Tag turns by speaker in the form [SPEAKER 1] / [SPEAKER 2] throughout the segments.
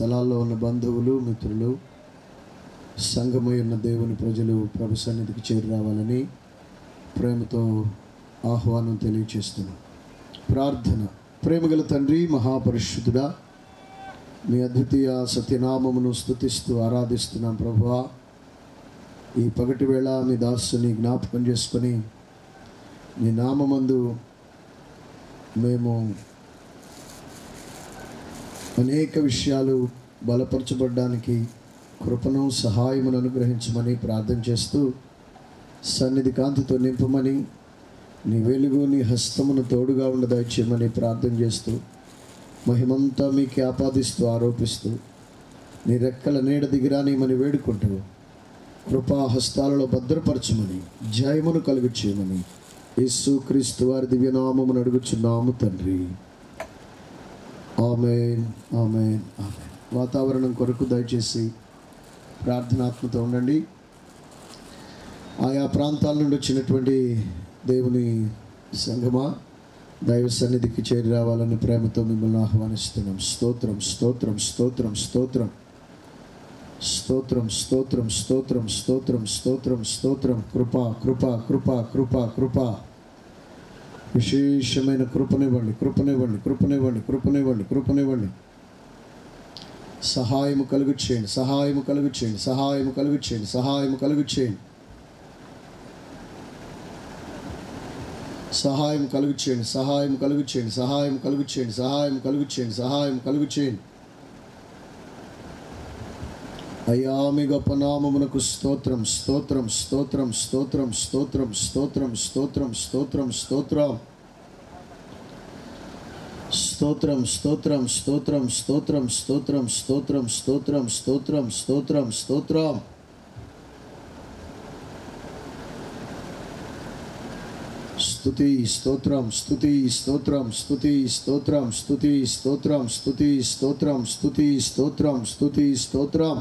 [SPEAKER 1] స్థలాల్లో ఉన్న బంధువులు మిత్రులు సంఘమై ఉన్న దేవుని ప్రజలు ప్రభు సన్నిధికి చేరి రావాలని ప్రేమతో ఆహ్వానం తెలియచేస్తున్నాం ప్రార్థన ప్రేమగల తండ్రి మహాపరిశుద్ధుడా మీ అద్వితీయ సత్యనామమును స్తుతిస్తూ ఆరాధిస్తున్నాం ప్రభువా ఈ పగటి వేళ మీ దాసుని జ్ఞాపకం చేసుకొని మీ నామందు మేము అనేక విషయాలు బలపరచబడడానికి కృపను సహాయమును అనుగ్రహించమని ప్రార్థన చేస్తూ సన్నిధి కాంతితో నింపమని నీ వెలుగు నీ హస్తమును తోడుగా ఉండ దయచేయమని ప్రార్థన చేస్తూ మహిమంతా మీకు ఆపాదిస్తూ ఆరోపిస్తూ నీ రెక్కల నీడ దిగిరానిమని వేడుకుంటూ కృపా హస్తాలలో భద్రపరచమని జయమును కలుగు చేయమని యేసు క్రీస్తు వారి దివ్యనామమును అడుగుచున్నాము తండ్రి ఆమెన్ ఆమెన్ ఆమెన్ వాతావరణం కొరకు దయచేసి ప్రార్థనాత్మతో ఉండండి ఆయా ప్రాంతాల నుండి వచ్చినటువంటి దేవుని సంగమా దైవ సన్నిధికి చేరి రావాలని ప్రేమతో మిమ్మల్ని ఆహ్వానిస్తున్నాం స్తోత్రం స్తోత్రం స్తోత్రం స్తోత్రం స్తోత్రం స్తోత్రం స్తోత్రం స్తోత్రం స్తోత్రం స్తోత్రం కృప కృప కృప కృప కృప విశేషమైన కృపనివ్వండి కృపనివ్వండి కృపనివ్వండి కృపనివ్వండి కృపనివ్వండి సహాయము కలుగు చేయండి సహాయము కలుగు చేయండి సహాయము కలుగు చేయండి సహాయము కలుగు చేయండి సహాయం కలుగు చేయండి సహాయం కలుగు చేయండి సహాయం కలుగు చేయండి సహాయం కలుగు చేయండి సహాయం కలుగు చేయండి అయ్యా మీ గొప్ప నామమునకు స్తోత్రం స్తోత్రం స్తోత్రం స్తోత్రం స్తోత్రం స్తోత్రం స్తోత్రం స్తోత్రం స్తోత్రం స్తోత్రం స్తోత్రం స్తోత్రం స్తోత్రం స్తోత్రం స్తోత్రం స్తోత్రం స్తోత్రం స్తోత్రం స్తోత్రం స్తుతి స్తోత్రం స్తుతి స్తోత్రం స్తుతి స్తోత్రం స్తుతి స్తోత్రం స్తుతి స్తోత్రం స్తుతి స్తోత్రం స్తుతి స్తోత్రం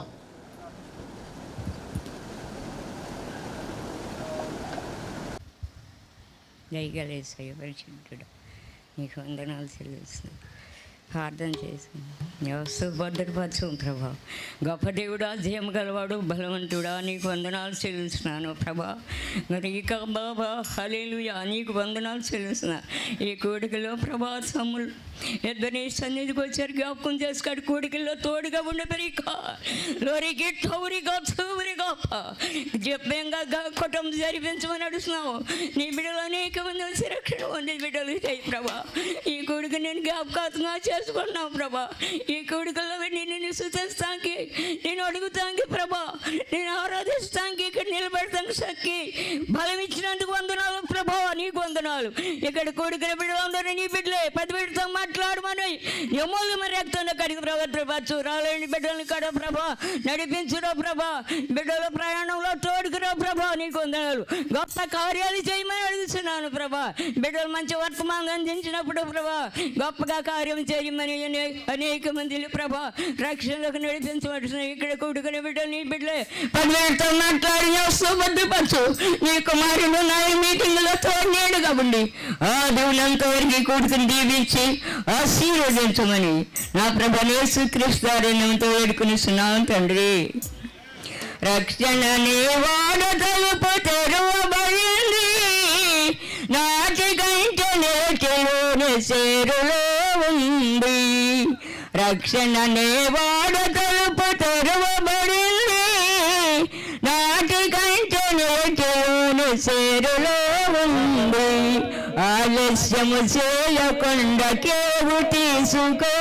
[SPEAKER 2] దయగలేసాయి పరిశుద్ధుడు నీకు వందనాలు చెల్లిస్తుంది ప్రార్థన చేసింది వ్యవస్థ భద్రపరచు ప్రభా గొప్ప దేవుడా జయం గలవాడు బలవంతుడా నీకు వందనాలు చెల్లిస్తున్నాను ప్రభా మరి ఇక బాబా హలేలుయా నీకు వందనాలు చెల్లిస్తున్నా ఈ కోడికలో ప్రభా సమ్ములు ఇద్దరి సన్నిధికి వచ్చారు జ్ఞాపకం చేసుకాడు కోడికల్లో తోడుగా ఉండే పెరిక లోరికి టౌరిగా చూరిగా జప్యంగా కుటుంబం జరిపించమని అడుగుతున్నావు నీ బిడ్డలు అనేక మంది వచ్చి రక్షణ పొందే బిడ్డలు చేయి ప్రభా ఈ కొడుకు నేను జ్ఞాపకాతంగా చేసుకున్నావు ప్రభా ఈ కొడుకుల్లో నేను నిన్ను సుతిస్తానికి నేను అడుగుతానికి ప్రభా నేను ఆరాధిస్తానికి ఇక్కడ నిలబెడతానికి సక్కి బలం ఇచ్చినందుకు వందనాలు ప్రభా నీకు వందనాలు ఇక్కడ కొడుకుల బిడ్డలందరూ నీ బిడ్డలే పది బిడ్డతో మాట్లాడమని ఎమ్మలు మరి రక్తంలో కడిగి ప్రవర్తపరచు రాలేని బిడ్డల్ని కడ ప్రభా నడిపించురా ప్రభా బిడ్డల ప్రయాణంలో తోడుకురా ప్రభా నీకు వందనాలు గొప్ప కార్యాలు చేయమని అడుగుతున్నాను ప్రభా బిడ్డలు మంచి వర్తమానం అందించినప్పుడు ప్రభా గొప్పగా కార్యం చేయమని అనే- అనేక మంది ప్రభా రక్షణలకు నడిపించవలసిన ఇక్కడ కొడుకుని బిడ్డలు నీ బిడ్డలే పదివేలతో మాట్లాడి భద్రపరచు నీ కుమారుడు నా మీటింగ్లో తోడేడు కాబట్టి ఆ దేవునంత వరకు కొడుకుని దీవించి ఆశీర్వదించమని నా ప్రభనేసు క్రీస్తారణంతో వేడుకునిస్తున్నాను తండ్రి రక్షణ వాడ తలుపు తెరవబడింది నాటి కంటే నేటిలోని సేరులో ఉంది రక్షణ వాడ తలుపు తెరవబడింది నాటి కంటే నేటిలోని సేరులో ఉంది ఆలస్యము చేయకుండా కేవు తీసుకో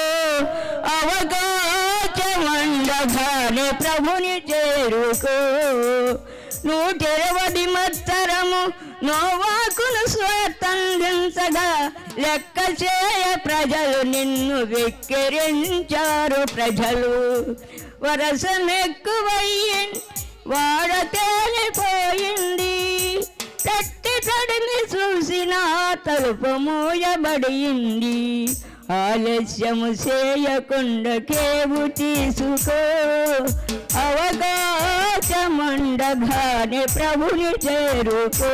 [SPEAKER 2] అవగాచమండగానే ప్రభుని చేరుకో నూటెరవది మత్తరము నోవాకును స్వతందించగా లెక్క చేయ ప్రజలు నిన్ను వెక్కిరించారు ప్రజలు వరసమెక్కువయ్యి వాడ తేలిపోయింది తట్టి తడిని చూసిన తలుపు మూయబడింది ఆలస్యము చేయకుండా కేవు తీసుకో అవకాశముండగానే ప్రభుని చేరుకో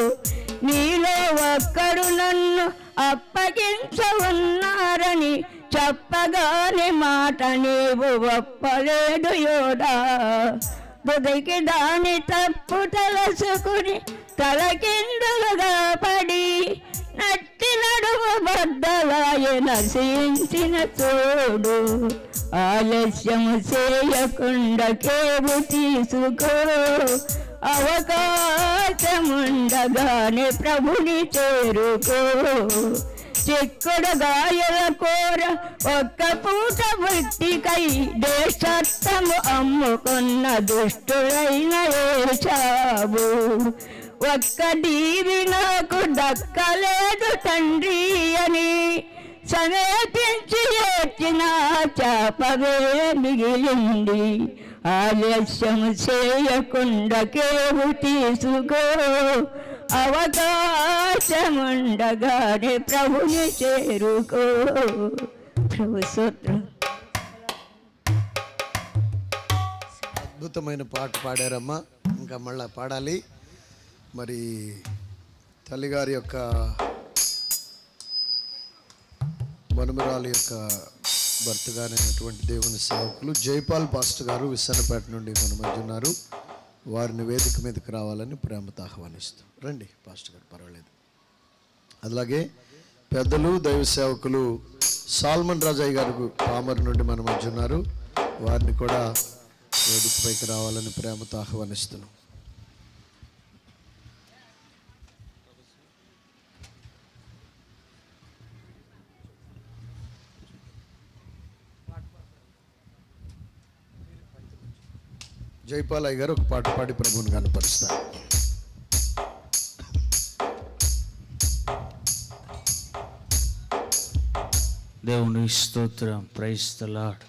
[SPEAKER 2] నీలో ఒక్కడు నన్ను అప్పగించ ఉన్నారని చెప్పగానే మాట నీవు ఒప్పలేడు యోడా బుదికి దాని తప్పు తలసుకుని తలకిందులుగా పడి నట్టి నడుము బద్దలాయ నశించిన తోడు ఆలస్యము చేయకుండా కేవు తీసుకో అవకాశముండగానే ప్రభుని చేరుకో చిక్కుడు గాయల కూర ఒక్క పూట వృత్తికై దేశత్తము అమ్ముకున్న దుష్టుడైన ఏచావు ఒక్క దీవి నాకు దక్కలేదు తండ్రి అని సమీపించి ఏడ్చిన చాపవే మిగిలింది ఆలస్యం చేయకుండా కేవు తీసుకో అవకాశముండగానే ప్రభుని చేరుకో ప్రభు సూత్రం
[SPEAKER 1] అద్భుతమైన పాట పాడారమ్మా ఇంకా మళ్ళా పాడాలి మరి తల్లిగారి యొక్క మనుమరాలు యొక్క భర్త గారైనటువంటి దేవుని సేవకులు జైపాల్ పాస్టర్ గారు విశాఖపేట నుండి మన మధ్య ఉన్నారు వారిని వేదిక మీదకి రావాలని ప్రేమతో ఆహ్వానిస్తూ రండి పాస్టర్ గారు పర్వాలేదు అలాగే పెద్దలు దైవ సేవకులు సాల్మన్ రాజయ్య గారు పామర్ నుండి మన మధ్య ఉన్నారు వారిని కూడా వేదికపైకి రావాలని ప్రేమతో ఆహ్వానిస్తున్నాం జైపాలయ్య గారు ఒక పాట పాడి ప్రభువుని కనపరుస్తారు
[SPEAKER 3] దేవుని స్తోత్రం ప్రైస్ ద లాడ్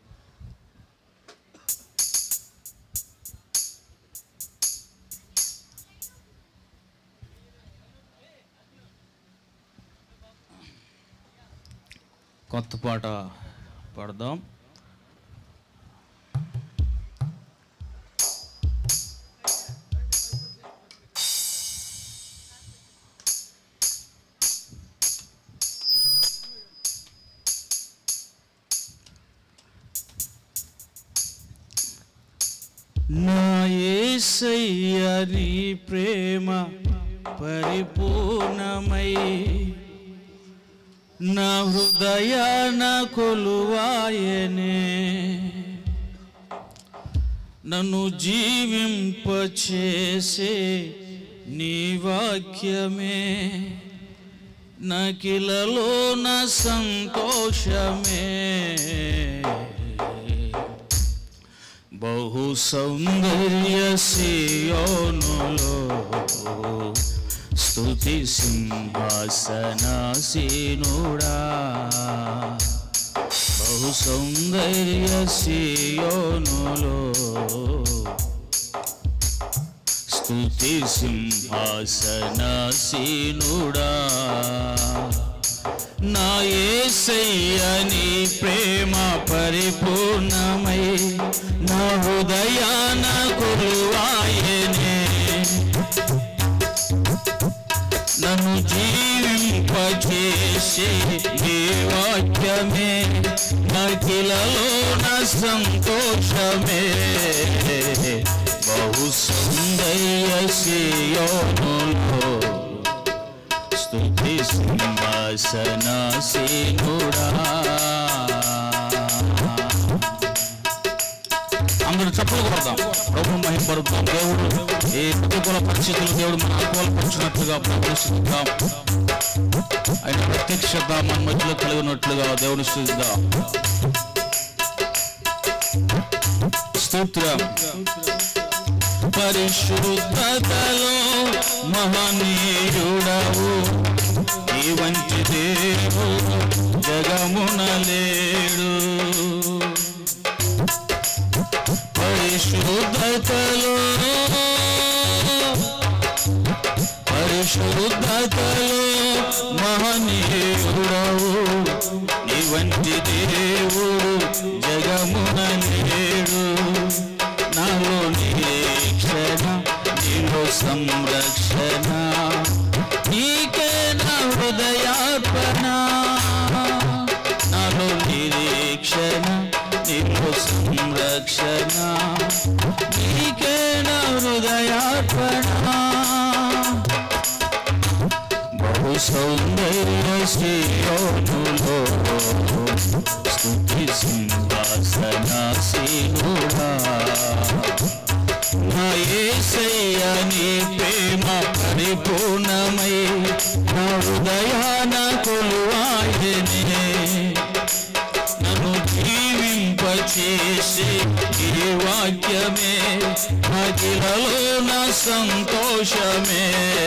[SPEAKER 3] కొత్త పాట పాడదాం నా యేసయ్య నీ ప్రేమ పరిపూర్ణమై నా హృదయాన కొలువాయనే నన్ను జీవింపచేసే నీ వాక్యమే నకిలలో నా సంతోషమే బహు సౌందర్య సియోనులో స్తుతి సింహాసనాసీనుడా బహు సౌందర్య సియోనులో స్తుతి సింహాసనాసీనుడా నా యేసయ్య నీ ప్రేమ పరిపూర్ణమై నా హృదయాన కురువాయనే నన్ను జీవింపచేసే నీ వాక్యమే నకిలలో నా సంతోషమే బహు సౌందర్య సియోనులో స్తుతి సింహాసనాసీనుడా అందరూ చప్పలు కొడదాం ప్రభు మహిపడుతాం దేవుడు ఏ ప్రతికూల పరిస్థితులు దేవుడు మన అనుకూలపరిచినట్లుగా ప్రవేశిద్దాం ఆయన ప్రత్యక్షత మన మధ్యలో కలిగినట్లుగా దేవుని స్థుతిద్దాం స్తోత్రం పరిశుద్ధతలో మహనీయుడవు ఈ వంటి దేవుడు జగమున లేడు పరిశుద్ధతలో పరిశుద్ధతలో మహనీయుడవు నీ వంటి దేవుడు జగమున లేడు నాలో నిరీక్షణ నీలో సంరక్షణ నీకే నా హృదయార్పణ నాలో సంరక్షణ నీకే నా హృదయార్పణ బహు సౌందర్య శ్రీయోనులో స్తుతి సింహాసనాసీనుడా నా యేసయ్య నీ ప్రేమ పరిపూర్ణమై నా హృదయాన కొలువాయనే నన్ను జీవింపచేసి ఈ వాక్యమే అఖిలలో నా సంతోషమే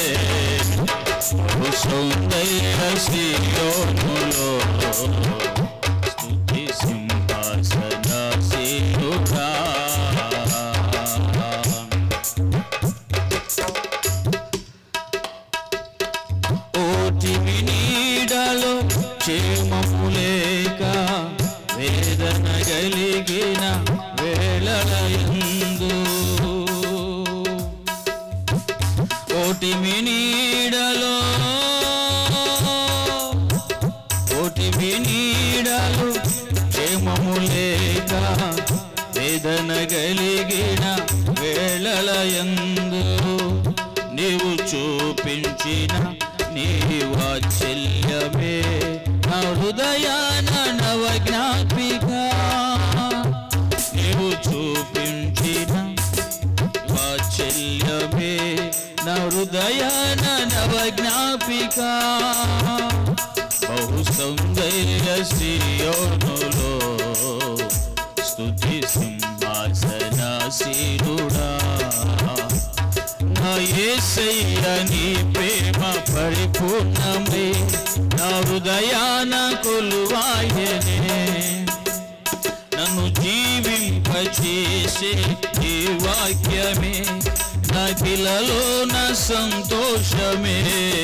[SPEAKER 3] బహు సౌందర్య శ్రీయోనులో స్తుతి సింహాసనాసీనుడా ఓటిమి నీడలో క్షేమము లేక వేదన కలిగిన వేళలయందు ఓటిమి నీడలో ఓటిమి నీడలో క్షేమము లేక వేదన కలిగిన వేళలయందు నీవు చూపించిన నీ వాత్సల్యమే నా హృదయాన నవ జ్ఞాపిక నీవు చూపించిన వాత్సల్యమే నా హృదయాన నవ జ్ఞాపిక బహు సౌందర్య శ్రీయోనులో స్తుతి సింహాసనాసీనుడా నా యేసయ్య నీ ప్రేమ పరిపూర్ణమై నా హృదయాన కొలువాయనే నన్ను జీవింపచేసే ఈ వాక్యమే నదిలలో నా సంతోషమే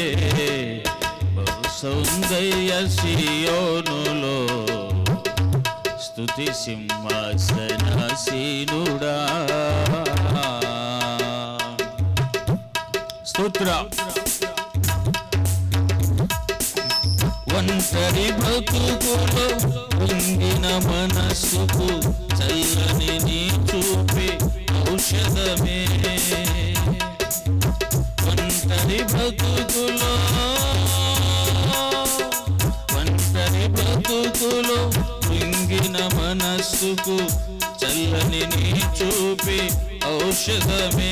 [SPEAKER 3] బహు సౌందర్య సియోనులో స్తుతి సింహాసనాసీనుడా స్తోత్ర ఒంటరి బ్రతుకులో పొంగిన మనస్సుకు చల్లని నీ చూపే ఔషధమే ఒంటరి బ్రతుకులో ఒంటరి బ్రతుకులో పొంగిన మనస్సుకు చల్లని నీ చూపే ఔషధమే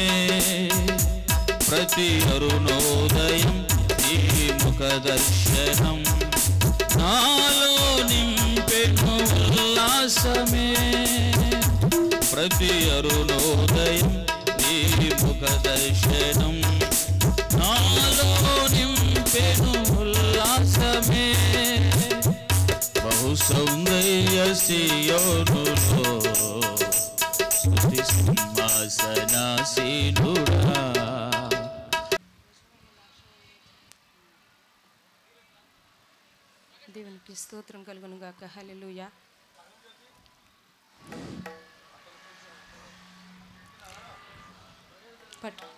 [SPEAKER 3] ప్రతి అరుణోదయం ఈ ముఖ దర్శనం నాలో నింపెను ఉల్లాసమే ప్రతి అరుణోదయం నీ ముఖ దర్శనం నాలో నింపెను ఉల్లాసమే బహు సౌందర్య సియోనులో స్తుతి సింహాసనాసీనుడా
[SPEAKER 4] దేవునికి స్తోత్రం కలుగును గాక హల్లెలూయా పట్టు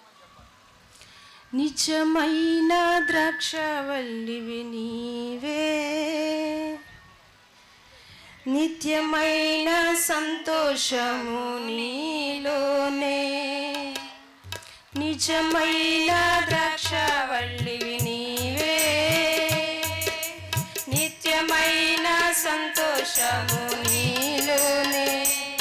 [SPEAKER 4] నిజమైన ద్రాక్షవల్లివి నీవే నిత్యమైన సంతోషము నీలోనే నిజమైన ద్రాక్షవల్లివి నీవే నిత్యమైన సంతోషము నీలోనే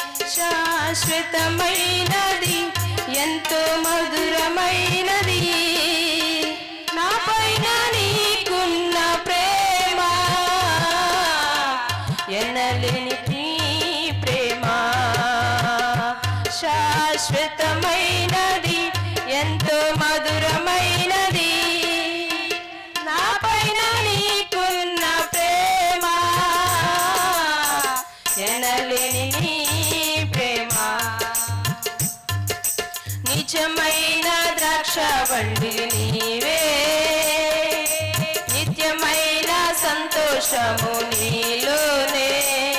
[SPEAKER 4] శాశ్వతమైనది ఎంతో మధురమైనది నా పైన నీకున్న ప్రేమ ఎనలేని నీ ప్రేమ శాశ్వతమైనది ఎంతో మధురమైనది నా పైన నీకున్న ప్రేమ ఎనలేని నీ ప్రేమ నిజమైన ద్రాక్షవల్లి నీవే నిత్యమైన సంతోషము నీలోనే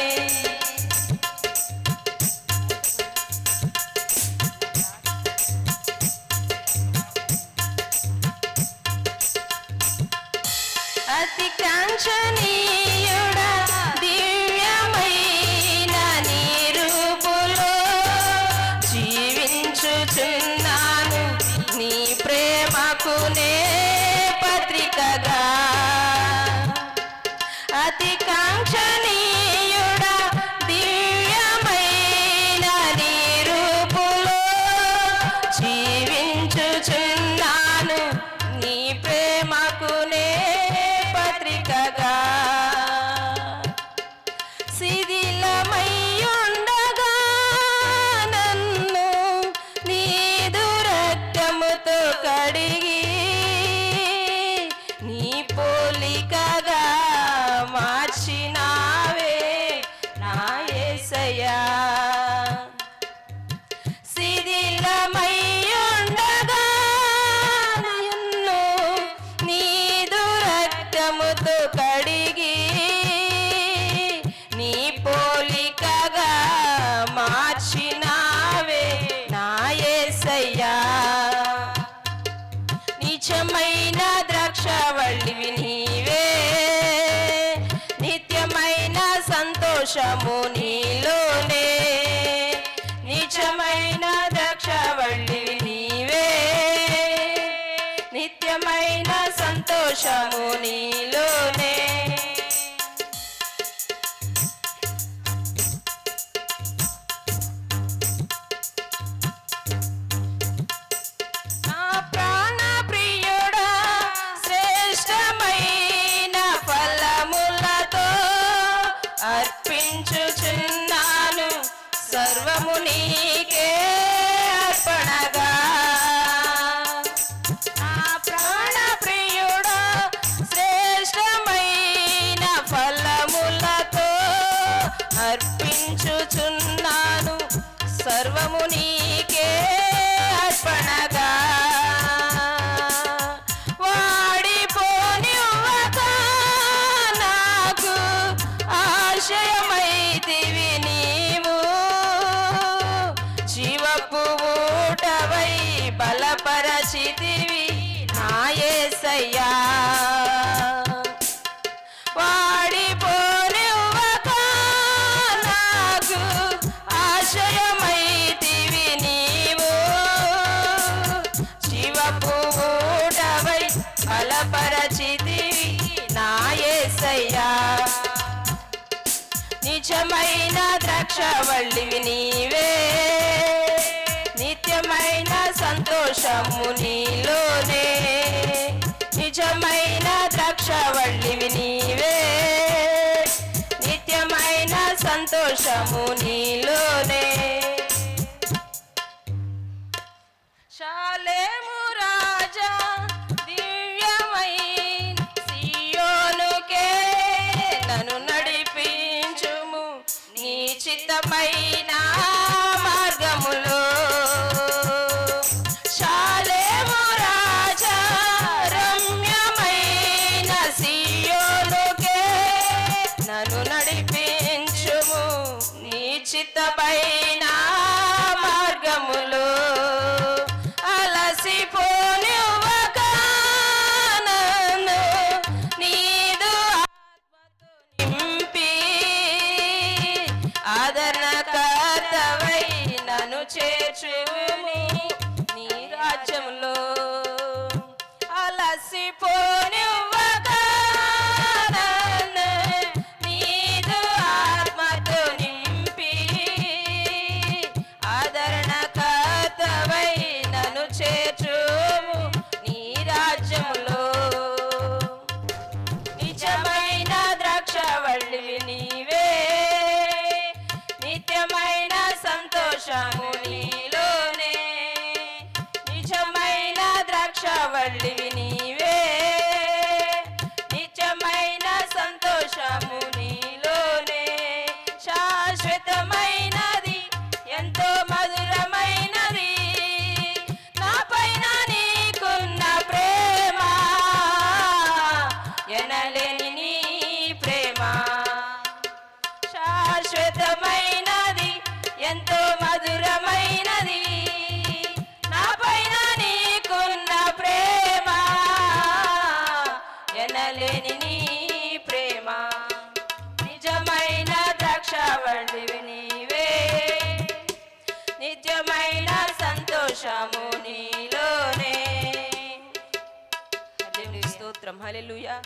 [SPEAKER 4] అతి కాంక్షణీయుడా దివ్యమైన నీ రూపము సంతోషము నీలోనే నిజమైన ద్రాక్షవల్లి నీవే నిత్యమైన సంతోషము నీలోనే నా ప్రాణ ప్రియుడా శ్రేష్టమైన ఫలములతో అర్పించుచున్నాను సర్వము నీకే అర్పణగా నా ప్రాణ ప్రియుడా శ్రేష్టమైన ఫలములతో అర్పించుచున్నాను సర్వము నీకే అర్పణగా వాడిపోనివ్వక నాకు ఆశయమైతివి నీవు జీవపు ఊటవై బలపరచితివి నాయసయ్యా వాడిపోనివ్వక నాకు ఆశయమైతివి నీవు జీవపు ఊటవై బలపరచితివి నాయసయ్యా నిజమైన ద్రాక్షవల్లివి నీవే నిత్యమైన సంతోషము నీలోనే నిజమైన ద్రాక్షవల్లివి నీవే నిత్యమైన సంతోషము నీలోనే శాలేము రాజా దివ్యమైన సియోనుకే నన్ను నడిపించుము నీ చిత్తమైన మార్గములో శాలేము రాజా రమ్యమైన సియోనుకే నన్ను నడిపించుము నీ చిత్తమైన మార్గములో అలసిపోనివ్వక నన్ను నీదు ఆత్మతో నింపి ఆదరణకర్తవై నన్ను చేర్చుని నీ రాజ్యంలో అలసిపోనివ్వక నన్ను నీదు ఆత్మతో నింపి ఆదరణకర్తవై నన్ను చేర్చుము నీ రాజ్యములో నిజమైన ద్రాక్షవల్లివి నీవే నిత్యమైన సంతోషము నీలోనే నిజమైన ద్రాక్షవల్లివి నీవే నిత్యమైన సంతోషము నీలోనే శాశ్వతమైనది ఎంతో మధురమైనది నా పైన నీకున్న ప్రేమ ఎనలేని నీ ప్రేమ శాశ్వతమైనది ఎంతో మధురమైనది నా పైన నీకున్న ప్రేమ ఎనలేని నీ ప్రేమ నిజమైన ద్రాక్షవల్లివి నీవే నిత్యమైన సంతోషము నీలోనే దేవునికి స్తోత్రం హల్లెలూయా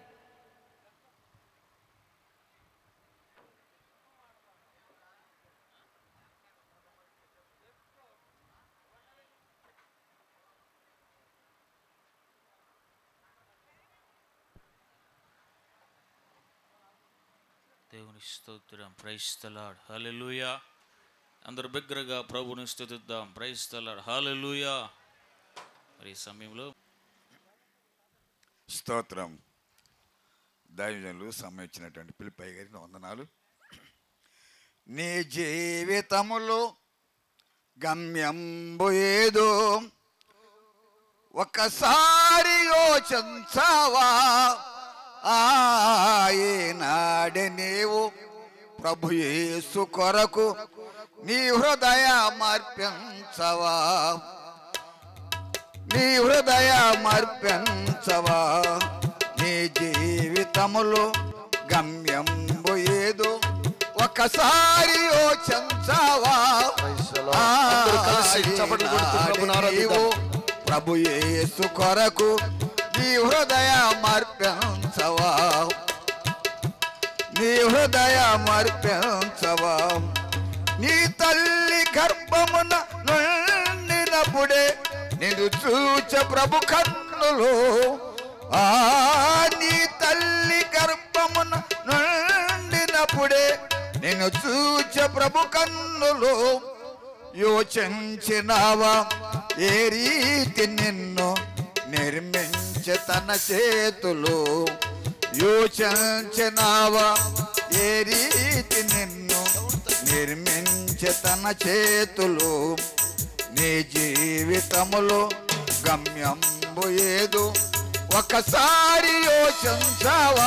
[SPEAKER 3] దేవుని స్తోత్రం ప్రైస్తలాడ్ హల్లెలూయా అందరు బిగ్గరగా ప్రభుని స్తుతిద్దాం ప్రైస్తలాడ్ హల్లెలూయా మరి ఈ సమయంలో
[SPEAKER 5] స్తోత్రం దైవజనులు సంబంధించినటువంటి పిలిపై గారికి వందనాలు నీ జీవితములో గమ్యంబు ఏదో ఒకసారి యోచించవా ఆనాడే నీవు ప్రభు యేసు కొరకు నీ హృదయమర్పించవా నీ హృదయమర్పించవా నీ జీవితములో గమ్యంబు ఏదో ఒకసారి యోచించవా
[SPEAKER 1] Praise the Lord. అందరూ కలిసి చప్పట్లు కొడుతూ ప్రభువుని ఆరాధిద్దాం.
[SPEAKER 5] ప్రభు యేసు కొరకు నీ హృదయ మార్పించవా నీ హృదయ మార్పించవా నీ తల్లి గర్భమున నుండినప్పుడే నేను చూచ ప్రభు కన్నులు ఆ నీ తల్లి గర్భమున నుండినప్పుడే నేను చూచ ప్రభు కన్నులు యోచించినావా ఏ రీతి నిన్ను నిర్మించే తన చేతులు యోచించినావా ఏ రీతి నిన్ను నిర్మించే తన చేతులు నీ జీవితములో గమ్యంబు ఏదు ఒకసారి యోచించావా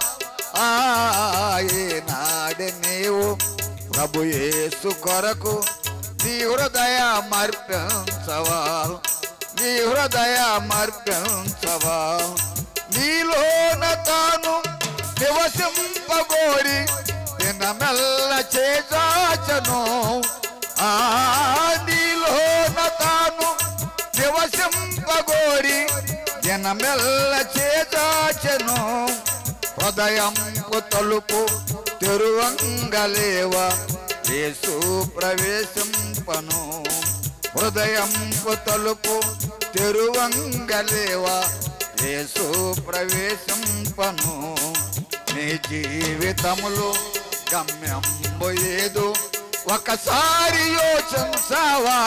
[SPEAKER 5] ఆనాడే నీవు ప్రభు యేసు కొరకు నీ హృదయ మర్పించవా నీ హృదయ మర్పించవా నీలోన తాను నివసింపగోరి దినమెల్ల చేజాచను ఆ నీలోన తాను నివసింపగోరి దినమెల్ల చేజాచను హృదయంపు తలుపు తెరువంగలేవ యేసు ప్రవేశింపను హృదయంపు తలుపు తెరువంగలేవ యేసు ప్రవేశింపను నీ జీవితములో గమ్యంబు ఏదు ఒకసారి యోచించావా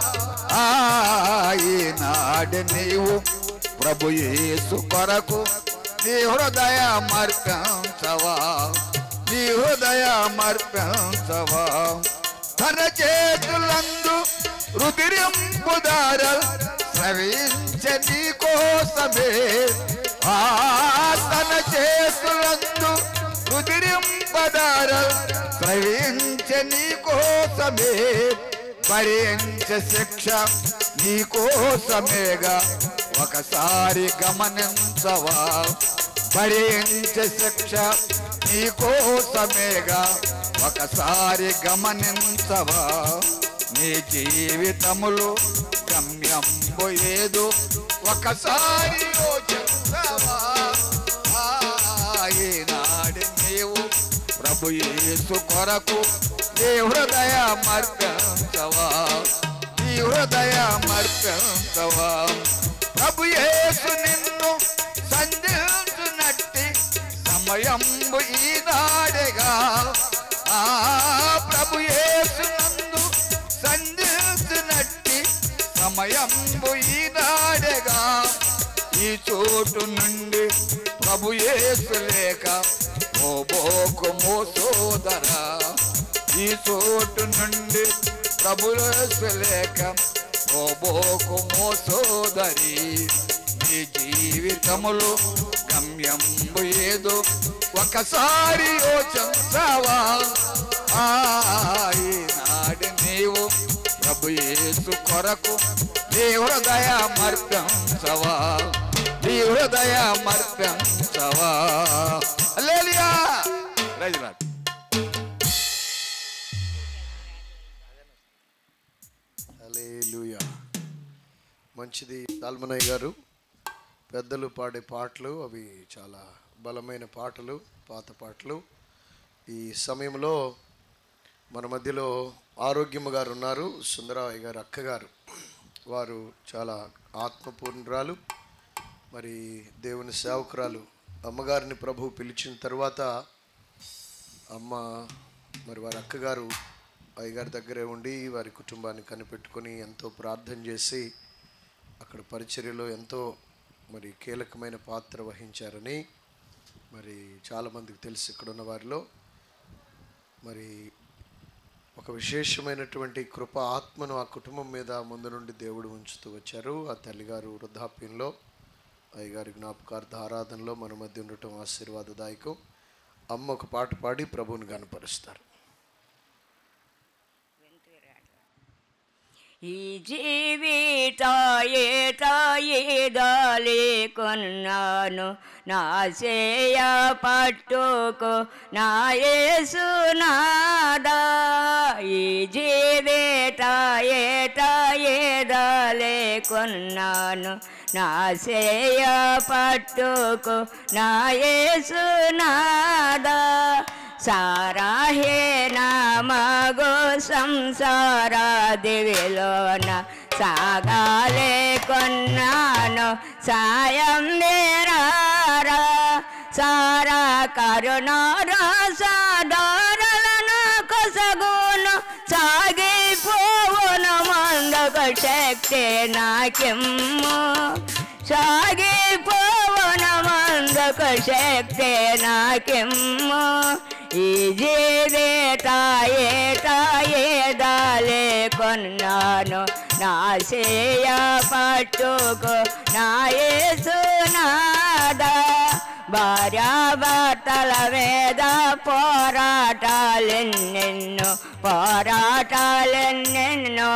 [SPEAKER 5] ఈనాడు నీవు ప్రభు యేసు కొరకు నీ హృదయ మర్పించవా నీ హృదయ మర్పించవా తన చేతులందు రుదిరింపుదార స్రవించ నీ కోసమే ఆ తన చేతులందు రుదిరింపదార స్రవించ నీ కోసమే భరించ శిక్ష నీ కోసమేగా ఒకసారి గమనించవా భరించ శిక్ష నీ కోసమేగా ఒకసారి గమనించవా నీ జీవితములో గమ్యంబు ఏదో ఒకసారి యోచించవా ఈనాడు నీవు ప్రభు యేసు కొరకు నీ హృదయ మర్పించవా నీ హృదయ మర్పించవా ప్రభు యేసు నిన్ను సంధించునట్టి సమయంబు ఈనాడేగా ఆ ప్రభు యేసు నందు సంధించునట్టి సమయంబు ఈనాడేగా ఈ చోటు నుండి ప్రభు యేసు లేక ఓ బోకు మో సోదరా ఈ చోటు నుండి ప్రభు యేసు లేక ఓ బోకు మో సోదరి నీ జీవితములో గమ్యంబు ఏదో ఒకసారి యోచించావా ఈనాడు నీవు ప్రభు యేసు కొరకు నీ హృదయ మర్పించవా నీ హృదయ మర్పించవా హల్లెలూయా ప్రైజ్ లార్డ్
[SPEAKER 1] హల్లెలూయా మంచిది దాల్మనయ్య గారు పెద్దలు పాడే పాటలు అవి చాలా బలమైన పాటలు పాత పాటలు ఈ సమయంలో మన మధ్యలో ఆరోగ్యము గారు ఉన్నారు సుందరయ్య గారు అక్కగారు వారు చాలా ఆత్మపూర్ణురాలు మరి దేవుని సేవకురాలు అమ్మగారిని ప్రభు పిలిచిన తర్వాత అమ్మ మరి వారి అక్కగారు అయ్యగారి దగ్గరే ఉండి వారి కుటుంబాన్ని కనిపెట్టుకొని ఎంతో ప్రార్థన చేసి అక్కడ పరిచర్యలో ఎంతో మరి కీలకమైన పాత్ర వహించారని మరి చాలామందికి తెలుసు ఇక్కడ ఉన్న వారిలో మరి ఒక విశేషమైనటువంటి కృప ఆత్మను ఆ కుటుంబం మీద ముందు నుండి దేవుడు ఉంచుతూ వచ్చారు ఆ తల్లిగారు వృద్ధాప్యంలో అయ్యగారి జ్ఞాపకార్థ ఆరాధనలో మన మధ్య ఉండటం ఆశీర్వాదదాయకం అమ్మ ఒక పాట పాడి ప్రభువుని కనపరుస్తారు
[SPEAKER 2] ఈ జీవిత ఏట ఏదాలి కొన్నాను నా చేయ పట్టుకో నా యేసునాదా ఈ జీవిత ఏట ఏదాలి కొన్నాను నా చేయ పట్టుకో నా యేసునాదా సారా హే నామగో సంసార దివిలోన సాగాలే కొన్నాను సాయం మేరారా సారా కరుణారా సాధారణను కొసగును సాగిపోవును మందక శక్తి నాకెమ్ము సాగిపోవును మందక శక్తి నాకెమ్ము ఈ జీవితాయే తాయే దాలే కొన్నాను నా చేయ పట్టుకో నా యేసునాదా భార్యాభర్తల వేద పోరాటాలెన్నెన్నో పోరాటాలెన్నెన్నో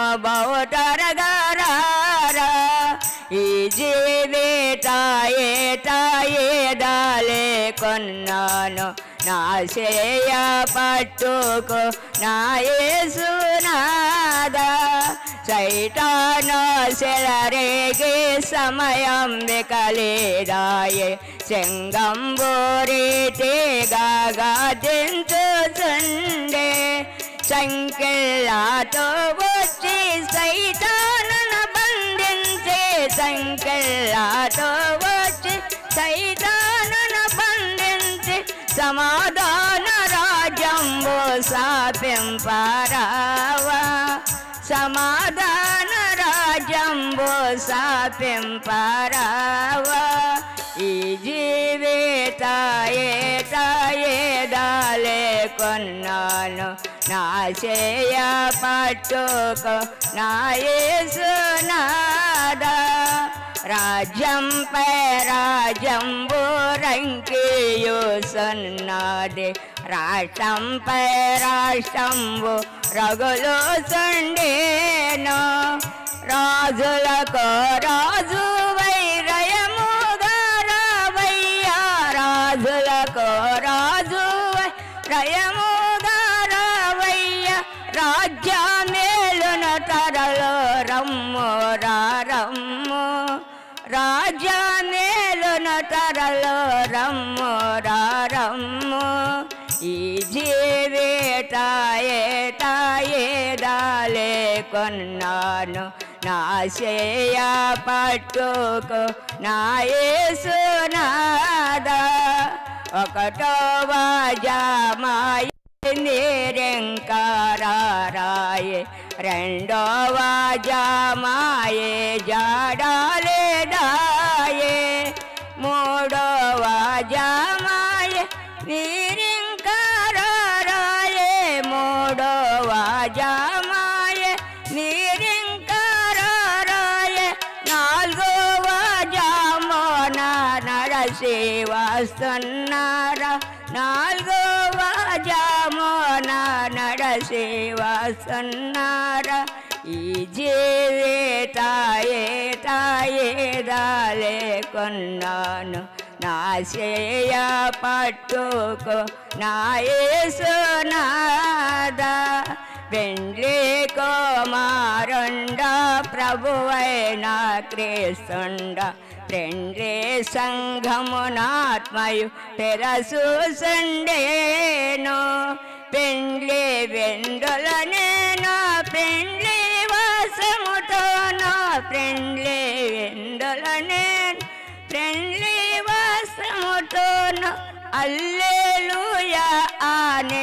[SPEAKER 2] బౌటరగారా ఈ జీవితాయే తాయే దాలే కొన్నాను నా చేయ పట్టుకో నా యేసునాదా సైతాను సెలరేగి సమయం వికలేదాయే చెంగంబోరీటి గాగా దించుచుండే సంకెళ్ళాతో వచ్చి సైతాను బంధించే సంకెళ్ళాతో వచ్చి సైతాను బంధించి సమాధాన రాజ్యంబు సాపింపరావా సమాధాన రాజ్యంబు సాపింపరావా ఈ జీవితాయే తాయే దాలే కొన్నాను నా చేయ పట్టుకో నా యేసునాదా రాజ్యంపై రాజ్యంబు రంకియు సన్నది రాష్ట్రంపై రాష్ట్రంబు రగులు సండేను రాజులకు రాజు వైరయముగా రావయ్యా రాజులకు రాజు రయముగా రావయ్య రాజ్య మేలున తరలో రమ్ము రమ్ము రాజ్య మేలున తరలో రమ్ము రమ్ము ఈ జీవితాయే తాయే దాలే కొన్నాను నా చేయ పట్టుకో నా యేసునాదా ఒకటో వాజామాయ నిరంకారాయే రెండో వాజామాయే జాడాలే దాయే మూడో వాజామాయే నిరంకారాయే మూడో వాజామాయే నిరంకారాయే నాలుగో వాజామోన నరసి వస్తున్నారా నాలుగో వాజామోన నరసి వస్తున్నారా ఈ జీవితాయే తాయే దాలే కొన్నాను నా చేయ పట్టుకో నా యేసునాదా పెండ్లి కుమారుండ ప్రభువైన క్రీస్తుండ పెండ్లి సంఘమునాత్మయు తెరసు సండేను పెండ్లి వెండుల నేను పెండ్లి వాసముతో నా పెండ్లి వెండుల నేను పెండ్లి వాసముతోను అల్లేలుయా ఆనే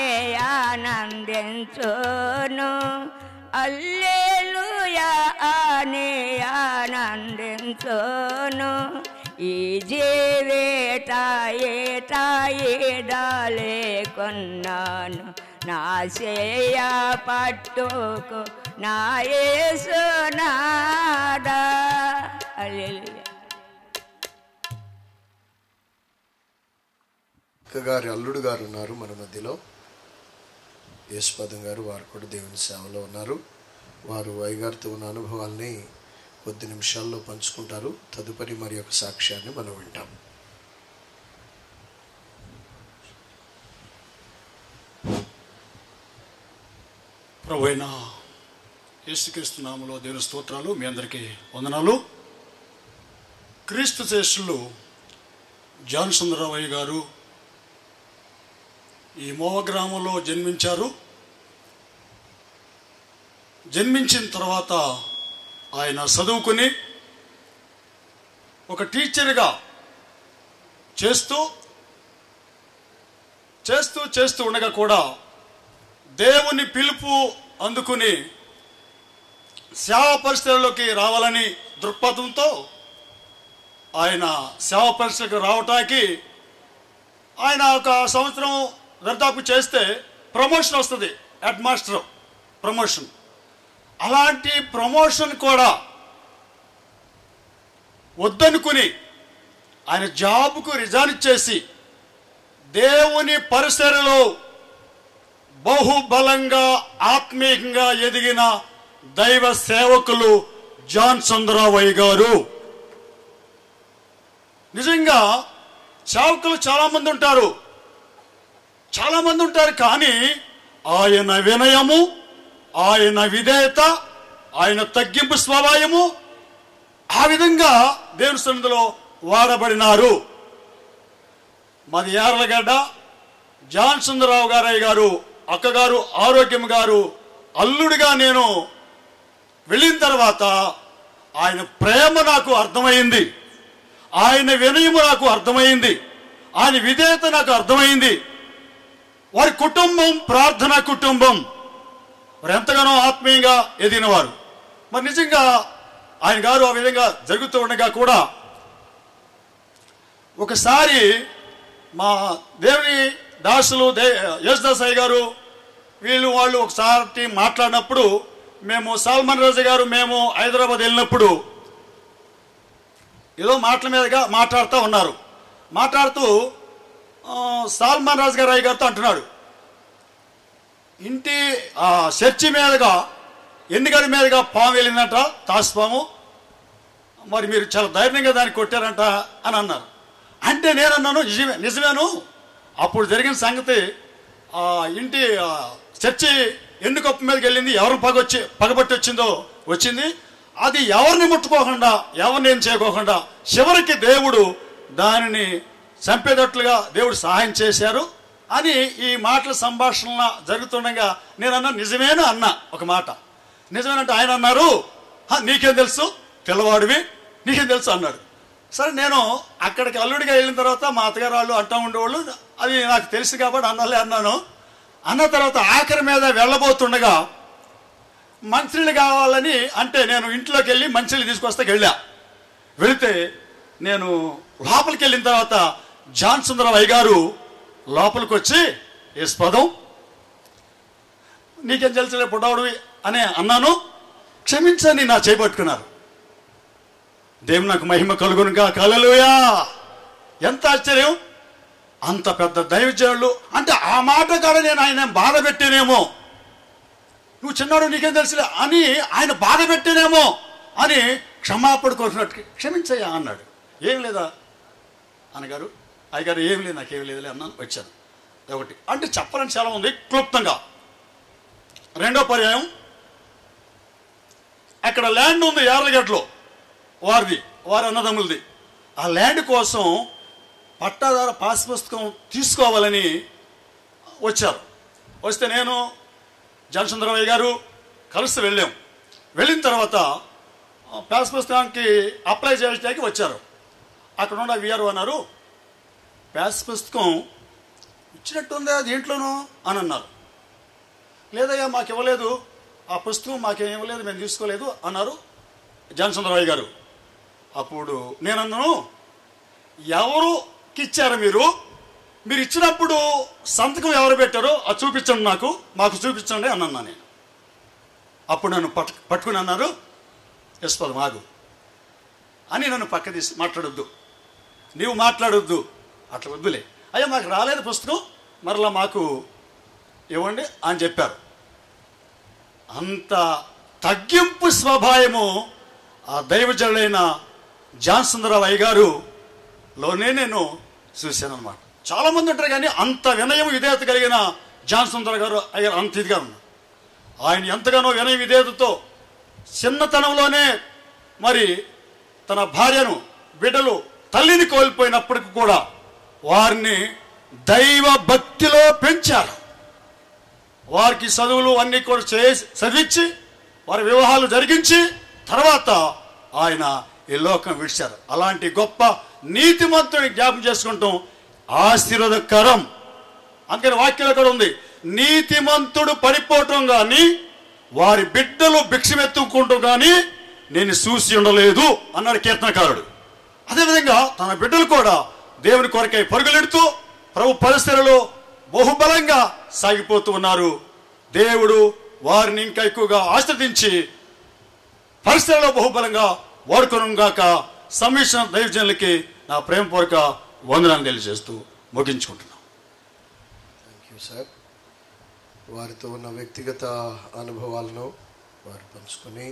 [SPEAKER 2] ఆనందించును అల్లేలుయా ఆనే ఆనందించును ఈ జీవితాయే తాయే దాలే కొన్నాను నా చేయ పట్టుకు నా యేసునాదా అల్లెలుయా
[SPEAKER 1] అక్క గారి అల్లుడు గారు ఉన్నారు మన మధ్యలో యేసుపదం గారు వారు కూడా దేవుని సేవలో ఉన్నారు వారు అయ్యగారితో ఉన్న అనుభవాల్ని కొద్ది నిమిషాల్లో పంచుకుంటారు తదుపరి మరి ఒక సాక్ష్యాన్ని మనం వింటాం
[SPEAKER 6] ప్రభు అయిన యేసుక్రీస్తు నామములో దేవుని స్తోత్రాలు మీ అందరికీ వందనాలు క్రీస్తు శేషులు జాన్ సుందరరావయ్య గారు ఈ మోవ గ్రామంలో జన్మించారు జన్మించిన తర్వాత ఆయన చదువుకుని ఒక టీచర్గా చేస్తూ చేస్తూ చేస్తూ ఉండగా కూడా దేవుని పిలుపు అందుకుని సేవా పరిస్థితుల్లోకి రావాలని దృక్పథంతో ఆయన సేవా పరిస్థితికి రావటానికి ఆయన ఒక సంవత్సరం దర్దాపు చేస్తే ప్రమోషన్ వస్తుంది హెడ్ మాస్టర్ ప్రమోషన్ అలాంటి ప్రమోషన్ కూడా వద్దనుకుని ఆయన జాబ్కు రిజైన్ చేసి దేవుని పరిసరలో బహుబలంగా ఆత్మీయంగా ఎదిగిన దైవ సేవకులు జాన్ చంద్రరావయ్య గారు నిజంగా సేవకులు చాలా మంది ఉంటారు చాలా మంది ఉంటారు కానీ ఆయన వినయము ఆయన విధేయత ఆయన తగ్గింపు స్వభావము ఆ విధంగా దేవుని సన్నిధిలో వాడబడినారు మాది యార్లగడ్డ జాన్ సుందరరావు గారయ్య గారు అక్కగారు ఆరోగ్యం గారు అల్లుడిగా నేను వెళ్ళిన తర్వాత ఆయన ప్రేమ నాకు అర్థమైంది ఆయన వినయము నాకు అర్థమైంది ఆయన విధేయత నాకు అర్థమైంది వారి కుటుంబం ప్రార్థన కుటుంబం వారు ఎంతగానో ఆత్మీయంగా ఎదిగినవారు మరి నిజంగా ఆయన గారు ఆ విధంగా జరుగుతూ ఉండగా కూడా ఒకసారి మా దేవుని దాసులు దే యేసుదాసయ్య గారు వీళ్ళు వాళ్ళు ఒకసారి మాట్లాడినప్పుడు మేము సల్మాన్ రాజు గారు మేము హైదరాబాద్ వెళ్ళినప్పుడు ఏదో మాటల మీదుగా మాట్లాడుతూ ఉన్నారు మాట్లాడుతూ ఆ, సల్మాన్ రాజు గారు అయ్య గారితో అంటున్నాడు ఇంటి ఆ చర్చి మీదుగా ఎన్నికల మీదుగా పాము వెళ్ళిందంట తాసుపాము మరి మీరు చాలా ధైర్యంగా దాన్ని కొట్టారంట అని అన్నారు అంటే నేను అన్నాను నిజమే నిజమేను అప్పుడు జరిగిన సంగతి ఆ ఇంటి ఆ చర్చి ఎన్ని కప్పు మీదకి వెళ్ళింది ఎవరు పగొచ్చి పగబట్టి వచ్చిందో వచ్చింది అది ఎవరిని ముట్టుకోకుండా ఎవరిని ఏం చేయకోకుండా చివరికి దేవుడు దానిని చంపేటట్లుగా దేవుడు సహాయం చేశారు అని ఈ మాటల సంభాషణ జరుగుతుండగా నేను అన్నా నిజమేనా అన్నా ఒక మాట నిజమేనంటే ఆయన అన్నారు "హ, నీకేం తెలుసు పిల్లవాడివి నీకేం తెలుసు అన్నాడు సరే నేను అక్కడికి అల్లుడిగా వెళ్ళిన తర్వాత మా అత్తగారు వాళ్ళు అంటూ ఉండేవాళ్ళు అది నాకు తెలుసు కాబట్టి అన్నలే అన్నాను అన్న తర్వాత ఆఖరి మీద వెళ్ళబోతుండగా మంచినీళ్ళు కావాలని అంటే నేను ఇంట్లోకి వెళ్ళి మంచినీళ్ళు తీసుకొస్తే వెళ్ళా వెళితే నేను లోపలికి వెళ్ళిన తర్వాత జాన్ సుందరరావు గారు లోపలికి వచ్చి ఏ పదం నీకేం తెలుసులే పుట్టవుడివి అని అన్నాను క్షమించని నా చేపట్టుకున్నారు దేవుని నాకు మహిమ కలుగునుగా కలలుయా ఎంత ఆశ్చర్యం అంత పెద్ద దైవజనులు అంటే ఆ మాట కాడ నేను ఆయన బాధ పెట్టేనేమో నువ్వు చిన్నాడు నీకేం తెలుసులే అని ఆయన బాధ పెట్టేనేమో అని క్షమాపణ కోరినట్టు క్షమించయ్యా అన్నాడు ఏం లేదా అన్నగారు అయ్యగారు ఏం లేదు నాకేం లేదులే అన్నాను వచ్చాను ఒకటి అంటే చెప్పాలని చాలా ఉంది క్లుప్తంగా రెండో పర్యాయం అక్కడ ల్యాండ్ ఉంది యార్లగడ్డలో వారిది వారి అన్నదమ్ములది ఆ ల్యాండ్ కోసం పట్టాదార పాస్ పుస్తకం తీసుకోవాలని వచ్చారు వస్తే నేను జనసుందరమయ్య గారు కలిసి వెళ్ళాం వెళ్ళిన తర్వాత ఆ, పాస్ పుస్తకానికి అప్లై చేయడానికి వచ్చారు అక్కడ ఉన్న విఆర్ఓ అన్నారు పాస్ పుస్తకం ఇచ్చినట్టుందా దీంట్లోనూ అని అన్నారు లేదయ్యా మాకు ఇవ్వలేదు ఆ పుస్తకం మాకేం ఇవ్వలేదు మేము తీసుకోలేదు అన్నారు జనసుందరరావు గారు అప్పుడు నేను అన్నాను ఎవరుకి ఇచ్చారు మీరు మీరు ఇచ్చినప్పుడు సంతకం ఎవరు పెట్టారో అది చూపించండి నాకు మాకు చూపించండి అని అన్నా నేను అప్పుడు నన్ను పట్టు పట్టుకుని అన్నారు యశ్వద్ మాగు అని నన్ను పక్క తీసి మాట్లాడొద్దు నీవు మాట్లాడొద్దు అట్లా వద్దులే అయ్యా మాకు రాలేదు పుస్తకం మరలా మాకు ఇవ్వండి అని చెప్పారు అంత తగ్గింపు స్వభావము ఆ దైవజనుడైన జాన్ సుందరరావు అయ్య గారు లోనే నేను చూశాను అనమాట చాలా మంది ఉంటారు కానీ అంత వినయం విధేయత కలిగిన జాన్ సుందర గారు అయ్య గారు అంత ఇదిగా ఉన్నారు ఆయన ఎంతగానో వినయ విధేయతతో చిన్నతనంలోనే మరి తన భార్యను బిడ్డలు తల్లిని కోల్పోయినప్పటికి కూడా వారిని దైవ భక్తిలో పెంచారు వారికి చదువులు అన్ని కూడా చేసి చదివించి వారి వివాహాలు జరిగించి తర్వాత ఆయన ఈ లోకం విడిచారు అలాంటి గొప్ప నీతిమంతుని జ్ఞాపం చేసుకుంటాం ఆశీర్వదకరం అందుకని వాక్యంలో కూడా ఉంది నీతిమంతుడు పడిపోవటం కానీ వారి బిడ్డలు భిక్షమెత్తుకుంటూ కానీ నేను చూసి ఉండలేదు అన్నాడు కీర్తనకారుడు అదేవిధంగా తన బిడ్డలు కూడా దేవుని కొరకై పరుగులెడుతూ ప్రభు పరిస్థితులలో బహుబలంగా సాగిపోతూ ఉన్నారు దేవుడు వారిని ఇంకా ఎక్కువగా ఆశ్రదించి పరిస్థితుల్లో బహుబలంగా వాడుకొను గాక సమ్మిశ్రణ దైవజనులకి నా ప్రేమపూర్వక వందనాలు తెలియజేస్తూ ముగించుకుంటున్నాను
[SPEAKER 1] థ్యాంక్ యూ సార్ వారితో ఉన్న వ్యక్తిగత అనుభవాలను వారు పంచుకొని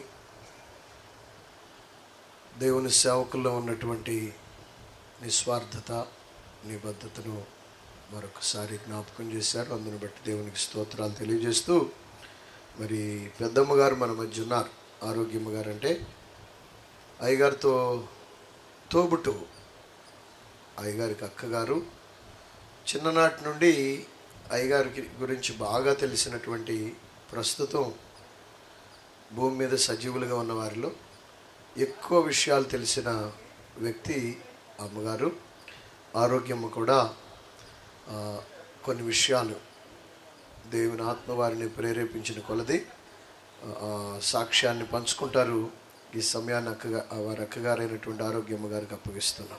[SPEAKER 1] దేవుని సేవకుల్లో ఉన్నటువంటి నిస్వార్థత నిబద్ధతను మరొకసారి జ్ఞాపకం చేశారు అందుని బట్టి దేవునికి స్తోత్రాలు తెలియజేస్తూ మరి పెద్దమ్మ గారు మన మధ్య ఉన్నారు ఆరోగ్యమ్మ గారు అంటే అయ్యగారితో తోబుటు అయ్యగారికి అక్కగారు చిన్ననాటి నుండి అయ్యగారికి గురించి బాగా తెలిసినటువంటి ప్రస్తుతం భూమి మీద సజీవులుగా ఉన్న వారిలో ఎక్కువ విషయాలు తెలిసిన వ్యక్తి అమ్మగారు ఆరోగ్యమ్మ కూడా ఆ, కొన్ని విషయాలు దేవుని ఆత్మ వారిని ప్రేరేపించిన కొలది ఆ, ఆ సాక్ష్యాన్ని పంచుకుంటారు ఈ సమయాన్ని అక్కగా వారి అక్కగారైనటువంటి ఆరోగ్యమ్మ గారికి అప్పగిస్తున్నాం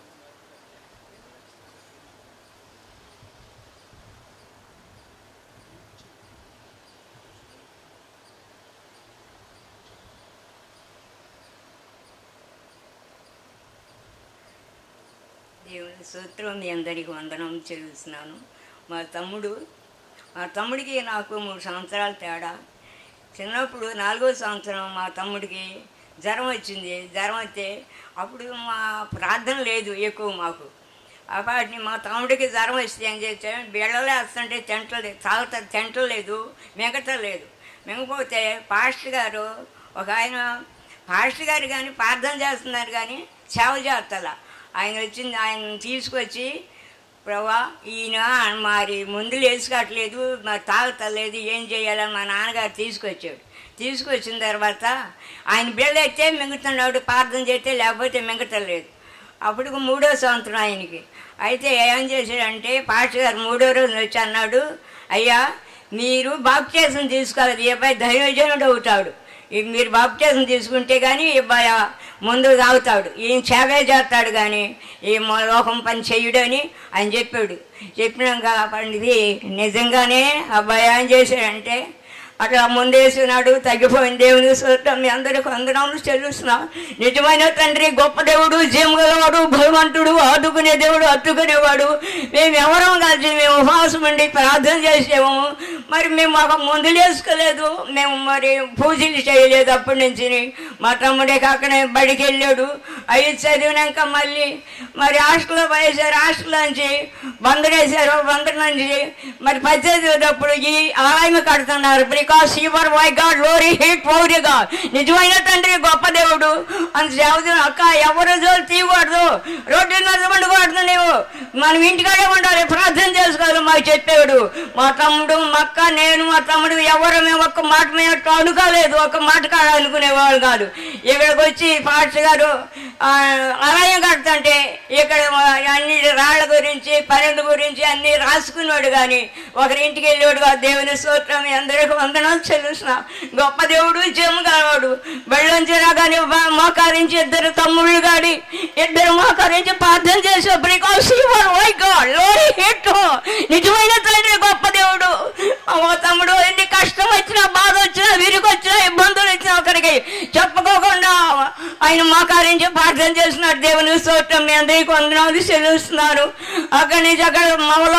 [SPEAKER 2] దేవుని సూత్రం మీ అందరికీ వందనం చెల్లిస్తున్నాను మా తమ్ముడు మా తమ్ముడికి నాకు మూడు సంవత్సరాల తేడా చిన్నప్పుడు నాలుగో సంవత్సరం మా తమ్ముడికి జ్వరం వచ్చింది జ్వరం వస్తే అప్పుడు మా ప్రార్థన లేదు ఎక్కువ మాకు వాటిని మా తమ్ముడికి జ్వరం వస్తే ఏం చేస్తే బిళ్ళలే వస్తుంటే తింటలేదు తాగుతా తింటలేదు మిగతలేదు మిగపోతే పాస్టర్ గారు ఒక ఆయన పాస్టర్ గారు కానీ ప్రార్థన చేస్తున్నారు కానీ సేవ చేస్తలా ఆయన వచ్చింది ఆయన తీసుకొచ్చి ప్రభా ఈయన మరి ముందులు వేసుకోవట్లేదు మరి తాగుతలేదు ఏం చేయాలని మా నాన్నగారు తీసుకొచ్చాడు తీసుకొచ్చిన తర్వాత ఆయన బిళ్ళ అయితే మింగుతున్నాడు ప్రార్థన చేస్తే లేకపోతే మింగతలేదు అప్పుడు మూడో సంవత్సరం ఆయనకి అయితే ఏం చేశాడంటే పాస్టర్ గారు మూడో రోజు వచ్చి అన్నాడు అయ్యా మీరు బాప్టేసం తీసుకోవాలి ఈ అబ్బాయి దైవజనుడు అవుతాడు ఈ మీరు బాప్టేసం తీసుకుంటే కానీ ఈ అబ్బాయి ముందు తాగుతాడు ఈయన సేవే చేస్తాడు కానీ ఈ మొ- లోకం పని చెయ్యడని ఆయన చెప్పాడు చెప్పినాక ఇది నిజంగానే అబ్బాయి ఏం చేశాడంటే అట్లా ముందేసినాడు తగ్గిపోయిన దేవుని సూత్రం మీ అందరికి వందనాలు చెల్లిస్తున్నాం నిజమైన తండ్రి గొప్ప దేవుడు జీవగలవాడు భగవంతుడు ఆదుకునే దేవుడు అట్టుకునేవాడు మేము ఎవరం కలిసి మేము ఉపవాసం ఉండి ప్రార్థన చేసాము మరి మేము మాకు మందులు వేసుకోలేదు మేము మరి పూజలు చేయలేదు అప్పటి నుంచి మా తమ్ముడే కాకనే బడికి వెళ్ళాడు అవి చదివినాక మళ్ళీ మరి హాస్టల్లో పడేశారు హాస్టల్ నుంచి బందరేశారు బందర్ నుంచి మరి పచ్చేటప్పుడు ఈ ఆలయం కడుతున్నారు బికాస్ యువర్ వై గాడ్ లోరీ హిట్ పౌరి గాడ్ నిజమైన తండ్రి గొప్ప దేవుడు అని చెబుతున్నా అక్క ఎవరు జోలు తీయకూడదు రోడ్డు నడవకూడదు నీవు మనం ఇంటికాడే ఉండాలి ప్రార్థన చేసుకోవాలి మాకు చెప్పేవాడు మా తమ్ముడు మా అక్క నేను మా తమ్ముడు ఎవరు మేము ఒక్క మాట మేము అనుకోలేదు ఒక మాట కాడ అనుకునేవాళ్ళు కాదు ఇక్కడికి వచ్చి పాస్టర్ గారు ఆ, ఆలయం కడుతుంటే ఇక్కడ అన్ని రాళ్ళ గురించి పనుల గురించి అన్ని రాసుకున్నాడు కానీ ఒకరింటికి వెళ్ళాడు కాదు దేవుని స్తోత్రం మీ అందరికీ వందనాలు చెల్లిస్తున్నా గొప్ప దేవుడు జమ్ము కావాడు బళ్ళొంచి రాగానే మోకారించి ఇద్దరు తమ్ముళ్ళు గాడి ఇద్దరు మోకారించి ప్రార్థన చేసే బికాస్ వై గాడ్ లోరీ హిట్ నిజమైన తండ్రి గొప్ప దేవుడు మా తమ్ముడు ఎన్ని కష్టం వచ్చినా బాధ వచ్చినా విరుగు వచ్చినా ఇబ్బందులు వచ్చినా ఒకరికి చెప్పుకోకుండా ఆయన మోకారించి ప్రార్థన చేస్తున్నాడు దేవుని స్తోత్రం మీ అందరికీ వందనాలు చెల్లిస్తున్నారు అక్కడి నుంచి అక్కడ మమ్మలో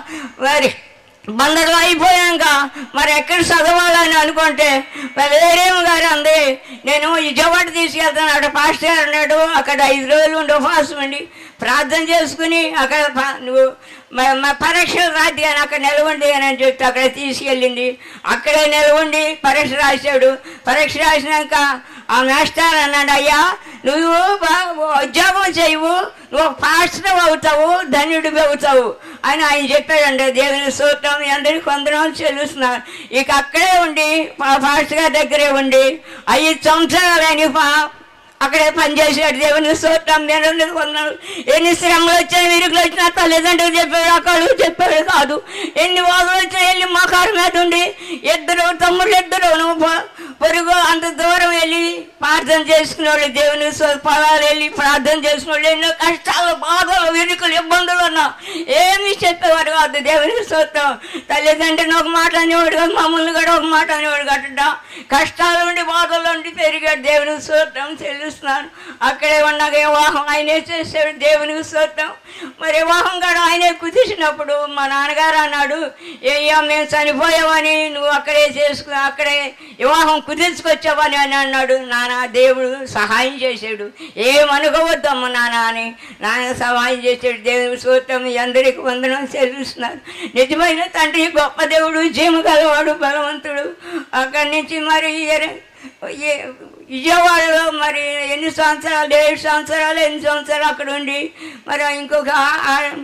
[SPEAKER 2] మరి బందరు అయిపోయాక మరి ఎక్కడ చదవాలని అనుకుంటే మరి వేరేమి గారు అందే నేను విజయవాడ తీసుకెళ్తాను అక్కడ పాస్టర్ గారు అన్నాడు అక్కడ ఐదు రోజులు ఉండి ఉపవాసం అండి ప్రార్థన చేసుకుని అక్కడ ప- నువ్వు మ- మా పరీక్షలు రాదు కానీ అక్కడ నిలవండి అని అని చెప్తే అక్కడ తీసుకెళ్ళింది అక్కడే నిలవండి పరీక్ష రాశాడు పరీక్ష రాసినాక ఆ మాస్టర్ అన్నాడు అయ్యా నువ్వు బా- ఉద్యోగం చేయవు నువ్వు పాస్టర్ అవుతావు ధన్యుడివి అవుతావు అని ఆయన చెప్పాడండి దేవుని సూత్రం మీ అందరికీ వందనాలు చెల్లిస్తున్నారు ఇక అక్కడే ఉండి పా- పాస్టర్ గారి దగ్గరే ఉండి ఐదు సంవత్సరాలు ఆయన పా- అక్కడే పనిచేసాడు దేవుని సూత్రం నేను కొన్నాడు ఎన్ని శ్రమలు వచ్చాయి విరుగులు వచ్చినా తల్లిదండ్రులు చెప్పాడు అక్కడు చెప్పాడు కాదు ఎన్ని వాదులు వచ్చినా వెళ్ళి మా కారు మీద ఉండి ఇద్దరు తమ్ముళ్ళు ఇద్దరు నువ్వు ప- పొరుగు అంత దూరం వెళ్ళి ప్రార్థన చేసుకునేవాళ్ళు దేవుని సో- పొలాలు వెళ్ళి ప్రార్థన చేసుకునేవాళ్ళు ఎన్నో కష్టాలు బాధలు విరుకులు ఇబ్బందులు ఉన్నా ఏమి చెప్పేవాడు కాదు దేవుని సూత్రం తల్లిదండ్రులు ఒక మాట అనేవాడు కాదు మమ్మల్ని కూడా ఒక మాట అనేవాడు కట్ట కష్టాలు ఉండి బాధలు ఉండి పెరిగాడు దేవుని సూత్రం చెల్లిస్తున్నాను అక్కడే ఉండగా వివాహం ఆయనే చేసాడు దేవుని సూత్రం మరి వివాహం కూడా ఆయనే కుదిసినప్పుడు మా నాన్నగారు అన్నాడు ఏయ్యా మేము చనిపోయామని నువ్వు అక్కడే చేసుకుని అక్కడే వివాహం కుదిర్చుకొచ్చావని అని అన్నాడు నాన్న దేవుడు సహాయం చేశాడు ఏమనుకోవద్దమ్మ నాన్న అని నాన్న సహాయం చేశాడు దేవుని సూత్రం మీ అందరికీ వందనం చెల్లిస్తున్నారు నిజమైన తండ్రి గొప్ప దేవుడు జీము గలవాడు బలవంతుడు అక్కడి నుంచి మరి ఎర- ఏ- విజయవాడలో మరి ఎన్ని సంవత్సరాలు ఏడు సంవత్సరాలు ఎన్ని సంవత్సరాలు అక్కడ ఉండి మరి ఇంకొక ఆ- ఆ-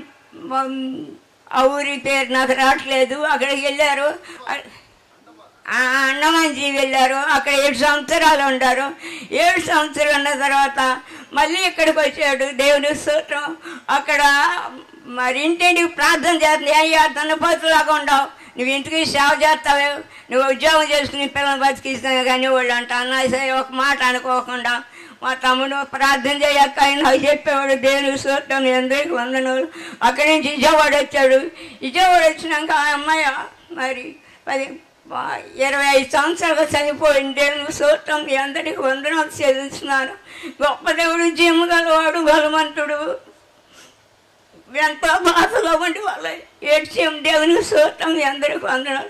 [SPEAKER 2] ఆ ఊరి పేరు నాకు రావట్లేదు అక్కడికి వెళ్ళారు ఆ అన్నమంచి వెళ్ళారు అక్కడ ఏడు సంవత్సరాలు ఉండారు ఏడు సంవత్సరాలు ఉన్న తర్వాత మళ్ళీ ఇక్కడికి వచ్చాడు దేవుని సూత్రం అక్కడ మరి ఇంటింటికి ప్రార్థన చేస్తుంది అయ్యా తనపోతులాగా ఉండవు నువ్వు ఇంటికి సేవ చేస్తావు నువ్వు ఉద్యోగం చేసుకుని పిల్లలు బతికిస్తావు కానీ వాళ్ళు అంట అన్నా సరే ఒక మాట అనుకోకుండా మా తమ్ముడు ప్రార్థన చేయక్క ఆయన నాకు చెప్పేవాడు దేవుని సూత్రం అందరికీ వందనలు అక్కడి నుంచి విజయవాడ వచ్చాడు విజయవాడ వచ్చినాక ఆ అమ్మాయి మరి పది వా- ఇరవై ఐదు సంవత్సరాలు చనిపోయింది దేవుని సూత్రం మీ అందరికీ వందనాలు చెల్లిస్తున్నాను గొప్ప దేవుడు జీము గలవాడు బలవంతుడు ఎంతో బాధలో ఉండి వాళ్ళ ఏడ్చేం దేవునికి సూత్రం మీ అందరికి అందరం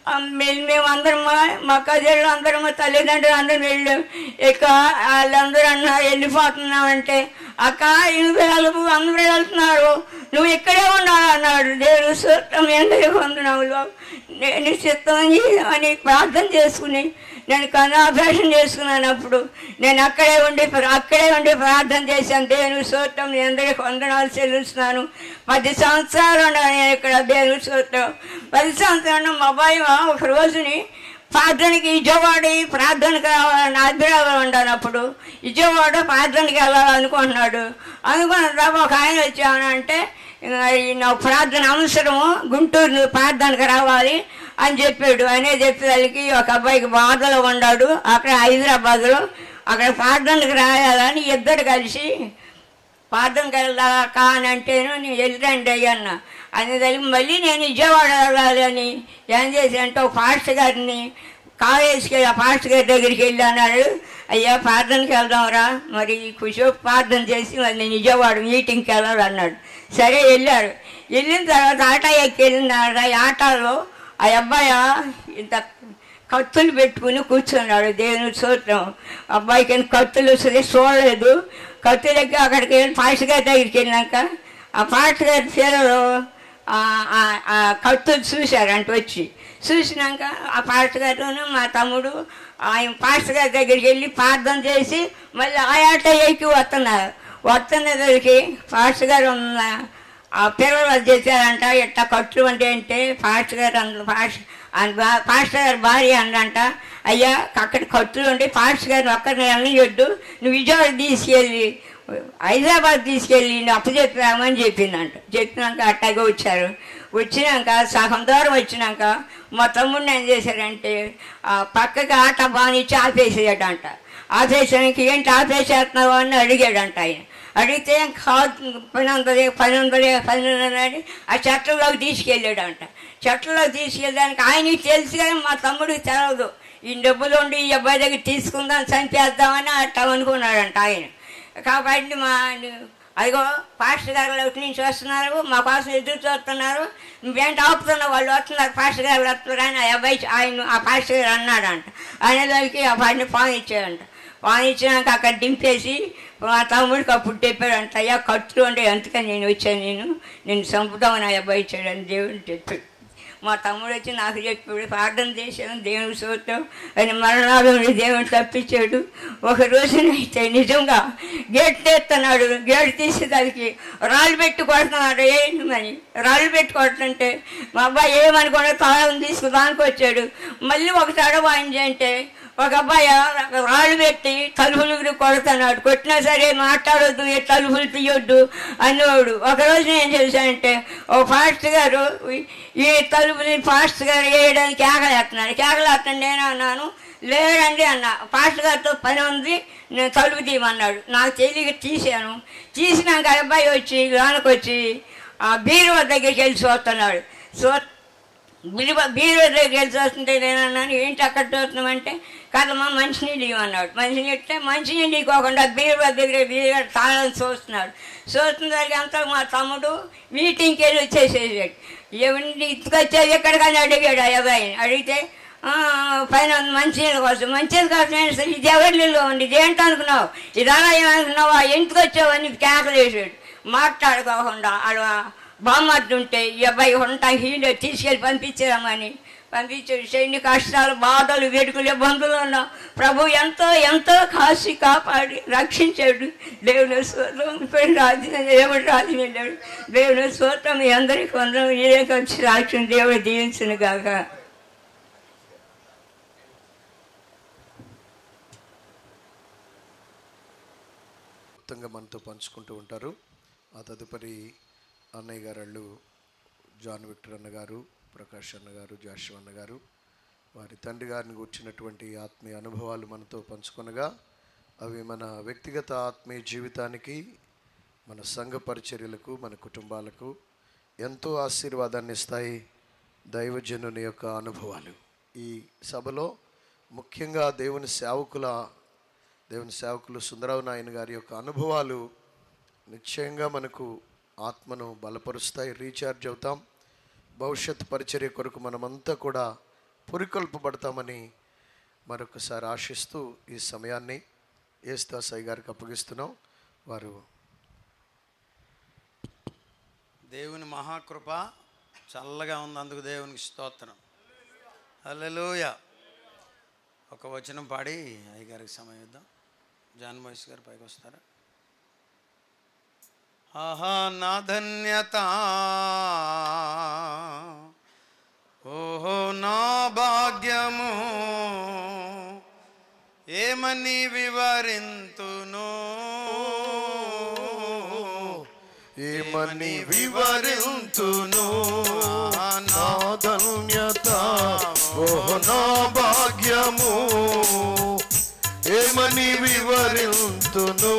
[SPEAKER 2] మేము అందరం మా మా కజళ్ళు అందరం మా తల్లిదండ్రులు అందరం వెళ్ళాం ఇక వాళ్ళందరూ అన్నారు వెళ్ళిపోతున్నామంటే అక్క నువ్వు వెళ్ళు అందరూ వెళ్తున్నారు నువ్వు ఇక్కడే ఉండాలి అన్నాడు దేవుని సూత్రం మీ అందరికి వందనములు నేను చిత్తం అని ప్రార్థన చేసుకుని నేను కన్నాభాషణ చేసుకున్నాను అప్పుడు నేను అక్కడే ఉండి అక్కడే ఉండి ప్రార్థన చేశాను దేవుని సూత్రం మీ అందరికి వందనాలు చెల్లిస్తున్నాను పది సంవత్సరాలు ఉన్నాను నేను ఇక్కడ దేవుని సూత్రం పది సంవత్సరాలు మా అబ్బాయి ఒక రోజుని ప్రార్థనకి విజయవాడ ప్రార్థనకి రావాలని ఆగ్రహాలు ఉండాను అప్పుడు విజయవాడ ప్రార్థనకి వెళ్ళాలనుకుంటున్నాడు అనుకున్న తర్వాత ఒక ఆయన వచ్చాను అంటే నా ప్రార్థన అవసరము గుంటూరు నువ్వు ప్రార్థనకు రావాలి అని చెప్పాడు అనే చెప్పేదానికి ఒక అబ్బాయికి బాధలో ఉన్నాడు అక్కడ హైదరాబాద్లో అక్కడ ప్రార్థనకు రాయాలని ఇద్దరు కలిసి ప్రార్థనకి వెళ్ళాక అని అంటేను నేను వెళ్ళండి అయ్యన్న అనేదానికి మళ్ళీ నేను విజయవాడ వెళ్ళాలని ఏం చేసి అంటే ఒక పాస్టర్ గారిని కాలేజీకి ఆ పాస్టర్ గారి దగ్గరికి వెళ్ళి అన్నాడు అయ్యా ప్రార్థనకి వెళ్దాంరా మరి కుషో ప్రార్థన చేసి మళ్ళీ నేను విజయవాడ మీటింగ్కి వెళ్ళాలి అన్నాడు సరే వెళ్ళారు వెళ్ళిన తర్వాత ఆటో ఎక్కి వెళ్ళినాడు ఆ ఆటోలో ఆ అబ్బాయి ఇంత కత్తులు పెట్టుకుని కూర్చున్నాడు దేవుని సూత్రం అబ్బాయికి ఏం కత్తులు వస్తుంది చూడలేదు కత్తులకి అక్కడికి వెళ్ళి పాస్టర్ గారి దగ్గరికి వెళ్ళినాక ఆ పాస్టర్ గారి చీరలో ఆ- ఆ- ఆ కత్తులు చూశారు అంటే వచ్చి చూసినాక ఆ పాస్టర్ గారును మా తమ్ముడు ఆయన పాస్టర్ గారి దగ్గరికి వెళ్ళి ప్రార్థన చేసి మళ్ళీ ఆ ఆట ఎక్కి వస్తున్నారు వస్తున్నదరికి పాస్టర్ గారు ఉన్న ఆ పిల్లలు అది చేశారంట ఇట్లా కట్లు అంటే అంటే పాస్టర్ గారు అంద పాస్టర్ ఆయన బా- పాస్టర్ గారు భార్య అందంట అయ్యా అక్కడ కట్టులు ఉంటే పాస్టర్ గారు ఒక్కరిని వెళ్ళనియొద్దు నువ్వు విజయవాడ తీసుకెళ్ళి హైదరాబాద్ తీసుకెళ్ళి అప్పచెప్పామని చెప్పిందంట చెప్పినాక అట్టాగే వచ్చారు వచ్చినాక సగం దూరం వచ్చినాక మా తమ్ముడిని ఏం చేశారంటే ఆ పక్కకి ఆట బానిచ్చి ఆపేసేయడంట ఆపేసానికి ఏంటి ఆపేసేస్తున్నావు అని అడిగాడంట ఆయన అడిగితే కాదు పని ఉందలే పని ఉందలే పని ఉందని ఆ చెట్లలోకి తీసుకెళ్ళాడంట చెట్లలోకి తీసుకెళ్ళడానికి ఆయనకి తెలుసు కానీ మా తమ్ముడికి తెలవదు ఈ డబ్బులు ఉండి ఈ అబ్బాయి దగ్గర తీసుకుందాం చంపేద్దామని అట్లా అనుకున్నాడంట ఆయన కాబట్టి మా అదిగో పాస్టర్ గారు ఒకటి నుంచి వస్తున్నారు మా కోసం ఎదురు చూస్తున్నారు నువ్వేంటి ఆపుతున్నావు వాళ్ళు వస్తున్నారు పాస్టర్ గారు వస్తున్నారు అని ఆ అబ్బాయి ఆయన ఆ పాస్టర్ గారు అన్నాడంట అనేదానికి ఆ పాడిని పాన్ ఇచ్చాడంట పాన్ ఇచ్చినాక అక్కడ దింపేసి మా తమ్ముడికి అప్పుడు చెప్పాడంట అయ్యా కట్టు అంటే ఎంతకని నేను వచ్చాను నేను నేను చంపుతామని ఆ అబ్బాయి ఇచ్చాడని దేవుడు చెప్పాడు మా తమ్ముడు వచ్చి నాకు చెప్పాడు ప్రార్థన చేశాను దేవుని చూడటం ఆయన మరణాలు నుండి దేవుని తప్పించాడు ఒక రోజునైతే నిజంగా గేట్ తీస్తున్నాడు గేట్ తీసి దానికి రాళ్ళు పెట్టి కొడుతున్నాడు ఏంటి మరి రాళ్ళు పెట్టి కొడుతుంటే మా అబ్బాయి ఏమనుకోండి తాళం తీసుకుదానికి వచ్చాడు మళ్ళీ ఒక తడవ అంటే ఒక అబ్బాయి రాళ్ళు పెట్టి తలుపులు కొడుతున్నాడు కొట్టినా సరే మాట్లాడొద్దు ఏ తలుపులు తీయొద్దు అనేవాడు ఒకరోజు నేను చేశానంటే ఓ ఫాస్ట్ గారు ఈ- ఈ తలుపుని ఫాస్ట్ గారు వేయడానికి కేకలేస్తున్నాడు కేకలేస్తున్నాడు నేను అన్నాను లేదండి అన్న ఫాస్ట్ గారితో పని ఉంది నేను తలుపు తీయమన్నాడు నాకు తెలియక తీశాను తీసినాక ఆ అబ్బాయి వచ్చి లోనకి వచ్చి ఆ బీరువా దగ్గరికి వెళ్ళి చూస్తున్నాడు చూ బీరువా బీరువా దగ్గరికి వెళ్ళి చూస్తుంటే నేను అన్నాను ఏంటి అక్కడ చూస్తున్నామంటే కాదమ్మా మంచినీళ్ళు ఇవ్వన్నాడు మంచినీళ్ళు ఇస్తే మంచినీళ్ళు ఇవ్వకుండా బీరువా దగ్గర బీరువా తాళం చూస్తున్నాడు చూస్తున్న అంతా మా తమ్ముడు మీటింగ్కి వెళ్ళి వచ్చేసేసాడు ఎవరిని ఇటుకొచ్చేది ఎక్కడికని అడిగాడు ఆ అబ్బాయిని అడిగితే "ఆ, పైన మంచినీళ్ళ కోసం మంచినీళ్ళ కోసం ఏంటి సార్ ఇది ఎవరి నీళ్ళు ఉంది ఇది ఏంటి అనుకున్నావు ఇది అలా ఏమనుకున్నావా ఎందుకు వచ్చావు అని కేకలేసాడు మాట్లాడుకోకుండా ఆడ బామ్మర్తుంటే ఈ అబ్బాయి ఉంటా హీలో తీసుకెళ్ళి పంపించామని పంపించాడు ఎన్ని కష్టాలు బాధలు వేడుకలు ఇబ్బందులు ఉన్నాం ప్రభు ఎంతో ఎంతో కాసి కాపాడి రక్షించాడు దేవుని సూత్రం ఇప్పుడు రాజు దేవుడు రాజు వెళ్ళాడు దేవుని సూత్రం మీ అందరికీ వందరం మీరే వచ్చి రాక్షణ దేవుడు దీవించును గాక
[SPEAKER 1] మొత్తంగా మనతో పంచుకుంటూ ఉంటారు ఆ తదుపరి అన్నయ్య గారు జాన్ విక్టర్ అన్న గారు ప్రకాష్ అన్న గారు జాషు అన్న గారు వారి తండ్రి గారిని కూర్చున్నటువంటి ఆత్మీయ అనుభవాలు మనతో పంచుకొనగా అవి మన వ్యక్తిగత ఆత్మీయ జీవితానికి మన సంఘ పరిచర్యలకు మన కుటుంబాలకు ఎంతో ఆశీర్వాదాన్ని ఇస్తాయి దైవజనుని యొక్క అనుభవాలు ఈ సభలో ముఖ్యంగా దేవుని సేవకుల దేవుని సేవకులు సుందరరావు నాయన గారి యొక్క అనుభవాలు నిశ్చయంగా మనకు ఆత్మను బలపరుస్తాయి రీఛార్జ్ అవుతాం భవిష్యత్ పరిచర్య కొరకు మనమంతా కూడా పురికొల్పబడతామని మరొకసారి ఆశిస్తూ ఈ సమయాన్ని ఏస్తాసాయి గారికి అప్పగిస్తున్నాం వారు
[SPEAKER 7] దేవుని మహాకృప చల్లగా ఉంది అందుకు దేవునికి స్తోత్రం హల్లెలూయ ఒక వచనం పాడి అయ్యగారికి సమయం ఇద్దాం జాన్ మహేష్ గారు పైకి వస్తారా ఆహా నా ధన్యత ఓహో నా భాగ్యము ఏమని వివరింతును
[SPEAKER 1] ఏమని వివరింతును నా ధన్యత ఓహో నా భాగ్యము ఏమని వివరింతును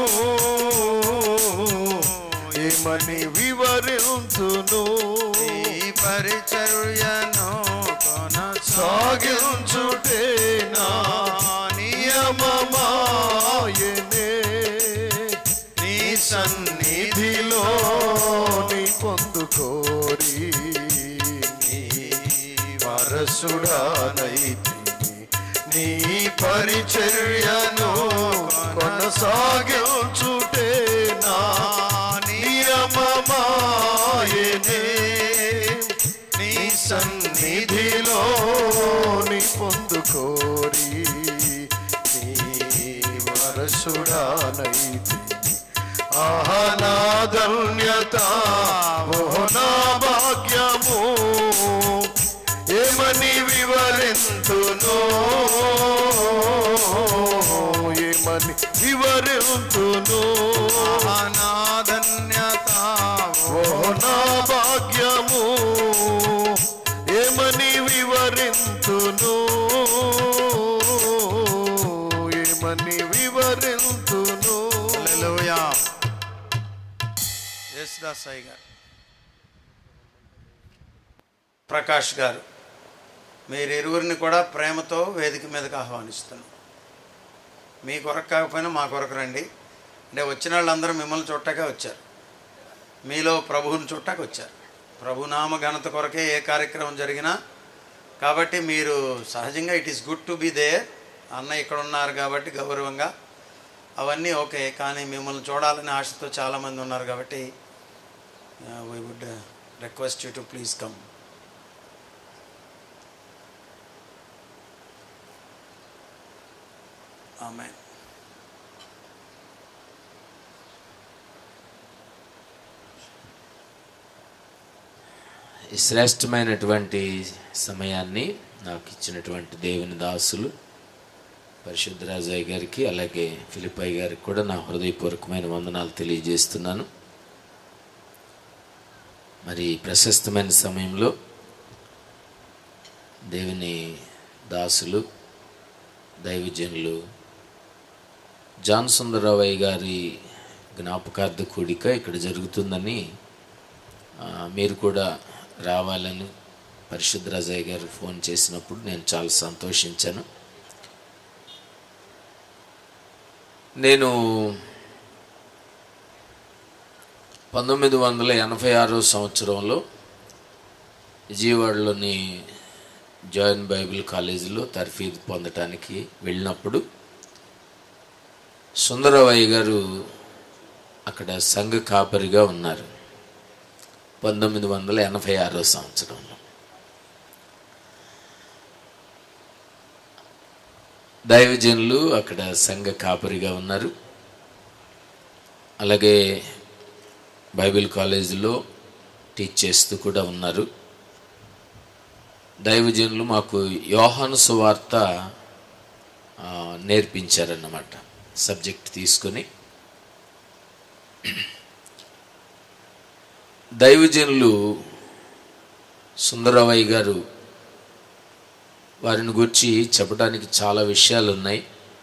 [SPEAKER 1] ఏమని వివరింతును
[SPEAKER 7] ఈ పరిచర్యను
[SPEAKER 1] సాగించుటే నా నియమమాయనే
[SPEAKER 7] నీ
[SPEAKER 1] సన్నిధిలో నీ పొందుకోరి నీ వారసుడానైతిని నీ పరిచర్యను కొనసాగించుటే నా నియమమాయనే నీ సన్నిధిలో నీ పొందుకోరి నీ వారసుడానైతిని ఆహా నా ధన్యత ఓహో నా భాగ్యము ఏమని వివరింతును ఏమని వివరింతును
[SPEAKER 7] నా ధన్యత
[SPEAKER 1] ఓహో నా భాగ్యము ఏమని వివరింతును ఏమని వివరింతును
[SPEAKER 7] హల్లెలూయా యేసుదాస్ సాయి గారు ప్రకాష్ గారు మీరు ఇరువురిని కూడా ప్రేమతో వేదిక మీదకి ఆహ్వానిస్తున్నాం మీ కొరకు కాకపోయినా మా కొరకు రండి అంటే వచ్చిన వాళ్ళందరూ మిమ్మల్ని చుట్టాకే వచ్చారు మీలో ప్రభువుని చుట్టాకి వచ్చారు ప్రభునామ ఘనత కొరకే ఏ కార్యక్రమం జరిగినా కాబట్టి మీరు సహజంగా it is good to be there అన్న ఇక్కడ ఉన్నారు కాబట్టి గౌరవంగా అవన్నీ ఓకే కానీ మిమ్మల్ని చూడాలని ఆశతో చాలామంది ఉన్నారు కాబట్టి we would request you to please come ఆమె
[SPEAKER 8] ఈ శ్రేష్టమైనటువంటి సమయాన్ని నాకు ఇచ్చినటువంటి దేవుని దాసులు పరిశుద్ధరాజయ్య గారికి అలాగే ఫిలిపయ్య గారికి కూడా నా హృదయపూర్వకమైన వందనాలు తెలియజేస్తున్నాను మరి ఈ ప్రశస్తమైన సమయంలో దేవుని దాసులు దైవజనులు జాన్ సుందరరావయ్య గారి జ్ఞాపకార్థ కూడిక ఇక్కడ జరుగుతుందని ఆ, మీరు కూడా రావాలని పరిశుద్ధ రాజయ్య గారు ఫోన్ చేసినప్పుడు నేను చాలా సంతోషించాను నేను పంతొమ్మిది వందల ఎనభై ఆరో సంవత్సరంలో విజయవాడలోని జాయిన్ బైబిల్ కాలేజీలో తర్ఫీదు పొందటానికి వెళ్ళినప్పుడు సుందరవయ్య గారు అక్కడ సంఘ కాపరిగా ఉన్నారు పంతొమ్మిది వందల ఎనభై ఆరో సంవత్సరంలో దైవజనులు అక్కడ సంఘ కాపరిగా ఉన్నారు అలాగే బైబిల్ కాలేజీలో టీచ్ చేస్తూ కూడా ఉన్నారు దైవజనులు మాకు యోహాను సువార్త ఆ, నేర్పించారన్నమాట సబ్జెక్ట్ తీసుకొని దైవజనులు సుందరవయ్య గారు వారిని గురించి చెప్పడానికి చాలా విషయాలు ఉన్నాయి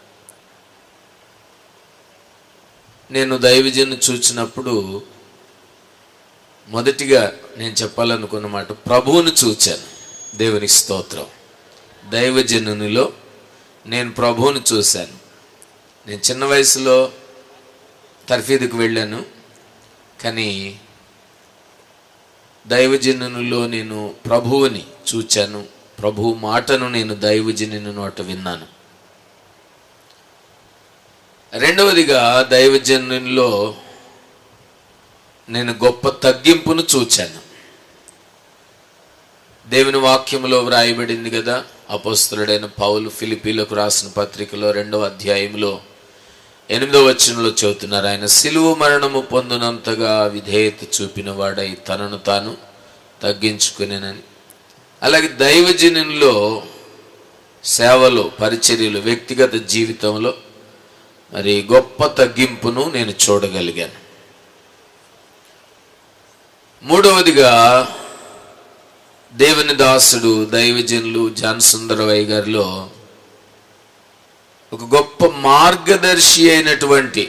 [SPEAKER 8] నేను దైవజను చూచినప్పుడు మొదటిగా నేను చెప్పాలనుకున్న మాట ప్రభువును చూచాను దేవుని స్తోత్రం దైవజనునిలో నేను ప్రభువును చూశాను నేను చిన్న వయసులో తర్ఫీదుకు వెళ్ళాను కానీ దైవజనునిలో నేను ప్రభువుని చూచాను ప్రభు మాటను నేను దైవజనుని నోట విన్నాను రెండవదిగా దైవజనునిలో నేను గొప్ప తగ్గింపును చూచాను దేవుని వాక్యములో వ్రాయబడింది కదా అపోస్తులుడైన పౌలు ఫిలిపీలకు రాసిన పత్రికలో రెండవ అధ్యాయంలో ఎనిమిదో వచనంలో చెబుతున్నారు ఆయన సిలువ మరణము పొందినంతగా విధేయత చూపిన వాడై తనను తాను తగ్గించుకునేనని అలాగే దైవజనుల్లో సేవలో పరిచర్యలు వ్యక్తిగత జీవితంలో మరి గొప్ప తగ్గింపును నేను చూడగలిగాను మూడవదిగా దేవుని దాసుడు దైవజనులు జాన్ సుందరవయ్య గారిలో ఒక గొప్ప మార్గదర్శి అయినటువంటి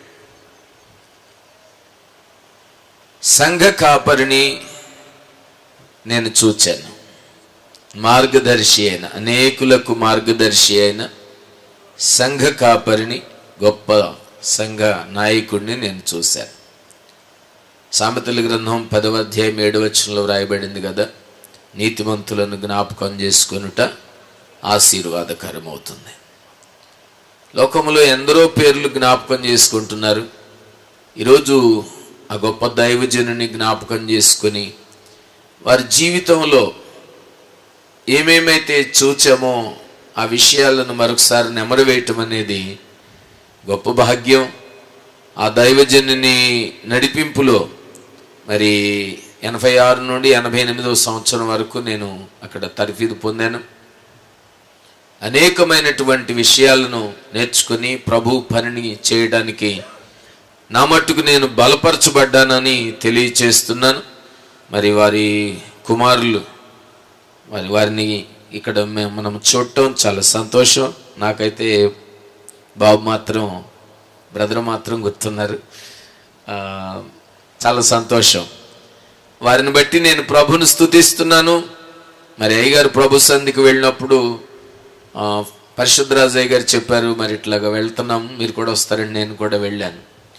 [SPEAKER 8] సంఘ కాపరిని నేను చూచాను మార్గదర్శి అయిన అనేకులకు మార్గదర్శి అయిన సంఘ కాపరిని గొప్ప సంఘ నాయకుడిని నేను చూశాను సామెతల గ్రంథం పదవ అధ్యాయం ఏడవ వచనంలో వ్రాయబడింది కదా నీతిమంతులను జ్ఞాపకం చేసుకొనుట ఆశీర్వాదకరం అవుతుంది లోకములో ఎందరో పేర్లు జ్ఞాపకం చేసుకుంటున్నారు ఈరోజు ఆ గొప్ప దైవజనుని జ్ఞాపకం చేసుకొని వారి జీవితంలో ఏమేమైతే చూచామో ఆ విషయాలను మరొకసారి నెమరవేయటం అనేది గొప్ప భాగ్యం ఆ దైవజనుని నడిపింపులో మరి ఎనభై ఆరు నుండి ఎనభై ఎనిమిదవ సంవత్సరం వరకు నేను అక్కడ తర్ఫీదు పొందాను అనేకమైనటువంటి విషయాలను నేర్చుకుని ప్రభు పనిని చేయడానికి నా మట్టుకు నేను బలపరచబడ్డానని తెలియచేస్తున్నాను మరి వారి కుమారులు మరి వారిని ఇక్కడ మేము మనం చూడటం చాలా సంతోషం నాకైతే బాబు మాత్రం బ్రదర్ మాత్రం గుర్తున్నారు ఆ, చాలా సంతోషం వారిని బట్టి నేను ప్రభుని స్తుతిస్తున్నాను మరి అయ్యగారు ప్రభు సంధికి వెళ్ళినప్పుడు ఆ, పరిశుద్ధరాజయ్య గారు చెప్పారు మరి ఇట్లాగా వెళ్తున్నాం మీరు కూడా వస్తారని నేను కూడా వెళ్ళాను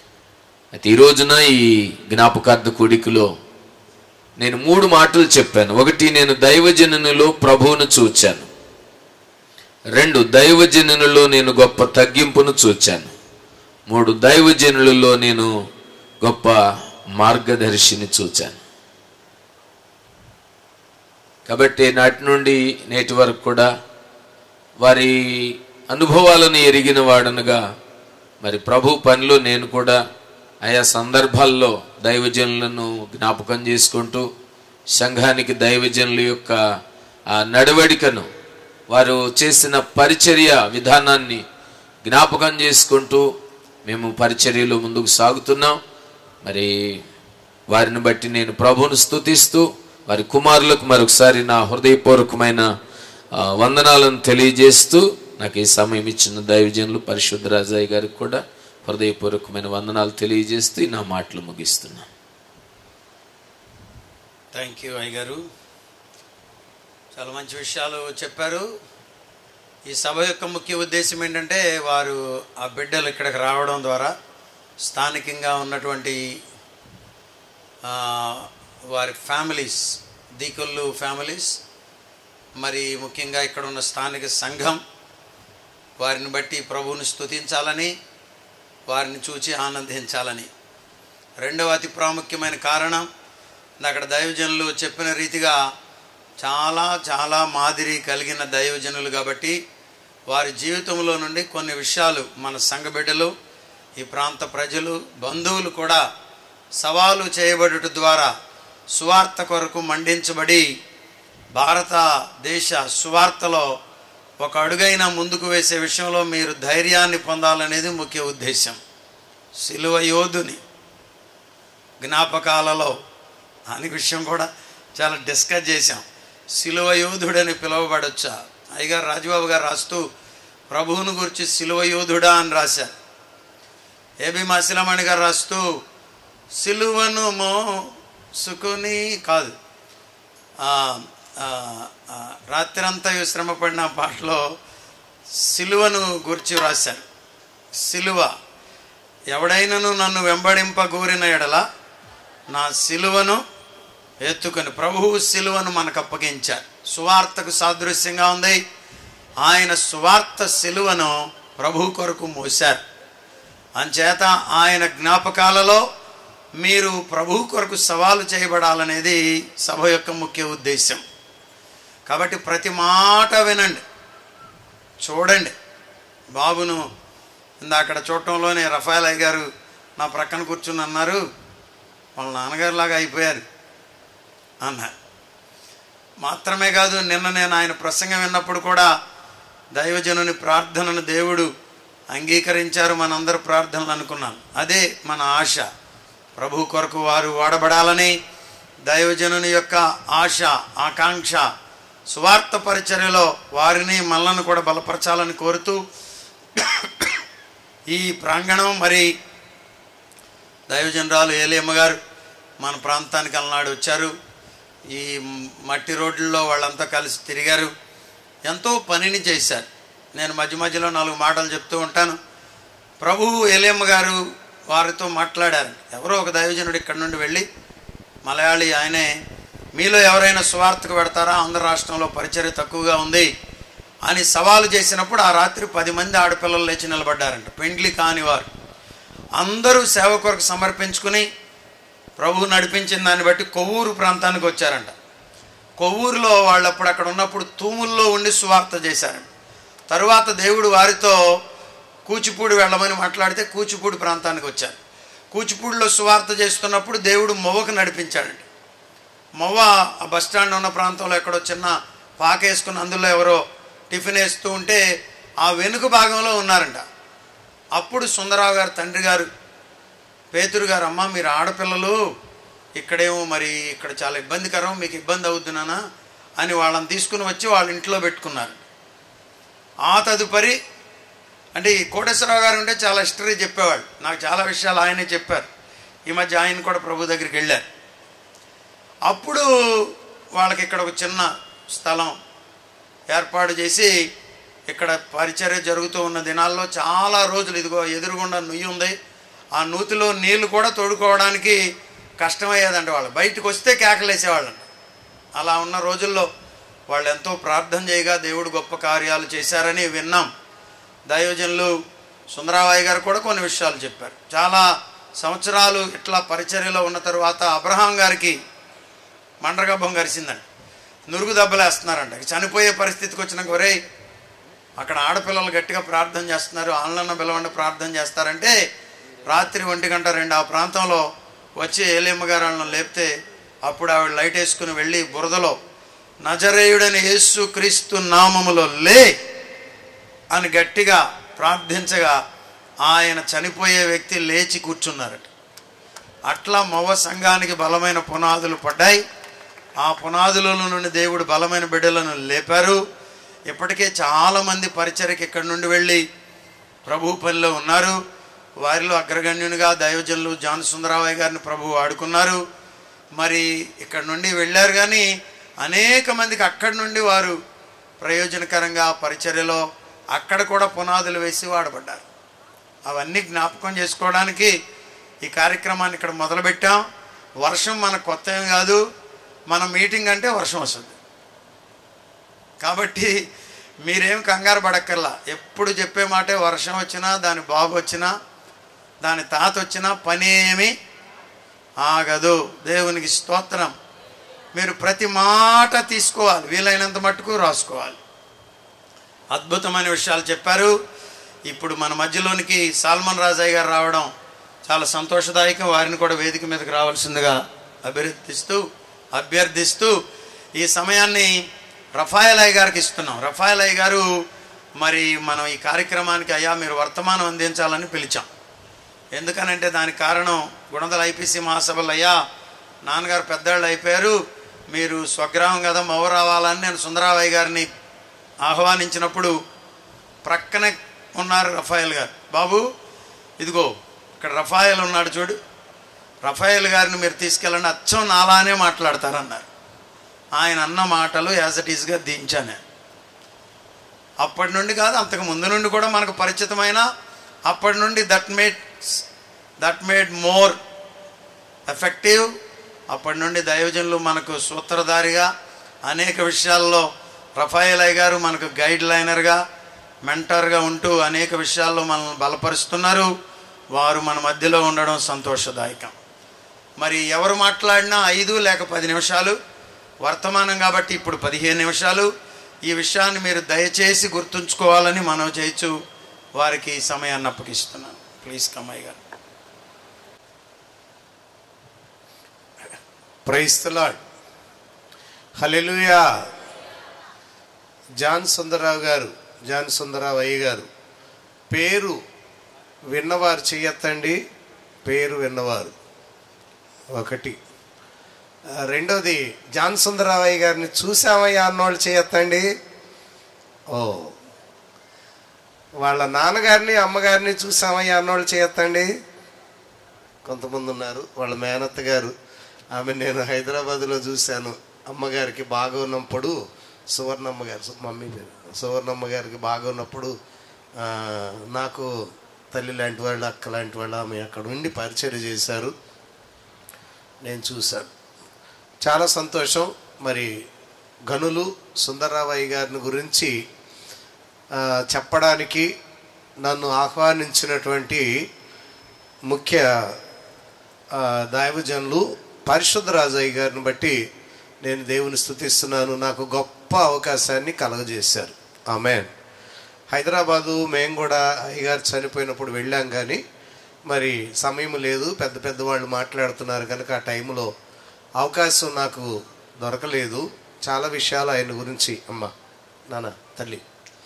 [SPEAKER 8] అయితే ఈ రోజున ఈ జ్ఞాపకార్థ కూడికలో నేను మూడు మాటలు చెప్పాను ఒకటి నేను దైవజనునిలో ప్రభువును చూచాను రెండు దైవజనునిలో నేను గొప్ప తగ్గింపును చూచాను మూడు దైవజనులలో నేను గొప్ప మార్గదర్శిని చూచాను కాబట్టి నాటి నుండి నేటి వరకు కూడా వారి అనుభవాలను ఎరిగిన వాడనుగా మరి ప్రభు పనిలో నేను కూడా ఆయా సందర్భాల్లో దైవజనులను జ్ఞాపకం చేసుకుంటూ సంఘానికి దైవజనుల యొక్క ఆ నడవడికను వారు చేసిన పరిచర్య విధానాన్ని జ్ఞాపకం చేసుకుంటూ మేము పరిచర్యలో ముందుకు సాగుతున్నాం మరి వారిని బట్టి నేను ప్రభువును స్తుతిస్తూ వారి కుమారులకు మరొకసారి నా హృదయపూర్వకమైన ఆ, వందనాలను తెలియజేస్తూ నాకు ఈ సమయం ఇచ్చిన దైవజనులు పరిశుద్ధ రాజయ్య గారికి కూడా హృదయపూర్వకమైన వందనాలు తెలియజేస్తూ ఈ నా మాటలు ముగిస్తున్నాను
[SPEAKER 7] థ్యాంక్ యూ అయ్య గారు చాలా మంచి విషయాలు చెప్పారు ఈ సభ యొక్క ముఖ్య ఉద్దేశం ఏంటంటే వారు ఆ బిడ్డలు ఇక్కడికి రావడం ద్వారా స్థానికంగా ఉన్నటువంటి ఆ, వారి ఫ్యామిలీస్ దీకొల్లు ఫ్యామిలీస్ మరి ముఖ్యంగా ఇక్కడ ఉన్న స్థానిక సంఘం వారిని బట్టి ప్రభువుని స్తుతించాలని వారిని చూచి ఆనందించాలని రెండవ అతి ప్రాముఖ్యమైన కారణం అక్కడ దైవజనులు చెప్పిన రీతిగా చాలా చాలా మాదిరి కలిగిన దైవజనులు కాబట్టి వారి జీవితంలో నుండి కొన్ని విషయాలు మన సంఘ బిడ్డలు ఈ ప్రాంత ప్రజలు బంధువులు కూడా సవాలు చేయబడుట ద్వారా సువార్త కొరకు మండించబడి భారతదేశ సువార్తలో ఒక అడుగైన ముందుకు వేసే విషయంలో మీరు ధైర్యాన్ని పొందాలనేది ముఖ్య ఉద్దేశం సిలువ యోధుని జ్ఞాపకాలలో అనే విషయం కూడా చాలా డిస్కస్ చేశాం సిలువ యోధుడని పిలువబడొచ్చా అయ్యగారు రాజబాబు గారు రాస్తూ ప్రభువును గురించి సిలువ యోధుడా అని రాశారు ఏబి మాసిలమణి గారు రాస్తూ సిలువను మోసుకుని కాదు ఆ, ఆ, ఆ, రాత్రంతా శ్రమ పడిన పాటలో సిలువను గురించి రాశారు సిలువ ఎవడైనను నన్ను వెంబడింపగూరిన ఎడల నా సిలువను ఎత్తుకొని ప్రభువు సిలువను మనకు అప్పగించారు సువార్తకు సాదృశ్యంగా ఉంది ఆయన సువార్త సిలువను ప్రభు కొరకు మోశారు అంచేత ఆయన జ్ఞాపకాలలో మీరు ప్రభు కొరకు సవాలు చేయబడాలనేది సభ యొక్క ముఖ్య ఉద్దేశం కాబట్టి ప్రతి మాట వినండి చూడండి బాబును ఇందాకడ చూడటంలోనే రఫాయల్ అయ్య గారు నా ప్రక్కన కూర్చుని అన్నారు వాళ్ళ నాన్నగారు లాగా అయిపోయారు అన్నారు మాత్రమే కాదు నిన్న నేను ఆయన ప్రసంగం విన్నప్పుడు కూడా దైవజనుని ప్రార్థనను దేవుడు అంగీకరించారు మనందరి ప్రార్థనలు అనుకున్నాను అదే మన ఆశ ప్రభు కొరకు వారు వాడబడాలని దైవజనుని యొక్క ఆశ ఆకాంక్ష సువార్త పరిచర్యలో వారిని మళ్ళను కూడా బలపరచాలని కోరుతూ ఈ ప్రాంగణం మరి దైవజనరాలు ఏలేమ్మ గారు మన ప్రాంతానికి అలనాడు వచ్చారు ఈ మట్టి రోడ్లలో వాళ్ళంతా కలిసి తిరిగారు ఎంతో పనిని చేశారు నేను మధ్య మధ్యలో నాలుగు మాటలు చెప్తూ ఉంటాను ప్రభువు ఏలేమ్మ గారు వారితో మాట్లాడారు ఎవరో ఒక దైవజనుడు ఇక్కడ నుండి వెళ్ళి మలయాళీ ఆయనే మీలో ఎవరైనా సువార్తకు పెడతారా ఆంధ్ర రాష్ట్రంలో పరిచర్య తక్కువగా ఉంది అని సవాలు చేసినప్పుడు ఆ రాత్రి పది మంది ఆడపిల్లలు లేచి నిలబడ్డారంట పెండ్లి కాని వారు అందరూ సేవ కొరకు సమర్పించుకుని ప్రభువు నడిపించిన దాన్ని బట్టి కొవ్వూరు ప్రాంతానికి వచ్చారంట కొవ్వూరులో వాళ్ళు అప్పుడు అక్కడ ఉన్నప్పుడు తూముల్లో ఉండి సువార్త చేశారంట తరువాత దేవుడు వారితో కూచిపూడి వెళ్ళమని మాట్లాడితే కూచిపూడి ప్రాంతానికి వచ్చారు కూచిపూడిలో సువార్త చేస్తున్నప్పుడు దేవుడు మొవ్వకు నడిపించాడండి మొవ్వ ఆ బస్ స్టాండ్ ఉన్న ప్రాంతంలో ఎక్కడో చిన్న పాక వేసుకుని అందులో ఎవరో టిఫిన్ వేస్తూ ఉంటే ఆ వెనుక భాగంలో ఉన్నారంట అప్పుడు సుందరరావు గారు తండ్రి గారు పేతురు గారు అమ్మ మీరు ఆడపిల్లలు ఇక్కడేమో మరి ఇక్కడ చాలా ఇబ్బందికరం మీకు ఇబ్బంది అవుతున్నానా అని వాళ్ళని తీసుకుని వచ్చి వాళ్ళ ఇంట్లో పెట్టుకున్నారు ఆ తదుపరి అంటే ఈ కోటేశ్వరరావు గారు ఉంటే చాలా హిస్టరీ చెప్పేవాళ్ళు నాకు చాలా విషయాలు ఆయనే చెప్పారు ఈ మధ్య ఆయన కూడా ప్రభు దగ్గరికి వెళ్ళారు అప్పుడు వాళ్ళకి ఇక్కడ ఒక చిన్న స్థలం ఏర్పాటు చేసి ఇక్కడ పరిచర్య జరుగుతూ ఉన్న దినాల్లో చాలా రోజులు ఇదిగో ఎదురుగుండా నుయ్యి ఉంది ఆ నూతిలో నీళ్లు కూడా తోడుకోవడానికి కష్టమయ్యేదంట వాళ్ళు బయటకు వస్తే కేకలేసేవాళ్ళంట అలా ఉన్న రోజుల్లో వాళ్ళు ఎంతో ప్రార్థన చేయగా దేవుడు గొప్ప కార్యాలు చేశారని విన్నాం దైవజనులు సుందరాబాయి గారు కూడా కొన్ని విషయాలు చెప్పారు చాలా సంవత్సరాలు ఇట్లా పరిచర్యలో ఉన్న తర్వాత అబ్రహాం గారికి మండరగబ్బం గరిసిందండి నురుగు దెబ్బలేస్తున్నారంట ఇక చనిపోయే పరిస్థితికి వచ్చినాక ఒరేయ్ అక్కడ ఆడపిల్లలు గట్టిగా ప్రార్థన చేస్తున్నారు ఆన్లైన్ పిలవండి ప్రార్థన చేస్తారంటే రాత్రి ఒంటి గంట రెండు ఆ ప్రాంతంలో వచ్చి ఏలేమ్మ గారు వాళ్ళని లేపితే అప్పుడు ఆవిడ లైట్ వేసుకుని వెళ్ళి బురదలో నజరేయుడని యేసు క్రీస్తు నామములో లే అని గట్టిగా ప్రార్థించగా ఆయన చనిపోయే వ్యక్తి లేచి కూర్చున్నారట అట్లా మవ సంఘానికి బలమైన పునాదులు పడ్డాయి ఆ పునాదులలో నుండి దేవుడు బలమైన బిడ్డలను లేపారు ఇప్పటికే చాలామంది పరిచయకి ఇక్కడి నుండి వెళ్ళి ప్రభు పనిలో ఉన్నారు వారిలో అగ్రగణ్యునిగా దైవజనులు జాన్ సుందరావయ్య గారిని ప్రభు వాడుకున్నారు మరి ఇక్కడ నుండి వెళ్ళారు కానీ అనేక మందికి అక్కడి నుండి వారు ప్రయోజనకరంగా పరిచర్యలో అక్కడ కూడా పునాదులు వేసి వాడబడ్డారు అవన్నీ జ్ఞాపకం చేసుకోవడానికి ఈ కార్యక్రమాన్ని ఇక్కడ మొదలుపెట్టాం వర్షం మన కొత్త ఏం కాదు మన మీటింగ్ అంటే వర్షం వస్తుంది కాబట్టి మీరేం కంగారు పడక్కర్లా ఎప్పుడు చెప్పే మాటే వర్షం వచ్చినా దాని బాబు వచ్చినా దాని తాత వచ్చినా పని ఏమి ఆగదు దేవునికి స్తోత్రం మీరు ప్రతి మాట తీసుకోవాలి వీలైనంత మట్టుకు రాసుకోవాలి అద్భుతమైన విషయాలు చెప్పారు ఇప్పుడు మన మధ్యలోనికి సాల్మన్ రాజయ్య గారు రావడం చాలా సంతోషదాయకం వారిని కూడా వేదిక మీదకి రావాల్సిందిగా అభ్యర్థిస్తూ అభ్యర్థిస్తూ ఈ సమయాన్ని రఫాయల్ అయ్య గారికి ఇస్తున్నాం రఫాయల్ అయ్య గారు మరి మనం ఈ కార్యక్రమానికి అయ్యా మీరు వర్తమానం అందించాలని పిలిచాం ఎందుకనంటే దానికి కారణం గుణదల ఐపీసీ మహాసభలు అయ్యా నాన్నగారు పెద్దవాళ్ళు అయిపోయారు మీరు స్వగ్రామం కదా మవ్వ రావాలని నేను సుందరావయ్య గారిని ఆహ్వానించినప్పుడు ప్రక్కనే ఉన్నారు రఫాయల్ గారు బాబు ఇదిగో ఇక్కడ రఫాయల్ ఉన్నాడు చూడు రఫాయల్ గారిని మీరు తీసుకెళ్ళండి అచ్చం నాలానే మాట్లాడతారన్నారు ఆయన అన్న మాటలు యాజ్ ఇట్ ఈస్గా దించాను అప్పటి నుండి కాదు అంతకు ముందు నుండి కూడా మనకు పరిచితమైన అప్పటి నుండి that made that made more effective అప్పటి నుండి దైవజనులు మనకు సూత్రధారిగా అనేక విషయాల్లో రఫాయలయ్య గారు మనకు గైడ్ లైనర్గా మెంటర్గా ఉంటూ అనేక విషయాల్లో మనల్ని బలపరుస్తున్నారు వారు మన మధ్యలో ఉండడం సంతోషదాయకం మరి ఎవరు మాట్లాడినా ఐదు లేక పది నిమిషాలు వర్తమానం కాబట్టి ఇప్పుడు పదిహేను నిమిషాలు ఈ విషయాన్ని మీరు దయచేసి గుర్తుంచుకోవాలని మనం చేయొచ్చు వారికి ఈ సమయాన్ని అప్పగిస్తున్నాను ప్లీజ్ కమ్మయ్య గారు
[SPEAKER 9] ప్రైస్తలాడ్ హలెలుయా జాన్ సుందరరావు గారు జాన్ సుందరరావు అయ్య గారు పేరు విన్నవారు చెయ్యొత్తండి పేరు విన్నవారు ఒకటి ఆ, రెండోది జాన్ సుందరరావయ్య గారిని చూసామయ్యా అన్నోళ్ళు చేయొత్తండి ఓ వాళ్ళ నాన్నగారిని అమ్మగారిని చూసామయ్యా అన్నోళ్ళు చేయొత్తండి కొంతమంది ఉన్నారు వాళ్ళ మేనత్త గారు ఆమె నేను హైదరాబాద్లో చూశాను అమ్మగారికి బాగా ఉన్నప్పుడు సువర్ణమ్మ గారు సు- మమ్మీ పేరు సువర్ణమ్మ గారికి బాగా ఉన్నప్పుడు ఆ, నాకు తల్లి లాంటి వాళ్ళు అక్క లాంటి వాళ్ళు ఆమె అక్కడ ఉండి పరిచయం చేశారు నేను చూశాను చాలా సంతోషం మరి గనులు సుందరరావయ్య గారిని గురించి ఆ, చెప్పడానికి నన్ను ఆహ్వానించినటువంటి ముఖ్య ఆ, దైవజనులు పరిశుద్ధ రాజయ్య గారిని బట్టి నేను దేవుని స్థుతిస్తున్నాను నాకు గొప్ప అవకాశాన్ని కలగజేశారు ఆమె హైదరాబాదు మేము కూడా అయ్యగారు చనిపోయినప్పుడు వెళ్ళాం కానీ మరి సమయం లేదు పెద్ద పెద్ద వాళ్ళు మాట్లాడుతున్నారు కనుక ఆ టైంలో అవకాశం నాకు దొరకలేదు చాలా విషయాలు ఆయన గురించి అమ్మ నాన్న తల్లి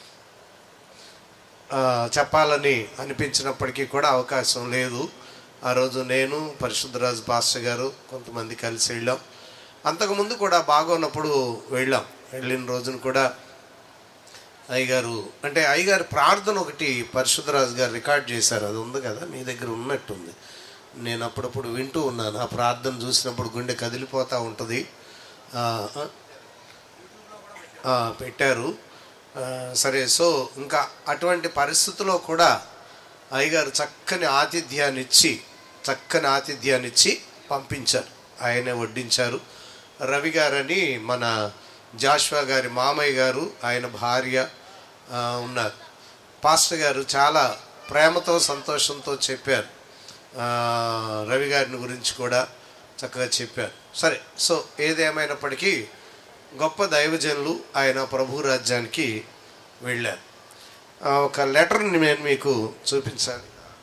[SPEAKER 9] ఆ, చెప్పాలని అనిపించినప్పటికీ కూడా అవకాశం లేదు ఆ రోజు నేను పరిశుద్ధరాజు పాస్టర్ గారు కొంతమంది కలిసి వెళ్ళాం అంతకుముందు కూడా బాగున్నప్పుడు వెళ్ళాం వెళ్ళిన రోజున కూడా అయ్యగారు అంటే అయ్యగారు ప్రార్థన ఒకటి పరిశుద్ధరాజు గారు రికార్డ్ చేశారు అది ఉంది కదా మీ దగ్గర ఉన్నట్టుంది నేను అప్పుడప్పుడు వింటూ ఉన్నాను ఆ ప్రార్థన చూసినప్పుడు గుండె కదిలిపోతూ ఉంటుంది ఆ, ఆ, ఆ, పెట్టారు ఆ, సరే సో ఇంకా అటువంటి పరిస్థితిలో కూడా అయ్యగారు చక్కని ఆతిథ్యాన్ని ఇచ్చి చక్కని ఆతిథ్యాన్ని ఇచ్చి పంపించారు ఆయనే వడ్డించారు రవి గారని మన జాష్వా గారి మామయ్య గారు ఆయన భార్య ఆ, ఉన్నారు పాస్టర్ గారు చాలా ప్రేమతో సంతోషంతో చెప్పారు ఆ, రవి గారిని గురించి కూడా చక్కగా చెప్పారు సరే సో ఏదేమైనప్పటికీ గొప్ప దైవజనులు ఆయన ప్రభు రాజ్యానికి వెళ్ళారు ఆ, ఒక లెటర్ని నేను మీకు చూపించాలి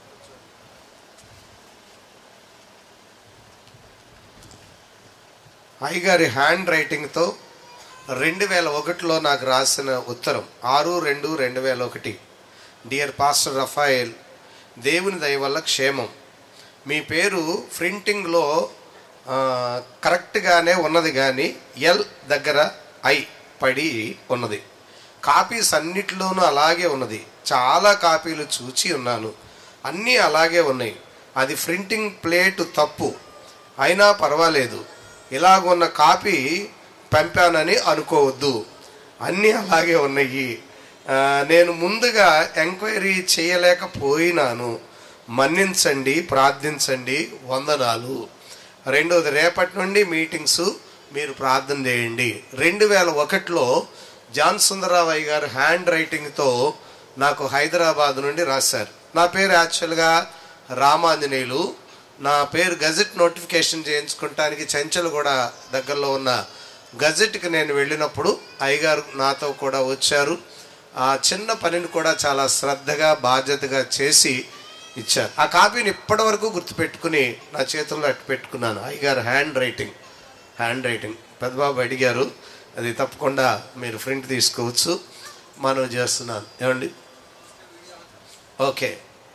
[SPEAKER 9] అయ్యగారి హ్యాండ్ రైటింగ్తో రెండు వేల ఒకటిలో నాకు రాసిన ఉత్తరం ఆరు రెండు రెండు వేల ఒకటి డియర్ పాస్టర్ రఫాయల్ దేవుని దయ వల్ల క్షేమం మీ పేరు ప్రింటింగ్లో ఆ, కరెక్ట్గానే ఉన్నది కానీ ఎల్ దగ్గర ఐ పడి ఉన్నది కాపీస్ అన్నిటిలోనూ అలాగే ఉన్నది చాలా కాపీలు చూచి ఉన్నాను అన్నీ అలాగే ఉన్నాయి అది ప్రింటింగ్ ప్లేట్ తప్పు అయినా పర్వాలేదు ఇలాగున్న కాపీ పంపానని అనుకోవద్దు అన్నీ అలాగే ఉన్నాయి ఆ, నేను ముందుగా ఎంక్వైరీ చేయలేకపోయినాను మన్నించండి ప్రార్థించండి వందనాలు రెండోది రేపటి నుండి మీటింగ్స్ మీరు ప్రార్థన చేయండి రెండు వేల ఒకటిలో జాన్ సుందరరావయ్య గారు హ్యాండ్ రైటింగ్తో నాకు హైదరాబాద్ నుండి రాశారు నా పేరు యాక్చువల్గా రామాంజనేయులు నా పేరు గజెట్ నోటిఫికేషన్ చేయించుకోవటానికి చెంచలు కూడా దగ్గరలో ఉన్న గజెట్కి నేను వెళ్ళినప్పుడు అయ్యగారు నాతో కూడా వచ్చారు ఆ చిన్న పనిని కూడా చాలా శ్రద్ధగా బాధ్యతగా చేసి ఇచ్చారు ఆ కాపీని ఇప్పటి వరకు గుర్తుపెట్టుకుని నా చేతుల్లో అట్టు పెట్టుకున్నాను అయ్యగారు హ్యాండ్ రైటింగ్ హ్యాండ్ రైటింగ్ పెద్దబాబు అడిగారు అది తప్పకుండా మీరు ప్రింట్ తీసుకోవచ్చు మనం చేస్తున్నాను ఏమండి ఓకే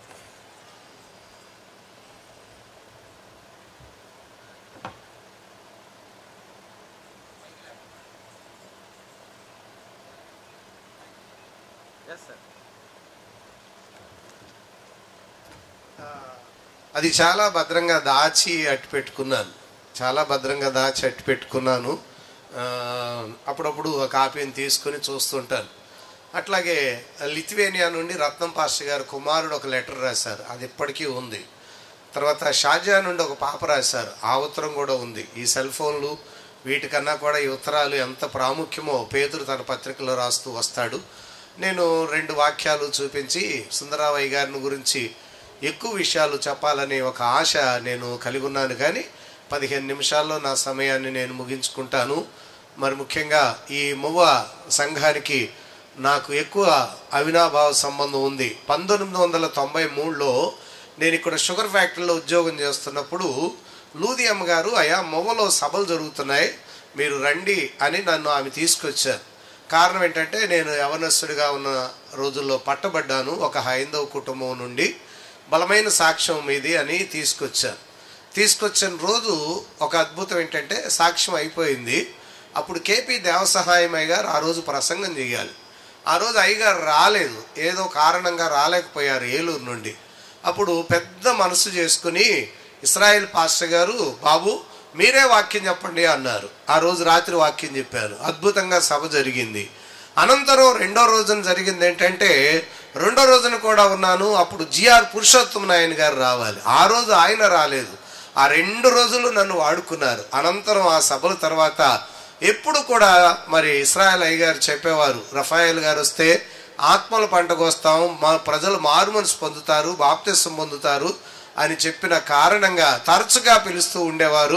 [SPEAKER 9] అది చాలా భద్రంగా దాచి అట్టు పెట్టుకున్నాను చాలా భద్రంగా దాచి అట్టు పెట్టుకున్నాను ఆ, అప్పుడప్పుడు ఆ కాపీని తీసుకొని చూస్తుంటాను అట్లాగే లిథువేనియా నుండి రత్నం పాస్టర్ గారు కుమారుడు ఒక లెటర్ రాశారు అది ఇప్పటికీ ఉంది తర్వాత షాజా నుండి ఒక పాప రాశారు ఆ ఉత్తరం కూడా ఉంది ఈ సెల్ ఫోన్లు వీటికన్నా కూడా ఈ ఉత్తరాలు ఎంత ప్రాముఖ్యమో పేదరు తన పత్రికలో రాస్తూ వస్తాడు నేను రెండు వాక్యాలు చూపించి సుందరావయ్య గారిని గురించి ఎక్కువ విషయాలు చెప్పాలనే ఒక ఆశ నేను కలిగి ఉన్నాను కానీ పదిహేను నిమిషాల్లో నా సమయాన్ని నేను ముగించుకుంటాను మరి ముఖ్యంగా ఈ మువ్వ సంఘానికి నాకు ఎక్కువ అవినాభావ సంబంధం ఉంది పంతొమ్మిది వందల తొంభై మూడులో నేను ఇక్కడ షుగర్ ఫ్యాక్టరీలో ఉద్యోగం చేస్తున్నప్పుడు లూది అమ్మ గారు అయా మొవ్వలో సభలు జరుగుతున్నాయి మీరు రండి అని నన్ను ఆమె తీసుకొచ్చారు కారణం ఏంటంటే నేను యవనస్తుడిగా ఉన్న రోజుల్లో పట్టబడ్డాను ఒక హైందవ కుటుంబం నుండి బలమైన సాక్ష్యం మీది అని తీసుకొచ్చాను తీసుకొచ్చిన రోజు ఒక అద్భుతం ఏంటంటే సాక్ష్యం అయిపోయింది అప్పుడు కేపీ దేవసహాయమయ్య గారు ఆ రోజు ప్రసంగం చేయాలి ఆ రోజు అయ్యగారు రాలేదు ఏదో కారణంగా రాలేకపోయారు ఏలూరు నుండి అప్పుడు పెద్ద మనసు చేసుకుని ఇస్రాయేల్ పాస్టర్ గారు బాబు మీరే వాక్యం చెప్పండి అన్నారు ఆ రోజు రాత్రి వాక్యం చెప్పారు అద్భుతంగా సభ జరిగింది అనంతరం రెండో రోజున జరిగింది ఏంటంటే రెండో రోజున కూడా ఉన్నాను అప్పుడు జిఆర్ పురుషోత్తమ నాయన గారు రావాలి ఆ రోజు ఆయన రాలేదు ఆ రెండు రోజులు నన్ను వాడుకున్నారు అనంతరం ఆ సభల తర్వాత ఎప్పుడు కూడా మరి ఇస్రాయల్ అయ్య గారు చెప్పేవారు రఫాయల్ గారు వస్తే ఆత్మల పంటకు వస్తాం మా ప్రజలు మారుమనసు పొందుతారు బాప్తిసం పొందుతారు అని చెప్పిన కారణంగా తరచుగా పిలుస్తూ ఉండేవారు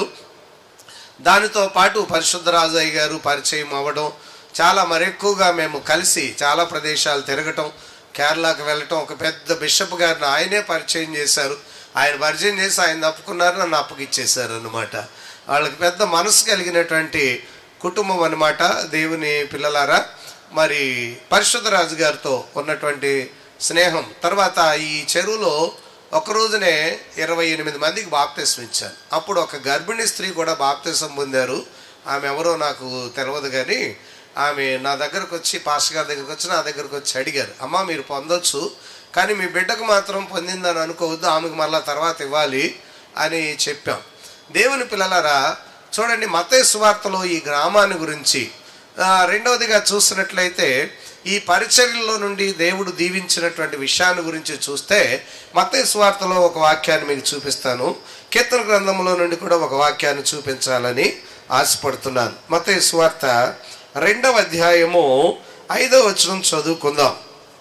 [SPEAKER 9] దానితో పాటు పరిశుద్ధరాజు అయ్య గారు పరిచయం అవ్వడం చాలా మరెక్కువగా మేము కలిసి చాలా ప్రదేశాలు తిరగటం కేరళకు వెళ్ళటం ఒక పెద్ద బిషప్ గారిని ఆయనే పరిచయం చేశారు ఆయన పరిచయం చేసి ఆయన తప్పుకున్నారు నన్ను అప్పగిచ్చేశారు అనమాట వాళ్ళకి పెద్ద మనసు కలిగినటువంటి కుటుంబం అనమాట దేవుని పిల్లలారా మరి పరిశుద్ధరాజు గారితో ఉన్నటువంటి స్నేహం తర్వాత ఈ చెరువులో ఒక రోజునే ఇరవై ఎనిమిది మందికి బాప్తిసం ఇచ్చాను అప్పుడు ఒక గర్భిణీ స్త్రీ కూడా బాప్తిసం పొందారు ఆమె ఎవరో నాకు తెలియదు కానీ ఆమె నా దగ్గరకు వచ్చి పాస్టర్ గారి దగ్గరకు వచ్చి నా దగ్గరకు వచ్చి అడిగారు అమ్మ మీరు పొందొచ్చు కానీ మీ బిడ్డకు మాత్రం పొందిందని అనుకోవద్దు ఆమెకు మళ్ళా తర్వాత ఇవ్వాలి అని చెప్పాం దేవుని పిల్లలారా చూడండి మతయ సువార్తలో ఈ గ్రామాన్ని గురించి ఆ, రెండవదిగా చూసినట్లయితే ఈ పరిచర్యలో నుండి దేవుడు దీవించినటువంటి విషయాన్ని గురించి చూస్తే మత్తయి సువార్తలో ఒక వాక్యాన్ని మీకు చూపిస్తాను కీర్తన గ్రంథంలో నుండి కూడా ఒక వాక్యాన్ని చూపించాలని ఆశపడుతున్నాను మత్తయి సువార్త రెండవ అధ్యాయము ఐదవ వచనం చదువుకుందాం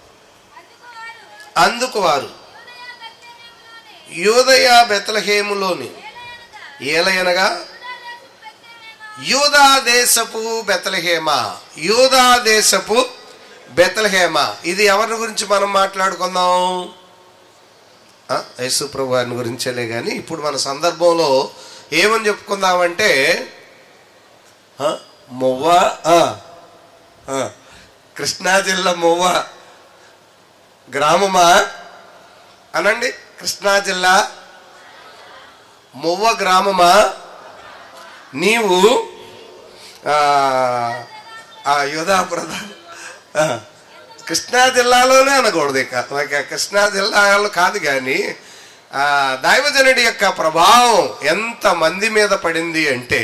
[SPEAKER 9] అందుకు వారు యూదయ బెతలహేములోని ఏలయనగా యూదా దేశపు బెతలహేమ యూదా దేశపు బెతలహేమ ఇది ఎవరి గురించి మనం మాట్లాడుకుందాం ఆ, యేసు ప్రభు వారిని గురించేలే కానీ ఇప్పుడు మన సందర్భంలో ఏమని చెప్పుకుందామంటే ఆ, మొవ్వ ఆ, ఆ, కృష్ణా జిల్లా మొవ్వ గ్రామమా అనండి కృష్ణా జిల్లా మొవ్వ గ్రామమా నీవు ఆ, ఆ యోధా ప్రధాన ఆ, కృష్ణా జిల్లాలోనే అనకూడదు ఇక ఇక కృష్ణా జిల్లాలో కాదు కానీ ఆ, దైవజనుడి యొక్క ప్రభావం ఎంత మంది మీద పడింది అంటే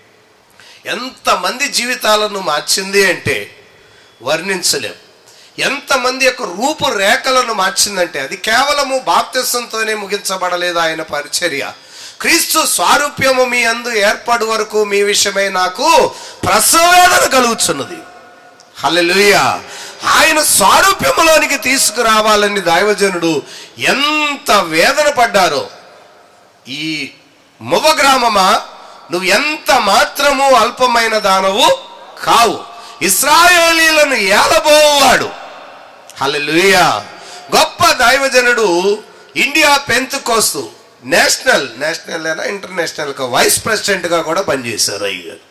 [SPEAKER 9] ఎంతమంది జీవితాలను మార్చింది అంటే వర్ణించలేం ఎంతమంది యొక్క రూపురేఖలను మార్చిందంటే అది కేవలము బాప్తిసంతోనే ముగించబడలేదు ఆయన పరిచర్య క్రీస్తు స్వారూప్యము మీ అందు ఏర్పడు వరకు మీ విషయమై నాకు ప్రసవేదన కలుగుతున్నది హల్లెలూయా ఆయన స్వారూప్యములోనికి తీసుకురావాలని దైవజనుడు ఎంత వేదన పడ్డారో ఈ మువ గ్రామమా నువ్వు ఎంత మాత్రము అల్పమైన దానవు కావు ఇస్రాయేలీలను ఏలబోవాడు హల్లెలూయా గొప్ప దైవజనుడు India pentecost national national అయినా ఇంటర్నేషనల్ వైస్ ప్రెసిడెంట్ గా కూడా పనిచేశారు అయ్య గారు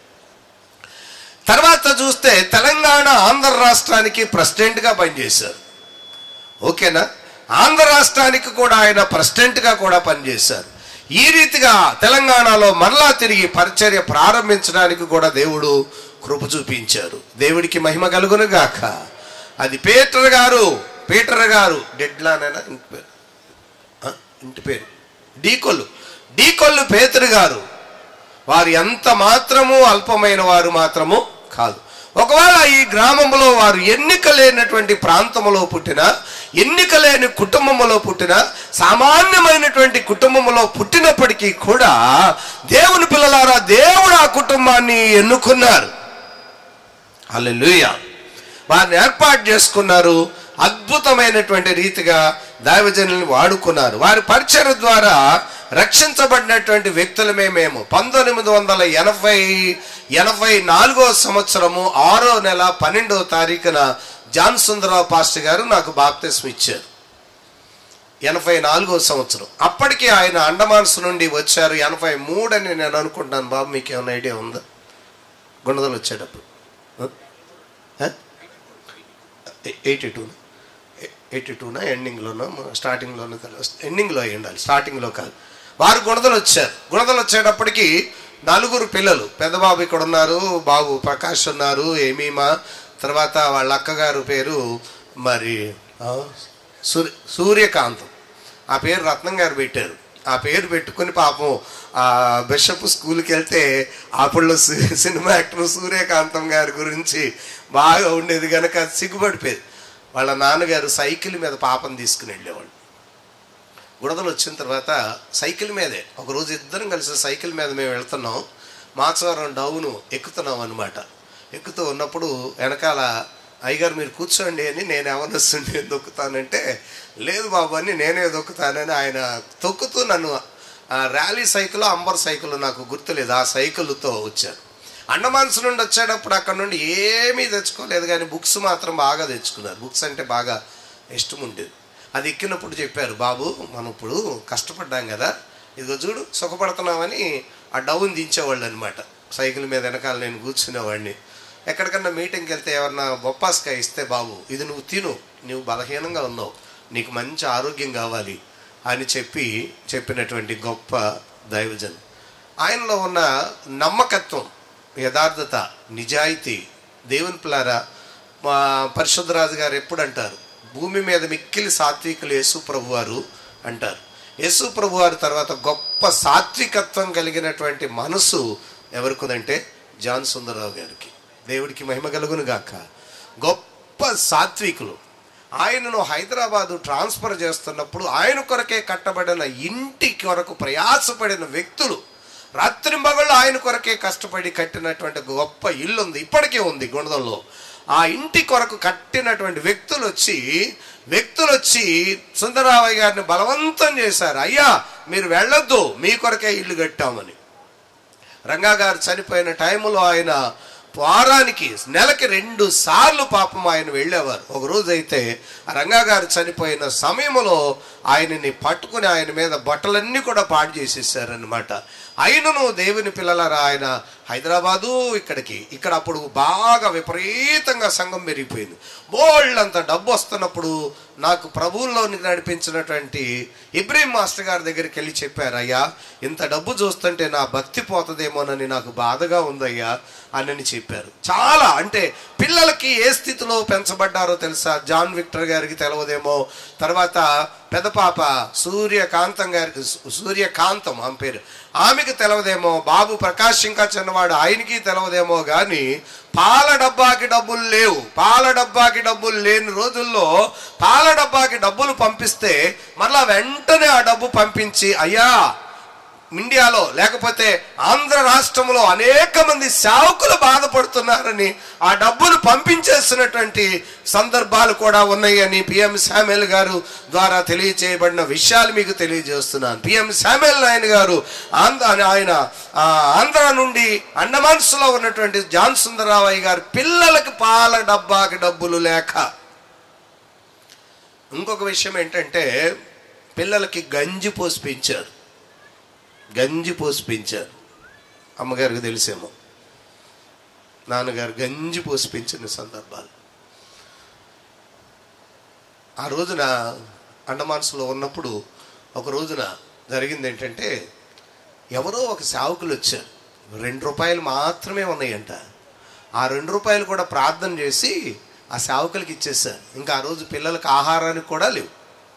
[SPEAKER 9] తర్వాత చూస్తే తెలంగాణ ఆంధ్ర రాష్ట్రానికి ప్రెసిడెంట్ గా పనిచేశారు ఓకేనా ఆంధ్ర రాష్ట్రానికి కూడా ఆయన ప్రెసిడెంట్ గా కూడా పనిచేశారు ఈ రీతిగా తెలంగాణలో మరలా తిరిగి పరిచర్య ప్రారంభించడానికి కూడా దేవుడు కృప చూపించారు దేవుడికి మహిమ కలుగును గాక అది పీటర్ గారు పీటర్ గారు డెడ్లానైనా ఇంటి పేరు ఆ? ఇంటి పేరు డీకొల్లు డీకొల్లు పేతురు గారు వారు ఎంత మాత్రము అల్పమైన వారు మాత్రము కాదు ఒకవేళ ఈ గ్రామంలో వారు ఎన్నిక లేనటువంటి ప్రాంతంలో పుట్టిన ఎన్నిక లేని కుటుంబంలో పుట్టిన సామాన్యమైనటువంటి కుటుంబంలో పుట్టినప్పటికీ కూడా దేవుని పిల్లలారా దేవుడు ఆ కుటుంబాన్ని ఎన్నుకున్నారు హల్లెలూయా వారిని ఏర్పాటు చేసుకున్నారు అద్భుతమైనటువంటి రీతిగా దైవజనుల్ని వాడుకున్నారు వారి పరిచయ ద్వారా రక్షించబడినటువంటి వ్యక్తులమే మేము పంతొమ్మిది వందల ఎనభై ఎనభై నాలుగో సంవత్సరము ఆరో నెల పన్నెండవ తారీఖున జాన్ సుందరరావు పాస్టర్ గారు నాకు బాప్తిస్మ ఇచ్చారు ఎనభై నాలుగో సంవత్సరం అప్పటికి ఆయన అండమాన్స్ నుండి వచ్చారు ఎనభై మూడు అని నేను అనుకుంటున్నాను బాబు మీకు ఏమైనా ఐడియా ఉందా గుణదలు వచ్చేటప్పుడు ఎయిటీ టూ ఎయిటీ టూనా ఎండింగ్లోనో స్టార్టింగ్లోనో ఎండింగ్లో అయి ఉండాలి స్టార్టింగ్లో కాదు వారు గుణదలు వచ్చారు గుణదలు వచ్చేటప్పటికి నలుగురు పిల్లలు పెద్దబాబు ఇక్కడ ఉన్నారు బాబు ప్రకాష్ ఉన్నారు ఏమీమా తర్వాత వాళ్ళ అక్కగారు పేరు మరి ఆ, సూర్య సూర్యకాంతం ఆ పేరు రత్నం గారు పెట్టారు ఆ పేరు పెట్టుకుని పాపం ఆ బిషప్ స్కూల్కి వెళ్తే అప్పుడు సి- సినిమా యాక్టర్ సూర్యకాంతం గారి గురించి బాగా ఉండేది కనుక సిగ్గుపడిపోయేది వాళ్ళ నాన్నగారు సైకిల్ మీద పాపం తీసుకుని వెళ్ళేవాళ్ళు గుడదలు వచ్చిన తర్వాత సైకిల్ మీదే ఒకరోజు ఇద్దరం కలిసి సైకిల్ మీద మేము వెళ్తున్నాం మాచవరం డౌను ఎక్కుతున్నాం అనమాట ఎక్కుతూ ఉన్నప్పుడు వెనకాల అయ్యగారు మీరు కూర్చోండి అని నేను ఎవరిస్తుండే దొక్కుతానంటే లేదు బాబు అని నేనే దొక్కుతానని ఆయన తొక్కుతూ నన్ను ఆ ర్యాలీ సైకిల్ అంబర్ సైకిల్ నాకు గుర్తులేదు ఆ సైకిల్తో వచ్చారు అండమాన్స్ నుండి వచ్చేటప్పుడు అక్కడ నుండి ఏమీ తెచ్చుకోలేదు కానీ బుక్స్ మాత్రం బాగా తెచ్చుకున్నారు బుక్స్ అంటే బాగా ఇష్టం ఉండేది అది ఎక్కినప్పుడు చెప్పారు బాబు మనం ఇప్పుడు కష్టపడ్డాం కదా ఇదిగో చూడు సుఖపడుతున్నామని ఆ డౌన్ దించేవాళ్ళు అనమాట సైకిల్ మీద వెనకాల నేను కూర్చునేవాడిని ఎక్కడికన్నా మీటింగ్కి వెళ్తే ఎవరన్నా బొప్పాస్కాయ ఇస్తే బాబు ఇది నువ్వు తిను నువ్వు బలహీనంగా ఉన్నావు నీకు మంచి ఆరోగ్యం కావాలి అని చెప్పి చెప్పినటువంటి గొప్ప దైవజన్ ఆయనలో ఉన్న నమ్మకత్వం యథార్థత నిజాయితీ దేవుని పిల్లారా మా పరిశుద్ధరాజు గారు ఎప్పుడు అంటారు భూమి మీద మిక్కిలి సాత్వికులు యేసు ప్రభు వారు అంటారు యేసు ప్రభు వారి తర్వాత గొప్ప సాత్వికత్వం కలిగినటువంటి మనసు ఎవరికుందంటే జాన్ సుందరరావు గారికి దేవుడికి మహిమ కలుగును గాక గొప్ప గొప్ప సాత్వికులు ఆయనను హైదరాబాదు ట్రాన్స్ఫర్ చేస్తున్నప్పుడు ఆయన కొరకే కట్టబడిన ఇంటి కొరకు ప్రయాసపడిన వ్యక్తులు రాత్రింబగళ్ళు ఆయన కొరకే కష్టపడి కట్టినటువంటి గొప్ప ఇల్లు ఉంది ఇప్పటికే ఉంది గుణదంలో ఆ ఇంటి కొరకు కట్టినటువంటి వ్యక్తులు వచ్చి వ్యక్తులు వచ్చి సుందరరావయ్య గారిని బలవంతం చేశారు అయ్యా మీరు వెళ్ళొద్దు మీ కొరకే ఇల్లు కట్టామని రంగా గారు చనిపోయిన టైంలో ఆయన వారానికి నెలకి రెండు సార్లు పాపం ఆయన వెళ్ళేవారు ఒక రోజు అయితే ఆ రంగా గారు చనిపోయిన సమయంలో ఆయనని పట్టుకుని ఆయన మీద బట్టలన్నీ కూడా పాడు చేసేసారనమాట అయినను దేవుని పిల్లలరా ఆయన హైదరాబాదు ఇక్కడికి ఇక్కడ అప్పుడు బాగా విపరీతంగా సంఘం పెరిగిపోయింది బోళ్ళంత డబ్బు వస్తున్నప్పుడు నాకు ప్రభువుల్లోనికి నడిపించినటువంటి ఇబ్రహీం మాస్టర్ గారి దగ్గరికి వెళ్ళి చెప్పారు అయ్యా ఇంత డబ్బు చూస్తుంటే నా భక్తి పోతుందేమోనని నాకు బాధగా ఉందయ్యా అని చెప్పారు చాలా అంటే పిల్లలకి ఏ స్థితిలో పెంచబడ్డారో తెలుసా జాన్ విక్టర్ గారికి తెలవదేమో తర్వాత పెద్ద పాప సూర్యకాంతం గారికి సూర్యకాంతం ఆమె పేరు ఆమెకి తెలవదేమో బాబు ప్రకాష్ ఇంకా చిన్నవాడు ఆయనకి తెలవదేమో కానీ పాల డబ్బాకి డబ్బులు లేవు పాల డబ్బాకి డబ్బులు లేని రోజుల్లో పాల డబ్బాకి డబ్బులు పంపిస్తే మరలా వెంటనే ఆ డబ్బు పంపించి అయ్యా ఇండియాలో లేకపోతే ఆంధ్ర రాష్ట్రంలో అనేక మంది సేవకులు బాధపడుతున్నారని ఆ డబ్బులు పంపించేస్తున్నటువంటి సందర్భాలు కూడా ఉన్నాయని పిఎం శామ్యుల్ గారు ద్వారా తెలియచేయబడిన విషయాలు మీకు తెలియజేస్తున్నాను పిఎం శామ్యుల్ నాయన్ గారు ఆంధ్ర ఆయన ఆ, ఆంధ్ర నుండి అండమాన్స్లో ఉన్నటువంటి జాన్ సుందరరావయ్య గారు పిల్లలకి పాల డబ్బాకి డబ్బులు లేక ఇంకొక విషయం ఏంటంటే పిల్లలకి గంజి పోసి పెంచారు గంజి పోసి పెంచారు అమ్మగారికి తెలిసేమో నాన్నగారు గంజి పోసి పెంచిన సందర్భాలు ఆ రోజున అండమాన్స్లో ఉన్నప్పుడు ఒక రోజున జరిగింది ఏంటంటే ఎవరో ఒక సేవకులు వచ్చారు రెండు రూపాయలు మాత్రమే ఉన్నాయంట ఆ రెండు రూపాయలు కూడా ప్రార్థన చేసి ఆ సేవకులకి ఇచ్చేసారు ఇంకా ఆ రోజు పిల్లలకి ఆహారానికి కూడా లేవు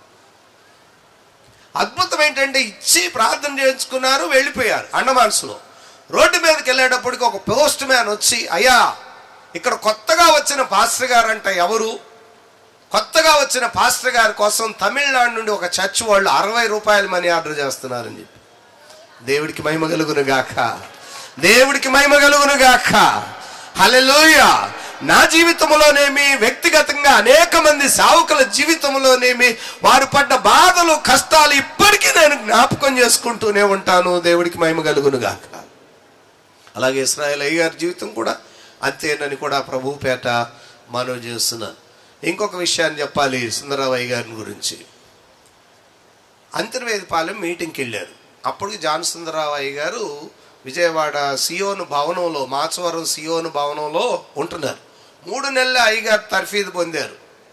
[SPEAKER 9] అద్భుతం ఏంటంటే ఇచ్చి ప్రార్థన చేయించుకున్నారు వెళ్ళిపోయారు అండమాన్స్లో రోడ్డు మీదకి వెళ్ళేటప్పటికి ఒక పోస్ట్ మ్యాన్ వచ్చి అయ్యా ఇక్కడ కొత్తగా వచ్చిన పాస్టర్ గారు అంట ఎవరు కొత్తగా వచ్చిన పాస్టర్ గారి కోసం తమిళనాడు నుండి ఒక చర్చ్ వాళ్ళు అరవై రూపాయల మనీ ఆర్డర్ చేస్తున్నారని చెప్పి దేవుడికి మహిమ కలుగును గాక దేవుడికి మహిమ కలుగును గాక హల్లెలూయ నా జీవితంలోనేమి వ్యక్తిగతంగా అనేక మంది సావుకుల జీవితంలోనేమి వారు పడ్డ బాధలు కష్టాలు ఇప్పటికీ నేను జ్ఞాపకం చేసుకుంటూనే ఉంటాను దేవుడికి మహిమ కలుగును గాక అలాగే ఇస్రాయల్ అయ్య గారి జీవితం కూడా అంతేనని కూడా ప్రభు పేట మనవి చేస్తున్నాను ఇంకొక విషయాన్ని చెప్పాలి సుందరరావయ్య గారిని గురించి అంతర్వేదిపాలెం మీటింగ్కి వెళ్ళారు అప్పటికి జాన్ సుందరరావయ్య గారు విజయవాడ సియోను భవనంలో మాచవరం సియోను భవనంలో ఉంటున్నారు మూడు నెలల అయ్యగారు తర్ఫీదు పొందారు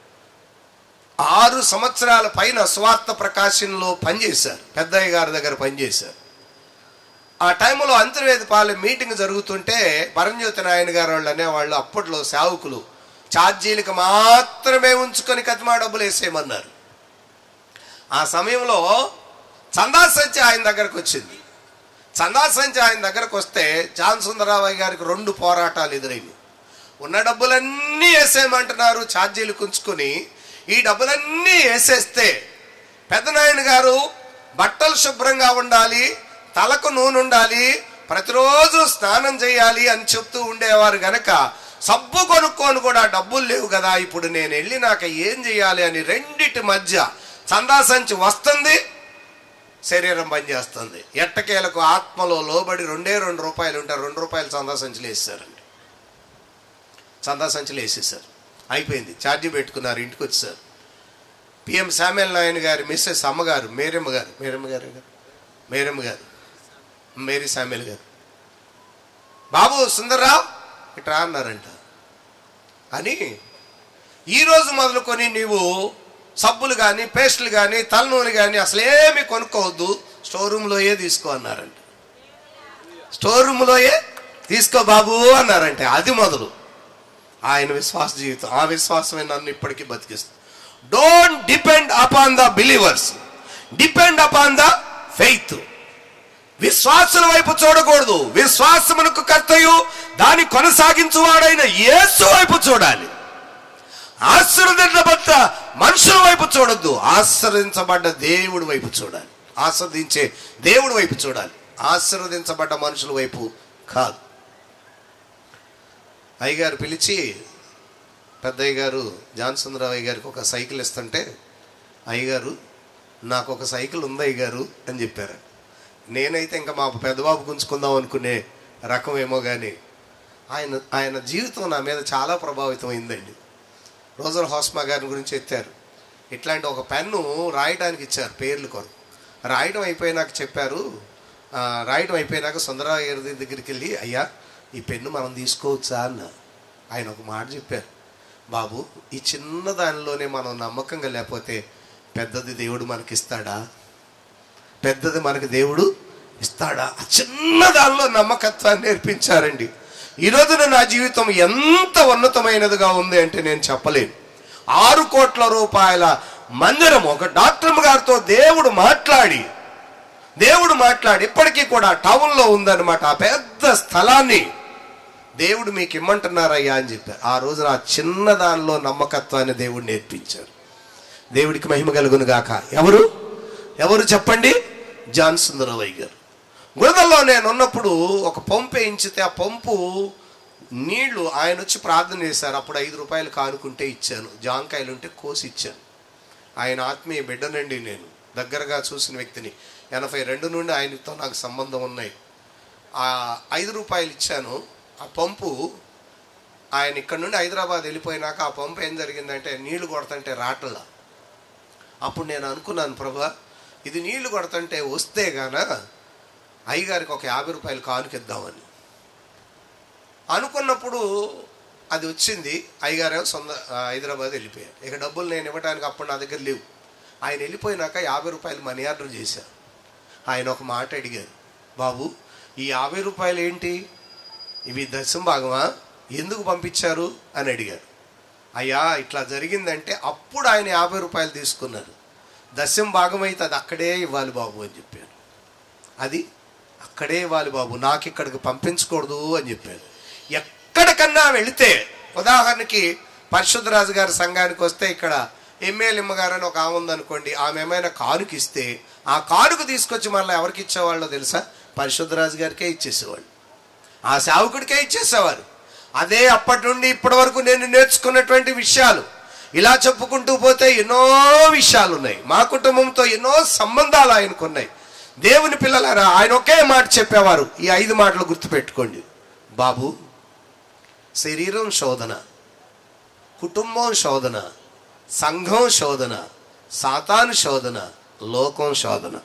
[SPEAKER 9] ఆరు సంవత్సరాల పైన స్వార్థ ప్రకాశంలో పనిచేశారు పెద్దయ్య గారి దగ్గర పనిచేశారు ఆ టైంలో అంతర్వేదిపాలెం మీటింగ్ జరుగుతుంటే పరంజ్యోతి నాయన గారు వాళ్ళు అనేవాళ్ళు అప్పట్లో సేవకులు ఛార్జీలకు మాత్రమే ఉంచుకొని కతిమా డబ్బులు వేసేయమన్నారు ఆ సమయంలో చందా సంచి ఆయన దగ్గరకు వచ్చింది చందా సంచి ఆయన దగ్గరకు వస్తే జాన్ సుందరరావయ్య గారికి రెండు పోరాటాలు ఎదురైంది ఉన్న డబ్బులన్నీ వేసేయమంటున్నారు ఛార్జీలు కుంచుకొని ఈ డబ్బులన్నీ వేసేస్తే పెద్దనాయన గారు బట్టలు శుభ్రంగా ఉండాలి తలకు నూనె ఉండాలి ప్రతిరోజు స్నానం చేయాలి అని చెప్తూ ఉండేవారు గనక సబ్బు కొనుక్కొని కూడా డబ్బులు లేవు కదా ఇప్పుడు నేను వెళ్ళి నాకు ఏం చేయాలి అని రెండిటి మధ్య చందా సంచి వస్తుంది శరీరం పనిచేస్తుంది ఎట్టకేలకు ఆత్మలో లోబడి రెండే రెండు రూపాయలు ఉంటారు రెండు రూపాయలు చందా సంచులు వేసేసారండి చందా సంచులు వేసేసారు అయిపోయింది ఛార్జీ పెట్టుకున్నారు ఇంటికి వచ్చేసారు పిఎం శామ్యుల్ నాయన్ గారి మిస్సెస్ అమ్మగారు మేరమ్మ గారు మేరమ్మ గారు గారు మేరమ్మ గారు మేరీ శామ్యుల్ గారు బాబు సుందర్రావు ఇట్రా అన్నారంట అని ఈరోజు మొదలుకొని నీవు సబ్బులు కానీ పేస్టులు కానీ తలనూనె కానీ అసలు ఏమి కొనుక్కోవద్దు స్టోర్ రూమ్లోయే తీసుకో అన్నారంట స్టోర్ రూమ్లోయే తీసుకో బాబు అన్నారంటే అది మొదలు ఆయన విశ్వాస జీవితం ఆ విశ్వాసమే నన్ను ఇప్పటికీ బతికిస్తుంది don't depend upon the believers depend upon the faith విశ్వాసుల వైపు చూడకూడదు విశ్వాసమునకు కర్తయు దాన్ని కొనసాగించువాడైన యేసు వైపు చూడాలి ఆశీర్వదించబడ్డ మనుషుల వైపు చూడొద్దు ఆశీర్వదించబడ్డ దేవుడి వైపు చూడాలి ఆస్వాదించే దేవుడి వైపు చూడాలి ఆశీర్వదించబడ్డ మనుషుల వైపు కాదు అయ్యగారు పిలిచి పెద్దయ్య గారు జాన్సుందరావు అయ్య గారికి ఒక సైకిల్ ఇస్తుంటే అయ్యగారు నాకు ఒక సైకిల్ ఉంది అయ్యగారు అని చెప్పారు నేనైతే ఇంకా మా పెద్దబాబు గుంజుకుందాం అనుకునే రకం ఏమో కానీ ఆయన ఆయన జీవితం నా మీద చాలా ప్రభావితం అయిందండి రోజర్ హోస్మా గారి గురించి ఎత్తారు ఇట్లాంటి ఒక పెన్ను రాయడానికి ఇచ్చారు పేర్లు కొరకు రాయడం అయిపోయినాక చెప్పారు ఆ, రాయడం అయిపోయినాక సుందరరావు గారి దగ్గరికి వెళ్ళి అయ్యా ఈ పెన్ను మనం తీసుకోవచ్చా అన్న ఆయన ఒక మాట చెప్పారు బాబు ఈ చిన్న దానిలోనే మనం నమ్మకంగా లేకపోతే పెద్దది దేవుడు మనకిస్తాడా పెద్దది మనకి దేవుడు ఇస్తాడా ఆ చిన్న దానిలో నమ్మకత్వాన్ని నేర్పించారండి ఈ రోజున నా జీవితం ఎంత ఉన్నతమైనదిగా ఉంది అంటే నేను చెప్పలేను ఆరు కోట్ల రూపాయల మందిరం ఒక డాక్టర్ గారితో దేవుడు మాట్లాడి దేవుడు మాట్లాడి ఇప్పటికీ కూడా టౌన్లో ఉందన్నమాట ఆ పెద్ద స్థలాన్ని దేవుడు మీకు ఇమ్మంటున్నారయ్యా అని చెప్పారు ఆ రోజున ఆ చిన్న దానిలో నమ్మకత్వాన్ని దేవుడు నేర్పించారు దేవుడికి మహిమ కలుగును గాక ఎవరు ఎవరు చెప్పండి జాన్ సుందరవయ్య గారు గురదల్లో నేను ఉన్నప్పుడు ఒక పంపు వేయించితే ఆ పంపు నీళ్లు ఆయన వచ్చి ప్రార్థన చేశారు అప్పుడు ఐదు రూపాయలు కానుకుంటే ఇచ్చాను జాంకాయలు ఉంటే కోసి ఇచ్చాను ఆయన ఆత్మీయ బిడ్డనండి నేను దగ్గరగా చూసిన వ్యక్తిని ఎనభై రెండు నుండి ఆయనతో నాకు సంబంధం ఉన్నాయి ఆ ఐదు రూపాయలు ఇచ్చాను ఆ పంపు ఆయన ఇక్కడ నుండి హైదరాబాద్ వెళ్ళిపోయినాక ఆ పంపు ఏం జరిగిందంటే నీళ్లు కొడుతుంటే రాటల్లా అప్పుడు నేను అనుకున్నాను ప్రభా ఇది నీళ్లు కొడుతుంటే వస్తే గాన అయ్యగారికి ఒక యాభై రూపాయలు కానుకిద్దామని అనుకున్నప్పుడు అది వచ్చింది అయ్యగారేమో సొంత ఆ, హైదరాబాద్ వెళ్ళిపోయారు ఇక డబ్బులు నేను ఇవ్వడానికి అప్పుడు నా దగ్గర లేవు ఆయన వెళ్ళిపోయినాక యాభై రూపాయలు మనీ ఆర్డర్ చేశారు ఆయన ఒక మాట అడిగారు బాబు ఈ యాభై రూపాయలు ఏంటి ఇవి దశం భాగమా ఎందుకు పంపించారు అని అడిగారు అయ్యా ఇట్లా జరిగిందంటే అప్పుడు ఆయన యాభై రూపాయలు తీసుకున్నారు దశం భాగం అయితే అది అక్కడే ఇవ్వాలి బాబు అని చెప్పారు అది అక్కడే ఇవ్వాలి బాబు నాకు ఇక్కడికి పంపించకూడదు అని చెప్పారు ఎక్కడికన్నా వెళితే ఉదాహరణకి పరిశుద్ధరాజు గారి సంఘానికి వస్తే ఇక్కడ ఎమ్మెల్యే గారు అని ఒక ఆమె ఉందనుకోండి ఆమె ఏమైనా కానుక ఇస్తే ఆ కానుక తీసుకొచ్చి మళ్ళీ ఎవరికి ఇచ్చేవాళ్ళో తెలుసా పరిశుద్ధరాజు గారికే ఇచ్చేసేవాళ్ళు ఆ సేవకుడికే ఇచ్చేసేవారు అదే అప్పటి నుండి ఇప్పటి వరకు నేను నేర్చుకున్నటువంటి విషయాలు ఇలా చెప్పుకుంటూ పోతే ఎన్నో విషయాలు ఉన్నాయి మా కుటుంబంతో ఎన్నో సంబంధాలు ఆయనకు ఉన్నాయి దేవుని పిల్లలారా ఆయన ఒకే మాట చెప్పేవారు ఈ ఐదు మాటలు గుర్తుపెట్టుకోండి బాబు శరీరం శోధన కుటుంబం శోధన సంఘం శోధన సాతాను శోధన లోకం శోధన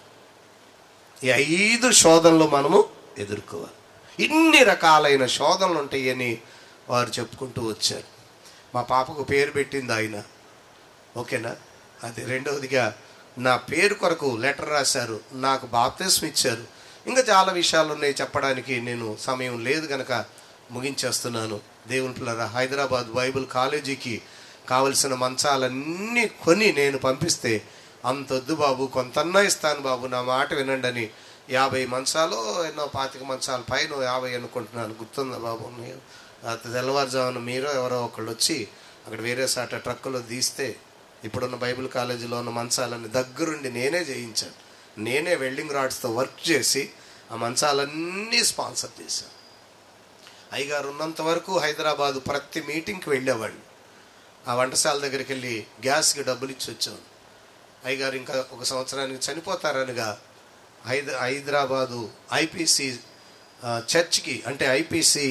[SPEAKER 9] ఈ ఐదు శోధనలు మనము ఎదుర్కోవాలి ఇన్ని రకాలైన శోధనలు ఉంటాయని వారు చెప్పుకుంటూ వచ్చారు మా పాపకు పేరు పెట్టింది ఆయన ఓకేనా అది రెండవదిగా నా పేరు కొరకు లెటర్ రాశారు నాకు బాప్తిస్మ ఇచ్చారు ఇంకా చాలా విషయాలు ఉన్నాయి చెప్పడానికి నేను సమయం లేదు గనక ముగించేస్తున్నాను దేవుని పిల్లరా హైదరాబాద్ బైబిల్ కాలేజీకి కావలసిన మంచాలన్నీ కొని నేను పంపిస్తే అంతొద్దు బాబు కొంతన్నా ఇస్తాను బాబు నా మాట వినండి అని యాభై మంచాలు ఎన్నో పాతిక మంచాల పైన యాభై అనుకుంటున్నాను గుర్తుందా బాబు మీరు ఆ తెల్లవారుజామున మీరు ఎవరో ఒకళ్ళు వచ్చి అక్కడ వేరే సాట ట్రక్కులో తీస్తే ఇప్పుడున్న బైబిల్ కాలేజీలో ఉన్న మంచాలన్నీ దగ్గరుండి నేనే చేయించాను నేనే వెల్డింగ్ రాడ్స్తో వర్క్ చేసి ఆ మంచాలన్నీ స్పాన్సర్ చేశాను అయ్యగారు ఉన్నంత వరకు హైదరాబాదు ప్రతి మీటింగ్కి వెళ్ళేవాళ్ళు ఆ వంటశాల దగ్గరికి వెళ్ళి గ్యాస్కి డబ్బులు ఇచ్చి వచ్చాను అయ్యగారు ఇంకా ఒక సంవత్సరానికి చనిపోతారనగా హైద హైదరాబాదు ఐపీసీ చర్చ్కి అంటే ఐపీసీ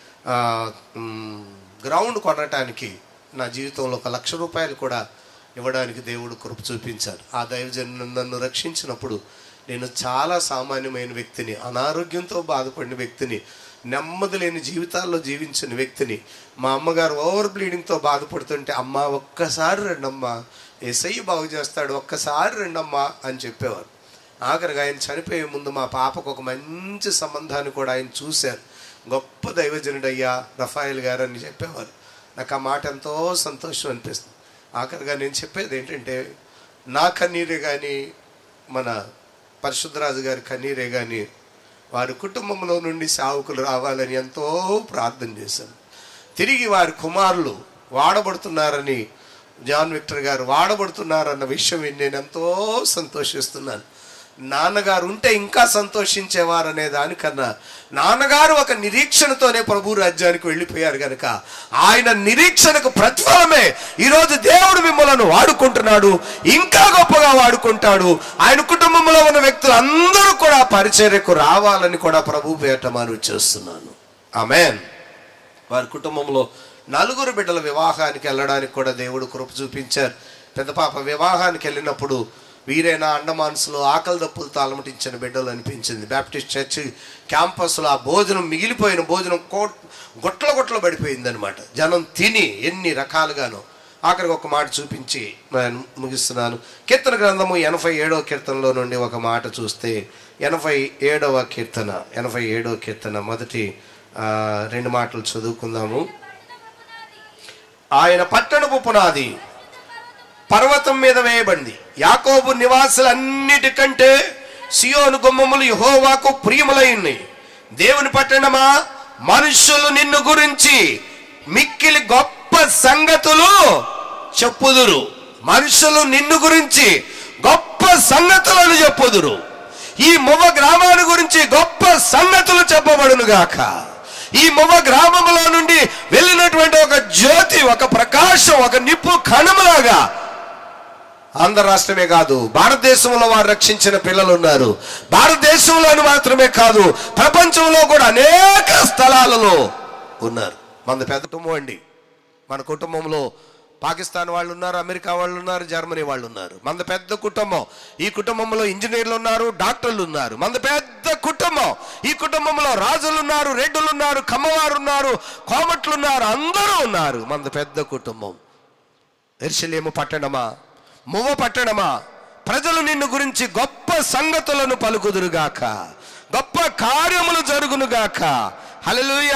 [SPEAKER 9] గ్రౌండ్ కొనటానికి నా జీవితంలో ఒక లక్ష రూపాయలు కూడా ఇవ్వడానికి దేవుడు కృప చూపించారు ఆ దైవజను నన్ను రక్షించినప్పుడు నేను చాలా సామాన్యమైన వ్యక్తిని అనారోగ్యంతో బాధపడిన వ్యక్తిని నెమ్మది లేని జీవితాల్లో జీవించిన వ్యక్తిని మా అమ్మగారు ఓవర్ బ్లీడింగ్తో బాధపడుతుంటే అమ్మ ఒక్కసారి రెండమ్మా ఎస్ఐ బాగు చేస్తాడు ఒక్కసారి రెండమ్మా అని చెప్పేవారు ఆఖరిగా ఆయన చనిపోయే ముందు మా పాపకు ఒక మంచి సంబంధాన్ని కూడా ఆయన చూశారు గొప్ప దైవజనుడయ్యా రఫాయిల్ గారు అని చెప్పేవారు నాకు ఆ మాట ఎంతో సంతోషం అనిపిస్తుంది ఆఖరిగా నేను చెప్పేది ఏంటంటే నా కన్నీరే కానీ మన పరిశుద్ధరాజు గారి కన్నీరే కానీ వారి కుటుంబంలో నుండి సావుకులు రావాలని ఎంతో ప్రార్థన చేశాను తిరిగి వారి కుమారులు వాడబడుతున్నారని జాన్ విక్టర్ గారు వాడబడుతున్నారన్న విషయం విని నేను ఎంతో సంతోషిస్తున్నాను నాన్నగారు ఉంటే ఇంకా సంతోషించేవారు అనే దానికన్నా నాన్నగారు ఒక నిరీక్షణతోనే ప్రభు రాజ్యానికి వెళ్ళిపోయారు కనుక ఆయన నిరీక్షణకు ప్రతిఫలమే ఈరోజు దేవుడు మిమ్మల్ని వాడుకుంటున్నాడు ఇంకా గొప్పగా వాడుకుంటాడు ఆయన కుటుంబంలో ఉన్న వ్యక్తులు అందరూ కూడా పరిచర్యకు రావాలని కూడా ప్రభు పేట మనవి చేస్తున్నాను ఆమెన్ వారి కుటుంబంలో నలుగురు బిడ్డల వివాహానికి వెళ్ళడానికి కూడా దేవుడు కృప చూపించారు పెద్ద పాప వివాహానికి వెళ్ళినప్పుడు వీరైనా అండమాన్స్లో ఆకలి దప్పులు తాళమటించిన బిడ్డలు అనిపించింది బ్యాప్టిస్ట్ చర్చ్ క్యాంపస్లో ఆ భోజనం మిగిలిపోయిన భోజనం కోట్ గొట్ల గొట్ల పడిపోయింది అనమాట జనం తిని ఎన్ని రకాలుగానో ఆఖరికి ఒక మాట చూపించి నేను ముగిస్తున్నాను కీర్తన గ్రంథము ఎనభై ఏడవ కీర్తనలో నుండి ఒక మాట చూస్తే ఎనభై ఏడవ కీర్తన ఎనభై ఏడవ కీర్తన మొదటి ఆ, రెండు మాటలు చదువుకుందాము ఆయన పట్టణపు పునాది పర్వతం మీద వేయబడింది యాకోబు నివాసులన్నిటికంటే సియోను గుమ్మములు యెహోవాకు ప్రియములై ఉన్నాయి దేవుని పట్టణమా మనుషులు నిన్ను గురించి మిక్కిలి గొప్ప సంగతులు చెప్పుదురు మనుషులు నిన్ను గురించి గొప్ప సంగతులను చెప్పుదురు ఈ మువ్వ గ్రామాన్ని గురించి గొప్ప సంగతులు చెప్పబడును గాక ఈ మువ్వ గ్రామంలో నుండి వెళ్ళినటువంటి ఒక జ్యోతి ఒక ప్రకాశం ఒక నిప్పు కణములాగా ఆంధ్ర రాష్ట్రమే కాదు భారతదేశంలో వారు రక్షించిన పిల్లలు ఉన్నారు భారతదేశంలోని మాత్రమే కాదు ప్రపంచంలో కూడా అనేక స్థలాలలో ఉన్నారు మన పెద్ద కుటుంబం అండి మన కుటుంబంలో పాకిస్తాన్ వాళ్ళు ఉన్నారు అమెరికా వాళ్ళు ఉన్నారు జర్మనీ వాళ్ళు ఉన్నారు మన పెద్ద కుటుంబం ఈ కుటుంబంలో ఇంజనీర్లు ఉన్నారు డాక్టర్లు ఉన్నారు మన పెద్ద కుటుంబం ఈ కుటుంబంలో రాజులు ఉన్నారు రెడ్డులు ఉన్నారు కమ్మవారు ఉన్నారు కోమట్లు ఉన్నారు అందరూ ఉన్నారు మన పెద్ద కుటుంబం ఎర్షలేము పట్టణమా మువ్వ పట్టణమా ప్రజలు నిన్ను గురించి గొప్ప సంగతులను పలుకుదురుగాక గొప్ప కార్యములు జరుగునుగాక హల్లెలూయ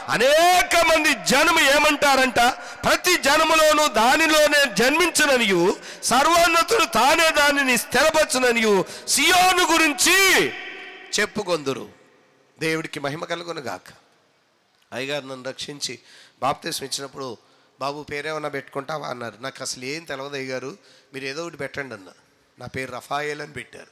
[SPEAKER 9] అనేక మంది జనము ఏమంటారంట ప్రతి జనములోను దానిలోనే జన్మించుననియు సర్వోన్నతుడు తానే దానిని స్థిరపరచుననియు సియోను గురించి చెప్పుకొందురు దేవుడికి మహిమ కలుగునుగాక అయ్యగారు నన్ను రక్షించి బాప్తీసం ఇచ్చినప్పుడు బాబు పేరేమన్నా పెట్టుకుంటావా అన్నారు నాకు అసలు ఏం తెలియదు అయ్యగారు మీరు ఏదో ఒకటి పెట్టండి అన్న నా పేరు రఫాయేల్ అని పెట్టారు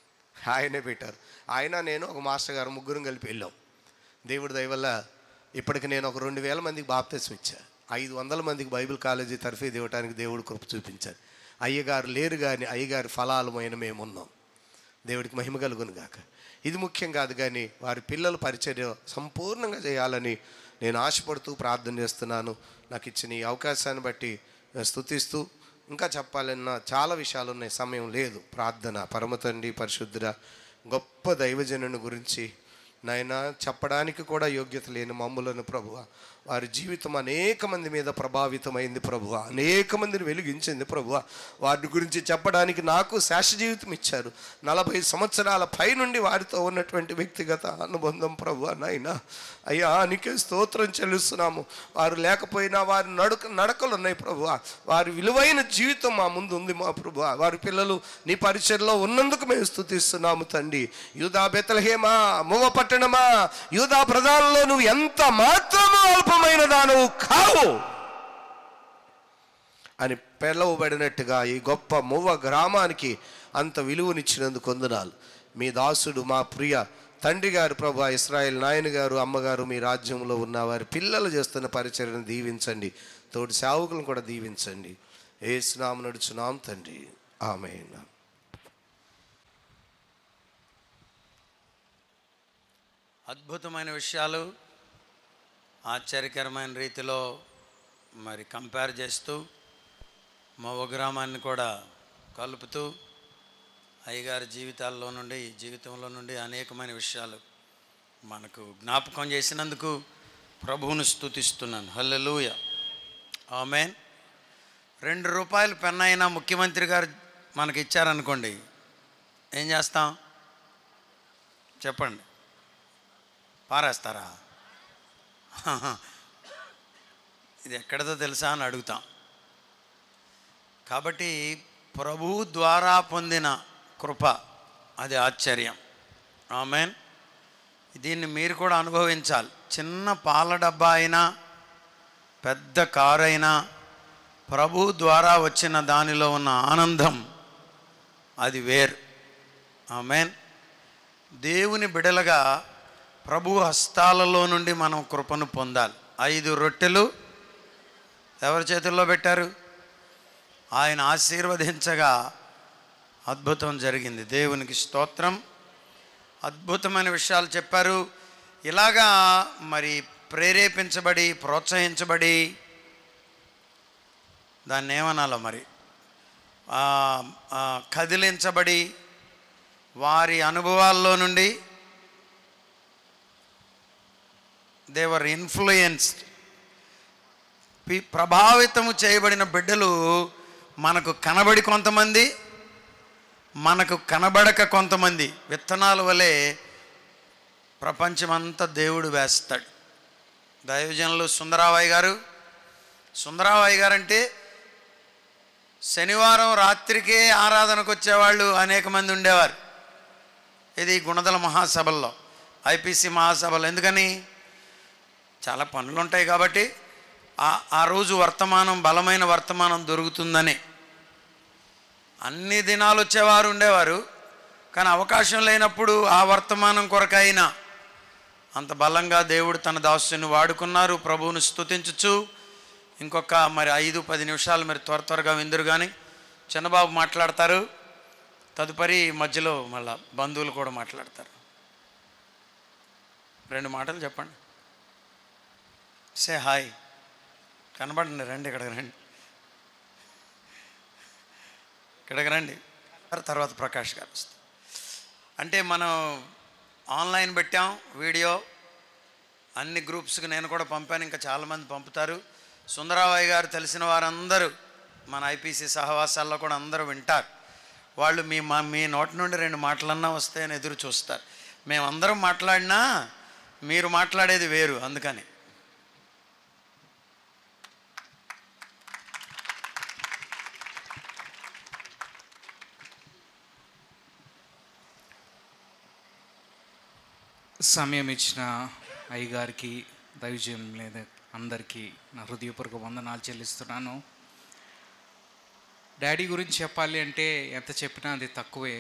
[SPEAKER 9] ఆయనే పెట్టారు ఆయన నేను ఒక మాస్టర్ గారు ముగ్గురం కలిపి వెళ్ళాం దేవుడి దయ వల్ల ఇప్పటికి నేను ఒక రెండు వేల మందికి బాప్తీసం ఇచ్చా ఐదు వందల మందికి బైబిల్ కాలేజీ తరఫీ ఇవ్వడానికి దేవుడు కృప చూపించారు అయ్యగారు లేరు కానీ అయ్యగారి ఫలాలమైన మేము ఉన్నాం దేవుడికి మహిమ కలుగును గాక ఇది ముఖ్యం కాదు కానీ వారి పిల్లల పరిచర్య సంపూర్ణంగా చేయాలని నేను ఆశపడుతూ ప్రార్థన చేస్తున్నాను నాకు ఇచ్చిన ఈ అవకాశాన్ని బట్టి స్థుతిస్తూ ఇంకా చెప్పాలన్న చాలా విషయాలు ఉన్నాయి సమయం లేదు ప్రార్థన పరమతండి పరిశుద్ధుడ గొప్ప దైవజనుని గురించి నాయన చెప్పడానికి కూడా యోగ్యత లేని మమ్ములను ప్రభువ వారి జీవితం అనేక మంది మీద ప్రభావితమైంది ప్రభువ అనేక మందిని వెలిగించింది ప్రభువ వారి గురించి చెప్పడానికి నాకు శాశ్వత జీవితం ఇచ్చారు నలభై సంవత్సరాల పైనుండి వారితో ఉన్నటువంటి వ్యక్తిగత అనుబంధం ప్రభువ నాయన అయ్యా నీకే స్తోత్రం చెల్లిస్తున్నాము వారు లేకపోయినా వారి నడుక నడకలు ఉన్నాయి ప్రభువ వారి విలువైన జీవితం మా ముందు ఉంది మా ప్రభువ వారి పిల్లలు నీ పరిచయలో ఉన్నందుకు మేము స్థుతిస్తున్నాము తండ్రి యూదా బెతలహేమా మూవ పట్టణమా యూదా ప్రధానంలో నువ్వు ఎంత మాత్రము అల్పమైన దానవు కావు అని పిలవబడినట్టుగా ఈ గొప్ప మువ్వ గ్రామానికి అంత విలువనిచ్చినందుకు వందనాలు మీ దాసుడు మా ప్రియ తండ్రి గారు ప్రభు ఇస్రాయేల్ నాయన గారు అమ్మగారు మీ రాజ్యంలో ఉన్న వారి పిల్లలు చేస్తున్న పరిచర్యను దీవించండి తోటి సేవకులను కూడా దీవించండి ఏ స్నామం నడుచున్నాం తండ్రి ఆమె
[SPEAKER 7] అద్భుతమైన విషయాలు ఆశ్చర్యకరమైన రీతిలో మరి కంపేర్ చేస్తూ మా గ్రామాన్ని కూడా కలుపుతూ అయ్యగారి జీవితాల్లో నుండి జీవితంలో నుండి అనేకమైన విషయాలు మనకు జ్ఞాపకం చేసినందుకు ప్రభువును స్తుతిస్తున్నాను హల్లెలూయ ఆమెన్ రెండు రూపాయలు పెన్ అయినా ముఖ్యమంత్రి గారు మనకి ఇచ్చారనుకోండి ఏం చేస్తాం చెప్పండి పారేస్తారా ఇది ఎక్కడిదో తెలుసా అని అడుగుతాం కాబట్టి ప్రభు ద్వారా పొందిన కృప అది ఆశ్చర్యం ఆమెన్ దీన్ని మీరు కూడా అనుభవించాలి చిన్న పాల డబ్బా అయినా పెద్ద కారైనా ప్రభు ద్వారా వచ్చిన దానిలో ఉన్న ఆనందం అది వేరు ఆమెన్ దేవుని బిడలుగా ప్రభు హస్తాలలో నుండి మనం కృపను పొందాలి ఐదు రొట్టెలు ఎవరి చేతుల్లో పెట్టారు ఆయన ఆశీర్వదించగా అద్భుతం జరిగింది దేవునికి స్తోత్రం అద్భుతమైన విషయాలు చెప్పారు ఇలాగా మరి ప్రేరేపించబడి ప్రోత్సహించబడి దాన్ని ఏమనాలో మరి ఆ, ఆ, కదిలించబడి వారి అనుభవాల్లో నుండి దేవర్ ఇన్ఫ్లుయెన్స్డ్ ప్రభావితము చేయబడిన బిడ్డలు మనకు కనబడి కొంతమంది మనకు కనబడక కొంతమంది విత్తనాల వలె ప్రపంచమంతా దేవుడు వేస్తాడు దైవజనులు సుందరాబాయి గారు సుందరాబాయి గారు అంటే శనివారం రాత్రికే ఆరాధనకు వచ్చేవాళ్ళు అనేక మంది ఉండేవారు ఇది గుణదల మహాసభల్లో ఐపీసీ మహాసభలు ఎందుకని చాలా పనులు ఉంటాయి కాబట్టి ఆ ఆ రోజు వర్తమానం బలమైన వర్తమానం దొరుకుతుందని అన్ని దినాలు వచ్చేవారు ఉండేవారు కానీ అవకాశం లేనప్పుడు ఆ వర్తమానం కొరకైనా అంత బలంగా దేవుడు తన దాసుని వాడుకున్నారు ప్రభువును స్తుతించుచు ఇంకొక మరి ఐదు పది నిమిషాలు మరి త్వర త్వరగా విందురు కానీ చిన్నబాబు మాట్లాడతారు తదుపరి మధ్యలో మళ్ళా బంధువులు కూడా మాట్లాడతారు రెండు మాటలు చెప్పండి సే హాయ్ కనబడండి రండి ఇక్కడికి రండి ఇక్కడికి రండి తర్వాత ప్రకాష్ గారు వస్తారు అంటే మనం ఆన్లైన్ పెట్టాం వీడియో అన్ని గ్రూప్స్కి నేను కూడా పంపాను ఇంకా చాలామంది పంపుతారు సుందరాబాయి గారు తెలిసిన వారందరూ మన ఐపీసీ సహవాసాల్లో కూడా అందరూ వింటారు వాళ్ళు మీ మా మీ నోటి నుండి రెండు మాటలన్నా వస్తాయని ఎదురు చూస్తారు మేమందరం మాట్లాడినా మీరు మాట్లాడేది వేరు అందుకని
[SPEAKER 10] సమయం ఇచ్చిన అయ్యగారికి దైవజయం లేదా అందరికీ నా హృదయపూర్వక వందనాలు చెల్లిస్తున్నాను డాడీ గురించి చెప్పాలి అంటే ఎంత చెప్పినా అది తక్కువే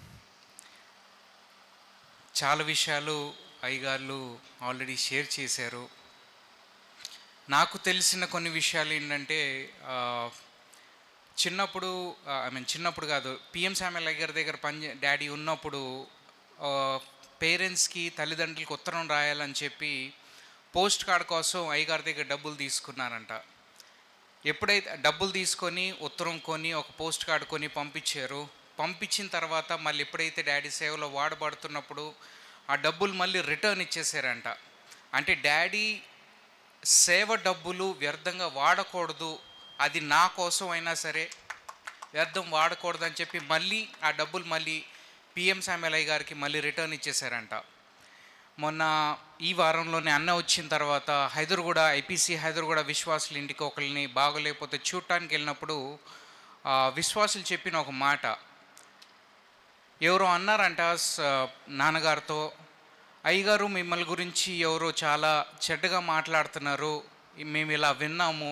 [SPEAKER 10] చాలా విషయాలు అయ్యగారులు ఆల్రెడీ షేర్ చేశారు నాకు తెలిసిన కొన్ని విషయాలు ఏంటంటే ఆ, చిన్నప్పుడు ఐ మీన్ చిన్నప్పుడు కాదు పిఎం శామ్యుల్ అయ్యగారి దగ్గర పని డాడీ ఉన్నప్పుడు పేరెంట్స్కి తల్లిదండ్రులకి ఉత్తరం రాయాలని చెప్పి పోస్ట్ కార్డ్ కోసం అయ్యగారి దగ్గర డబ్బులు తీసుకున్నారంట ఎప్పుడైతే డబ్బులు తీసుకొని ఉత్తరం కొని ఒక పోస్ట్ కార్డ్ కొని పంపించారు పంపించిన తర్వాత మళ్ళీ ఎప్పుడైతే డాడీ సేవలో వాడబడుతున్నప్పుడు ఆ డబ్బులు మళ్ళీ రిటర్న్ ఇచ్చేసారంట అంటే డాడీ సేవ డబ్బులు వ్యర్థంగా వాడకూడదు అది నా కోసం అయినా సరే వ్యర్థం వాడకూడదు అని చెప్పి మళ్ళీ ఆ డబ్బులు మళ్ళీ పిఎం సామెలయ్య గారికి మళ్ళీ రిటర్న్ ఇచ్చేసారంట మొన్న ఈ వారంలోనే అన్న వచ్చిన తర్వాత హైదర్గూడ ఐపీసీ హైదర్గూడ విశ్వాసుల ఇంటికి ఒకరిని బాగోలేకపోతే చూడటానికి వెళ్ళినప్పుడు ఆ, విశ్వాసులు చెప్పిన ఒక మాట ఎవరో అన్నారంట స- నాన్నగారితో అయ్యగారు మిమ్మల్ని గురించి ఎవరో చాలా చెడ్డగా మాట్లాడుతున్నారు మేము ఇలా విన్నాము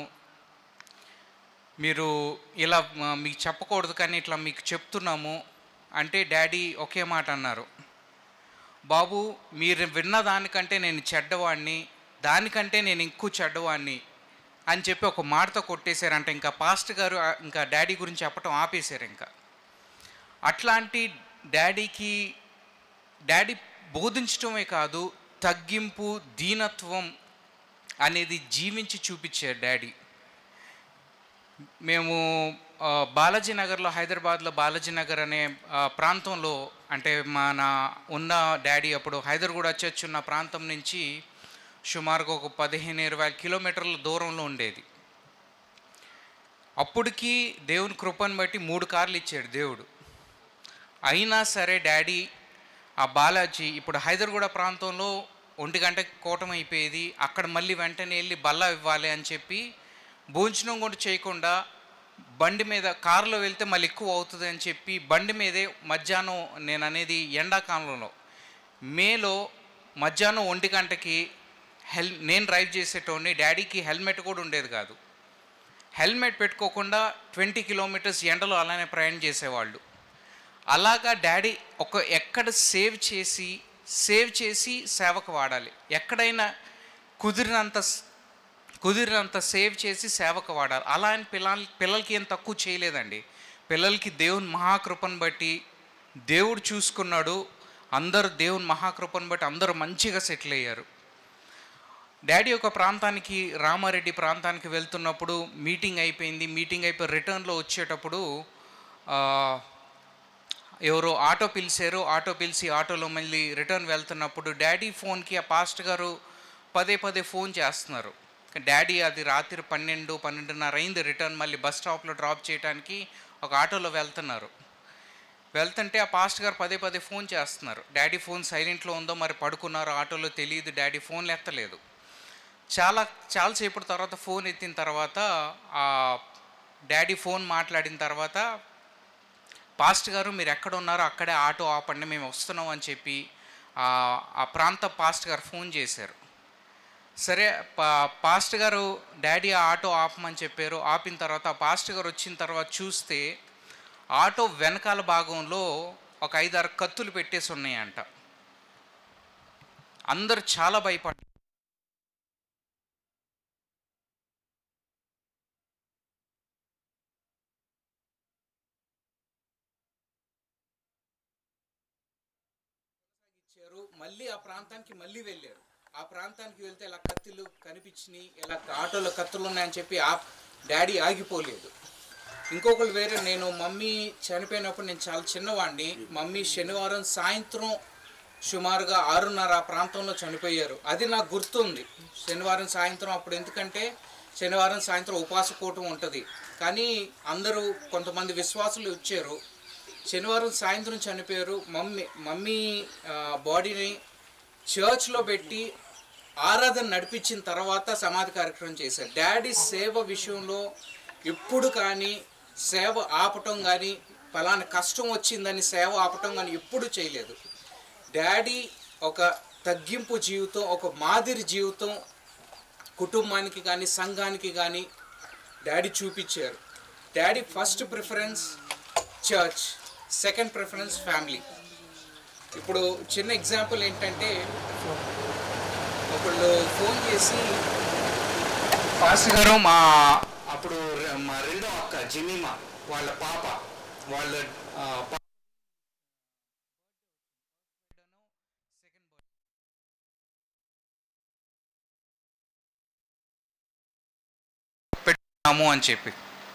[SPEAKER 10] మీరు ఇలా మ- మీకు చెప్పకూడదు కానీ ఇట్లా మీకు చెప్తున్నాము అంటే డాడీ ఒకే మాట అన్నారు బాబు మీరు విన్న దానికంటే నేను చెడ్డవాడిని దానికంటే నేను ఇంకూ చెడ్డవాడిని అని చెప్పి ఒక మాటతో కొట్టేశారంట ఇంకా పాస్ట్ గారు ఆ- ఇంకా డాడీ గురించి చెప్పటం ఆపేశారు ఇంకా అట్లాంటి డాడీకి డాడీ బోధించడమే కాదు తగ్గింపు దీనత్వం అనేది జీవించి చూపించారు డాడీ మేము ఆ, బాలాజీ నగర్లో హైదరాబాద్లో బాలాజీ నగర్ అనే ఆ, ప్రాంతంలో అంటే మన ఉన్న డాడీ అప్పుడు హైదర్గూడ చర్చ్ ఉన్న ప్రాంతం నుంచి సుమారుగా ఒక పదిహేను ఇరవై కిలోమీటర్ల దూరంలో ఉండేది అప్పటికి దేవుని కృపను బట్టి మూడు కార్లు ఇచ్చాడు దేవుడు అయినా సరే డాడీ ఆ బాలాజీ ఇప్పుడు హైదర్గూడ ప్రాంతంలో ఒంటి గంట కూటం అయిపోయేది అక్కడ మళ్ళీ వెంటనే వెళ్ళి బల్ల ఇవ్వాలి అని చెప్పి భోజనం కూడా చేయకుండా బండి మీద కారులో వెళ్తే మళ్ళీ ఎక్కువ అవుతుంది అని చెప్పి బండి మీదే మధ్యాహ్నం నేను అనేది ఎండాకాలంలో మేలో మధ్యాహ్నం ఒంటి గంటకి హెల్ నేను డ్రైవ్ చేసేటోని డాడీకి హెల్మెట్ కూడా ఉండేది కాదు హెల్మెట్ పెట్టుకోకుండా ట్వంటీ కిలోమీటర్స్ ఎండలో అలానే ప్రయాణం చేసేవాళ్ళు అలాగా డాడీ ఒక ఎక్కడ సేవ్ చేసి సేవ్ చేసి సేవకు వాడాలి ఎక్కడైనా కుదిరినంత కుదిరినంత సేవ్ చేసి సేవకు వాడాలి అలా అని పిల్లల పిల్లలకి ఏం తక్కువ చేయలేదండి పిల్లలకి దేవుని మహాకృపను బట్టి దేవుడు చూసుకున్నాడు అందరూ దేవుని మహాకృపను బట్టి అందరూ మంచిగా సెటిల్ అయ్యారు డాడీ ఒక ప్రాంతానికి రామారెడ్డి ప్రాంతానికి వెళ్తున్నప్పుడు మీటింగ్ అయిపోయింది మీటింగ్ అయిపోయి రిటర్న్లో వచ్చేటప్పుడు ఆ, ఎవరో ఆటో పిలిచారు ఆటో పిలిచి ఆటోలో మళ్ళీ రిటర్న్ వెళ్తున్నప్పుడు డాడీ ఫోన్కి ఆ పాస్ట్ గారు పదే పదే ఫోన్ చేస్తున్నారు డాడీ అది రాత్రి పన్నెండు పన్నెండున్నర అయింది రిటర్న్ మళ్ళీ బస్ స్టాప్లో డ్రాప్ చేయడానికి ఒక ఆటోలో వెళ్తున్నారు వెళ్తుంటే ఆ పాస్ట్ గారు పదే పదే ఫోన్ చేస్తున్నారు డాడీ ఫోన్ సైలెంట్లో ఉందో మరి పడుకున్నారో ఆటోలో తెలియదు డాడీ ఫోన్లు ఎత్తలేదు చాలా చాలాసేపటి తర్వాత ఫోన్ ఎత్తిన తర్వాత ఆ డాడీ ఫోన్ మాట్లాడిన తర్వాత పాస్ట్ గారు మీరు ఎక్కడ ఉన్నారో అక్కడే ఆటో ఆపండి మేము వస్తున్నాం అని చెప్పి ఆ ఆ ప్రాంత పాస్ట్ గారు ఫోన్ చేశారు సరే పా పాస్ట్ గారు డాడీ ఆ ఆటో ఆపమని చెప్పారు ఆపిన తర్వాత ఆ పాస్ట్ గారు వచ్చిన తర్వాత చూస్తే ఆటో వెనకాల భాగంలో ఒక ఐదారు కత్తులు పెట్టేసి ఉన్నాయంట అందరూ చాలా భయపడ్డారు ఇచ్చారు మళ్ళీ ఆ ప్రాంతానికి మళ్ళీ వెళ్ళారు ఆ ప్రాంతానికి వెళ్తే ఇలా కత్తులు కనిపించినాయి ఇలా ఆటోలో కత్తులు ఉన్నాయని చెప్పి ఆ డాడీ ఆగిపోలేదు ఇంకొకరు వేరే నేను మమ్మీ చనిపోయినప్పుడు నేను చాలా చిన్నవాడిని మమ్మీ శనివారం సాయంత్రం సుమారుగా ఆరున్నర ఆ ప్రాంతంలో చనిపోయారు అది నాకు గుర్తుంది శనివారం సాయంత్రం అప్పుడు ఎందుకంటే శనివారం సాయంత్రం ఉపవాస కూటం ఉంటుంది కానీ అందరూ కొంతమంది విశ్వాసులు వచ్చారు శనివారం సాయంత్రం చనిపోయారు మమ్మీ మమ్మీ ఆ, బాడీని చర్చ్లో పెట్టి ఆరాధన నడిపించిన తర్వాత సమాధి కార్యక్రమం చేశారు డాడీ సేవ విషయంలో ఎప్పుడు కానీ సేవ ఆపటం కానీ ఫలానా కష్టం వచ్చిందని సేవ ఆపటం కానీ ఎప్పుడు చేయలేదు డాడీ ఒక తగ్గింపు జీవితం ఒక మాదిరి జీవితం కుటుంబానికి కానీ సంఘానికి కానీ డాడీ చూపించారు daddy first preference church second preference family ఇప్పుడు చిన్న ఎగ్జాంపుల్ ఏంటంటే ఒకళ్ళు ఫోన్ చేసి పాస్టర్ గారు మా అప్పుడు రె- మా రెండో అక్క జిమిమా వాళ్ళ పాప వాళ్ళ ఆ, పా- పెట్టుకున్నాము అని చెప్పి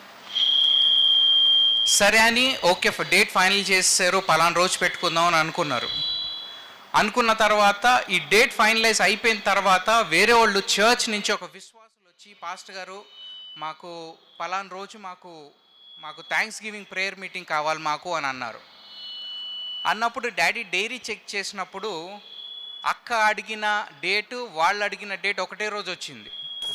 [SPEAKER 10] సరే అని ఓకే డేట్ ఫైనల్ చేశారు పలానా రోజు పెట్టుకుందాం అని అనుకున్నారు అనుకున్న తర్వాత ఈ డేట్ ఫైనలైజ్ అయిపోయిన తర్వాత వేరే వాళ్ళు చర్చ్ నుంచి ఒక విశ్వాసులు వచ్చి పాస్టర్ గారు మాకు పలానా రోజు మాకు మాకు థ్యాంక్స్ గివింగ్ ప్రేయర్ మీటింగ్ కావాలి మాకు అని అన్నారు అన్నప్పుడు డాడీ డైరీ చెక్ చేసినప్పుడు అక్క అడిగిన డేటు వాళ్ళు అడిగిన డేట్ ఒకటే రోజు వచ్చింది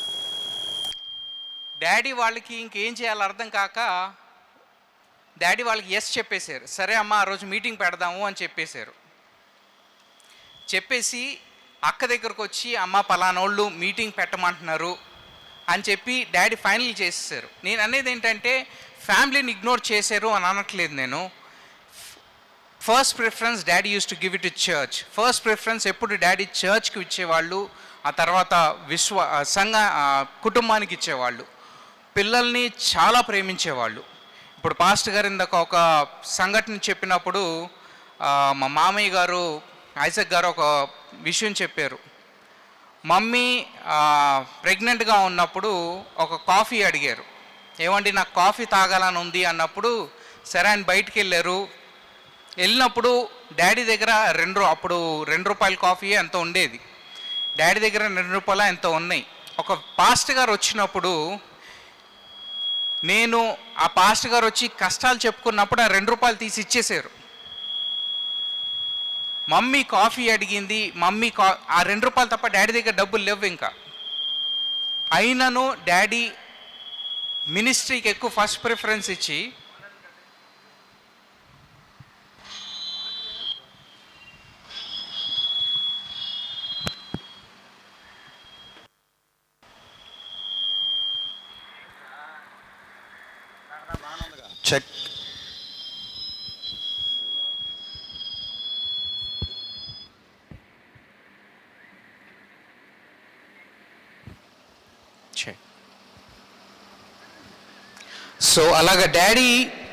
[SPEAKER 10] డాడీ వాళ్ళకి ఇంకేం చేయాలో అర్థం కాక డాడీ వాళ్ళకి ఎస్ చెప్పేశారు సరే అమ్మ ఆ రోజు మీటింగ్ పెడదాము అని చెప్పేశారు చెప్పేసి అక్క దగ్గరకు వచ్చి అమ్మ పలానోళ్ళు మీటింగ్ పెట్టమంటున్నారు అని చెప్పి డాడీ ఫైనల్ చేసేసారు నేను అనేది ఏంటంటే ఫ్యామిలీని ఇగ్నోర్ చేశారు అని అనట్లేదు నేను first preference daddy used to give it to church first preference ఎప్పుడు డాడీ చర్చ్కి ఇచ్చేవాళ్ళు ఆ తర్వాత విశ్వ ఆ, సంఘ ఆ, కుటుంబానికి ఇచ్చేవాళ్ళు పిల్లల్ని చాలా ప్రేమించేవాళ్ళు ఇప్పుడు పాస్ట్ గారు ఇందాక ఒక సంఘటన చెప్పినప్పుడు ఆ, మా మామయ్య గారు ఐజక్ గారు ఒక విషయం చెప్పారు మమ్మీ ప్రెగ్నెంట్గా ఉన్నప్పుడు ఒక కాఫీ అడిగారు ఏమండి నాకు కాఫీ తాగాలని ఉంది అన్నప్పుడు సరే ఆయన బయటికి వెళ్ళారు వెళ్ళినప్పుడు డాడీ దగ్గర రెండు రూ- అప్పుడు రెండు రూపాయల కాఫీ ఎంత ఉండేది డాడీ దగ్గర రెండు రూపాయల ఎంత ఉన్నాయి ఒక పాస్ట్ గారు వచ్చినప్పుడు నేను ఆ పాస్ట్ గారు వచ్చి కష్టాలు చెప్పుకున్నప్పుడు ఆ రెండు రూపాయలు తీసి ఇచ్చేసారు మమ్మీ కాఫీ అడిగింది మమ్మీ కా ఆ రెండు రూపాయలు తప్ప డాడీ దగ్గర డబ్బులు లేవు ఇంకా అయినను డాడీ మినిస్ట్రీకి ఎక్కువ ఫస్ట్ ప్రిఫరెన్స్ ఇచ్చి
[SPEAKER 7] చెక్
[SPEAKER 10] చెక్ సో అలాగ డాడీ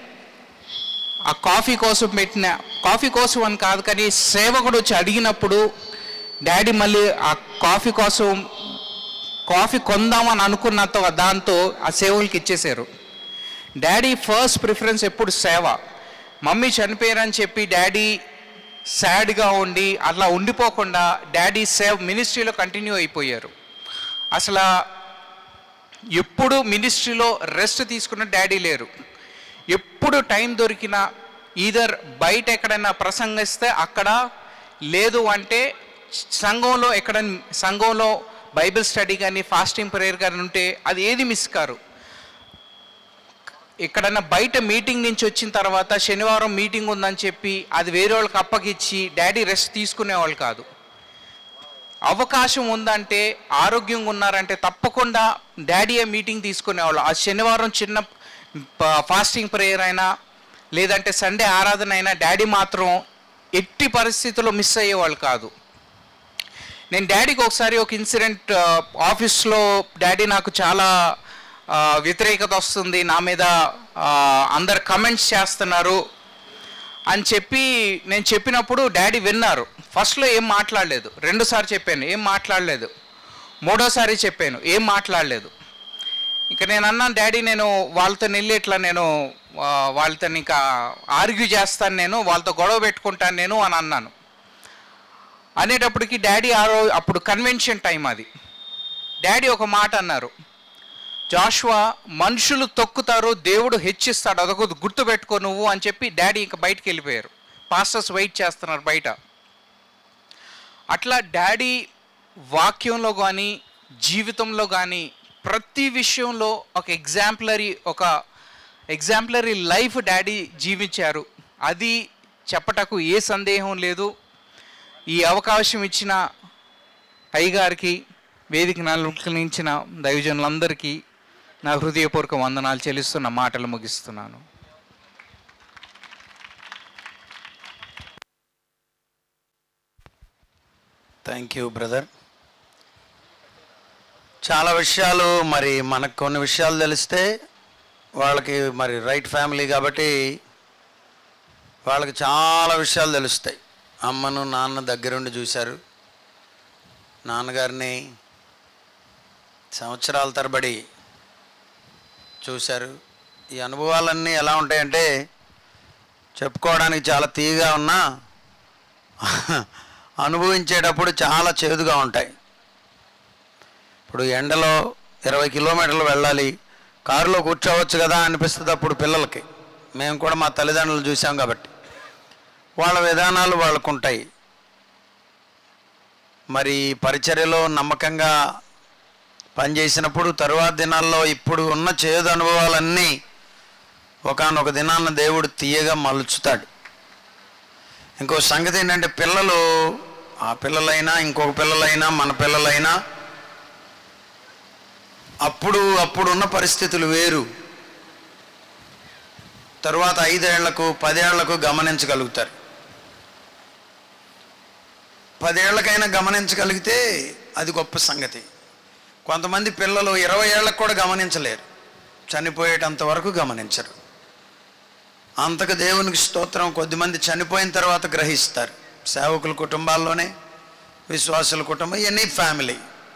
[SPEAKER 10] ఆ కాఫీ కోసం పెట్టిన కాఫీ కోసం అని కాదు కానీ సేవకుడు వచ్చి అడిగినప్పుడు డాడీ మళ్ళీ ఆ కాఫీ కోసం కాఫీ కొందామని అనుకున్నంత దాంతో ఆ సేవకులకి ఇచ్చేశారు డాడీ ఫస్ట్ ప్రిఫరెన్స్ ఎప్పుడు సేవ మమ్మీ చనిపోయారని చెప్పి డాడీ సాడ్గా ఉండి అట్లా ఉండిపోకుండా డాడీ సేవ్ మినిస్ట్రీలో కంటిన్యూ అయిపోయారు అసలు ఎప్పుడు మినిస్ట్రీలో రెస్ట్ తీసుకున్న డాడీ లేరు ఎప్పుడు టైం దొరికినా ఈధర్ బయట ఎక్కడైనా ప్రసంగిస్తే అక్కడ లేదు అంటే సంఘంలో ఎక్కడ సంఘంలో బైబిల్ స్టడీ కానీ ఫాస్టింగ్ ప్రేయర్ కానీ ఉంటే అది ఏది మిస్ కారు ఎక్కడన్నా బయట మీటింగ్ నుంచి వచ్చిన తర్వాత శనివారం మీటింగ్ ఉందని చెప్పి అది వేరే వాళ్ళకి అప్పగిచ్చి డాడీ రెస్ట్ తీసుకునేవాళ్ళు కాదు అవకాశం ఉందంటే ఆరోగ్యంగా ఉన్నారంటే తప్పకుండా డాడీయే మీటింగ్ తీసుకునేవాళ్ళు ఆ శనివారం చిన్న ప- ఫాస్టింగ్ ప్రేయర్ అయినా లేదంటే సండే ఆరాధన అయినా డాడీ మాత్రం ఎట్టి పరిస్థితుల్లో మిస్ అయ్యేవాళ్ళు కాదు నేను డాడీకి ఒకసారి ఒక ఇన్సిడెంట్ ఆఫీస్లో డాడీ నాకు చాలా ఆ, వ్యతిరేకత వస్తుంది నా మీద ఆ, అందరు కమెంట్స్ చేస్తున్నారు అని చెప్పి నేను చెప్పినప్పుడు డాడీ విన్నారు ఫస్ట్లో ఏం మాట్లాడలేదు రెండోసారి చెప్పాను ఏం మాట్లాడలేదు మూడోసారి చెప్పాను ఏం మాట్లాడలేదు ఇంకా నేను అన్నాను డాడీ నేను వాళ్ళతో వెళ్ళి ఇట్లా నేను ఆ, వాళ్ళతో ఇంకా ఆర్గ్యూ చేస్తాను నేను వాళ్ళతో గొడవ పెట్టుకుంటాను నేను అని అన్నాను అనేటప్పటికి డాడీ ఆ రోజు అప్పుడు కన్వెన్షన్ టైం అది డాడీ ఒక మాట అన్నారు జాషువా మనుషులు తొక్కుతారు దేవుడు హెచ్చిస్తాడు అదొక గుర్తు పెట్టుకో నువ్వు అని చెప్పి డాడీ ఇంకా బయటికి వెళ్ళిపోయారు పాస్టర్స్ వెయిట్ చేస్తున్నారు బయట అట్లా డాడీ వాక్యంలో కానీ జీవితంలో కానీ ప్రతి విషయంలో ఒక ఎగ్జాంపులరీ ఒక ఎగ్జాంపులరీ లైఫ్ డాడీ జీవించారు అది చెప్పటకు ఏ సందేహం లేదు ఈ అవకాశం ఇచ్చిన అయ్యగారికి వేదిక నలుకలించిన దైవజనులందరికీ నా హృదయపూర్వక వందనాలు చెల్లిస్తున్న మాటలు ముగిస్తున్నాను
[SPEAKER 7] థ్యాంక్ యూ బ్రదర్ చాలా విషయాలు మరి మనకు కొన్ని విషయాలు తెలిస్తే వాళ్ళకి మరి రైట్ ఫ్యామిలీ కాబట్టి వాళ్ళకి చాలా విషయాలు తెలుస్తాయి అమ్మను నాన్న దగ్గరుండి చూశారు నాన్నగారిని సంవత్సరాల తరబడి చూశారు ఈ అనుభవాలన్నీ ఎలా ఉంటాయంటే చెప్పుకోవడానికి చాలా తీయగా ఉన్నా అనుభవించేటప్పుడు చాలా చేదుగా ఉంటాయి ఇప్పుడు ఎండలో ఇరవై కిలోమీటర్లు వెళ్ళాలి కారులో కూర్చోవచ్చు కదా అనిపిస్తుంది అప్పుడు పిల్లలకి మేము కూడా మా తల్లిదండ్రులు చూసాం కాబట్టి వాళ్ళ విధానాలు వాళ్ళకు ఉంటాయి మరి పరిచర్యలో నమ్మకంగా పనిచేసినప్పుడు తరువాత దినాల్లో ఇప్పుడు ఉన్న చేదు అనుభవాలన్నీ ఒకనొక దినాన్న దేవుడు తీయగా మలుచుతాడు ఇంకో సంగతి ఏంటంటే పిల్లలు ఆ పిల్లలైనా ఇంకొక పిల్లలైనా మన పిల్లలైనా అప్పుడు అప్పుడున్న పరిస్థితులు వేరు తరువాత ఐదేళ్లకు పదేళ్లకు గమనించగలుగుతారు పదేళ్లకైనా గమనించగలిగితే అది గొప్ప సంగతి కొంతమంది పిల్లలు ఇరవై ఏళ్ళకు కూడా గమనించలేరు చనిపోయేటంత వరకు గమనించరు అంతకు దేవునికి స్తోత్రం కొద్దిమంది చనిపోయిన తర్వాత గ్రహిస్తారు సేవకుల కుటుంబాల్లోనే విశ్వాసుల కుటుంబం ఎనీ ఫ్యామిలీ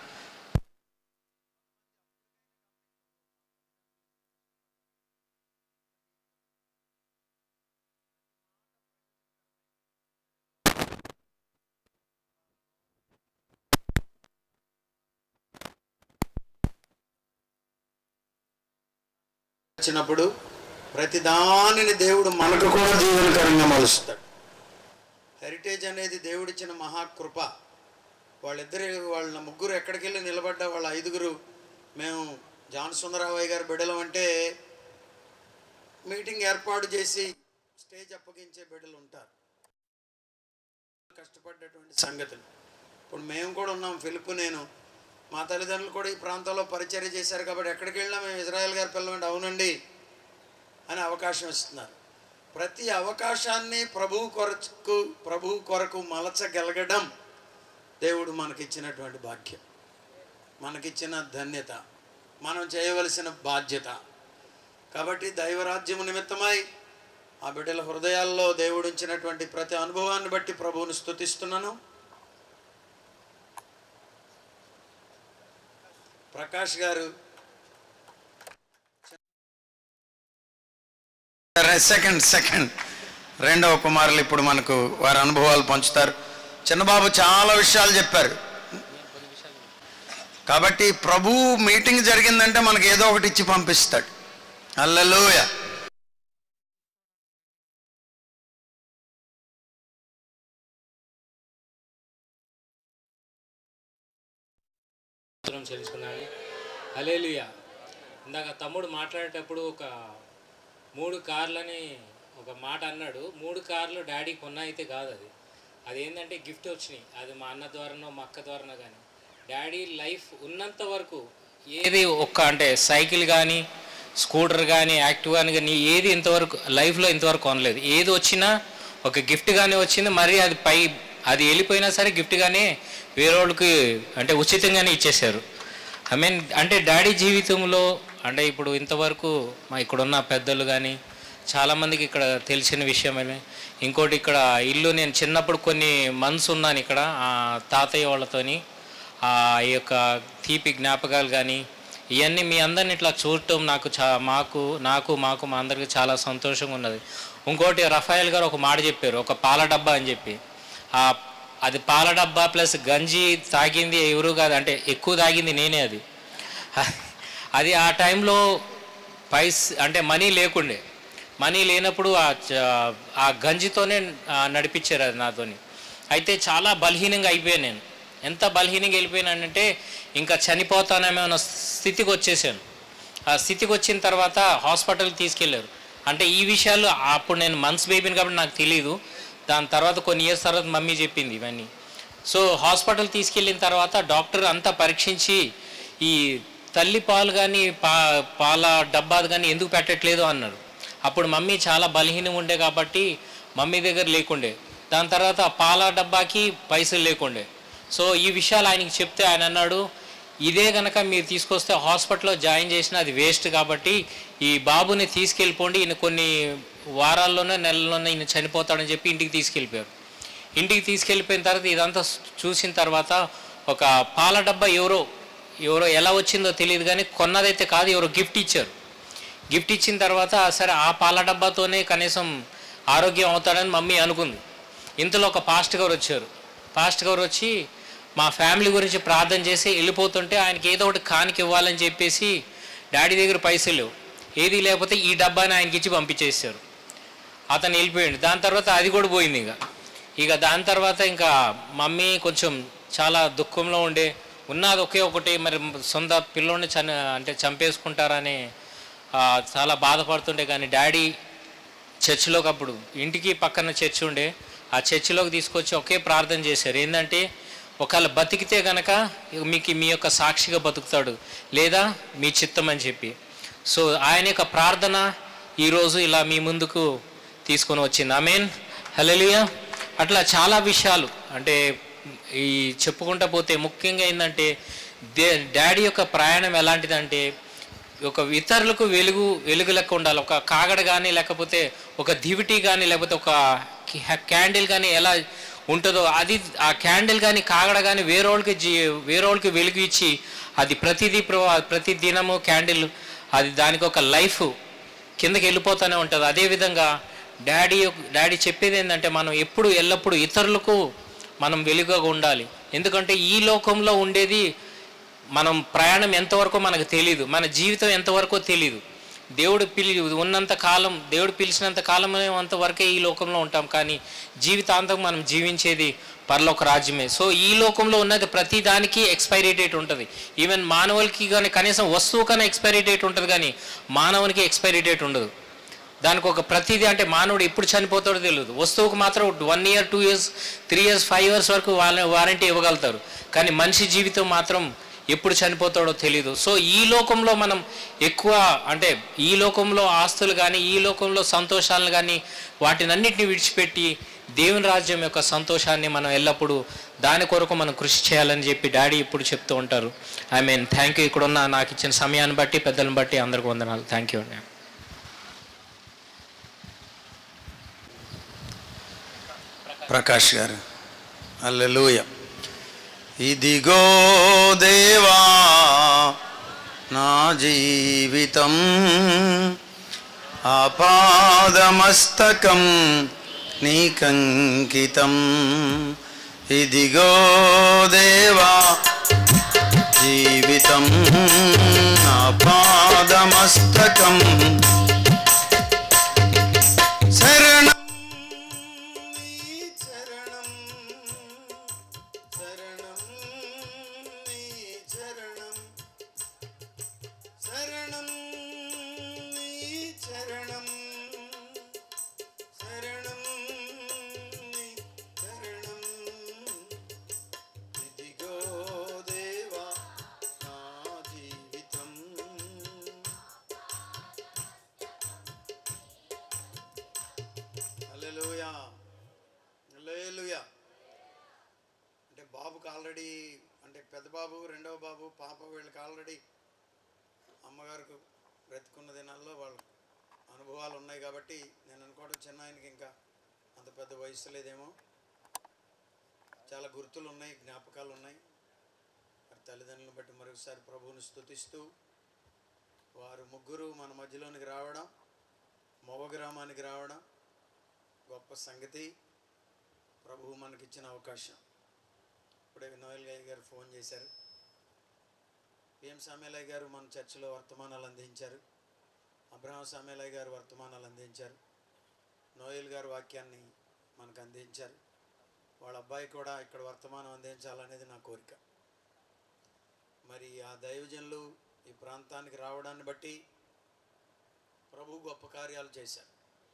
[SPEAKER 7] వచ్చినప్పుడు ప్రతి దానిని దేవుడు మనకు కూడా దీవెనకరంగా మలుస్తాడు హెరిటేజ్ అనేది దేవుడిచ్చిన మహాకృప వాళ్ళిద్దరు వాళ్ళ ముగ్గురు ఎక్కడికి వెళ్ళి నిలబడ్డా వాళ్ళ ఐదుగురు మేము జాన్ సుందరరావయ్య గారి బిడ్డలం అంటే మీటింగ్ ఏర్పాటు చేసి స్టేజ్ అప్పగించే బిడ్డలు ఉంటారు కష్టపడ్డటువంటి సంగతులు ఇప్పుడు మేము కూడా ఉన్నాం ఫిలిప్ నేను మా తల్లిదండ్రులు కూడా ఈ ప్రాంతంలో పరిచర్య చేశారు కాబట్టి ఎక్కడికి వెళ్ళినా మేము ఇజ్రాయెల్ గారి పిల్లమంటే అవునండి అని అవకాశం ఇస్తున్నారు ప్రతి అవకాశాన్ని ప్రభువు కొరకు ప్రభువు కొరకు మలచగలగడం దేవుడు మనకిచ్చినటువంటి భాగ్యం మనకిచ్చిన ధన్యత మనం చేయవలసిన బాధ్యత కాబట్టి దైవరాజ్యము నిమిత్తమై ఆ బిడ్డల హృదయాల్లో దేవుడు ఉంచినటువంటి ప్రతి అనుభవాన్ని బట్టి ప్రభువుని స్తుతిస్తున్నాను ప్రకాష్ గారు సెకండ్ సెకండ్ రెండవ కుమారులు ఇప్పుడు మనకు వారి అనుభవాలు పంచుతారు చిన్నబాబు చాలా విషయాలు చెప్పారు కాబట్టి ప్రభు మీటింగ్ జరిగిందంటే మనకి ఏదో ఒకటి ఇచ్చి పంపిస్తాడు అల్లలోయ
[SPEAKER 11] స్తోత్రం చెల్లించుకున్నాను హలేలుయ ఇందాక తమ్ముడు మాట్లాడేటప్పుడు ఒక మూడు కార్లని ఒక మాట అన్నాడు మూడు కార్లు డాడీ కొన్న అయితే కాదు అది అది ఏంటంటే గిఫ్ట్ వచ్చినాయి అది మా అన్న ద్వారానో మా అక్క ద్వారానో కానీ డాడీ లైఫ్ ఉన్నంత వరకు ఏది ఒక్క అంటే సైకిల్ కానీ స్కూటర్ కానీ యాక్టివ్ కానీ కానీ ఏది ఇంతవరకు లైఫ్లో ఇంతవరకు కొనలేదు ఏది వచ్చినా ఒక గిఫ్ట్ కానీ వచ్చింది మరి అది పై అది వెళ్ళిపోయినా సరే గిఫ్ట్గానే వేరే వాళ్ళకి అంటే ఉచితంగానే ఇచ్చేశారు ఐ మీన్ అంటే డాడీ జీవితంలో అంటే ఇప్పుడు ఇంతవరకు మా ఇక్కడున్న పెద్దలు కానీ చాలామందికి ఇక్కడ తెలిసిన విషయమే ఇంకోటి ఇక్కడ ఇల్లు నేను చిన్నప్పుడు కొన్ని మంత్స్ ఉన్నాను ఇక్కడ ఆ తాతయ్య వాళ్ళతోని ఆ యొక్క తీపి జ్ఞాపకాలు కానీ ఇవన్నీ మీ అందరిని ఇట్లా చూడటం నాకు చా మాకు నాకు మాకు మా అందరికి చాలా సంతోషంగా ఉన్నది ఇంకోటి రఫాయల్ గారు ఒక మాట చెప్పారు ఒక పాల డబ్బా అని చెప్పి ఆ అది పాల డబ్బా ప్లస్ గంజి తాగింది ఎవరు కాదు అంటే ఎక్కువ తాగింది నేనే అది అది ఆ టైంలో పైస్ అంటే మనీ లేకుండే మనీ లేనప్పుడు ఆ చ- ఆ గంజితోనే ఆ, నడిపించారు అది నాతోని అయితే చాలా బలహీనంగా అయిపోయాను నేను ఎంత బలహీనంగా వెళ్ళిపోయానంటే ఇంకా చనిపోతానేమో అన్న స్థితికి వచ్చేసాను ఆ స్థితికి వచ్చిన తర్వాత హాస్పిటల్కి తీసుకెళ్ళారు అంటే ఈ విషయాలు అప్పుడు నేను మంత్స్ బేబీని కాబట్టి నాకు తెలియదు దాని తర్వాత కొన్ని ఇయర్స్ తర్వాత మమ్మీ చెప్పింది ఇవన్నీ సో హాస్పిటల్ తీసుకెళ్ళిన తర్వాత డాక్టర్ అంతా పరీక్షించి ఈ తల్లి పాలు కానీ పా పాల డబ్బాది కానీ ఎందుకు పెట్టట్లేదు అన్నారు అప్పుడు మమ్మీ చాలా బలహీనం ఉండే కాబట్టి మమ్మీ దగ్గర లేకుండే దాని తర్వాత ఆ పాల డబ్బాకి పైసలు లేకుండే సో ఈ విషయాలు ఆయనకి చెప్తే ఆయన అన్నాడు ఇదే గనక మీరు తీసుకొస్తే హాస్పిటల్లో జాయిన్ చేసిన అది వేస్ట్ కాబట్టి ఈ బాబుని తీసుకెళ్ళిపోండి ఈయన కొన్ని వారాల్లోనే నెలల్లోనే ఈయన చనిపోతాడని చెప్పి ఇంటికి తీసుకెళ్ళిపోయారు ఇంటికి తీసుకెళ్ళిపోయిన తర్వాత ఇదంతా చూసిన తర్వాత ఒక పాల డబ్బా ఎవరో ఎవరో ఎలా వచ్చిందో తెలియదు కానీ కొన్నదైతే కాదు ఎవరో గిఫ్ట్ ఇచ్చారు గిఫ్ట్ ఇచ్చిన తర్వాత సరే ఆ పాల డబ్బాతోనే కనీసం ఆరోగ్యం అవుతాడని మమ్మీ అనుకుంది ఇంతలో ఒక పాస్ట్ గారు వచ్చారు పాస్ట్ గారు వచ్చి మా ఫ్యామిలీ గురించి ప్రార్థన చేసి వెళ్ళిపోతుంటే ఆయనకి ఏదో ఒకటి కానికి ఇవ్వాలని చెప్పేసి డాడీ దగ్గర పైసలు లేవు ఏది లేకపోతే ఈ డబ్బాని ఆయనకి ఇచ్చి పంపించేశారు అతను వెళ్ళిపోయాడు దాని తర్వాత అది కూడా పోయింది ఇక ఇక దాని తర్వాత ఇంకా మమ్మీ కొంచెం చాలా దుఃఖంలో ఉండే ఉన్నది ఒకే ఒకటి మరి సొంత పిల్లోని చని అంటే చంపేసుకుంటారని ఆ, చాలా బాధపడుతుండే కానీ డాడీ చర్చిలోకి అప్పుడు ఇంటికి పక్కన చర్చి ఉండే ఆ చర్చిలోకి తీసుకొచ్చి ఒకే ప్రార్థన చేశారు ఏంటంటే ఒకవేళ బతికితే గనక మీకు మీ యొక్క సాక్షిగా బతుకుతాడు లేదా మీ చిత్తం అని చెప్పి సో ఆయన యొక్క ప్రార్థన ఈరోజు ఇలా మీ ముందుకు తీసుకొని వచ్చింది ఐ మీన్ హలోలియా అట్లా చాలా విషయాలు అంటే ఈ చెప్పుకుంటా పోతే ముఖ్యంగా ఏంటంటే దే డాడీ యొక్క ప్రయాణం ఎలాంటిదంటే ఒక ఇతరులకు వెలుగు వెలుగు లెక్క ఉండాలి ఒక కాగడ కానీ లేకపోతే ఒక దివిటి కానీ లేకపోతే ఒక క్యాండిల్ కానీ ఎలా ఉంటుందో అది ఆ క్యాండిల్ కానీ కాగడ కానీ వేరేవాళ్ళకి జీ వేరేవాళ్ళకి వెలుగు ఇచ్చి అది ప్రతిదీ ప్ర- ప్రతి దినము క్యాండిల్ అది దానికి ఒక లైఫ్ కిందకి వెళ్ళిపోతూనే ఉంటుంది అదేవిధంగా డాడీ యొక్క- డాడీ చెప్పేది ఏంటంటే మనం ఎప్పుడు ఎల్లప్పుడూ ఇతరులకు మనం వెలుగుగా ఉండాలి ఎందుకంటే ఈ లోకంలో ఉండేది మనం ప్రయాణం ఎంతవరకు మనకు తెలియదు మన జీవితం ఎంతవరకో తెలియదు దేవుడు పిలి ఉన్నంత కాలం దేవుడు పిలిచినంత కాలం అంతవరకే ఈ లోకంలో ఉంటాం కానీ జీవితాంతం మనం జీవించేది పరలోక రాజ్యమే సో ఈ లోకంలో ఉన్నది ప్రతి దానికి ఎక్స్పైరీ డేట్ ఉంటుంది ఈవెన్ మానవులకి కానీ కనీసం వస్తువు కన్నా ఎక్స్పైరీ డేట్ ఉంటుంది కానీ మానవునికి ఎక్స్పైరీ డేట్ ఉండదు దానికి ఒక ప్రతిదీ అంటే మానవుడు ఎప్పుడు చనిపోతాడో తెలియదు వస్తువుకు మాత్రం one year two years three years five years వరకు వాళ్ళ వారంటీ ఇవ్వగలుగుతారు కానీ మనిషి జీవితం మాత్రం ఎప్పుడు చనిపోతాడో తెలియదు సో ఈ లోకంలో మనం ఎక్కువ అంటే ఈ లోకంలో ఆస్తులు కానీ ఈ లోకంలో సంతోషాలను కానీ వాటినన్నిటిని విడిచిపెట్టి దేవుని రాజ్యం యొక్క సంతోషాన్ని మనం ఎల్లప్పుడూ దాని కొరకు మనం కృషి చేయాలని చెప్పి డాడీ ఇప్పుడు చెప్తూ ఉంటారు ఐ మీన్ థ్యాంక్ యూ ఇక్కడున్న నాకు ఇచ్చిన సమయాన్ని బట్టి పెద్దలను బట్టి అందరికి వందనాలు థ్యాంక్ యూ అండి
[SPEAKER 7] ప్రకాష్ గారు అల్లెలూయ ఇదిగో దేవా నా జీవితం ఆపాదమస్తకం నీకంకితం ఇదిగో దేవా జీవితం ఆపాదమస్తకం శరణం శరణం నీ చరణం శరణం నీ చరణం ఇదిగో దేవా నా జీవితం హల్లెలూయా హల్లెలూయా అంటే బాబుకి ఆల్రెడీ అంటే పెద్ద బాబు రెండవ బాబు పాప వీళ్ళకి ఆల్రెడీ అమ్మగారికి బ్రతికున్న దినాల్లో వాళ్ళ అనుభవాలు ఉన్నాయి కాబట్టి నేను అనుకోవడం చిన్న ఆయనకి ఇంకా అంత పెద్ద వయసు లేదేమో చాలా గుర్తులు ఉన్నాయి జ్ఞాపకాలు ఉన్నాయి మరి తల్లిదండ్రులను బట్టి మరొకసారి ప్రభువుని స్తుతిస్తూ వారు ముగ్గురు మన మధ్యలోనికి రావడం మొగ గ్రామానికి రావడం గొప్ప సంగతి ప్రభువు మనకిచ్చిన అవకాశం ఇప్పుడే నోయల్ గారి గారు ఫోన్ చేశారు పిఎం సామేలయ్య గారు మన చర్చిలో వర్తమానాలు అందించారు అబ్రహం సామేలయ్య గారు వర్తమానాలు అందించారు నోయల్ గారు వాక్యాన్ని మనకు అందించారు వాళ్ళ అబ్బాయి కూడా ఇక్కడ వర్తమానం అందించాలనేది నా కోరిక మరి ఆ దైవజనులు ఈ ప్రాంతానికి రావడాన్ని బట్టి ప్రభు గొప్ప కార్యాలు చేశారు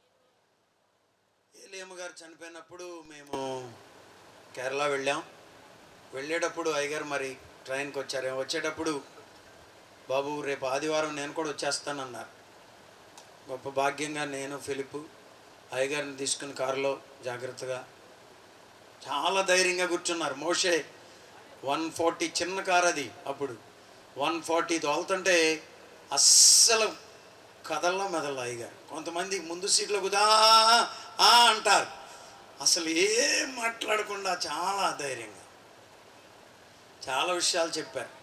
[SPEAKER 7] ఏలియమ్మ గారు చనిపోయినప్పుడు మేము కేరళ వెళ్ళాం వెళ్ళేటప్పుడు అయ్యగారు మరి ట్రైన్కి వచ్చారు వచ్చేటప్పుడు బాబు రేపు ఆదివారం నేను కూడా వచ్చేస్తానన్నారు గొప్ప భాగ్యంగా నేను ఫిలిప్ అయ్యగారిని తీసుకుని కారులో జాగ్రత్తగా చాలా ధైర్యంగా కూర్చున్నారు మోషే వన్ ఫార్టీ చిన్న కార్ అది అప్పుడు వన్ ఫార్టీ తోలుతుంటే అస్సలు కదల్లా మెదల్లా అయ్యగారు కొంతమంది ముందు సీట్లో కుదా ఆ అంటారు అసలు ఏం మాట్లాడకుండా చాలా ధైర్యంగా చాలా విషయాలు చెప్పారు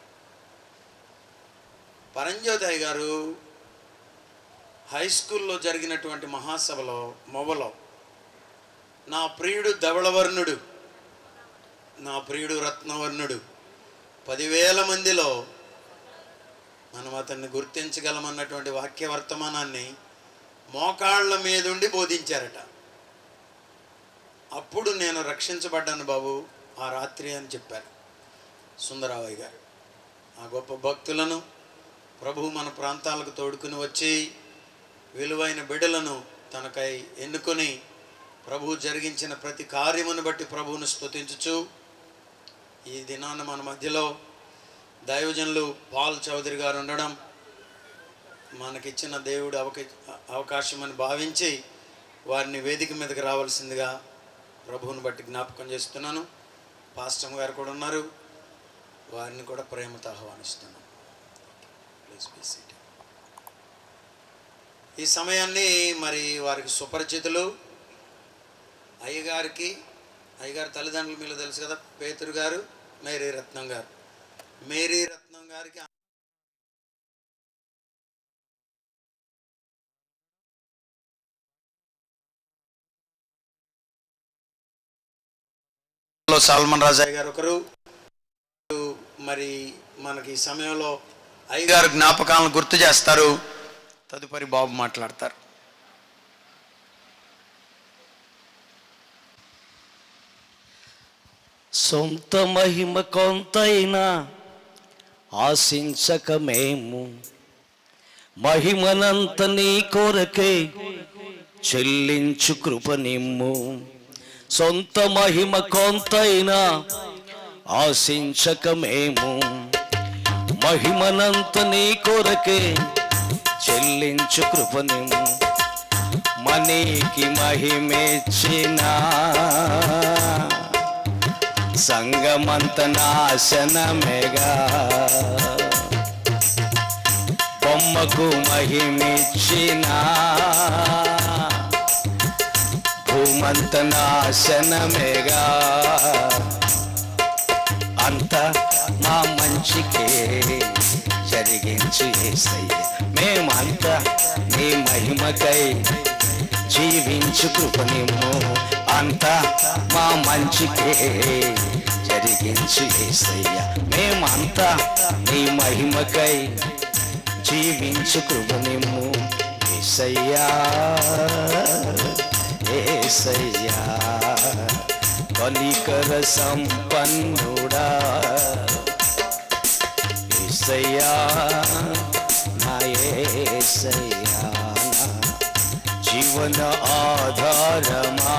[SPEAKER 7] పరంజ్యోతి గారు హై స్కూల్లో జరిగినటువంటి మహాసభలో మొబలో నా ప్రియుడు ధవళవర్ణుడు నా ప్రియుడు రత్నవర్ణుడు పదివేల మందిలో మనం అతన్ని గుర్తించగలమన్నటువంటి వాక్య వర్తమానాన్ని మోకాళ్ళ మీదుండి బోధించారట అప్పుడు నేను రక్షించబడ్డాను బాబు ఆ రాత్రి అని చెప్పారు సుందరావయ్య గారు ఆ గొప్ప భక్తులను ప్రభు మన ప్రాంతాలకు తోడుకుని వచ్చి విలువైన బిడ్డలను తనకై ఎన్నుకొని ప్రభు జరిగించిన ప్రతి కార్యమును బట్టి ప్రభువును స్తుతించుచు ఈ దినాన మన మధ్యలో దైవజనులు పాల్ చౌదరి గారు ఉండడం మనకిచ్చిన దేవుడు అవక అవకాశం అని భావించి వారిని వేదిక మీదకి రావాల్సిందిగా ప్రభువుని బట్టి జ్ఞాపకం చేస్తున్నాను పాస్టమ్ గారు కూడా ఉన్నారు వారిని కూడా ప్రేమతో ఆహ్వానిస్తున్నాను ప్లీజ్ బీ సీట్ ఈ సమయాన్ని మరి వారికి సుపరిచితులు అయ్యగారికి అయ్యగారి తల్లిదండ్రులు మీరు తెలుసు కదా పేతురు గారు మేరీ రత్నం గారు మేరీ రత్నం గారికి సాల్మన్ రాజయ్య గారు ఒకరు మరి మనకి ఈ సమయంలో అయ్యగారు జ్ఞాపకాలను గుర్తు చేస్తారు తదుపరి బాబు మాట్లాడతారు
[SPEAKER 12] సొంత మహిమ కొంతైనా ఆశించక మేము మహిమనంత నీ కొరకే చెల్లించు కృప నిమ్ము సొంత మహిమ కొంతైనా ఆశించక మేము మహిమనంత నీ కొరకే చెల్లించు కృపనిము మనీకి మహిమెచ్చిన సంగమంత నాశనమేగా బొమ్మకు మహిమిచ్చిన భూమంత నాశనమేగా అంత మా మంచికే జరిగించి ఏసయ్య మేమంతా నీ మహిమకై జీవించు కృపనిమ్ము అంతా మా మంచికే జరిగించు ఏసయ్య మేమంతా నీ మహిమకై జీవించు కృపనిమ్ము ఏసయ్యా ఏసయ్యా కనికర సంపన్నుడా ఏసయ్యా నా ఏసయ్యా నా జీవన ఆధారమా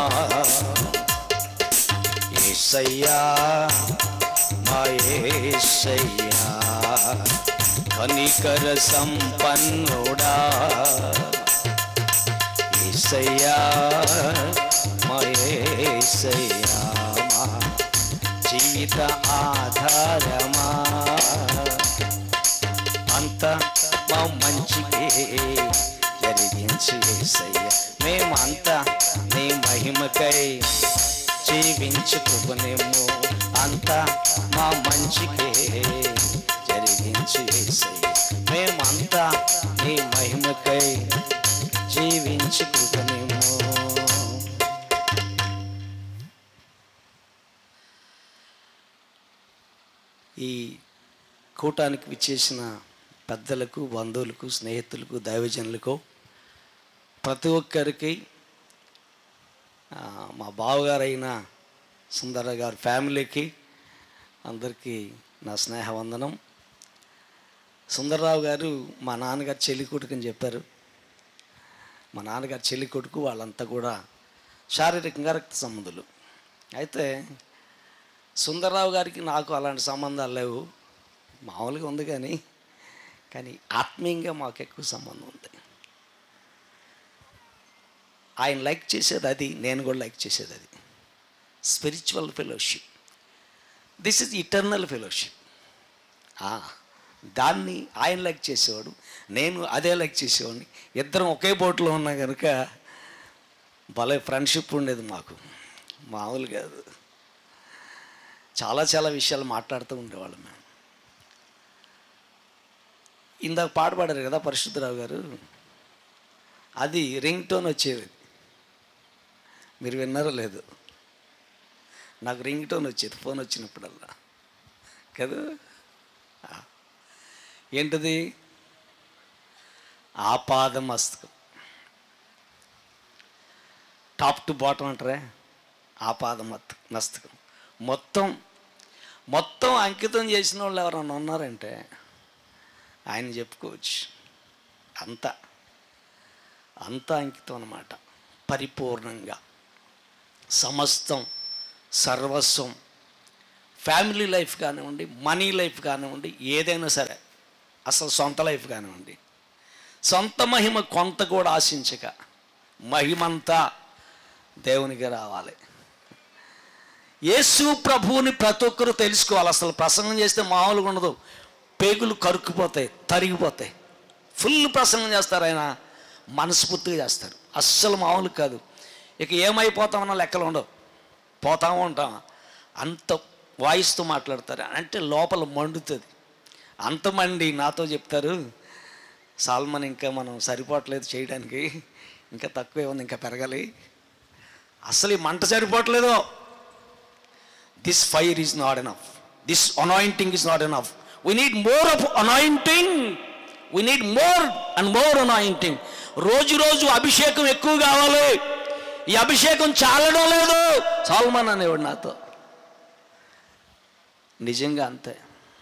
[SPEAKER 12] ఏసయ్యా మా ఏసయ్యా కనికర సంపన్నుడా ఏసయ్యా మా ఏసయ్యా మా జీవిత ఆధారమా అంత మా మంచికే జరిగించు ఏసయ్య మేమంతా నీ మహిమకై జీవించు కృపనేమో అంతా మా మంచికే జరిగించు ఏసయ్య మేమంతా నీ మహిమకై జీవించు కృపనేమో ఈ కూటానికి విచ్చేసిన పెద్దలకు బంధువులకు స్నేహితులకు దైవజనులకు ప్రతి ఒక్కరికి ఆ, మా బావగారైన సుందర గారి ఫ్యామిలీకి అందరికీ నా స్నేహ వందనం సుందరరావు గారు మా నాన్నగారు చెల్లి కొడుకు అని చెప్పారు మా నాన్నగారు చెల్లి కొడుకు వాళ్ళంతా కూడా శారీరకంగా రక్త సంబంధులు అయితే సుందరరావు గారికి నాకు అలాంటి సంబంధాలు లేవు మామూలుగా ఉంది కానీ కానీ ఆత్మీయంగా మాకు ఎక్కువ సంబంధం ఉంది ఆయన లైక్ చేసేది అది నేను కూడా లైక్ చేసేది అది spiritual fellowship this is eternal fellowship దాన్ని ఆయన లైక్ చేసేవాడు నేను అదే లైక్ చేసేవాడిని ఇద్దరం ఒకే బోట్లో ఉన్నా కనుక భలే ఫ్రెండ్షిప్ ఉండేది మాకు మామూలు కాదు చాలా చాలా విషయాలు మాట్లాడుతూ ఉండేవాళ్ళం మేము ఇందాక పాట పాడారు కదా పరిశుద్ధరావు గారు అది రింగ్ టోన్ వచ్చేది మీరు విన్నారో లేదు నాకు రింగ్ టోన్ వచ్చేది ఫోన్ వచ్చినప్పుడల్లా కదా ఆ. ఏంటది ఆపాద మస్తకం టాప్ టు బాటం అంటారే ఆపాద మత్ మస్తకం మొత్తం మొత్తం అంకితం చేసిన వాళ్ళు ఎవరన్నా ఉన్నారంటే ఆయన చెప్పుకోవచ్చు అంత అంత అంకితం అన్నమాట పరిపూర్ణంగా సమస్తం సర్వస్వం ఫ్యామిలీ లైఫ్ కానివ్వండి మనీ లైఫ్ కానివ్వండి ఏదైనా సరే అసలు సొంత లైఫ్ కానివ్వండి సొంత మహిమ కొంత కూడా ఆశించక మహిమంతా దేవునికి రావాలి యేసు ప్రభువుని ప్రతి ఒక్కరూ తెలుసుకోవాలి అసలు ప్రసంగం చేస్తే మామూలుగా ఉండదు పేగులు కరుక్కుపోతాయి తరిగిపోతాయి ఫుల్ ప్రసంగం చేస్తారు ఆయన మనస్ఫూర్తిగా చేస్తారు అస్సలు మామూలు కాదు ఇక ఏమైపోతామన్న లెక్కలు ఉండవు పోతాము ఉంటాం అంత వాయిస్తో మాట్లాడతారు అంటే లోపల మండుతుంది అంత మండి నాతో చెప్తారు సాల్మన్ ఇంకా మనం సరిపోవట్లేదు చేయడానికి ఇంకా తక్కువే ఉంది ఇంకా పెరగాలి అసలు ఈ మంట సరిపోవట్లేదు this fire is not enough this anointing is not enough we need more of anointing we need more and more anointing రోజు రోజు అభిషేకం ఎక్కువ కావాలి ఈ అభిషేకం చాలడం లేదు సాల్మన్ అనేవాడు నాతో నిజంగా అంతే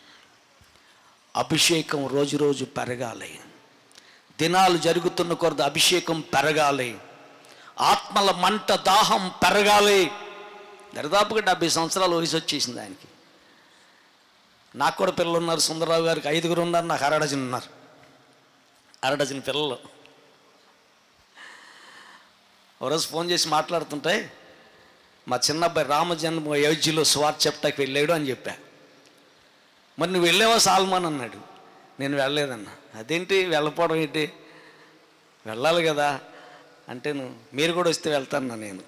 [SPEAKER 12] అభిషేకం రోజు రోజు పెరగాలి దినాలు జరుగుతున్న కొరత అభిషేకం పెరగాలి ఆత్మల మంట దాహం పెరగాలి దరిదాపుగా డెబ్బై సంవత్సరాల వయసు వచ్చేసింది ఆయనకి నాకు కూడా పిల్లలు ఉన్నారు సుందరరావు గారికి ఐదుగురు ఉన్నారు నాకు అర డజన్ ఉన్నారు అర డజన్ పిల్లలు ఓ రోజు ఫోన్ చేసి మాట్లాడుతుంటే మా చిన్న అబ్బాయి రామజన్మ అయోధ్యలో స్వార్థ చెప్తాకి వెళ్ళాడు అని చెప్పా మరి నువ్వు వెళ్ళావా సాల్మాన్ అన్నాడు నేను వెళ్ళలేదన్నా అదేంటి వెళ్ళపోవడం ఏంటి వెళ్ళాలి కదా అంటే నువ్వు మీరు కూడా వస్తే వెళ్తాను నేను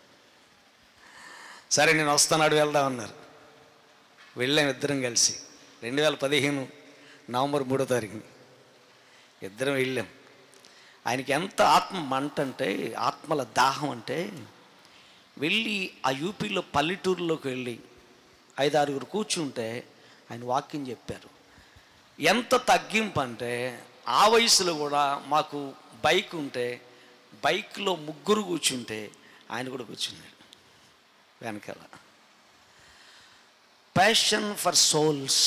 [SPEAKER 12] సరే నేను వస్తానాడు వెళ్దాం అన్నారు వెళ్ళాం ఇద్దరం కలిసి రెండు వేల పదిహేను నవంబర్ మూడో తారీఖుని ఇద్దరం వెళ్ళాం ఆయనకి ఎంత ఆత్మ మంట అంటే ఆత్మల దాహం అంటే వెళ్ళి ఆ యూపీలో పల్లెటూరులోకి వెళ్ళి ఐదు ఆరుగురు కూర్చుంటే ఆయన వాక్యం చెప్పారు ఎంత తగ్గింపు అంటే ఆ వయసులో కూడా మాకు బైక్ ఉంటే బైక్లో ముగ్గురు కూర్చుంటే ఆయన కూడా కూర్చున్నాడు వెనకాల ప్యాషన్ ఫర్ సోల్స్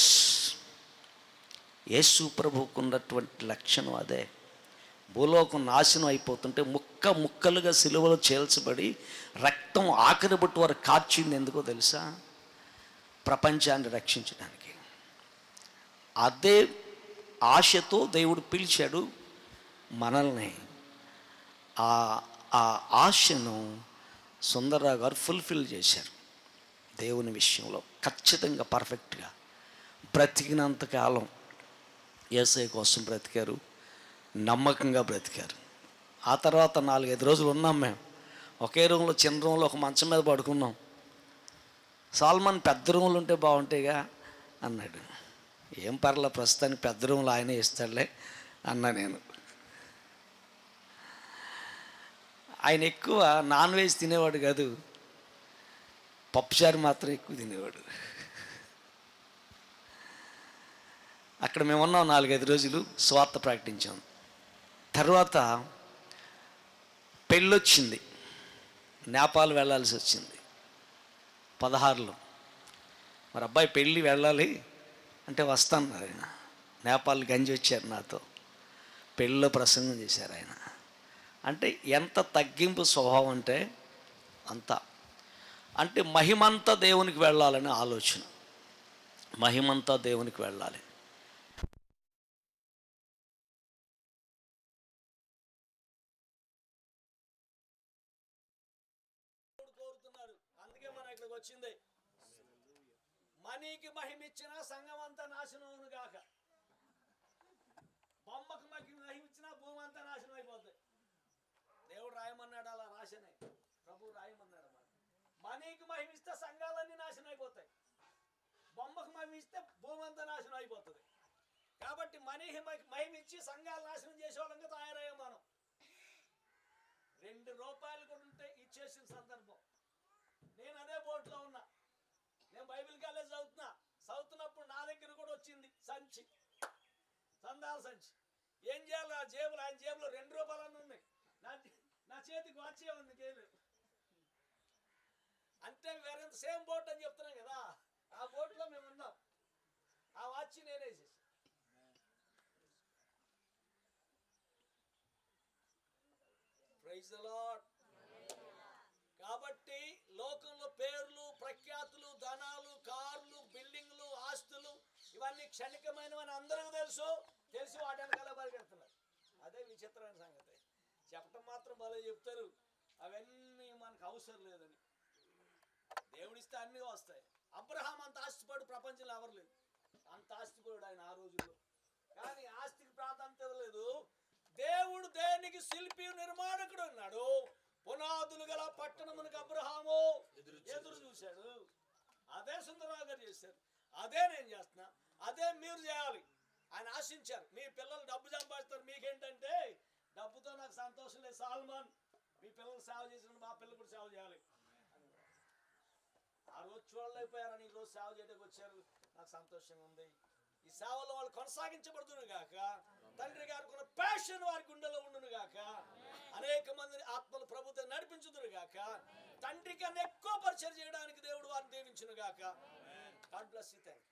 [SPEAKER 12] యేసు ప్రభువుకు ఉన్నటువంటి లక్షణం అదే భూలోకం నాశనం అయిపోతుంటే ముక్క ముక్కలుగా సిలువలో చేల్చబడి రక్తం ఆఖరి బొట్టు వరకు కార్చింది ఎందుకో తెలుసా ప్రపంచాన్ని రక్షించడానికి అదే ఆశతో దేవుడు పిలిచాడు మనల్ని ఆ ఆ ఆశను సుందరరావు గారు ఫుల్ఫిల్ చేశారు దేవుని విషయంలో ఖచ్చితంగా పర్ఫెక్ట్గా బ్రతికినంత కాలం ఏసఐ కోసం బ్రతికారు నమ్మకంగా బ్రతికారు ఆ తర్వాత నాలుగైదు రోజులు ఉన్నాం మేము ఒకే రూమ్లో చిన్న రూమ్లో ఒక మంచం మీద పడుకున్నాం సాల్మాన్ పెద్ద రూములు ఉంటే బాగుంటాయిగా అన్నాడు ఏం పర్లే ప్రస్తుతానికి పెద్ద రూములు ఆయనే ఇస్తాడులే అన్నా నేను ఆయన ఎక్కువ నాన్ వెజ్ తినేవాడు కాదు పప్పుచారు మాత్రం ఎక్కువ తినేవాడు అక్కడ మేము ఉన్నాం నాలుగైదు రోజులు స్వార్థ ప్రకటించాం తర్వాత పెళ్ళొచ్చింది నేపాల్ వెళ్ళాల్సి వచ్చింది పదహారులో మరి అబ్బాయి పెళ్ళి వెళ్ళాలి అంటే వస్తాను ఆయన నేపాల్ గంజి వచ్చారు నాతో పెళ్ళిలో ప్రసంగం చేశారు ఆయన అంటే ఎంత తగ్గింపు స్వభావం అంటే అంత అంటే మహిమంతా దేవునికి వెళ్ళాలనే ఆలోచన మహిమంతా దేవునికి వెళ్ళాలి
[SPEAKER 13] కోరుతున్నారు అందుకే మనం ఇక్కడికి వచ్చింది మనీకి మహిమిచ్చిన సంఘం అంతా నాశనం అవును గాక బొమ్మకు మకి మహిమిచ్చిన భూమి అంతా నాశనం అయిపోతుంది దేవుడు రాయమన్నాడు అలా రాశనే ప్రభు రాయమన్నాడు అన్నమాట మనీకి మహిమిస్తే సంఘాలన్నీ నాశనం అయిపోతాయి బొమ్మకు మహిమిస్తే భూమి అంతా నాశనం అయిపోతుంది కాబట్టి మనీకి మహిమిచ్చి సంఘాలు నాశనం చేసే వాళ్ళంగా తయారయ్యాం మనం రెండు రూపాయలు కూడా ఉంటే ఇచ్చేసిన సందర్భం నేను అదే బోట్లో ఉన్నా నేను బైబిల్ కాలేజ్ చదువుతున్నా చదువుతున్నప్పుడు నా దగ్గర కూడా వచ్చింది సంచి సందాల సంచి ఏం చేయాలి ఆ జేబులు ఆయన జేబులో రెండు రూపాయలన్నీ ఉన్నాయి నా నా చేతికి వచ్చే ఉంది కేలు అంటే వేరే సేమ్ బోట్ అని చెప్తున్నాం కదా ఆ బోట్లో మేము ఉన్నాం ఆ వాచ్ నేనేసేసి ప్రైజ్ ద లార్డ్ కాబట్టి లోకంలో పేర్లు ప్రఖ్యాతులు ధనాలు కార్లు బిల్డింగ్లు ఆస్తులు ఇవన్నీ క్షణికమైనవని అందరికీ తెలుసు తెలిసి వాటి వెనకాల పరిగెడుతున్నారు అదే విచిత్రమైన సంగతి చెప్పటం మాత్రం భలే చెప్తారు అవన్నీ మనకు అవసరం లేదని దేవుడిస్తే అన్నీ వస్తాయి అబ్రహాం అంత ఆస్తిపడు ప్రపంచంలో ఎవరు లేదు అంత ఆస్తిపడు ఆయన ఆ రోజుల్లో కానీ ఆస్తికి ప్రాధాన్యత లేదు దేవుడు దేనికి శిల్పి నిర్మాణకుడు ఉన్నాడు పునాదులు గల పట్టణమునకు అబ్రహాము ఎదురు చూశాడు అదే సుందరరావు గారు చేశారు అదే నేను చేస్తున్నా అదే మీరు చేయాలి ఆయన ఆశించారు మీ పిల్లలు డబ్బు సంపాదిస్తారు మీకేంటంటే డబ్బుతో నాకు సంతోషం లేదు సాల్మాన్ మీ పిల్లలు సేవ చేసిన మా పిల్లలు కూడా సేవ చేయాలి ఆ రోజు చూడలేకపోయారని ఈ రోజు సేవ చేయడానికి వచ్చారు నాకు సంతోషంగా ఉంది ఈ సేవలో వాళ్ళు కొనసాగించబడుతును గాక తండ్రి గారికి ఉన్న ప్యాషన్ వారి గుండెలో ఉండును గాక అనేక మందిని ఆత్మలు ప్రభుత్వం నడిపించుదురు గాక తండ్రి కన్నా ఎక్కువ పరిచయం చేయడానికి దేవుడు వారిని దీవించును గాక గాడ్ బ్లెస్ యూ థ్యాంక్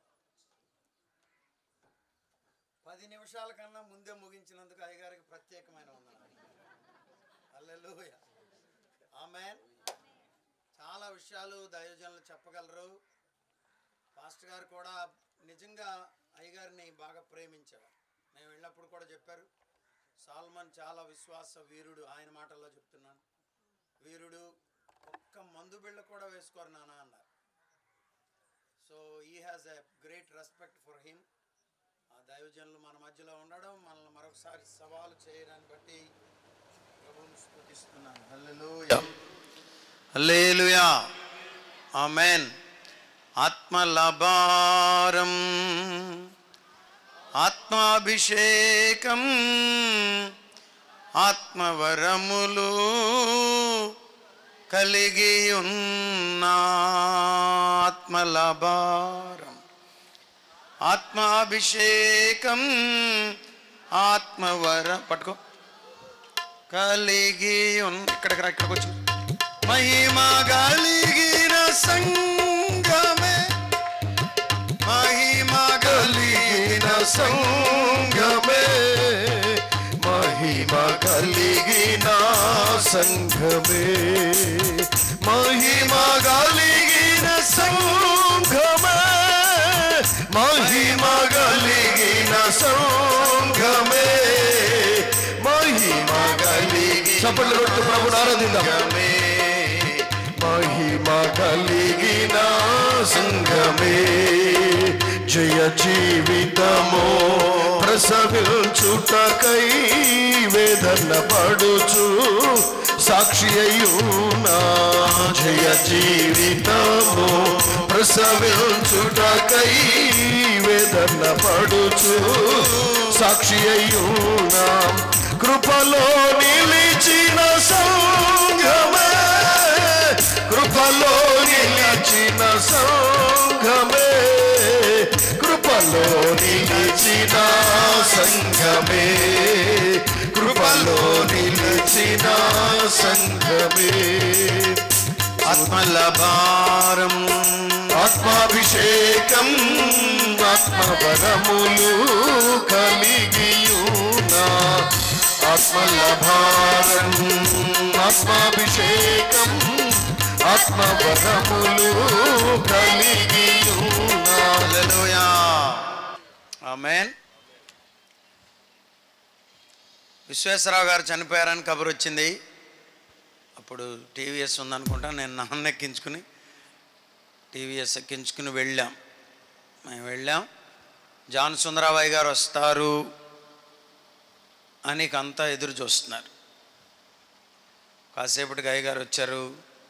[SPEAKER 7] పది నిమిషాల కన్నా ముందే ముగించినందుకు అయ్యగారికి ప్రత్యేకమైన వందనాలు హల్లెలూయా ఆమెన్ చాలా విషయాలు దైవజనులు చెప్పగలరు పాస్టర్ గారు కూడా నిజంగా అయ్యగారిని బాగా ప్రేమించేవారు మేము వెళ్ళినప్పుడు కూడా చెప్పారు సాల్మన్ చాలా విశ్వాస వీరుడు ఆయన మాటల్లో చెప్తున్నాను వీరుడు ఒక్క మందు బిళ్ళ కూడా వేసుకోరు నాన్న అన్నారు so he has a great respect for him ఆ దైవజనులు మన మధ్యలో ఉండడం మనల్ని మరొకసారి సవాలు చేయడాన్ని బట్టి ప్రభువుని స్తుతిస్తున్నాను హల్లెలూయా హల్లెలూయా ఆమెన్ ఆత్మలభారం ఆత్మాభిషేకం ఆత్మవరములు కలిగి ఉన్న ఆత్మలభారం ఆత్మాభిషేకం ఆత్మవర పట్టుకో కలిగి ఉన్న ఇక్కడికి రా ఇక్కడికి వచ్చి మహిమ కలిగిన సంగమే మహిమ కలిగిన
[SPEAKER 14] సంగమే మహిమ కలిగిన సంఘమే మహిమ కలిగిన సంఘమే మహిమ కలిగిన సంఘమే మహిమ కలిగిన చప్పట్లు కొడుతూ ప్రభుని ఆరాధిద్దాం మహిమ కలిగిన సంఘమే జయ జీవితమో ప్రసవించుటకై వేదన పడుచు సాక్షి అయ్యునా జయ జీవితము ప్రసవించుటకై వేదన పడుచు సాక్షి అయ్యునా కృపలో నిలిచిన సంఘమే కృపలో నిలిచిన సంఘమే కృపలో నిలిచిన సంఘమే కృపలో నిలిచిన సంఘమే
[SPEAKER 7] ఆత్మల భారం
[SPEAKER 14] ఆత్మాభిషేకం ఆత్మవరములు కలిగియునా ఆత్మల భారం ఆత్మాభిషేకం ఆత్మవరములు కలిగియునా
[SPEAKER 7] హల్లెలూయా ఆమేన్ విశ్వేశ్వరరావు గారు చనిపోయారని కబురు వచ్చింది అప్పుడు టీవీఎస్ ఉందనుకుంటా నేను నాన్న ఎక్కించుకుని టీవీఎస్ ఎక్కించుకుని వెళ్ళాం మేము వెళ్ళాం జాన్ సుందరాబాయి గారు వస్తారు అని అంతా ఎదురు చూస్తున్నారు కాసేపటికి అయ్యగారు వచ్చారు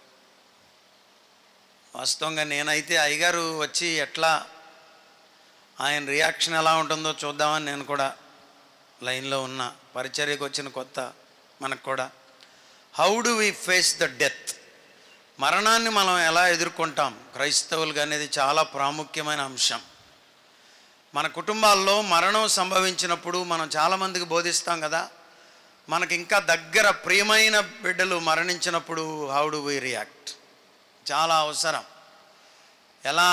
[SPEAKER 7] వాస్తవంగా నేనైతే అయ్యగారు వచ్చి ఎట్లా ఆయన రియాక్షన్ ఎలా ఉంటుందో చూద్దామని నేను కూడా లైన్లో ఉన్న పరిచర్యకు వచ్చిన కొత్త మనకు కూడా how do we face the death మరణాన్ని మనం ఎలా ఎదుర్కొంటాం క్రైస్తవులుగా అనేది చాలా ప్రాముఖ్యమైన అంశం మన కుటుంబాల్లో మరణం సంభవించినప్పుడు మనం చాలామందికి బోధిస్తాం కదా మనకి ఇంకా దగ్గర ప్రియమైన బిడ్డలు మరణించినప్పుడు హౌ డు వి రియాక్ట్ చాలా అవసరం ఎలా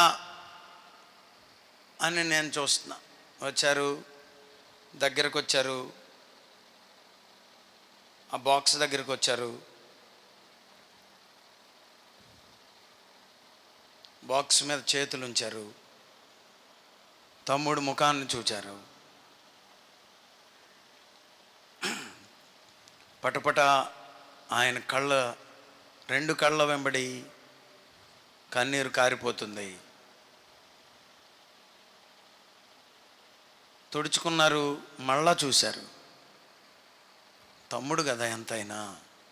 [SPEAKER 7] అని నేను చూస్తున్నా వచ్చారు దగ్గరకు వచ్చారు ఆ బాక్స్ దగ్గరకు వచ్చారు బాక్స్ మీద చేతులు ఉంచారు తమ్ముడు ముఖాన్ని చూచారు పటపట ఆయన కళ్ళ రెండు కళ్ళ వెంబడి కన్నీరు కారిపోతుంది తుడుచుకున్నారు మళ్ళా చూశారు తమ్ముడు కదా ఎంతైనా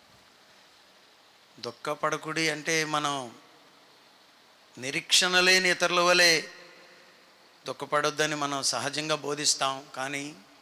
[SPEAKER 7] దుఃఖపడకుడి అంటే మనం నిరీక్షణ లేని ఇతరుల వలె దుఃఖపడొద్దని మనం సహజంగా బోధిస్తాం కానీ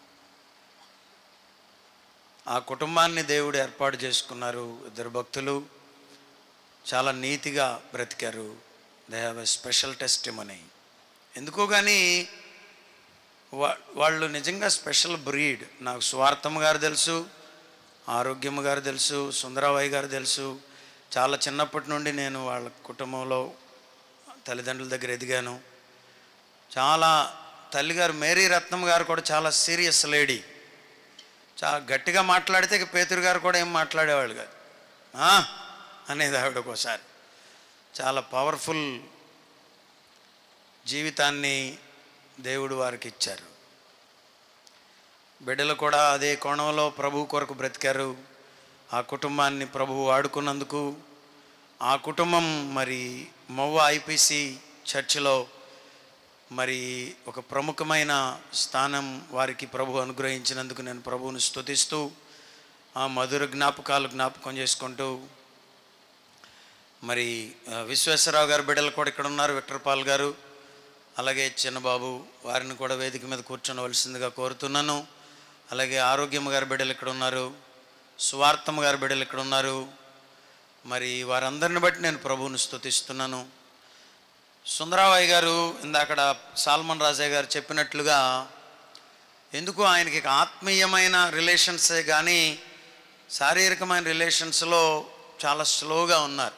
[SPEAKER 7] ఆ కుటుంబాన్ని దేవుడు ఏర్పాటు చేసుకున్నారు ఇద్దరు భక్తులు చాలా నీతిగా బ్రతికారు they have a special testimony ఎందుకో కానీ వా- వాళ్ళు నిజంగా స్పెషల్ బ్రీడ్ నాకు స్వార్థం గారు తెలుసు ఆరోగ్యం గారు తెలుసు సుందరాబాయి గారు తెలుసు చాలా చిన్నప్పటి నుండి నేను వాళ్ళ కుటుంబంలో తల్లిదండ్రుల దగ్గర ఎదిగాను చాలా తల్లిగారు మేరీ రత్నం గారు కూడా చాలా సీరియస్ లేడీ చాలా గట్టిగా మాట్లాడితే ఇక పేతురు గారు కూడా ఏం మాట్లాడేవాళ్ళు కాదు "ఆ?" అనేది ఆవిడ ఒకసారి చాలా పవర్ఫుల్ జీవితాన్ని దేవుడు వారికి ఇచ్చారు బిడ్డలు కూడా అదే కోణంలో ప్రభు కొరకు బ్రతికారు ఆ కుటుంబాన్ని ప్రభువు వాడుకున్నందుకు ఆ కుటుంబం మరి మొవ్వ ఐపీసీ చర్చిలో మరి ఒక ప్రముఖమైన స్థానం వారికి ప్రభు అనుగ్రహించినందుకు నేను ప్రభువును స్తుతిస్తూ ఆ మధుర జ్ఞాపకాలు జ్ఞాపకం చేసుకుంటూ మరి ఆ, విశ్వేశ్వరరావు గారు బిడ్డలు కూడా ఇక్కడ ఉన్నారు విక్టర్ పాల్ గారు అలాగే చిన్నబాబు వారిని కూడా వేదిక మీద కూర్చోవలసిందిగా కోరుతున్నాను అలాగే ఆరోగ్యం గారి బిడ్డలు ఇక్కడ ఉన్నారు సువార్థమ్మ గారి బిడ్డలు ఇక్కడ ఉన్నారు మరి వారందరిని బట్టి నేను ప్రభువుని స్తుతిస్తున్నాను సుందరాబాయి గారు ఇందాకడ సాల్మన్ రాజయ్య గారు చెప్పినట్లుగా ఎందుకు ఆయనకి ఇక ఆత్మీయమైన రిలేషన్సే కానీ శారీరకమైన రిలేషన్స్లో చాలా స్లోగా ఉన్నారు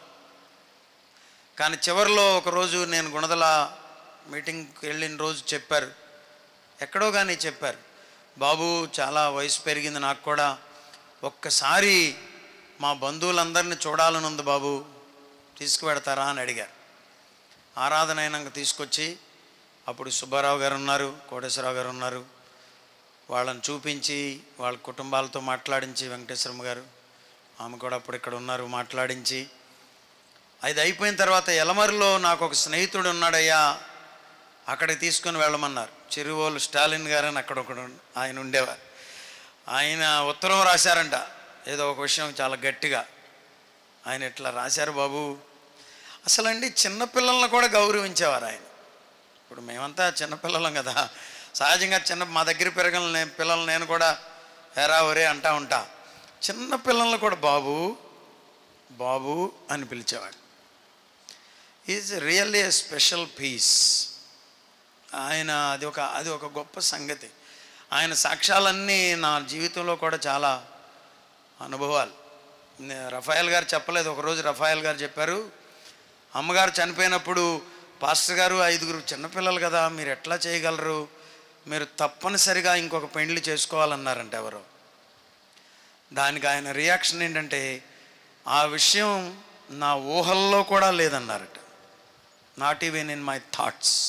[SPEAKER 7] కానీ చివరిలో ఒకరోజు నేను గుణదల మీటింగ్కి వెళ్ళిన రోజు చెప్పారు ఎక్కడో కానీ చెప్పారు బాబు చాలా వయసు పెరిగింది నాకు కూడా ఒక్కసారి మా బంధువులందరినీ చూడాలని ఉంది బాబు తీసుకువెడతారా అని అడిగారు ఆరాధన అయినాక తీసుకొచ్చి అప్పుడు సుబ్బారావు గారు ఉన్నారు కోటేశ్వరరావు గారు ఉన్నారు వాళ్ళని చూపించి వాళ్ళ కుటుంబాలతో మాట్లాడించి వెంకటేశ్వరమ్మ గారు ఆమె కూడా అప్పుడు ఇక్కడ ఉన్నారు మాట్లాడించి అది అయిపోయిన తర్వాత ఎలమరిలో నాకు ఒక స్నేహితుడు ఉన్నాడయ్యా అక్కడికి తీసుకొని వెళ్ళమన్నారు చెరువోలు స్టాలిన్ గారు అని అక్కడ ఒకడు ఆయన ఉండేవారు ఆయన ఉత్తరం రాశారంట ఏదో ఒక విషయం చాలా గట్టిగా ఆయన ఇట్లా రాశారు బాబు అసలండి చిన్నపిల్లలను కూడా గౌరవించేవారు ఆయన ఇప్పుడు మేమంతా చిన్నపిల్లలం కదా సహజంగా చిన్న మా దగ్గర పెరగల నే- పిల్లలు నేను కూడా ఎరా ఒరే అంటా ఉంటా చిన్న పిల్లలను కూడా బాబు బాబు అని పిలిచేవాడు is really a special piece ఆయన అది ఒక అది ఒక గొప్ప సంగతి ఆయన సాక్ష్యాలన్నీ నా జీవితంలో కూడా చాలా అనుభవాలు నే- రఫాయల్ గారు చెప్పలేదు ఒకరోజు రఫాయల్ గారు చెప్పారు అమ్మగారు చనిపోయినప్పుడు పాస్టర్ గారు ఐదుగురు చిన్నపిల్లలు కదా మీరు ఎట్లా చేయగలరు మీరు తప్పనిసరిగా ఇంకొక పెండ్లి చేసుకోవాలన్నారంట ఎవరో దానికి ఆయన రియాక్షన్ ఏంటంటే ఆ విషయం నా ఊహల్లో కూడా లేదన్నారట not even in my thoughts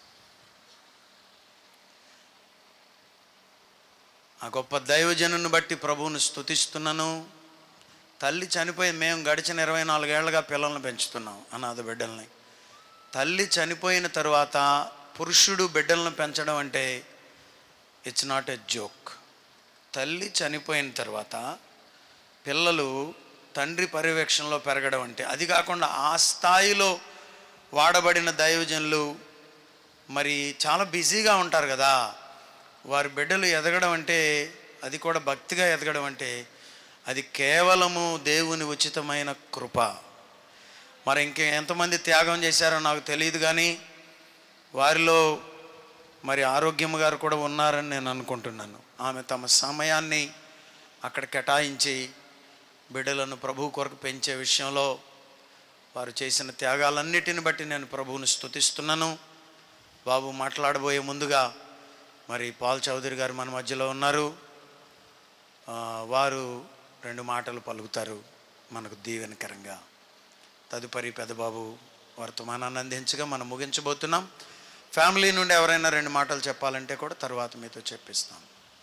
[SPEAKER 7] ఆ గొప్ప దైవజనుని బట్టి ప్రభువుని స్తుతిస్తున్నాను తల్లి చనిపోయి మేము గడిచిన ఇరవై నాలుగేళ్లుగా పిల్లల్ని పెంచుతున్నాం అనాథ బిడ్డల్ని తల్లి చనిపోయిన తరువాత పురుషుడు బిడ్డలను పెంచడం అంటే ఇట్స్ నాట్ ఎ జోక్ తల్లి చనిపోయిన తర్వాత పిల్లలు తండ్రి పర్యవేక్షణలో పెరగడం అంటే అది కాకుండా ఆ స్థాయిలో వాడబడిన దైవజనులు మరి చాలా బిజీగా ఉంటారు కదా వారి బిడ్డలు ఎదగడం అంటే అది కూడా భక్తిగా ఎదగడం అంటే అది కేవలము దేవుని ఉచితమైన కృప మరి ఇంక ఎంతమంది త్యాగం చేశారో నాకు తెలియదు కానీ వారిలో మరి ఆరోగ్యం గారు కూడా ఉన్నారని నేను అనుకుంటున్నాను ఆమె తమ సమయాన్ని అక్కడ కేటాయించి బిడ్డలను ప్రభు కొరకు పెంచే విషయంలో వారు చేసిన త్యాగాలన్నిటిని బట్టి నేను ప్రభువుని స్తుతిస్తున్నాను బాబు మాట్లాడబోయే ముందుగా మరి పాల్ చౌదరి గారు మన మధ్యలో ఉన్నారు ఆ, వారు రెండు మాటలు పలుకుతారు మనకు దీవెనకరంగా తదుపరి పెద్దబాబు వర్తమానాన్ని అందించగా మనం ముగించబోతున్నాం ఫ్యామిలీ నుండి ఎవరైనా రెండు మాటలు చెప్పాలంటే కూడా తర్వాత మీతో చెప్పిస్తాం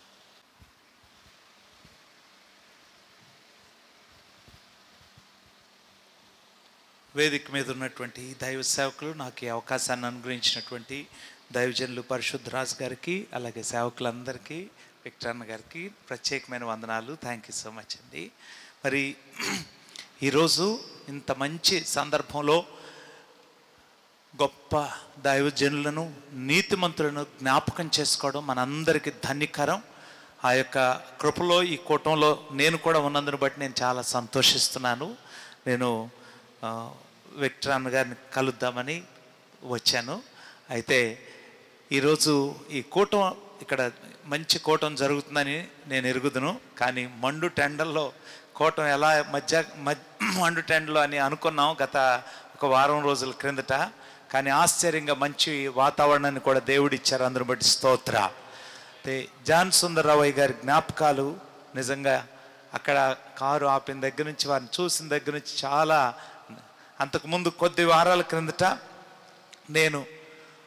[SPEAKER 15] వేదిక మీద ఉన్నటువంటి దైవ సేవకులు నాకు ఈ అవకాశాన్ని అనుగ్రహించినటువంటి దైవజనులు పరిశుద్ధ రాజు గారికి అలాగే సేవకులందరికీ విక్టరన్న గారికి ప్రత్యేకమైన వందనాలు థ్యాంక్ యూ సో మచ్ అండి మరి ఈరోజు ఇంత మంచి సందర్భంలో గొప్ప దైవజనులను నీతిమంతులను జ్ఞాపకం చేసుకోవడం మనందరికీ ధన్యకరం ఆ యొక్క కృపలో ఈ కూటంలో నేను కూడా ఉన్నందుని బట్టి నేను చాలా సంతోషిస్తున్నాను నేను ఆ, విక్టర్ అన్న గారిని కలుద్దామని వచ్చాను అయితే ఈరోజు ఈ కూటం ఇక్కడ మంచి కూటం జరుగుతుందని నేను ఎరుగుదును కానీ మండు టెండల్లో కూటం ఎలా మధ్య మధ్య మండు టెండలో అని అనుకున్నాం గత ఒక వారం రోజుల క్రిందట కానీ ఆశ్చర్యంగా మంచి వాతావరణాన్ని కూడా దేవుడు ఇచ్చారు అందరిని బట్టి స్తోత్ర అయితే జాన్ సుందర్రావయ్య గారి జ్ఞాపకాలు నిజంగా అక్కడ కారు ఆపిన దగ్గర నుంచి వారిని చూసిన దగ్గర నుంచి చాలా అంతకుముందు కొద్ది వారాల క్రిందట నేను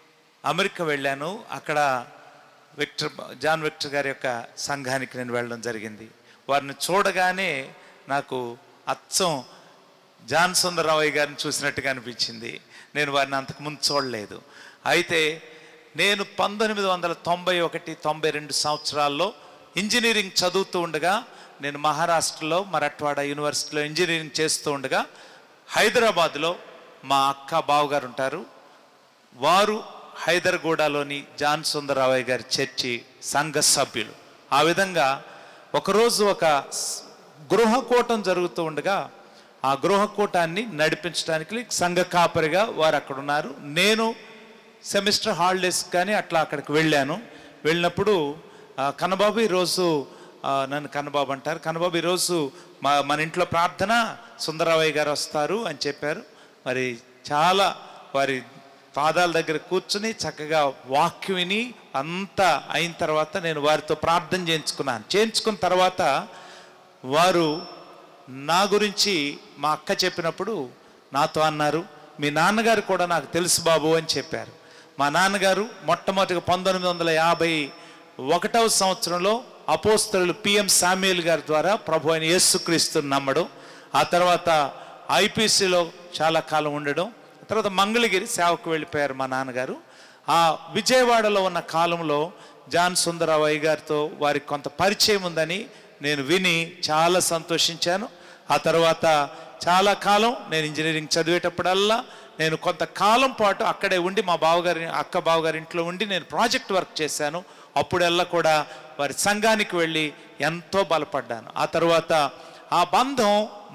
[SPEAKER 15] అమెరికా వెళ్ళాను అక్కడ విక్టర్ జాన్ విక్టర్ గారి యొక్క సంఘానికి నేను వెళ్ళడం జరిగింది వారిని చూడగానే నాకు అచ్చం జాన్ సుందరరావయ్య గారిని చూసినట్టుగా అనిపించింది నేను వారిని అంతకుముందు చూడలేదు అయితే నేను పంతొమ్మిది వందల తొంభై ఒకటి తొంభై రెండు సంవత్సరాల్లో ఇంజనీరింగ్ చదువుతూ ఉండగా నేను మహారాష్ట్రలో మరాఠ్వాడ యూనివర్సిటీలో ఇంజనీరింగ్ చేస్తూ ఉండగా హైదరాబాద్లో మా అక్క బావగారు ఉంటారు వారు హైదర్గూడలోని జాన్ సుందరరావయ్య గారి చర్చి సంఘ సభ్యులు ఆ విధంగా ఒకరోజు ఒక స్- గృహకూటం జరుగుతూ ఉండగా ఆ గృహకూటాన్ని నడిపించడానికి సంఘ కాపరిగా వారు అక్కడ ఉన్నారు నేను సెమిస్టర్ హాలిడేస్ కానీ అట్లా అక్కడికి వెళ్ళాను వెళ్ళినప్పుడు ఆ, కన్నబాబు ఈరోజు ఆ, నన్ను కన్నబాబు అంటారు కన్నబాబు ఈరోజు మా మన ఇంట్లో ప్రార్థన సుందరరావయ్య గారు వస్తారు అని చెప్పారు మరి చాలా వారి పాదాల దగ్గర కూర్చుని చక్కగా వాక్యం విని అంతా అయిన తర్వాత నేను వారితో ప్రార్థన చేయించుకున్నాను చేయించుకున్న తర్వాత వారు నా గురించి మా అక్క చెప్పినప్పుడు నాతో అన్నారు మీ నాన్నగారు కూడా నాకు తెలుసు బాబు అని చెప్పారు మా నాన్నగారు మొట్టమొదటిగా పంతొమ్మిది వందల యాభై ఒకటవ సంవత్సరంలో అపోస్తలు పిఎం సామ్యుల్ గారి ద్వారా ప్రభు అయిన యేసుక్రీస్తుని నమ్మడం ఆ తర్వాత ఐపీసీలో చాలా కాలం ఉండడం ఆ తర్వాత మంగళగిరి సేవకు వెళ్ళిపోయారు మా నాన్నగారు ఆ విజయవాడలో ఉన్న కాలంలో జాన్ సుందరరావు గారితో వారికి కొంత పరిచయం ఉందని నేను విని చాలా సంతోషించాను ఆ తర్వాత చాలా కాలం నేను ఇంజనీరింగ్ చదివేటప్పుడల్లా నేను కొంతకాలం పాటు అక్కడే ఉండి మా బావగారి అక్క బావగారి ఇంట్లో ఉండి నేను ప్రాజెక్ట్ వర్క్ చేశాను అప్పుడల్లా కూడా వారి సంఘానికి వెళ్ళి ఎంతో బలపడ్డాను ఆ తర్వాత ఆ బంధం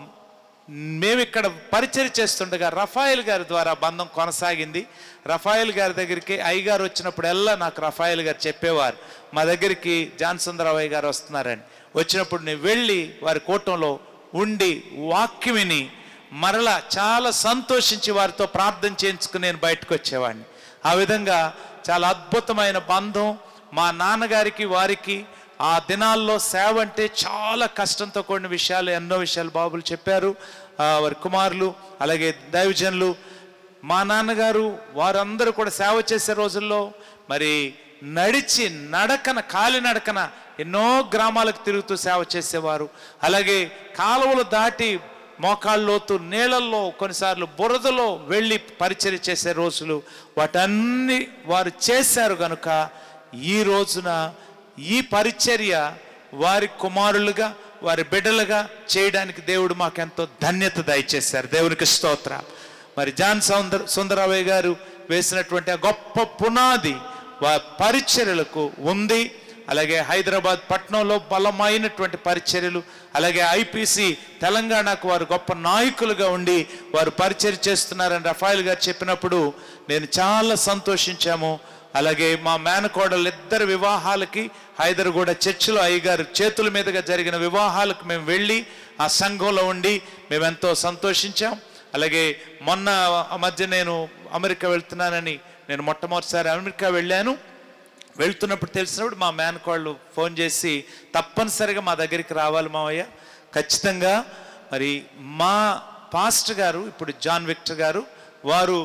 [SPEAKER 15] మేము ఇక్కడ పరిచయం చేస్తుండగా రఫాయిల్ గారి ద్వారా బంధం కొనసాగింది రఫాయిల్ గారి దగ్గరికి అయ్యగారు వచ్చినప్పుడల్లా నాకు రఫాయిల్ గారు చెప్పేవారు మా దగ్గరికి జాన్ సుందరరావు గారు వస్తున్నారని వచ్చినప్పుడు నేను వెళ్ళి వారి కూటంలో ఉండి వాక్యం విని మరలా చాలా సంతోషించి వారితో ప్రార్థన చేయించుకుని నేను బయటకు వచ్చేవాడిని ఆ విధంగా చాలా అద్భుతమైన బంధం మా నాన్నగారికి వారికి ఆ దినాల్లో సేవ అంటే చాలా కష్టంతో కూడిన విషయాలు ఎన్నో విషయాలు బాబులు చెప్పారు ఆ, వారి కుమారులు అలాగే దైవజనులు మా నాన్నగారు వారందరూ కూడా సేవ చేసే రోజుల్లో మరి నడిచి నడకన కాలినడకన ఎన్నో గ్రామాలకు తిరుగుతూ సేవ చేసేవారు అలాగే కాలువలు దాటి మోకాళ్ళలోతు నీళ్ళల్లో కొన్నిసార్లు బురదలో వెళ్ళి పరిచయం చేసే రోజులు వాటన్ని వారు చేశారు కనుక ఈ రోజున ఈ పరిచర్య వారి కుమారులుగా వారి బిడ్డలుగా చేయడానికి దేవుడు మాకెంతో ధన్యత దయచేశారు దేవునికి స్తోత్ర మరి జాన్ సౌందర సుందరరావయ్య గారు వేసినటువంటి ఆ గొప్ప పునాది వా పరిచర్యలకు ఉంది అలాగే హైదరాబాద్ పట్టణంలో బలమైనటువంటి పరిచర్యలు అలాగే ఐపీసీ తెలంగాణకు వారు గొప్ప నాయకులుగా ఉండి వారు పరిచర్య చేస్తున్నారని రఫాయిల్ గారు చెప్పినప్పుడు నేను చాలా సంతోషించాము అలాగే మా మేనకోడలు ఇద్దరు వివాహాలకి హైదరగూడ చర్చిలో అయ్యగారు చేతుల మీదుగా జరిగిన వివాహాలకు మేము వెళ్ళి ఆ సంఘంలో ఉండి మేము ఎంతో సంతోషించాం అలాగే మొన్న ఆ మధ్య నేను అమెరికా వెళ్తున్నానని నేను మొట్టమొదటిసారి అమెరికా వెళ్ళాను వెళ్తున్నప్పుడు తెలిసినప్పుడు మా మేనకోళ్ళు ఫోన్ చేసి తప్పనిసరిగా మా దగ్గరికి రావాలి మావయ్య ఖచ్చితంగా మరి మా పాస్టర్ గారు ఇప్పుడు జాన్ విక్టర్ గారు వారు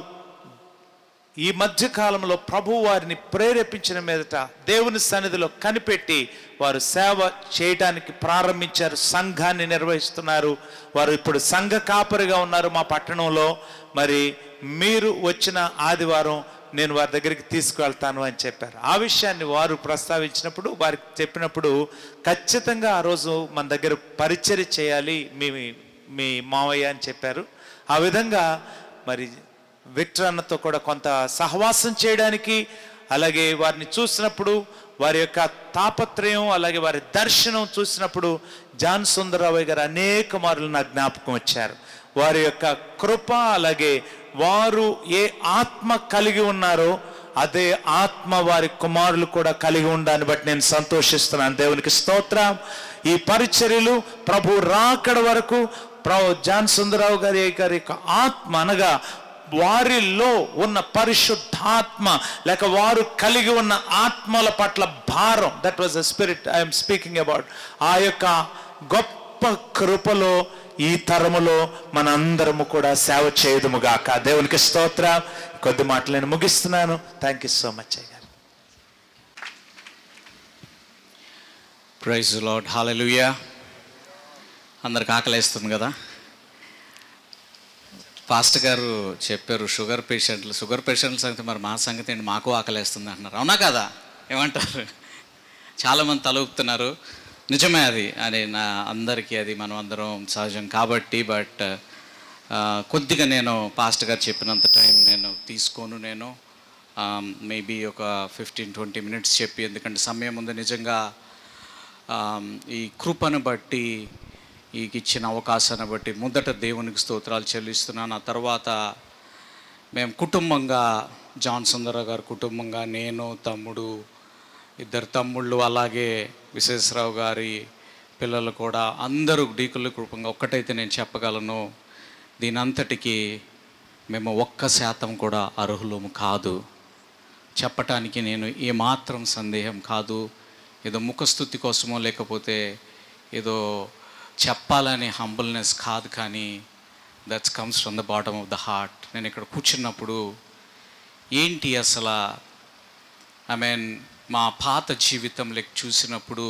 [SPEAKER 15] ఈ మధ్య కాలంలో ప్రభు వారిని ప్రేరేపించిన మీదట దేవుని సన్నిధిలో కనిపెట్టి వారు సేవ చేయడానికి ప్రారంభించారు సంఘాన్ని నిర్వహిస్తున్నారు వారు ఇప్పుడు సంఘ కాపరిగా ఉన్నారు మా పట్టణంలో మరి మీరు వచ్చిన ఆదివారం నేను వారి దగ్గరికి తీసుకువెళ్తాను అని చెప్పారు ఆ విషయాన్ని వారు ప్రస్తావించినప్పుడు వారికి చెప్పినప్పుడు ఖచ్చితంగా ఆ రోజు మన దగ్గర పరిచర్య చేయాలి మీ మీ మావయ్య అని చెప్పారు ఆ విధంగా మరి విక్టర్ అన్నతో కూడా కొంత సహవాసం చేయడానికి అలాగే వారిని చూసినప్పుడు వారి యొక్క తాపత్రయం అలాగే వారి దర్శనం చూసినప్పుడు జాన్ సుందరరావు గారు అనేక మార్లు నా జ్ఞాపకం వచ్చారు వారి యొక్క కృప అలాగే వారు ఏ ఆత్మ కలిగి ఉన్నారో అదే ఆత్మ వారి కుమారులు కూడా కలిగి ఉండాలని బట్టి నేను సంతోషిస్తున్నాను దేవునికి స్తోత్రం ఈ పరిచర్యలు ప్రభు రాకడ వరకు ప్రభు జాన్ సుందరరావు గారి గారి యొక్క ఆత్మ అనగా వారిలో ఉన్న పరిశుద్ధాత్మ లేక వారు కలిగి ఉన్న ఆత్మల పట్ల భారం that was the spirit I'm speaking about ఆ యొక్క గొప్ప కృపలో ఈ తరములో మనందరము కూడా సేవ చేయదుము గాక దేవునికి స్తోత్ర కొద్ది మాటలు నేను ముగిస్తున్నాను థ్యాంక్ యూ సో మచ్ అయ్య గారు
[SPEAKER 3] ప్రైజ్ లాడ్ హాలెలుయా అందరికి ఆకలేస్తుంది కదా పాస్టర్ గారు చెప్పారు షుగర్ పేషెంట్లు షుగర్ పేషెంట్ల సంగతి మరి మా సంగతి ఏంటి మాకు ఆకలేస్తుంది అంటున్నారు అవునా కదా ఏమంటారు చాలామంది తలూపుతున్నారు నిజమే అది అది నా అందరికీ అది మనం అందరం సహజం కాబట్టి బట్ కొద్దిగా నేను పాస్ట్ గారు చెప్పినంత టైం నేను తీసుకోను నేను మేబీ ఒక ఫిఫ్టీన్ ట్వంటీ మినిట్స్ చెప్పి ఎందుకంటే సమయం ఉంది నిజంగా ఆమ్, ఈ కృపను బట్టి ఈ ఇచ్చిన అవకాశాన్ని బట్టి మొదట దేవునికి స్తోత్రాలు చెల్లిస్తున్నాను ఆ తర్వాత మేము కుటుంబంగా జాన్ సుందరరావు గారి కుటుంబంగా నేను తమ్ముడు ఇద్దరు తమ్ముళ్ళు అలాగే విశేషరావు గారి పిల్లలు కూడా అందరూ డీకుల కృపంగా ఒక్కటైతే నేను చెప్పగలను దీనంతటికి మేము ఒక్క శాతం కూడా అర్హులము కాదు చెప్పటానికి నేను ఏమాత్రం సందేహం కాదు ఏదో ముఖస్థుతి కోసమో లేకపోతే ఏదో చెప్పాలనే హంబుల్నెస్ కాదు కానీ that's comes from the bottom of the heart నేను ఇక్కడ కూర్చున్నప్పుడు ఏంటి అసలు ఐ మీన్ మా పాత జీవితంలోకి చూసినప్పుడు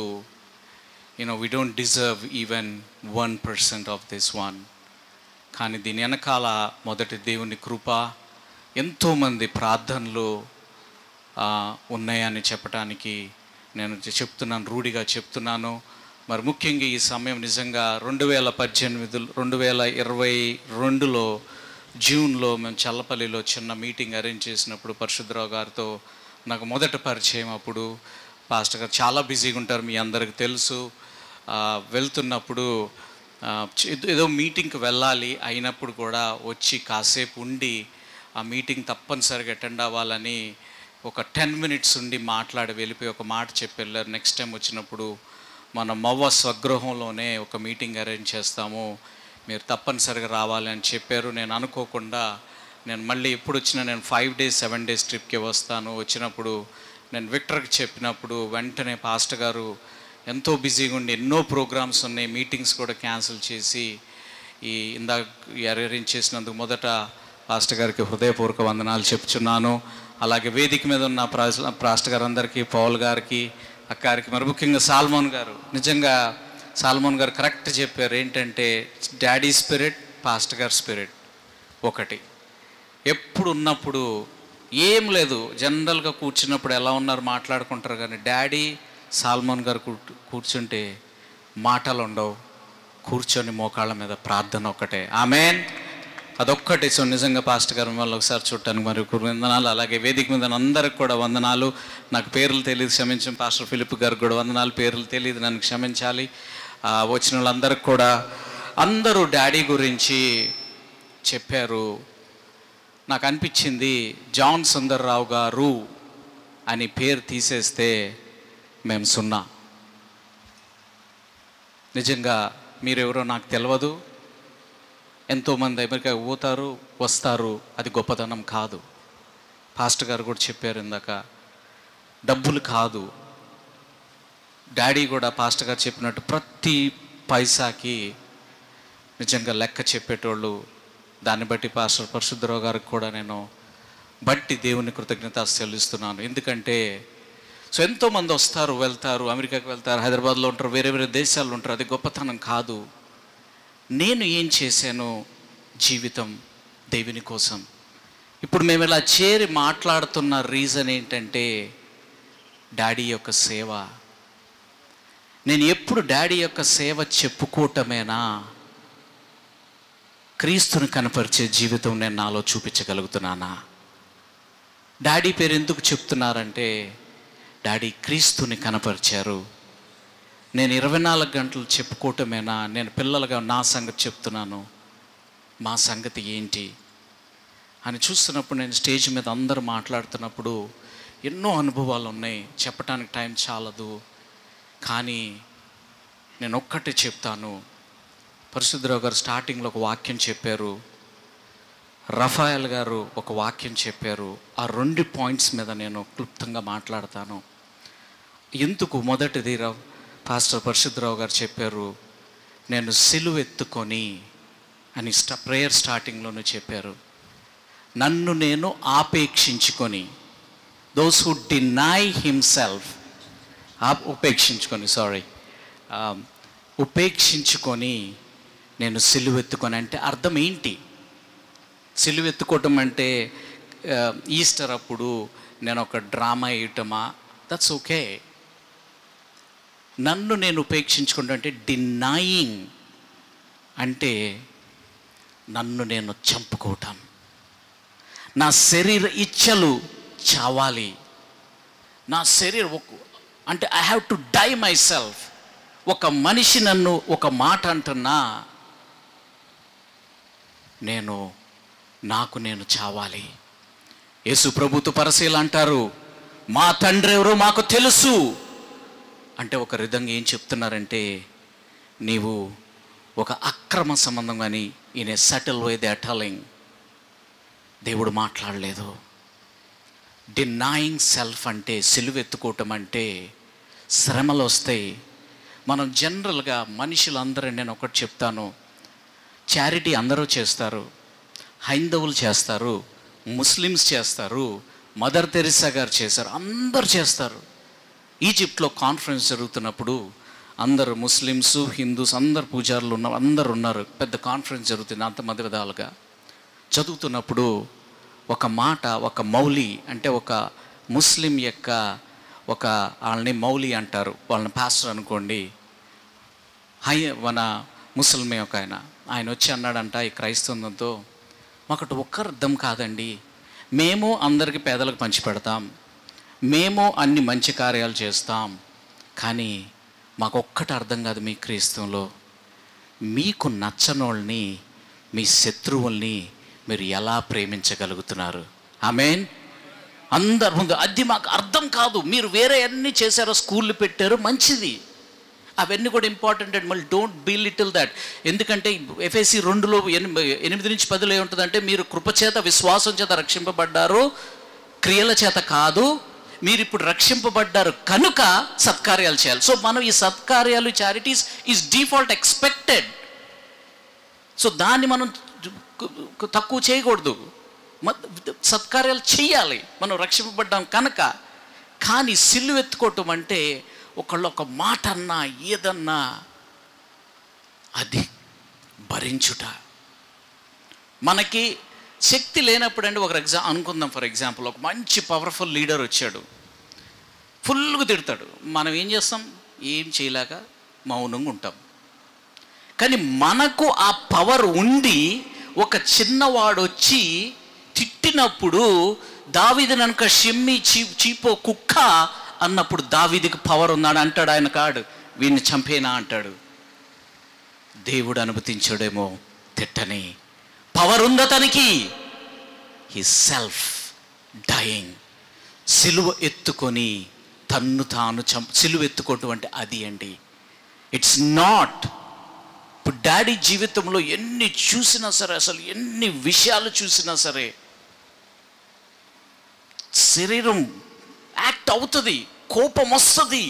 [SPEAKER 3] you know we don't deserve even one percent of this one కానీ దీని వెనకాల మొదటి దేవుని కృప ఎంతోమంది ప్రార్థనలు ఆ, ఉన్నాయని చెప్పడానికి నేను చెప్తున్నాను రూఢిగా చెప్తున్నాను మరి ముఖ్యంగా ఈ సమయం నిజంగా రెండు వేల పద్దెనిమిది రెండు వేల ఇరవై రెండులో జూన్లో మేము చల్లపల్లిలో చిన్న మీటింగ్ అరేంజ్ చేసినప్పుడు పరిశుద్ధరావు గారితో నాకు మొదట పరిచయం అప్పుడు పాస్టర్ గారు చాలా బిజీగా ఉంటారు మీ అందరికి తెలుసు ఆ, వెళ్తున్నప్పుడు ఆ, చ- ఏదో మీటింగ్కి వెళ్ళాలి అయినప్పుడు కూడా వచ్చి కాసేపు ఉండి ఆ మీటింగ్ తప్పనిసరిగా అటెండ్ అవ్వాలని ఒక టెన్ మినిట్స్ ఉండి మాట్లాడి వెళ్ళిపోయి ఒక మాట చెప్పి వెళ్ళారు నెక్స్ట్ టైం వచ్చినప్పుడు మన మవ్వ స్వగృహంలోనే ఒక మీటింగ్ అరేంజ్ చేస్తాము మీరు తప్పనిసరిగా రావాలి అని చెప్పారు నేను అనుకోకుండా నేను మళ్ళీ ఎప్పుడు వచ్చినా నేను ఫైవ్ డేస్ సెవెన్ డేస్ ట్రిప్కి వస్తాను వచ్చినప్పుడు నేను విక్టర్కి చెప్పినప్పుడు వెంటనే పాస్టర్ గారు ఎంతో బిజీగా ఉండి ఎన్నో ప్రోగ్రామ్స్ ఉన్నాయి మీటింగ్స్ కూడా క్యాన్సిల్ చేసి ఈ ఇందాక అరేంజ్ చేసినందుకు మొదట పాస్టర్ గారికి హృదయపూర్వక వందనాలు చెప్తున్నాను అలాగే వేదిక మీద ఉన్న ప్రాస్- పాస్టర్ గారు అందరికీ పౌల్ గారికి అక్కారికి మరి ముఖ్యంగా సాల్మోన్ గారు నిజంగా సాల్మోన్ గారు కరెక్ట్ చెప్పారు ఏంటంటే డాడీ స్పిరిట్ పాస్టర్ గారి స్పిరిట్ ఒకటి ఎప్పుడు ఉన్నప్పుడు ఏం లేదు జనరల్గా కూర్చున్నప్పుడు ఎలా ఉన్నారు మాట్లాడుకుంటారు కానీ డాడీ సాల్మోన్ గారు కూర్చు- కూర్చుంటే మాటలు ఉండవు కూర్చొని మోకాళ్ళ మీద ప్రార్థన ఒక్కటే ఆమెన్ అదొక్కటి సో నిజంగా పాస్టర్ గారు మిమ్మల్ని ఒకసారి చూడటానికి మరి వందనాలు అలాగే వేదిక మీద అందరికి కూడా వందనాలు నాకు పేర్లు తెలియదు క్షమించం పాస్టర్ ఫిలిప్ గారికి కూడా వందనాలు పేర్లు తెలియదు నన్ను క్షమించాలి ఆ, వచ్చిన వాళ్ళందరికి కూడా అందరూ డాడీ గురించి చెప్పారు నాకు అనిపించింది జాన్ సుందర్రావు గారు అని పేరు తీసేస్తే మేము సున్నా నిజంగా మీరెవరో నాకు తెలియదు ఎంతోమంది అమెరికా పోతారు వస్తారు అది గొప్పతనం కాదు పాస్టర్ గారు కూడా చెప్పారు ఇందాక డబ్బులు కాదు డాడీ కూడా పాస్టర్ గారు చెప్పినట్టు ప్రతి పైసాకి నిజంగా లెక్క చెప్పేటోళ్ళు దాన్ని బట్టి పాస్టర్ పరిశుద్ధరావు గారికి కూడా నేను బట్టి దేవుని కృతజ్ఞత చెల్లిస్తున్నాను ఎందుకంటే సో ఎంతోమంది వస్తారు వెళ్తారు అమెరికాకి వెళ్తారు హైదరాబాద్లో ఉంటారు వేరే వేరే దేశాల్లో ఉంటారు అది గొప్పతనం కాదు నేను ఏం చేశాను జీవితం దేవుని కోసం ఇప్పుడు మేము ఇలా చేరి మాట్లాడుతున్న రీజన్ ఏంటంటే డాడీ యొక్క సేవ నేను ఎప్పుడు డాడీ యొక్క సేవ చెప్పుకోవటమేనా క్రీస్తుని కనపరిచే జీవితం నేను నాలో చూపించగలుగుతున్నానా డాడీ పేరు ఎందుకు చెప్తున్నారంటే డాడీ క్రీస్తుని కనపరిచారు నేను ఇరవై నాలుగు గంటలు చెప్పుకోవటమేనా నేను పిల్లలుగా నా సంగతి చెప్తున్నాను మా సంగతి ఏంటి అని చూస్తున్నప్పుడు నేను స్టేజ్ మీద అందరూ మాట్లాడుతున్నప్పుడు ఎన్నో అనుభవాలు ఉన్నాయి చెప్పడానికి టైం చాలదు కానీ నేను ఒక్కటే చెప్తాను పరిశుద్ధరావు గారు స్టార్టింగ్లో ఒక వాక్యం చెప్పారు రఫాయల్ గారు ఒక వాక్యం చెప్పారు ఆ రెండు పాయింట్స్ మీద నేను క్లుప్తంగా మాట్లాడతాను ఎందుకు మొదటిది ర- పాస్టర్ పరిశుద్ధరావు గారు చెప్పారు నేను సిలువెత్తుకొని అని స్ట ప్రేయర్ స్టార్టింగ్లోనూ చెప్పారు నన్ను నేను ఆపేక్షించుకొని దోస్ హు డినై హిమ్సెల్ఫ్ ఉపేక్షించుకొని సారీ ఉపేక్షించుకొని నేను సిలువెత్తుకొని అంటే అర్థం ఏంటి సిలువెత్తుకోవటం అంటే ఆ, ఈస్టర్ అప్పుడు నేను ఒక డ్రామా వేయటమా దట్స్ ఓకే నన్ను నేను ఉపేక్షించుకుంటా అంటే డినాయింగ్ అంటే నన్ను నేను చంపుకోవటం నా శరీర ఇచ్చలు చావాలి నా శరీరం ఒక- అంటే I have to die myself ఒక మనిషి నన్ను ఒక మాట అంటున్నా నేను నాకు నేను చావాలి యేసు ప్రభుత్వ పరశీలు అంటారు మా తండ్రి ఎవరో మాకు తెలుసు అంటే ఒక విధంగా ఏం చెప్తున్నారంటే నీవు ఒక అక్రమ సంబంధం కానీ ఈయన సటిల్ వై దే టెలింగ్ దేవుడు మాట్లాడలేదు డినాయింగ్ సెల్ఫ్ అంటే సిలువెత్తుకోవటం అంటే శ్రమలు వస్తాయి మనం జనరల్గా మనుషులందరూ నేను ఒకటి చెప్తాను చారిటీ అందరూ చేస్తారు హైందవులు చేస్తారు ముస్లిమ్స్ చేస్తారు మదర్ తెరిసా గారు చేశారు అందరు చేస్తారు ఈజిప్ట్లో కాన్ఫరెన్స్ జరుగుతున్నప్పుడు అందరు ముస్లిమ్స్ హిందూస్ అందరు పూజారులు ఉన్నారు అందరు ఉన్నారు పెద్ద కాన్ఫరెన్స్ జరుగుతుంది అంతమంది విధాలుగా చదువుతున్నప్పుడు ఒక మాట ఒక మౌలి అంటే ఒక ముస్లిం యొక్క ఒక వాళ్ళని మౌలి అంటారు వాళ్ళని పాస్టర్ అనుకోండి హై మన ముసల్మే ఒక ఆయన ఆయన వచ్చి అన్నాడంట ఈ క్రైస్తవంతో మాకు ఒక్క అర్థం కాదండి మేము అందరికి పేదలకు పంచి పెడతాం మేము అన్ని మంచి కార్యాలు చేస్తాం కానీ మాకు ఒక్కటి అర్థం కాదు మీ క్రీస్తువులో మీకు నచ్చనోళ్ళని మీ శత్రువుల్ని మీరు ఎలా ప్రేమించగలుగుతున్నారు ఆమెన్ అందరు ముందు అది మాకు అర్థం కాదు మీరు వేరే అన్ని చేశారో స్కూళ్ళు పెట్టారు మంచిది అవన్నీ కూడా ఇంపార్టెంట్ అండ్ మళ్ళీ డోంట్ బీ లిటిల్ దాట్ ఎందుకంటే ఎఫ్ఎస్సి రెండులో ఎనిమిది ఎనిమిది నుంచి పదిలో ఏముంటుందంటే మీరు కృపచేత విశ్వాసం చేత రక్షింపబడ్డారు క్రియల చేత కాదు మీరు ఇప్పుడు రక్షింపబడ్డారు కనుక సత్కార్యాలు చేయాలి సో మనం ఈ సత్కార్యాలు charities is default expected so దాన్ని మనం తక్కువ చేయకూడదు మ- సత్కార్యాలు చేయాలి మనం రక్షింపబడ్డాం కనుక కానీ సిల్లు ఎత్తుకోవటం అంటే ఒకళ్ళు ఒక మాట అన్నా ఏదన్నా అది భరించుట మనకి శక్తి లేనప్పుడు అండి ఒక ఎగ్జా అనుకుందాం ఫర్ ఎగ్జాంపుల్ ఒక మంచి పవర్ఫుల్ లీడర్ వచ్చాడు ఫుల్గా తిడతాడు మనం ఏం చేస్తాం ఏం చేయలేక మౌనంగా ఉంటాం కానీ మనకు ఆ పవర్ ఉండి ఒక చిన్నవాడు వచ్చి తిట్టినప్పుడు దావిది ననుక షిమ్మి చీ చీపో కుక్క అన్నప్పుడు దావిదికి పవర్ ఉన్నాడు అంటాడు ఆయన కాడు వీడిని చంపేనా అంటాడు దేవుడు అనుమతించాడేమో తిట్టని పవర్ ఉందా తనకి హీ సెల్ఫ్ డయింగ్ సిలువ ఎత్తుకొని తన్ను తాను చం సిలువ ఎత్తుకోవటం అంటే అది అండి ఇట్స్ నాట్ ఇప్పుడు డాడీ జీవితంలో ఎన్ని చూసినా సరే అసలు ఎన్ని విషయాలు చూసినా సరే శరీరం యాక్ట్ అవుతుంది కోపం వస్తుంది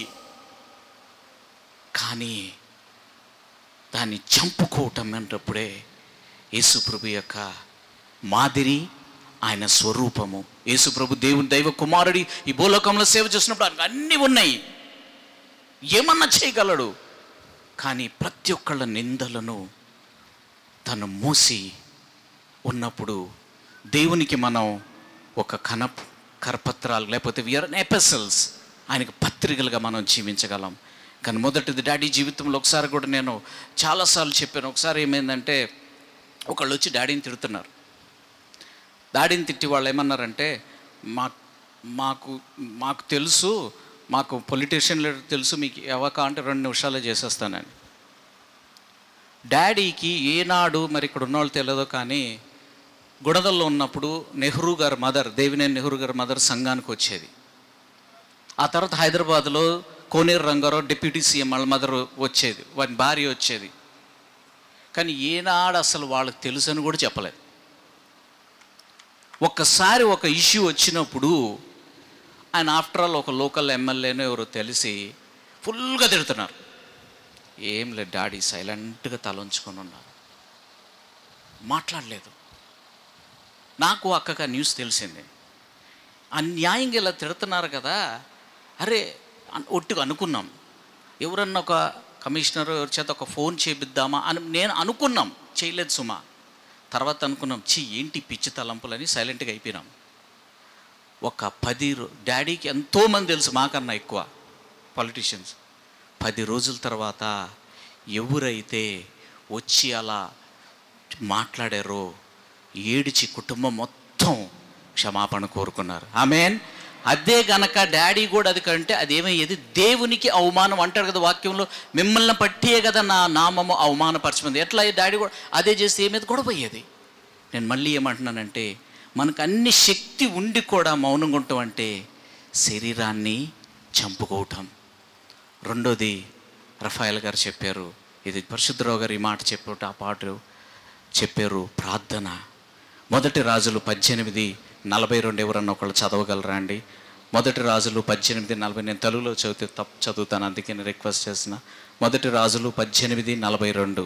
[SPEAKER 3] కానీ దాన్ని చంపుకోవటం అన్నప్పుడే యేసుప్రభు యొక్క మాదిరి ఆయన స్వరూపము యేసుప్రభు దేవుని దైవ కుమారుడి ఈ భూలోకంలో సేవ చేసినప్పుడు ఆయనకు అన్నీ ఉన్నాయి ఏమన్నా చేయగలడు కానీ ప్రతి ఒక్కళ్ళ నిందలను తను మూసి ఉన్నప్పుడు దేవునికి మనం ఒక కన కరపత్రాలు లేకపోతే విఆర్ ఎపెసల్స్ ఆయనకు పత్రికలుగా మనం జీవించగలం కానీ మొదటిది డాడీ జీవితంలో ఒకసారి కూడా నేను చాలాసార్లు చెప్పాను ఒకసారి ఏమైందంటే ఒకళ్ళు వచ్చి డాడీని తిడుతున్నారు డాడీని తిట్టి వాళ్ళు ఏమన్నారంటే మా మాకు మాకు తెలుసు మాకు పొలిటీషియన్ లీడర్ తెలుసు మీకు ఎవక అంటే రెండు నిమిషాలే చేసేస్తానని డాడీకి ఏనాడు మరి ఇక్కడ ఉన్నవాళ్ళు తెలియదు కానీ గుడదల్లో ఉన్నప్పుడు నెహ్రూ గారి మదర్ దేవినేని నెహ్రూ గారి మదర్ సంఘానికి వచ్చేది ఆ తర్వాత హైదరాబాద్లో కోనేరు రంగారావు డిప్యూటీ సీఎం వాళ్ళ మదర్ వచ్చేది వారి భార్య వచ్చేది కానీ ఏనాడు అసలు వాళ్ళకి తెలుసు అని కూడా చెప్పలేదు ఒక్కసారి ఒక ఇష్యూ వచ్చినప్పుడు ఆయన ఆఫ్టర్ ఆల్ ఒక లోకల్ ఎమ్మెల్యేనో ఎవరో తెలిసి ఫుల్గా తిడుతున్నారు ఏం లేదు డాడీ సైలెంట్గా తలంచుకొని ఉన్నారు మాట్లాడలేదు నాకు అక్కగా న్యూస్ తెలిసింది అన్యాయంగా ఇలా తిడుతున్నారు కదా అరే అన్- ఒట్టుగా అనుకున్నాం ఎవరన్నా ఒక కమిషనర్ ఎవరి చేత ఒక ఫోన్ చేపిద్దామా అని నేను అనుకున్నాం చేయలేదు సుమా తర్వాత అనుకున్నాం చి ఏంటి పిచ్చి తలంపులని సైలెంట్గా అయిపోయినాం ఒక పది రో- డాడీకి ఎంతోమంది తెలుసు మాకన్నా ఎక్కువ పొలిటీషియన్స్ పది రోజుల తర్వాత ఎవరైతే వచ్చి అలా మాట్లాడారో ఏడిచి కుటుంబం మొత్తం క్షమాపణ కోరుకున్నారు ఆమెన్ అదే గనక డాడీ కూడా అది కంటే అదేమయ్యేది దేవునికి అవమానం అంటాడు కదా వాక్యంలో మిమ్మల్ని పట్టియే కదా నా నామము అవమానపరచమంది ఎట్లా ఈ డాడీ కూడా అదే చేస్తే ఏమేది గొడవ అయ్యేది నేను మళ్ళీ ఏమంటున్నానంటే మనకు అన్ని శక్తి ఉండి కూడా మౌనంగా ఉండటం అంటే శరీరాన్ని చంపుకోవటం రెండోది రఫాయల్ గారు చెప్పారు ఇది పరిశుద్ధరావు గారు ఈ మాట చెప్పారు ఆ పాట చెప్పారు ప్రార్థన మొదటి రాజులు పద్దెనిమిది నలభై రెండు ఎవరన్నా ఒకళ్ళు చదవగలరా అండి మొదటి రాజులు పద్దెనిమిది నలభై నేను తెలుగులో చదివితే తప్పు చదువుతాను అందుకే నేను రిక్వెస్ట్ చేసిన మొదటి రాజులు పద్దెనిమిది నలభై రెండు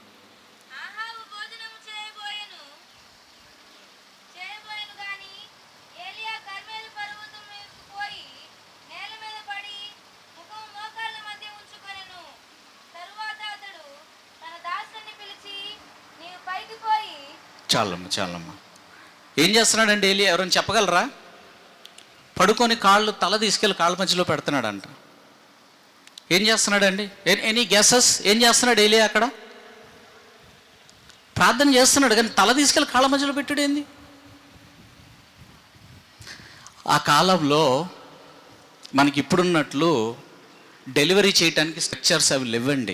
[SPEAKER 3] చాలమ్మ చాలమ్మ ఏం చేస్తున్నాడండి ఏలి ఎవరైనా చెప్పగలరా పడుకొని కాళ్ళు తల తీసుకెళ్ళి కాళ్ళ మధ్యలో పెడుతున్నాడంట ఏం చేస్తున్నాడండి ఎనీ గెసెస్ ఏం చేస్తున్నాడు ఏలి అక్కడ ప్రార్థన చేస్తున్నాడు కానీ తల తీసుకెళ్ళి కాళ్ళ మధ్యలో పెట్టాడు ఏంది ఆ కాలంలో మనకి ఇప్పుడున్నట్లు డెలివరీ చేయడానికి స్ట్రక్చర్స్ అవి లేవండి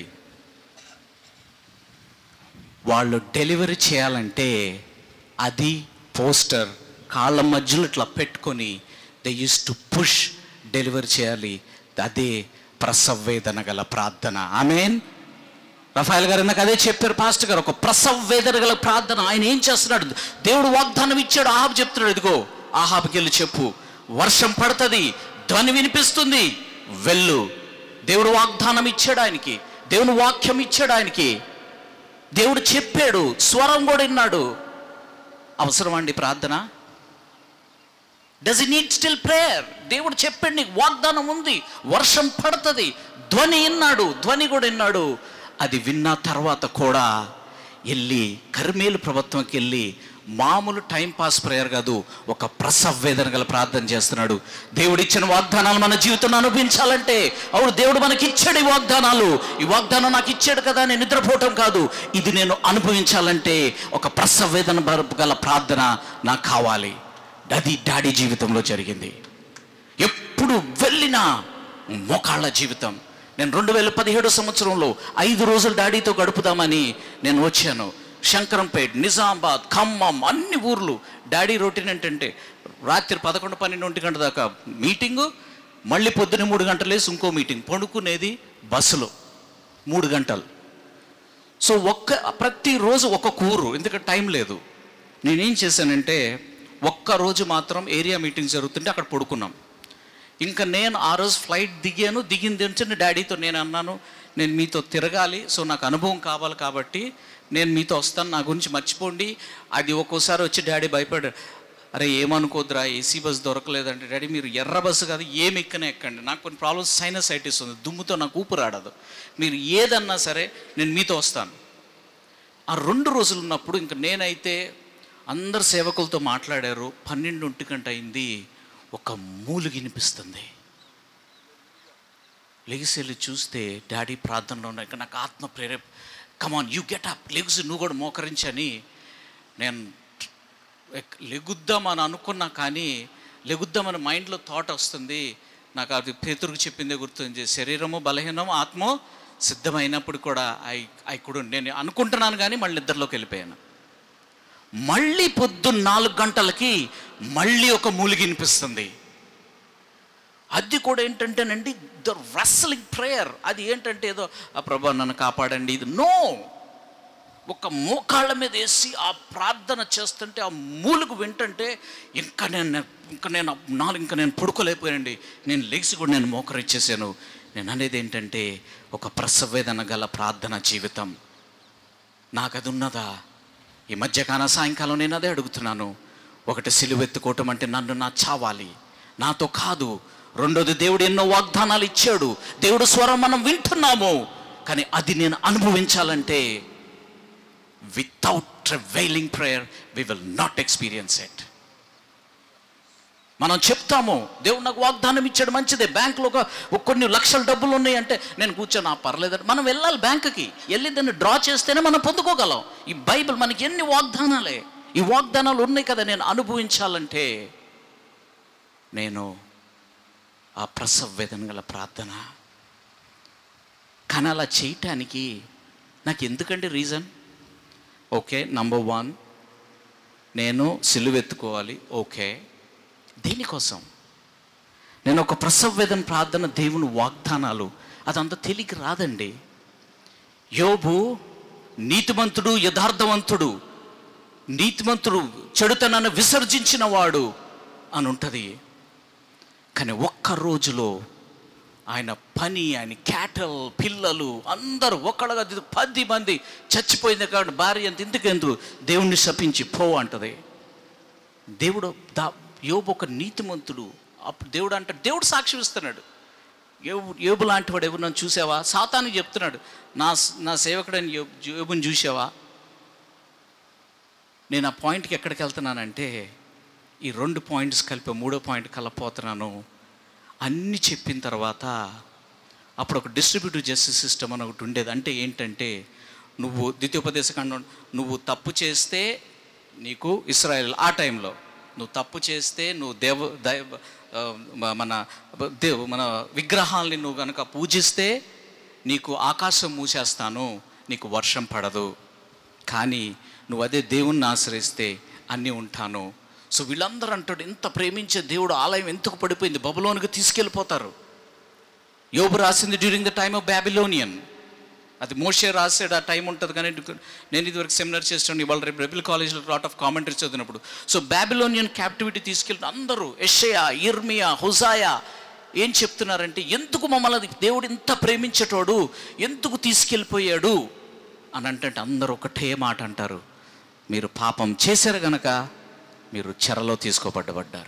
[SPEAKER 3] వాళ్ళు డెలివరీ చేయాలంటే అది పోస్టర్ కాళ్ళ మధ్యలో ఇట్లా పెట్టుకొని they used to push delivery చేయాలి అదే ప్రసవ వేదన గల ప్రార్థన ఆమెన్ రఫాయల్ గారు నాకు అదే చెప్పారు పాస్టర్ గారు ఒక ప్రసవ వేదన గల ప్రార్థన ఆయన ఏం చేస్తున్నాడు దేవుడు వాగ్దానం ఇచ్చాడు ఆహాబ్ చెప్తున్నాడు ఇదిగో ఆహాబ్కి వెళ్ళి చెప్పు వర్షం పడుతుంది ధ్వని వినిపిస్తుంది వెళ్ళు దేవుడు వాగ్దానం ఇచ్చాడు ఆయనకి దేవుని వాక్యం ఇచ్చాడు ఆయనకి దేవుడు చెప్పాడు స్వరం కూడా విన్నాడు అవసరం అండి ప్రార్థన does he need still prayer దేవుడు చెప్పాడు నీకు వాగ్దానం ఉంది వర్షం పడుతుంది ధ్వని విన్నాడు ధ్వని కూడా విన్నాడు అది విన్న తర్వాత కూడా వెళ్ళి కర్మేలు ప్రభుత్వంకి వెళ్ళి మామూలు టైం పాస్ ప్రేయర్ కాదు ఒక ప్రసవ వేదన గల ప్రార్థన చేస్తున్నాడు దేవుడు ఇచ్చిన వాగ్దానాలు మన జీవితంలో అనుభవించాలంటే అవును దేవుడు మనకి ఇచ్చాడు ఈ వాగ్దానాలు ఈ వాగ్దానం నాకు ఇచ్చాడు కదా నేను నిద్రపోవటం కాదు ఇది నేను అనుభవించాలంటే ఒక ప్రసవ వేదన బ- గల ప్రార్థన నాకు కావాలి అది డాడీ జీవితంలో జరిగింది ఎప్పుడు వెళ్ళినా మోకాళ్ళ జీవితం నేను రెండు వేల పదిహేడు సంవత్సరంలో ఐదు రోజులు డాడీతో గడుపుదామని నేను వచ్చాను శంకరంపేట్ నిజామాబాద్ ఖమ్మం అన్ని ఊర్లు డాడీ రొటీన్ ఏంటంటే రాత్రి పదకొండు పన్నెండు ఒంటి గంట దాకా మీటింగు మళ్ళీ పొద్దున్న మూడు గంటలు వేసి ఇంకో మీటింగ్ పండుకునేది బస్సులో మూడు గంటలు సో ఒక్క ప్రతిరోజు ఒక కూరు ఎందుకంటే టైం లేదు నేనేం చేశానంటే ఒక్క రోజు మాత్రం ఏరియా మీటింగ్ జరుగుతుంటే అక్కడ పడుకున్నాం ఇంకా నేను ఆ రోజు ఫ్లైట్ దిగాను దిగిన నుంచి నేను డాడీతో నేను అన్నాను నేను మీతో తిరగాలి సో నాకు అనుభవం కావాలి కాబట్టి నేను మీతో వస్తాను నా గురించి మర్చిపోండి అది ఒక్కోసారి వచ్చి డాడీ భయపడాడు అరే ఏమనుకోద్దురా ఏసీ బస్ దొరకలేదంటే డాడీ మీరు ఎర్ర బస్సు కాదు ఏమి ఎక్కనే ఎక్కండి నాకు కొన్ని ప్రాబ్లమ్స్ సైనసైటిస్ ఉంది దుమ్ముతో నాకు ఊపిరాడదు మీరు ఏదన్నా సరే నేను మీతో వస్తాను ఆ రెండు రోజులు ఉన్నప్పుడు ఇంక నేనైతే అందరు సేవకులతో మాట్లాడారు పన్నెండు ఒంటి గంట అయింది ఒక మూలు వినిపిస్తుంది లెగిసి వెళ్ళి చూస్తే డాడీ ప్రార్థనలో ఉన్నాయి ఇంకా నాకు ఆత్మ ప్రేరేప్ కమాన్ యూ గెట్ అప్ లెగిసి నువ్వు కూడా మోకరించని నేను ఎక్- లెగుద్దామని అనుకున్నా కానీ లెగుద్దామని మైండ్లో థాట్ వస్తుంది నాకు అది పేతురుకు చెప్పిందే గుర్తుంది శరీరము బలహీనం ఆత్మ సిద్ధమైనప్పుడు కూడా ఐ ఐ కుడు నేను అనుకుంటున్నాను కానీ మళ్ళీ నిద్రలోకి వెళ్ళిపోయాను మళ్ళీ పొద్దున్న నాలుగు గంటలకి మళ్ళీ ఒక మూలిగి వినిపిస్తుంది అది కూడా ఏంటంటేనండి ద రెస్లింగ్ ప్రేయర్ అది ఏంటంటే ఏదో ఆ ప్రభా నన్ను కాపాడండి ఇది నో ఒక మోకాళ్ళ మీద వేసి ఆ ప్రార్థన చేస్తుంటే ఆ మూలుగు వింటుంటే ఇంకా నేను ఇంకా నేను నాలుగు ఇంకా నేను పడుకోలేకపోయానండి నేను లెగిసి కూడా నేను మోకరిచ్చేసాను నేను అనేది ఏంటంటే ఒక ప్రసవేదన గల ప్రార్థన జీవితం నాకు అది ఉన్నదా ఈ మధ్యకాల సాయంకాలం నేను అదే అడుగుతున్నాను ఒకటి సిలువెత్తుకోవటం అంటే నన్ను నా చావాలి నాతో కాదు రెండోది దేవుడు ఎన్నో వాగ్దానాలు ఇచ్చాడు దేవుడు స్వరం మనం వింటున్నాము కానీ అది నేను అనుభవించాలంటే without travailing prayer we will not experience it మనం చెప్తాము దేవుడు నాకు వాగ్దానం ఇచ్చాడు మంచిదే బ్యాంకులో ఒక ఒక కొన్ని లక్షల డబ్బులు ఉన్నాయి అంటే నేను కూర్చొని ఆ పర్లేదంటే మనం వెళ్ళాలి బ్యాంకుకి వెళ్ళి దాన్ని డ్రా చేస్తేనే మనం పొందుకోగలం ఈ బైబిల్ మనకి ఎన్ని వాగ్దానాలే ఈ వాగ్దానాలు ఉన్నాయి కదా నేను అనుభవించాలంటే నేను ఆ ప్రసవ వేదన గల ప్రార్థన కానీ అలా చేయటానికి నాకు ఎందుకంటే రీజన్ ఓకే నంబర్ వన్ నేను సిలువెత్తుకోవాలి ఓకే దేనికోసం నేను ఒక ప్రసవ వేదన ప్రార్థన దేవుని వాగ్దానాలు అదంతా తెలియక రాదండి యోబు నీతిమంతుడు యథార్థవంతుడు నీతిమంతుడు చెడుతనాన్ని విసర్జించిన వాడు అని ఉంటుంది కానీ ఒక్క రోజులో ఆయన పని ఆయన క్యాటల్ పిల్లలు అందరూ ఒక్కడగా ది- పది మంది చచ్చిపోయింది కాబట్టి భార్య అంత ఇందుకెందుకు దేవుణ్ణి శపించి పో అంటది దేవుడు దా యోబు ఒక నీతిమంతుడు అప్పుడు దేవుడు అంటే దేవుడు సాక్ష్యం ఇస్తున్నాడు యోబు యోబు లాంటి వాడు ఎవరు నన్ను చూసావా సాతానికి చెప్తున్నాడు నా నా సేవకుడని యోబు యోబుని చూసావా నేను ఆ పాయింట్కి ఎక్కడికి వెళ్తున్నానంటే ఈ రెండు పాయింట్స్ కలిపి మూడో పాయింట్ కలపోతున్నాను అన్నీ చెప్పిన తర్వాత అప్పుడు ఒక డిస్ట్రిబ్యూటివ్ జస్టిస్ సిస్టమ్ అని ఒకటి ఉండేది అంటే ఏంటంటే నువ్వు ద్వితీయోపదేశకాండం నువ్వు తప్పు చేస్తే నీకు ఇస్రాయల్ ఆ టైంలో నువ్వు తప్పు చేస్తే నువ్వు దేవ దైవ ఆ, మ- మన దేవ్ మన విగ్రహాల్ని నువ్వు కనుక పూజిస్తే నీకు ఆకాశం మూసేస్తాను నీకు వర్షం పడదు కానీ నువ్వు అదే దేవుణ్ణి ఆశ్రయిస్తే అన్నీ ఉంటాను సో వీళ్ళందరూ అంటాడు ఎంత ప్రేమించే దేవుడు ఆలయం ఎందుకు పడిపోయింది బబులోనికి తీసుకెళ్ళిపోతారు యోబు రాసింది during the time of Babylonian అది మోషే రాసాడు ఆ టైం ఉంటుంది కానీ నేను ఇదివరకు సెమినార్ చేస్తాను ఇవాళ రేపు రెబిల్ కాలేజ్లో లాట్ ఆఫ్ కామెంటరీ చదివినప్పుడు సో బ్యాబిలోనియన్ క్యాప్టివిటీ తీసుకెళ్తే అందరూ ఎషయా ఇర్మియా హుజాయా ఏం చెప్తున్నారంటే ఎందుకు మమ్మల్ని దేవుడు ఇంత ప్రేమించేటోడు ఎందుకు తీసుకెళ్ళిపోయాడు అని అంటే అందరూ ఒకటే మాట అంటారు మీరు పాపం చేశారు గనక మీరు చెరలో తీసుకోబడ్డబడ్డారు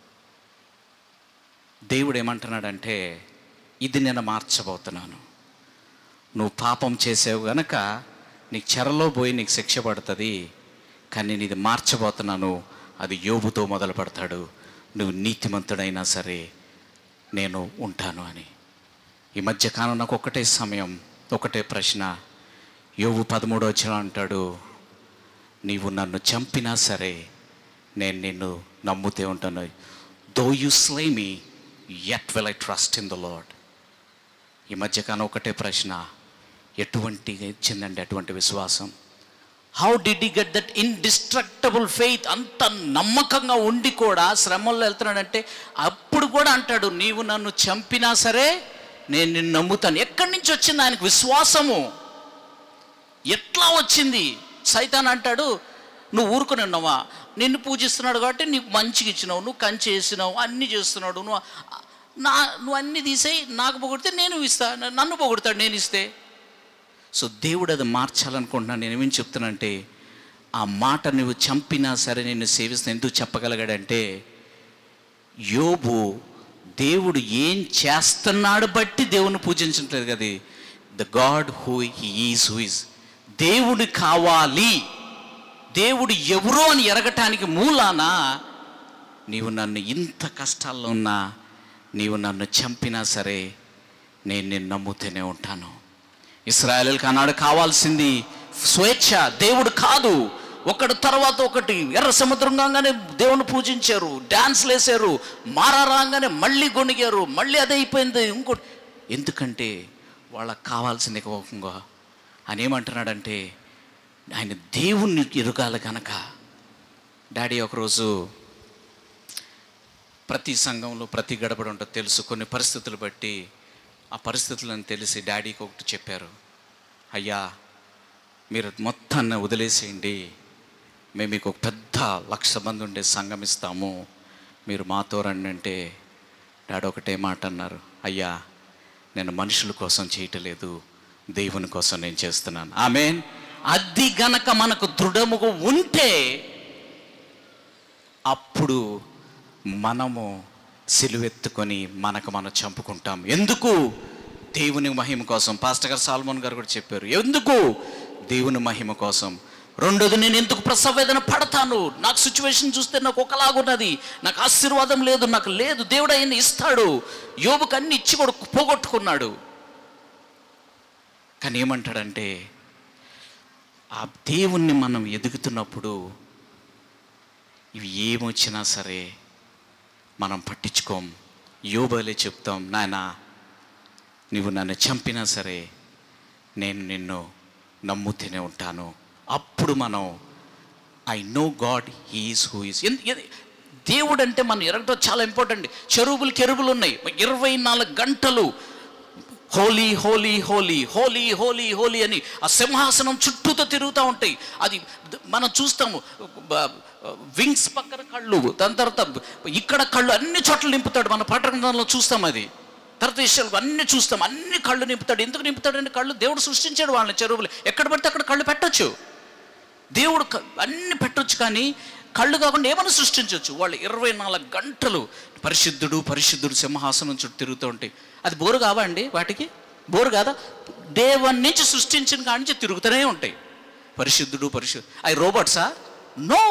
[SPEAKER 3] దేవుడు ఏమంటున్నాడంటే ఇది నేను మార్చబోతున్నాను నువ్వు పాపం చేసావు గనక నీకు చెరలో పోయి నీకు శిక్ష పడుతుంది కానీ నేను ఇది మార్చబోతున్నాను అది యోబుతో మొదలు పెడతాడు నువ్వు నీతిమంతుడైనా సరే నేను ఉంటాను అని ఈ మధ్య కాలం నాకు ఒకటే సమయం ఒకటే ప్రశ్న యోబు పదమూడో వచ్చిన అంటాడు నీవు నన్ను చంపినా సరే నేను నిన్ను నమ్ముతే ఉంటాను though you slay me yet will I trust in the lord ఈ మధ్యకాలం ఒకటే ప్రశ్న ఎటువంటి ఇచ్చిందండి అటువంటి విశ్వాసం how did he get that indestructible faith అంత నమ్మకంగా ఉండి కూడా శ్రమల్లో వెళ్తున్నాడంటే అప్పుడు కూడా అంటాడు నీవు నన్ను చంపినా సరే నేను నిన్ను నమ్ముతాను ఎక్కడి నుంచి వచ్చింది ఆయనకు విశ్వాసము ఎట్లా వచ్చింది సైతాన్ అంటాడు నువ్వు ఊరుకుని ఉన్నావా నిన్ను పూజిస్తున్నాడు కాబట్టి నీకు మంచిగా ఇచ్చినావు నువ్వు కంచి వేసినావు అన్నీ చేస్తున్నాడు నువ్వు నా నువ్వు అన్నీ తీసేయి నాకు పొగిడితే నేను ఇస్తా నన్ను పొగుడతాడు నేను ఇస్తే సో దేవుడు అది మార్చాలనుకుంటున్నాను నేను ఏమేం చెప్తున్నానంటే ఆ మాట నువ్వు చంపినా సరే నిన్ను సేవిస్తున్నా ఎందుకు చెప్పగలిగాడంటే యోబు దేవుడు ఏం చేస్తున్నాడు బట్టి దేవుని పూజించట్లేదు కదా the god who he is who is దేవుడు కావాలి దేవుడు ఎవరో అని ఎరగటానికి మూలాన నీవు నన్ను ఇంత కష్టాల్లో ఉన్నా నీవు నన్ను చంపినా సరే నేను నిన్ను నమ్ముతూనే ఉంటాను ఇస్రాయలుకి ఆనాడు కావాల్సింది స్వేచ్ఛ దేవుడు కాదు ఒకటి తర్వాత ఒకటి ఎర్ర సముద్రం కాగానే దేవుని పూజించారు డ్యాన్స్లు వేసారు మారా రాగానే మళ్ళీ గొణిగారు మళ్ళీ అదే అయిపోయింది ఇంకోటి ఎందుకంటే వాళ్ళకి కావాల్సింది ఎక్కువగా ఆయన ఏమంటున్నాడంటే ఆయన దేవుణ్ణి ఎరుగాలి కనుక డాడీ ఒకరోజు ప్రతి సంఘంలో ప్రతి గడపడ ఉంటుంది తెలుసు కొన్ని పరిస్థితులు బట్టి ఆ పరిస్థితులను తెలిసి డాడీకి ఒకటి చెప్పారు అయ్యా మీరు మొత్తాన్ని వదిలేసేయండి మేము మీకు ఒక పెద్ద లక్ష మంది ఉండే సంఘం ఇస్తాము మీరు మాతో రండి అంటే డాడీ ఒకటే మాట అన్నారు అయ్యా నేను మనుషుల కోసం చేయటలేదు దేవుని కోసం నేను చేస్తున్నాను ఆమెన్ అది గనక మనకు దృఢముగా ఉంటే అప్పుడు మనము సిలువెత్తుకొని మనకు మనం చంపుకుంటాం ఎందుకు దేవుని మహిమ కోసం పాస్టర్ గారు సాల్మోన్ గారు కూడా చెప్పారు ఎందుకు దేవుని మహిమ కోసం రెండోది నేను ఎందుకు ప్రసవేదన పడతాను నాకు సిచ్యువేషన్ చూస్తే నాకు ఒకలాగున్నది నాకు ఆశీర్వాదం లేదు నాకు లేదు దేవుడు ఆయన ఇస్తాడు యోబుకు అన్ని ఇచ్చి కూడా పోగొట్టుకున్నాడు కానీ ఏమంటాడంటే ఆ దేవుణ్ణి మనం ఎదుగుతున్నప్పుడు ఇవి ఏమొచ్చినా సరే మనం పట్టించుకోం యోబలే చెప్తాం నాయన నువ్వు నన్ను చంపినా సరే నేను నిన్ను నమ్ముతూనే ఉంటాను అప్పుడు మనం I know god he is who is దేవుడు అంటే మనం ఎరగటం చాలా ఇంపార్టెంట్ చెరువులు కెరువులు ఉన్నాయి ఇరవై నాలుగు గంటలు హోలీ హోలీ హోలీ హోలీ హోలీ హోలీ అని ఆ సింహాసనం చుట్టూతో తిరుగుతూ ఉంటాయి అది ద- మనం చూస్తాము వింగ్స్ పక్కన కళ్ళు దాని తర్వాత ఇక్కడ కళ్ళు అన్ని చోట్ల నింపుతాడు మన పట్టణంలో చూస్తాం అది తర్వాత విషయాలు అన్ని చూస్తాం అన్ని కళ్ళు నింపుతాడు ఎందుకు నింపుతాడంటే కళ్ళు దేవుడు సృష్టించాడు వాళ్ళని చెరువులు ఎక్కడ పడితే అక్కడ కళ్ళు పెట్టొచ్చు దేవుడు క- అన్ని పెట్టొచ్చు కానీ కళ్ళు కాకుండా ఏమైనా సృష్టించవచ్చు వాళ్ళు ఇరవై నాలుగు గంటలు పరిశుద్ధుడు పరిశుద్ధుడు సింహాసనం చుట్టూ తిరుగుతూ ఉంటాయి అది బోరు కావా అండి వాటికి బోరు కాదా దేవన్ నుంచి సృష్టించిన కాడి నుంచి తిరుగుతూనే ఉంటాయి పరిశుద్ధుడు పరిశుద్ధు అవి రోబోట్సా నో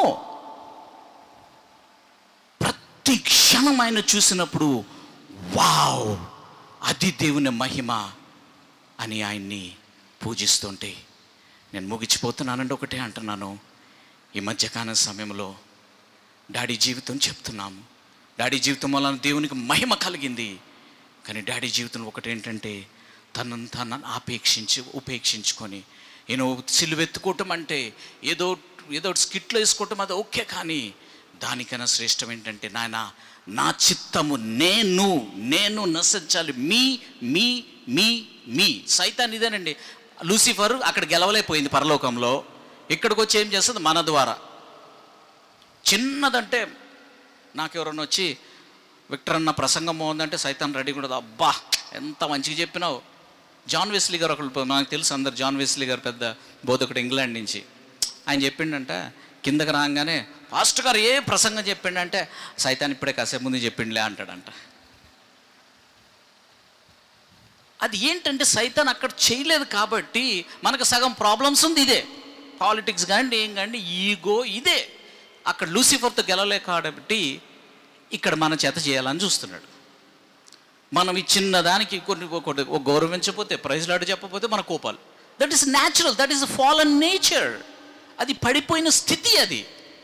[SPEAKER 3] ప్రతి క్షణం ఆయన చూసినప్పుడు వావ్ అది దేవుని మహిమ అని ఆయన్ని పూజిస్తుంటే నేను ముగిచిపోతున్నానంటే ఒకటే అంటున్నాను ఈ మధ్యకాల సమయంలో డాడీ జీవితం చెప్తున్నాము డాడీ జీవితం వలన దేవునికి మహిమ కలిగింది కానీ డాడీ జీవితం ఒకటేంటంటే తనను తనను ఆపేక్షించి ఉపేక్షించుకొని నేను సిలువెత్తుకోవటం అంటే ఏదో ఏదో స్కిట్లో వేసుకోవటం అది ఓకే కానీ దానికన్నా శ్రేష్టం ఏంటంటే నాయన నా చిత్తము నేను నేను నశించాలి మీ మీ మీ మీ సైతాన్ ఇదేనండి లూసిఫర్ అక్కడ గెలవలేకపోయింది పరలోకంలో ఇక్కడికి వచ్చి ఏం చేస్తుంది మన ద్వారా చిన్నదంటే నాకెవరన్నా వచ్చి విక్టర్ అన్న ప్రసంగం బాగుందంటే సైతాన్ రెడీ కూడా అబ్బా ఎంత మంచిగా చెప్పినావు జాన్ వెస్లీ గారు ఒకళ్ళు నాకు తెలుసు అందరు జాన్ వెస్లీ గారు పెద్ద బోధకుడు ఇంగ్లాండ్ నుంచి ఆయన చెప్పిండంట కిందకి రాగానే ఫాస్ట్ గారు ఏ ప్రసంగం చెప్పిండంటే సైతాన్ ఇప్పుడే కాసేపు ముందు చెప్పిండులే అంటాడంట అది ఏంటంటే సైతాన్ అక్కడ చేయలేదు కాబట్టి మనకు సగం ప్రాబ్లమ్స్ ఉంది ఇదే పాలిటిక్స్ కానీ ఏం కానీ ఈగో ఇదే అక్కడ లూసిఫర్తో గెలవలేక కాబట్టి ఇక్కడ మన చేత చేయాలని చూస్తున్నాడు మనం ఈ చిన్న దానికి కొన్ని ఒకటి ఒక గౌరవించకపోతే ప్రైజ్లాడు చెప్పకపోతే మన కోపాలు that is natural that is fallen nature అది పడిపోయిన స్థితి అది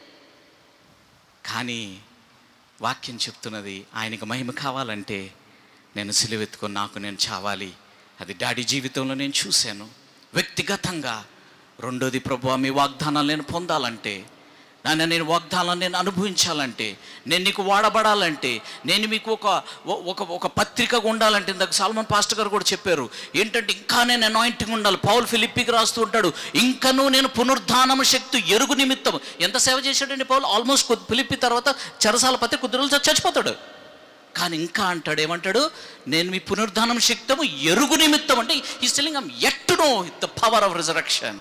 [SPEAKER 3] కానీ వాక్యం చెప్తున్నది ఆయనకు మహిమ కావాలంటే నేను సిలువెత్తుకొని నాకు నేను చావాలి అది డాడీ జీవితంలో నేను చూశాను వ్యక్తిగతంగా రెండోది ప్రభు మీ వాగ్దానాలు నేను పొందాలంటే నాన్న నేను వాగ్దానాలను నేను అనుభవించాలంటే నేను నీకు వాడబడాలంటే నేను మీకు ఒక ఒక ఒక పత్రికగా ఉండాలంటే ఇందాక సాల్మన్ పాస్టర్ గారు కూడా చెప్పారు ఏంటంటే ఇంకా నేను అనాయింటింగ్ ఉండాలి పౌల్ ఫిలిప్పికి రాస్తూ ఉంటాడు ఇంకనూ నేను పునరుద్ధానము శక్తి ఎరుగు నిమిత్తం ఎంత సేవ చేశాడండి పౌల్ ఆల్మోస్ట్ ఫిలిప్పి తర్వాత చెరసాల పత్రి కొద్ది రోజులు చచ్చిపోతాడు కానీ ఇంకా అంటాడు ఏమంటాడు నేను మీ పునరుద్ధానం శక్తము ఎరుగు నిమిత్తం అంటే ఈ స్టిల్లింగ్ ఎట్ know the power of resurrection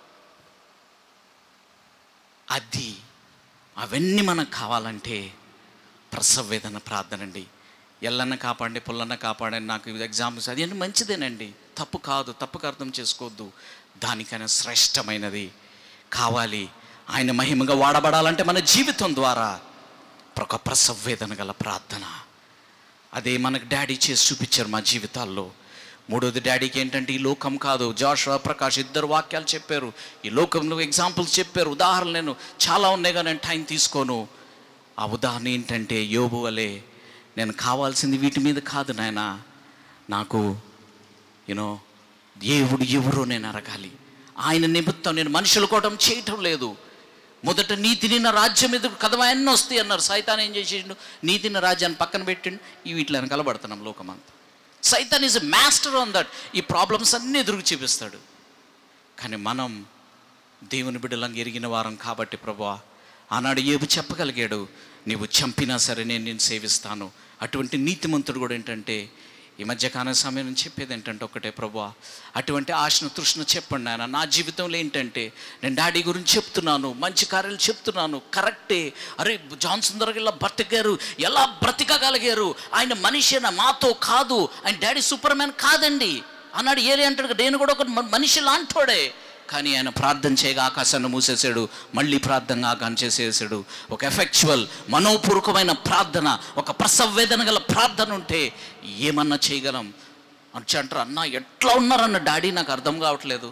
[SPEAKER 3] అది అవన్నీ మనకు కావాలంటే ప్రసవ వేదన ప్రార్థన అండి ఎల్లన్న కాపాడండి పుల్లన్న కాపాడండి నాకు ఎగ్జాంపుల్స్ అది అన్నీ మంచిదేనండి తప్పు కాదు తప్పుకు అర్థం చేసుకోవద్దు దానికైనా శ్రేష్టమైనది కావాలి ఆయన మహిమగా వాడబడాలంటే మన జీవితం ద్వారా ఒక ప్రసవ వేదన గల ప్రార్థన అదే మనకు డాడీ చేసి చూపించారు మా జీవితాల్లో మూడోది డాడీకి ఏంటంటే ఈ లోకం కాదు జాషువా ప్రకాష్ ఇద్దరు వాక్యాలు చెప్పారు ఈ లోకంలో ఎగ్జాంపుల్స్ చెప్పారు ఉదాహరణ నేను చాలా ఉన్నాయి కానీ నేను టైం తీసుకోను ఆ ఉదాహరణ ఏంటంటే యోబు వలె నేను కావాల్సింది వీటి మీద కాదు నాయన నాకు యూనో దేవుడు ఎవరో నేను అరగాలి ఆయన నిమిత్తం నేను మనుషుల కోటం చేయటం లేదు మొదట నీతిని నా రాజ్యం ఎదురు కథమన్నీ వస్తాయి అన్నారు సైతాన్ ఏం చేసిండు నీతిని రాజ్యాన్ని పక్కన పెట్టిండు ఈ వీటిలో కలబడుతున్నాం లోకమంతా సైతాన్ ఈజ్ మాస్టర్ ఆన్ దట్ ఈ ప్రాబ్లమ్స్ అన్నీ ఎదురు చూపిస్తాడు కానీ మనం దేవుని బిడ్డలంగా ఎరిగిన వారం కాబట్టి ప్రభా ఆనాడు ఏబు చెప్పగలిగాడు నీవు చంపినా సరే నేను నేను సేవిస్తాను అటువంటి నీతిమంతుడు కూడా ఏంటంటే ఈ మధ్యకాల సమయం నుంచి చెప్పేది ఏంటంటే ఒకటే ప్రభా అటువంటి ఆశను తృష్ణ చెప్పండి ఆయన నా జీవితంలో ఏంటంటే నేను డాడీ గురించి చెప్తున్నాను మంచి కార్యాలు చెప్తున్నాను కరెక్టే అరే జాన్సన్ దగ్గర ఇలా బ్రతికారు ఎలా బ్రతికగలిగారు ఆయన మనిషిన మాతో కాదు ఆయన డాడీ సూపర్ మ్యాన్ కాదండి అన్నాడు ఏలి అంటాడు నేను కూడా ఒక మ- మనిషి లాంటోడే కానీ ఆయన ప్రార్థన చేయగా ఆకాశాన్ని మూసేసాడు మళ్ళీ ప్రార్థన ఆకాన్ చేసేసాడు ఒక ఎఫెక్చువల్ మనోపూర్వకమైన ప్రార్థన ఒక ప్రసవేదన గల ప్రార్థన ఉంటే ఏమన్నా చేయగలం అని అంటారు అన్న ఎట్లా ఉన్నారన్న డాడీ నాకు అర్థం కావట్లేదు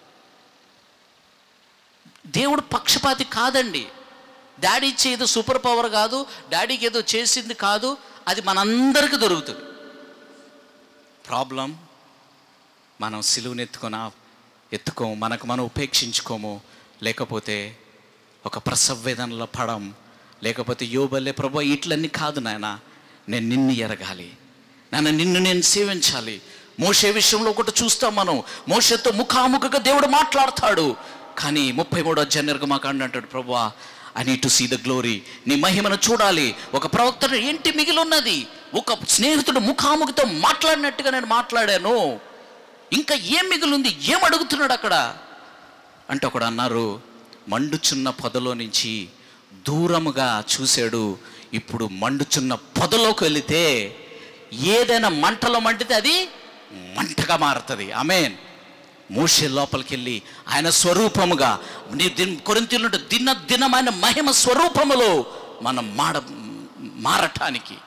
[SPEAKER 3] దేవుడు పక్షపాతి కాదండి డాడీ ఇచ్చేది సూపర్ పవర్ కాదు డాడీకి ఏదో చేసింది కాదు అది మనందరికీ దొరుకుతుంది ప్రాబ్లం మనం సిలువను ఎత్తుకొని ఎత్తుకోము మనకు మనం ఉపేక్షించుకోము లేకపోతే ఒక ప్రసవేదనలో పడం లేకపోతే యోబల్లే ప్రభు ఇట్లన్నీ కాదు నాయన నేను నిన్ను ఎరగాలి నాన్న నిన్ను నేను సేవించాలి మోషే విషయంలో ఒకటి చూస్తాం మనం మోషతో ముఖాముఖగా దేవుడు మాట్లాడతాడు కానీ ముప్పై మూడో జనర్గమాకాండ అంటాడు ప్రభా I need to see the glory నీ మహిమను చూడాలి ఒక ప్రవక్త ఏంటి మిగిలి ఉన్నది ఒక స్నేహితుడు ముఖాముఖితో మాట్లాడినట్టుగా నేను మాట్లాడాను ఇంకా ఏం మిగిలింది ఏం అడుగుతున్నాడు అక్కడ అంటే ఒకడు అన్నారు మండుచున్న పొదలో నుంచి దూరముగా చూశాడు ఇప్పుడు మండుచున్న పొదలోకి వెళితే ఏదైనా మంటలో మండితే అది మంటగా మారుతుంది ఆమెన్ మూషే లోపలికి వెళ్ళి ఆయన స్వరూపముగా నీ దిన్ కొరింతీలు దిన దినమైన మహిమ స్వరూపములో మనం మాడ మారటానికి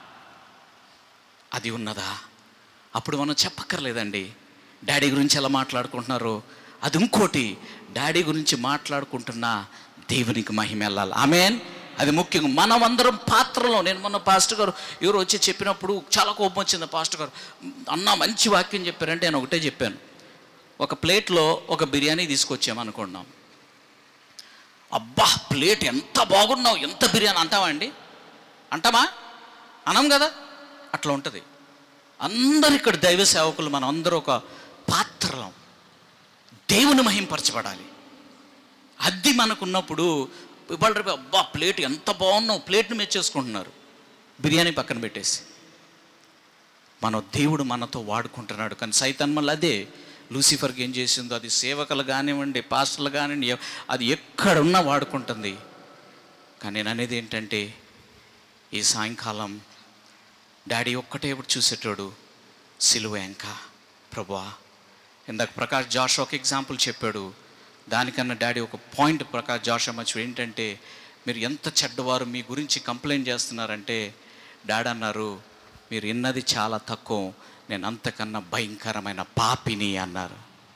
[SPEAKER 3] అది ఉన్నదా అప్పుడు మనం చెప్పక్కర్లేదండి డాడీ గురించి ఎలా మాట్లాడుకుంటున్నారు అది ఇంకోటి డాడీ గురించి మాట్లాడుకుంటున్నా దేవునికి మహిమ వెళ్ళాలి ఆమెన్ అది ముఖ్యంగా మనమందరం పాత్రలో నేను మొన్న పాస్టర్ గారు ఎవరు వచ్చి చెప్పినప్పుడు చాలా కోపం వచ్చింది పాస్టర్ గారు అన్న మంచి వాక్యం చెప్పారంటే నేను ఒకటే చెప్పాను ఒక ప్లేట్లో ఒక బిర్యానీ తీసుకొచ్చాము అనుకున్నాం అబ్బా ప్లేట్ ఎంత బాగున్నావు ఎంత బిర్యానీ అంటావా అండి అంటామా అనం కదా అట్లా ఉంటుంది అందరు ఇక్కడ దైవ సేవకులు మనం అందరూ ఒక పాత్రలం దేవుని మహింపరచబడాలి అది మనకున్నప్పుడు ఇవాళ రేపు అబ్బా ప్లేట్ ఎంత బాగున్నావు ప్లేట్ని మెచ్చేసుకుంటున్నారు బిర్యానీ పక్కన పెట్టేసి మన దేవుడు మనతో వాడుకుంటున్నాడు కానీ సైతాన్ మళ్ళీ అదే లూసిఫర్కి ఏం చేసిందో అది సేవకులు కానివ్వండి పాస్టర్లు కానివ్వండి ఎవ్- అది ఎక్కడున్నా వాడుకుంటుంది కానీ నేను అనేది ఏంటంటే ఈ సాయంకాలం డాడీ ఒక్కటే ఎప్పుడు చూసేటోడు సిలువ ఇంకా ప్రభువా ఇందాక ప్రకాష్ జాష్ ఒక ఎగ్జాంపుల్ చెప్పాడు దానికన్నా డాడీ ఒక పాయింట్ ప్రకాష్ జాష్ మర్చి ఏంటంటే మీరు ఎంత చెడ్డవారు మీ గురించి కంప్లైంట్ చేస్తున్నారంటే డాడీ అన్నారు మీరు విన్నది చాలా తక్కువ నేను అంతకన్నా భయంకరమైన పాపిని అన్నారు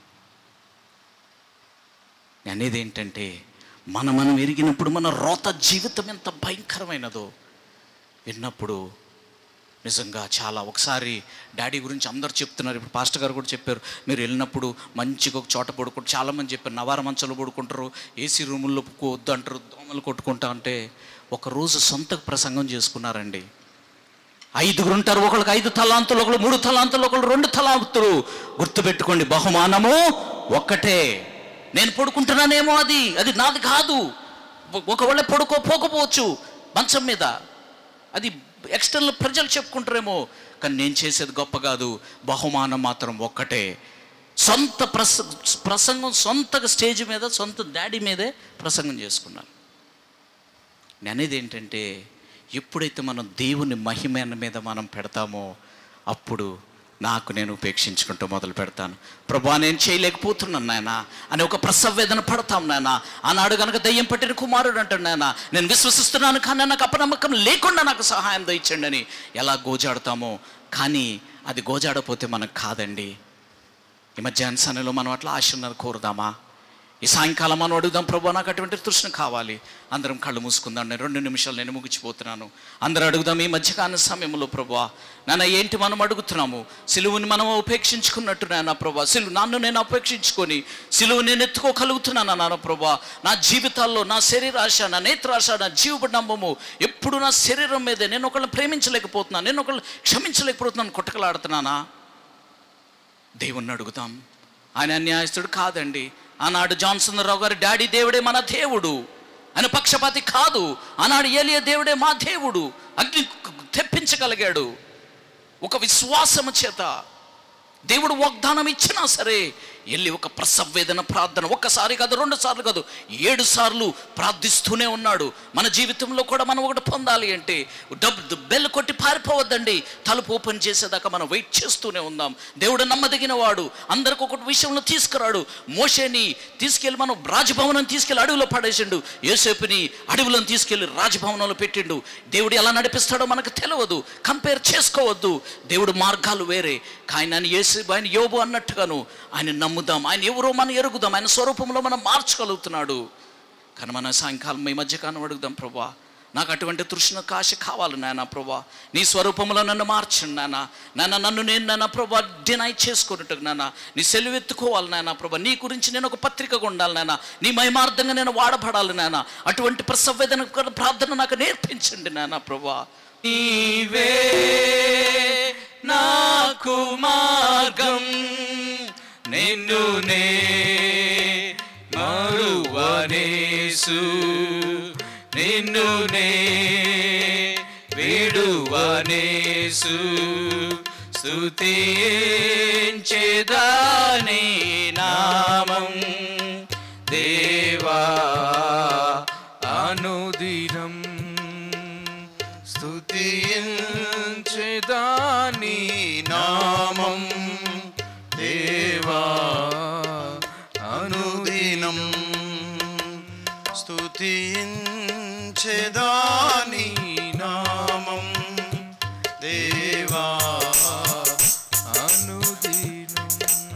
[SPEAKER 3] నేను అనేది ఏంటంటే మన మనం ఎరిగినప్పుడు మన రోత జీవితం ఎంత భయంకరమైనదో విన్నప్పుడు నిజంగా చాలా ఒకసారి డాడీ గురించి అందరు చెప్తున్నారు ఇప్పుడు పాస్టర్ గారు కూడా చెప్పారు మీరు వెళ్ళినప్పుడు మంచిగా ఒక చోట పడుకుంటారు చాలామంది చెప్పారు నవార మంచాలు పడుకుంటారు ఏసీ రూముల్లో వద్దు అంటారు దోమలు కొట్టుకుంటా అంటే ఒక రోజు సొంత ప్రసంగం చేసుకున్నారండి ఐదుగురు ఉంటారు ఒకళ్ళకి ఐదు తలాంతులు ఒకళ్ళు మూడు తలాంతులు ఒకళ్ళు రెండు తలాంతులు గుర్తుపెట్టుకోండి బహుమానము ఒక్కటే నేను పడుకుంటున్నానేమో అది అది నాది కాదు ఒక- ఒకవేళ పడుకో పోకపోవచ్చు మంచం మీద అది ఎక్స్టర్నల్ ప్రజలు చెప్పుకుంటారేమో కానీ నేను చేసేది గొప్ప కాదు బహుమానం మాత్రం ఒక్కటే సొంత ప్రస ప్రసంగం సొంతగా స్టేజ్ మీద సొంత డాడీ మీదే ప్రసంగం చేసుకున్నాను నేను అనేది ఏంటంటే ఎప్పుడైతే మనం దేవుని మహిమ మీద మనం పెడతామో అప్పుడు నాకు నేను ఉపేక్షించుకుంటూ మొదలు పెడతాను ప్రభా నేను చేయలేకపోతున్నాను నాయన అని ఒక ప్రసవేదన పడతాం నాయన ఆనాడు కనుక దయ్యం పట్టిన కుమారుడు అంటాడు నాయన నేను విశ్వసిస్తున్నాను కానీ నాకు అపనమ్మకం లేకుండా నాకు సహాయం దయచండి అని ఎలా గోజాడతామో కానీ అది గోజాడపోతే మనకు కాదండి ఈ మధ్యాహ్న సమయంలో మనం అట్లా ఆశ ఉన్నది కోరుదామా ఈ సాయంకాలం మనం అడుగుదాం ప్రభు నాకు అటువంటి తృష్ణ కావాలి అందరం కళ్ళు మూసుకుందాం నేను రెండు నిమిషాలు నేను ముగిచిపోతున్నాను అందరూ అడుగుదాం ఈ మధ్యకాల సమయంలో ప్రభు నాన్న ఏంటి మనం అడుగుతున్నాము సిలువుని మనం ఉపేక్షించుకున్నట్టు నాన్న ప్రభా సిలువు నన్ను నేను ఉపేక్షించుకొని సిలువు నేను ఎత్తుకోగలుగుతున్నాను నాన్న ప్రభా నా జీవితాల్లో నా శరీరాశ నా నేత్రాశ నా జీవపడంబము ఎప్పుడు నా శరీరం మీదే నేను ఒకళ్ళని ప్రేమించలేకపోతున్నాను నేను ఒకళ్ళని క్షమించలేకపోతున్నాను కొట్టకలాడుతున్నానా దేవుణ్ణి అడుగుతాం ఆయన అన్యాయస్తుడు కాదండి ఆనాడు జాన్సన్ రావు గారి డాడీ దేవుడే మన దేవుడు ఆయన పక్షపాతి కాదు ఆనాడు ఏలియ దేవుడే మా దేవుడు అగ్ని తెప్పించగలిగాడు ఒక విశ్వాసము చేత దేవుడు వాగ్దానం ఇచ్చినా సరే వెళ్ళి ఒక ప్రసవేదన ప్రార్థన ఒక్కసారి కాదు రెండు సార్లు కాదు ఏడు సార్లు ప్రార్థిస్తూనే ఉన్నాడు మన జీవితంలో కూడా మనం ఒకటి పొందాలి అంటే డబ్బు బెల్ కొట్టి పారిపోవద్దండి తలుపు ఓపెన్ చేసేదాకా మనం వెయిట్ చేస్తూనే ఉందాం దేవుడు నమ్మదగిన వాడు అందరికి ఒకటి విషయంలో తీసుకురాడు మోషేని తీసుకెళ్ళి మనం రాజభవనం తీసుకెళ్ళి అడవిలో పడేసిండు యోసేపుని అడవిలో తీసుకెళ్ళి రాజభవనంలో పెట్టిండు దేవుడు ఎలా నడిపిస్తాడో మనకు తెలియదు కంపేర్ చేసుకోవద్దు దేవుడు మార్గాలు వేరే కానీ ఆయన యేసు ఆయన యోబు అన్నట్టుగాను ఆయన నమ్ముదాం ఆయన ఎవరో మనం ఎరుగుదాం ఆయన స్వరూపంలో మనం మార్చగలుగుతున్నాడు కానీ మన సాయంకాలం ఈ మధ్యకాలం అడుగుదాం ప్రభా నాకు అటువంటి తృష్ణ కాశ కావాలి నాయన ప్రభా నీ స్వరూపంలో నన్ను మార్చండి నాన్న నాన్న నన్ను నేను నాన్న ప్రభా డినై చేసుకున్నట్టు నాన్న నీ సెలవెత్తుకోవాలి నాయన ప్రభా నీ గురించి నేను ఒక పత్రికగా ఉండాలి నాయన నీ మహిమార్థంగా నేను వాడబడాలి నాయన అటువంటి ప్రసవేదన ప్రార్థన నాకు నేర్పించండి నాయన ప్రభా నీవే నాకు మార్గం నిన్ను నే మరువనేసు నిన్ను నే విడువనేసు స్తుతించేదాని నామం దేవా అనుదినం స్తుతించేదాని నామం దేవా అనుదినం
[SPEAKER 14] స్తుతించెదాని నామం దేవా అనుదినం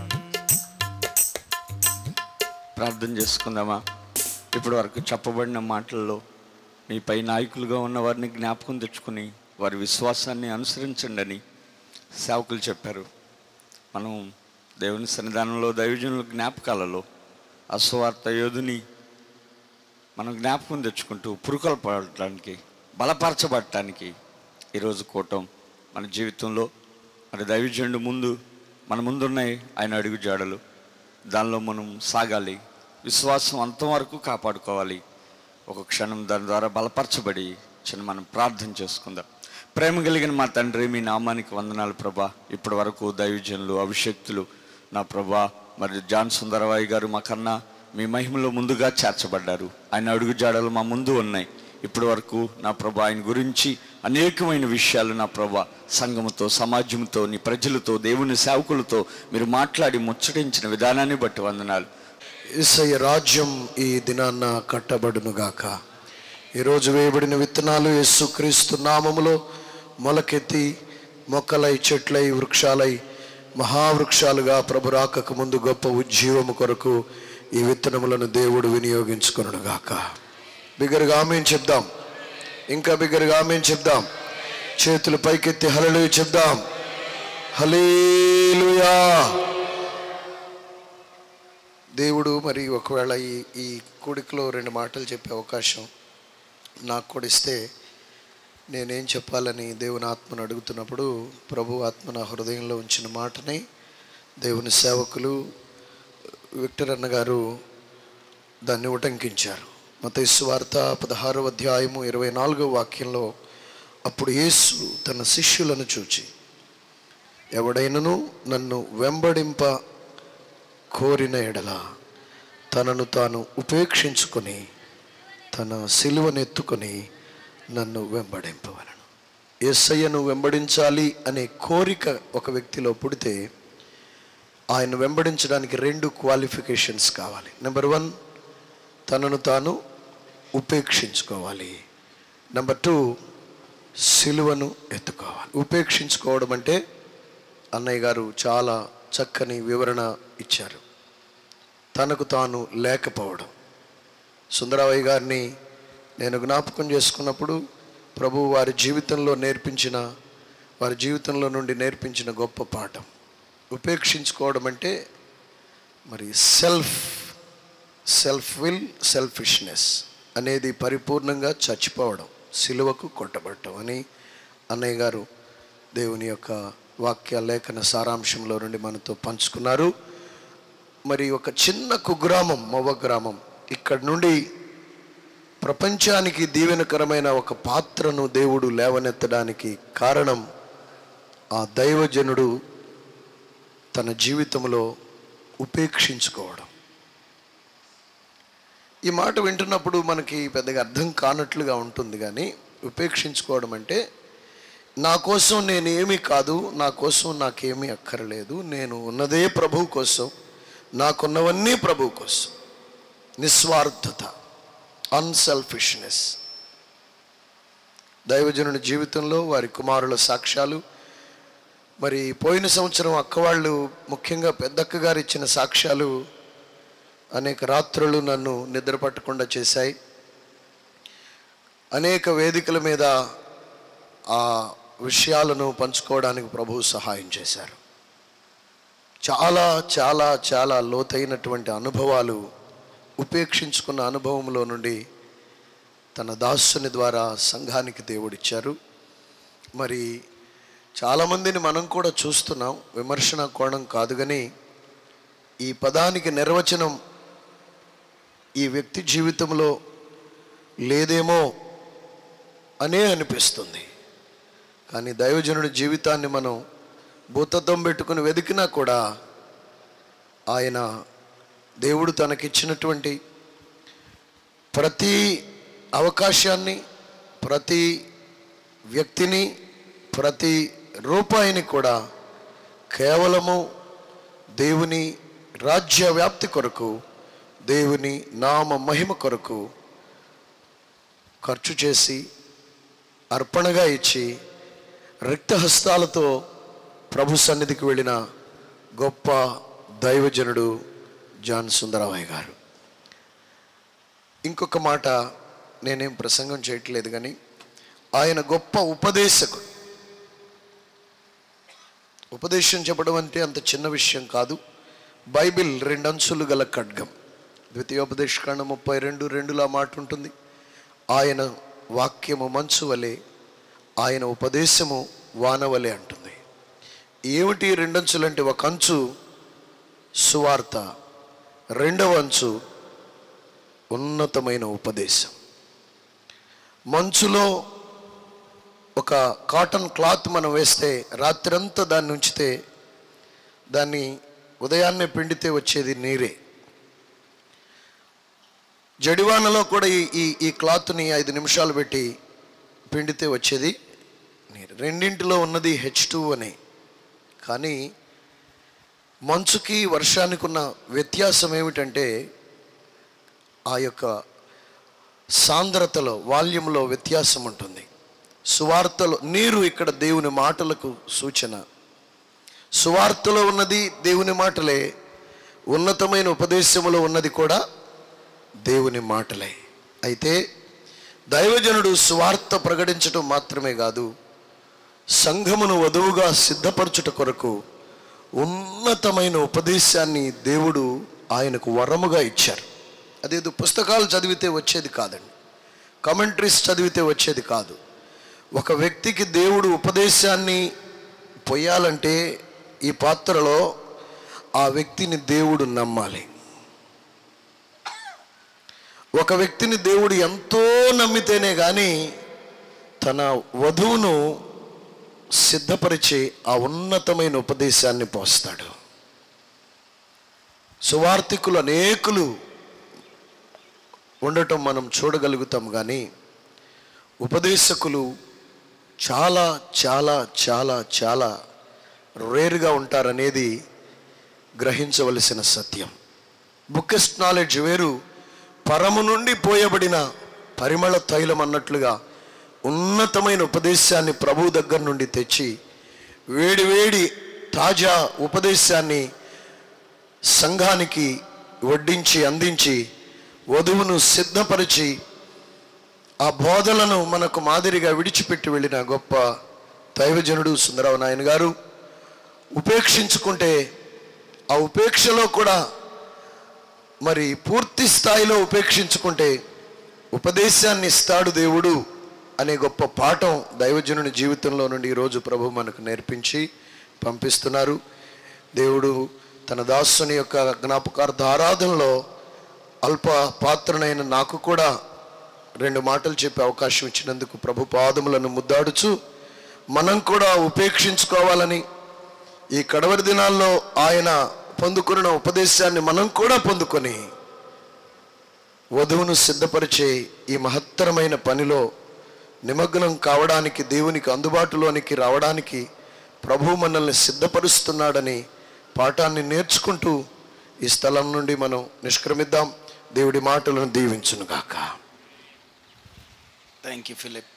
[SPEAKER 16] ప్రార్థన చేసుకుందామా ఇప్పటి వరకు చెప్పబడిన మాటల్లో మీపై నాయకులుగా ఉన్న వారిని జ్ఞాపకం తెచ్చుకుని వారి విశ్వాసాన్ని అనుసరించండి అని సేవకులు చెప్పారు మనం దేవుని సన్నిధానంలో దైవజనుల జ్ఞాపకాలలో అస్వార్థ యోధుని మనం జ్ఞాపకం తెచ్చుకుంటూ పురుకలు పడటానికి బలపరచబడటానికి ఈరోజు కూటం మన జీవితంలో మరి దైవజనుడు ముందు మన ముందున్నాయి ఆయన అడుగు జాడలు దానిలో మనం సాగాలి విశ్వాసం అంతవరకు కాపాడుకోవాలి ఒక క్షణం దాని ద్వారా బలపరచబడి చిన్న మనం ప్రార్థన చేసుకుందాం ప్రేమ కలిగిన మా తండ్రి మీ నామానికి వందనాలు ప్రభా ఇప్పటి వరకు దైవజనులు అభిషక్తులు నా ప్రభా మరి జాన్ సుందరవాయి గారు మాకన్నా మీ మహిమలో ముందుగా చేర్చబడ్డారు ఆయన అడుగు జాడలు మా ముందు ఉన్నాయి ఇప్పటి వరకు నా ప్రభా ఆయన గురించి అనేకమైన విషయాలు నా ప్రభా సంఘముతో సమాజంతో నీ ప్రజలతో దేవుని సేవకులతో మీరు మాట్లాడి ముచ్చటించిన విధానాన్ని బట్టి వందనాలు
[SPEAKER 1] ఇసయ్య రాజ్యం ఈ దినాన్న కట్టబడునుగాక ఈరోజు వేయబడిన విత్తనాలు యేసుక్రీస్తు నామములో మొలకెత్తి మొక్కలై చెట్లై వృక్షాలై మహావృక్షాలుగా ప్రభు రాకకు ముందు గొప్ప ఉజ్జీవము కొరకు ఈ విత్తనములను దేవుడు వినియోగించుకొనుగాక బిగ్గరగా ఆమెం చెప్దాం ఇంకా బిగ్గరగా ఆమెం చెప్దాం చేతులు పైకెత్తి హలలు చెప్దాం హలేలుయా దేవుడు మరి ఒకవేళ ఈ ఈ కూడికలో రెండు మాటలు చెప్పే అవకాశం నాకు కూడా ఇస్తే నేనేం చెప్పాలని దేవుని ఆత్మను అడుగుతున్నప్పుడు ప్రభు ఆత్మ నా హృదయంలో ఉంచిన మాటని దేవుని సేవకులు విక్టర్ అన్న గారు దాన్ని ఉటంకించారు మత వార్త పదహారో అధ్యాయము ఇరవై నాలుగో వాక్యంలో అప్పుడు యేసు తన శిష్యులను చూచి ఎవడైనను నన్ను వెంబడింప కోరిన ఎడల తనను తాను ఉపేక్షించుకొని తన సిలువనెత్తుకొని నన్ను వెంబడింపవలను యేసయ్యను వెంబడించాలి అనే కోరిక ఒక వ్యక్తిలో పుడితే ఆయన వెంబడించడానికి రెండు క్వాలిఫికేషన్స్ కావాలి నెంబర్ వన్ తనను తాను ఉపేక్షించుకోవాలి నెంబర్ టూ సిలువను ఎత్తుకోవాలి ఉపేక్షించుకోవడం అంటే అన్నయ్య గారు చాలా చక్కని వివరణ ఇచ్చారు తనకు తాను లేకపోవడం సుందరవయ్య గారిని నేను జ్ఞాపకం చేసుకున్నప్పుడు ప్రభు వారి జీవితంలో నేర్పించిన వారి జీవితంలో నుండి నేర్పించిన గొప్ప పాఠం ఉపేక్షించుకోవడం అంటే మరి సెల్ఫ్ సెల్ఫ్ విల్ సెల్ఫిష్నెస్ అనేది పరిపూర్ణంగా చచ్చిపోవడం సిలువకు కొట్టబడటం అని అన్నయ్య గారు దేవుని యొక్క వాక్య లేఖన సారాంశంలో నుండి మనతో పంచుకున్నారు మరి ఒక చిన్న కుగ్రామం మొవ్వ గ్రామం ఇక్కడ నుండి ప్రపంచానికి దీవెనకరమైన ఒక పాత్రను దేవుడు లేవనెత్తడానికి కారణం ఆ దైవజనుడు తన జీవితంలో ఉపేక్షించుకోవడం ఈ మాట వింటున్నప్పుడు మనకి పెద్దగా అర్థం కానట్లుగా ఉంటుంది కానీ ఉపేక్షించుకోవడం అంటే నా కోసం నేనేమీ కాదు నా కోసం నాకేమీ అక్కర్లేదు నేను ఉన్నదే ప్రభు కోసం నాకున్నవన్నీ ప్రభు కోసం నిస్వార్థత అన్సెల్ఫిష్నెస్ దైవజనుని జీవితంలో వారి కుమారుల సాక్ష్యాలు మరి పోయిన సంవత్సరం అక్కవాళ్ళు ముఖ్యంగా పెద్దక్క గారు ఇచ్చిన సాక్ష్యాలు అనేక రాత్రులు నన్ను నిద్ర పట్టకుండా చేశాయి అనేక వేదికల మీద ఆ విషయాలను పంచుకోవడానికి ప్రభువు సహాయం చేశారు చాలా చాలా చాలా లోతైనటువంటి అనుభవాలు ఉపేక్షించుకున్న అనుభవంలో నుండి తన దాసుని ద్వారా సంఘానికి దేవుడిచ్చారు మరి చాలామందిని మనం కూడా చూస్తున్నాం విమర్శన కోణం కాదు కానీ ఈ పదానికి నిర్వచనం ఈ వ్యక్తి జీవితంలో లేదేమో అనే అనిపిస్తుంది కానీ దైవజనుడి జీవితాన్ని మనం భూతత్వం పెట్టుకుని వెతికినా కూడా ఆయన దేవుడు తనకిచ్చినటువంటి ప్రతి అవకాశాన్ని ప్రతి వ్యక్తిని ప్రతి రూపాయిని కూడా కేవలము దేవుని రాజ్య వ్యాప్తి కొరకు దేవుని నామ మహిమ కొరకు ఖర్చు చేసి అర్పణగా ఇచ్చి రిక్తహస్తాలతో ప్రభు సన్నిధికి వెళ్ళిన గొప్ప దైవజనుడు జాన్ సుందరరామయ్య గారు ఇంకొక మాట నేనేం ప్రసంగం చేయట్లేదు కానీ ఆయన గొప్ప ఉపదేశకుడు ఉపదేశం చెప్పడం అంటే అంత చిన్న విషయం కాదు బైబిల్ రెండంచులు గల ఖడ్గం ద్వితీయోపదేశకాండ ముప్పై రెండు రెండులా మాట ఉంటుంది ఆయన వాక్యము మంచు వలె ఆయన ఉపదేశము వానవలే అంటుంది ఏమిటి రెండంచులు అంటే ఒక అంచు సువార్త రెండవ అంచు ఉన్నతమైన ఉపదేశం మంచులో ఒక కాటన్ క్లాత్ మనం వేస్తే రాత్రంతా దాన్ని ఉంచితే దాన్ని ఉదయాన్నే పిండితే వచ్చేది నీరే జడివానలో కూడా ఈ ఈ ఈ క్లాత్ని ఐదు నిమిషాలు పెట్టి పిండితే వచ్చేది నీరు రెండింటిలో ఉన్నది హెచ్ టూ అని కానీ మంచుకి వర్షానికి ఉన్న వ్యత్యాసం ఏమిటంటే ఆ యొక్క సాంద్రతలో వాల్యంలో వ్యత్యాసం ఉంటుంది సువార్తలో నీరు ఇక్కడ దేవుని మాటలకు సూచన సువార్తలో ఉన్నది దేవుని మాటలే ఉన్నతమైన ఉపదేశములో ఉన్నది కూడా దేవుని మాటలే అయితే దైవజనుడు సువార్త ప్రకటించటం మాత్రమే కాదు సంఘమును వధువుగా సిద్ధపరచుట కొరకు ఉన్నతమైన ఉపదేశాన్ని దేవుడు ఆయనకు వరముగా ఇచ్చారు అదేదో పుస్తకాలు చదివితే వచ్చేది కాదండి కమెంట్రీస్ చదివితే వచ్చేది కాదు ఒక వ్యక్తికి దేవుడు ఉపదేశాన్ని పొయ్యాలంటే ఈ పాత్రలో ఆ వ్యక్తిని దేవుడు నమ్మాలి ఒక వ్యక్తిని దేవుడు ఎంతో నమ్మితేనే కానీ తన వధువును సిద్ధపరిచి ఆ ఉన్నతమైన ఉపదేశాన్ని పోస్తాడు సువార్థికులు అనేకులు ఉండటం మనం చూడగలుగుతాం కానీ ఉపదేశకులు చాలా చాలా చాలా చాలా రేరుగా ఉంటారనేది గ్రహించవలసిన సత్యం బుక్కెస్ట్ నాలెడ్జ్ వేరు పరము నుండి పోయబడిన పరిమళ తైలం అన్నట్లుగా ఉన్నతమైన ఉపదేశాన్ని ప్రభు దగ్గర నుండి తెచ్చి వేడి వేడి తాజా ఉపదేశాన్ని సంఘానికి వడ్డించి అందించి వధువును సిద్ధపరిచి ఆ బోధలను మనకు మాదిరిగా విడిచిపెట్టి వెళ్ళిన గొప్ప దైవజనుడు సుందరరావు నాయన గారు ఉపేక్షించుకుంటే ఆ ఉపేక్షలో కూడా మరి పూర్తి స్థాయిలో ఉపేక్షించుకుంటే ఉపదేశాన్ని ఇస్తాడు దేవుడు అనే గొప్ప పాఠం దైవజనుని జీవితంలో నుండి ఈరోజు ప్రభు మనకు నేర్పించి పంపిస్తున్నారు దేవుడు తన దాసుని యొక్క జ్ఞాపకార్థ ఆరాధనలో అల్ప పాత్రనైన నాకు కూడా రెండు మాటలు చెప్పే అవకాశం ఇచ్చినందుకు ప్రభు పాదములను ముద్దాడుచు
[SPEAKER 9] మనం కూడా ఉపేక్షించుకోవాలని ఈ కడవరి దినాల్లో ఆయన పొందుకున్న ఉపదేశాన్ని మనం కూడా పొందుకొని వధువును సిద్ధపరిచే ఈ మహత్తరమైన పనిలో నిమగ్నం కావడానికి దేవునికి అందుబాటులోనికి రావడానికి ప్రభు మనల్ని సిద్ధపరుస్తున్నాడని పాఠాన్ని నేర్చుకుంటూ ఈ స్థలం నుండి మనం నిష్క్రమిద్దాం దేవుడి మాటలను దీవించునుగాక
[SPEAKER 7] థ్యాంక్ యూ ఫిలిప్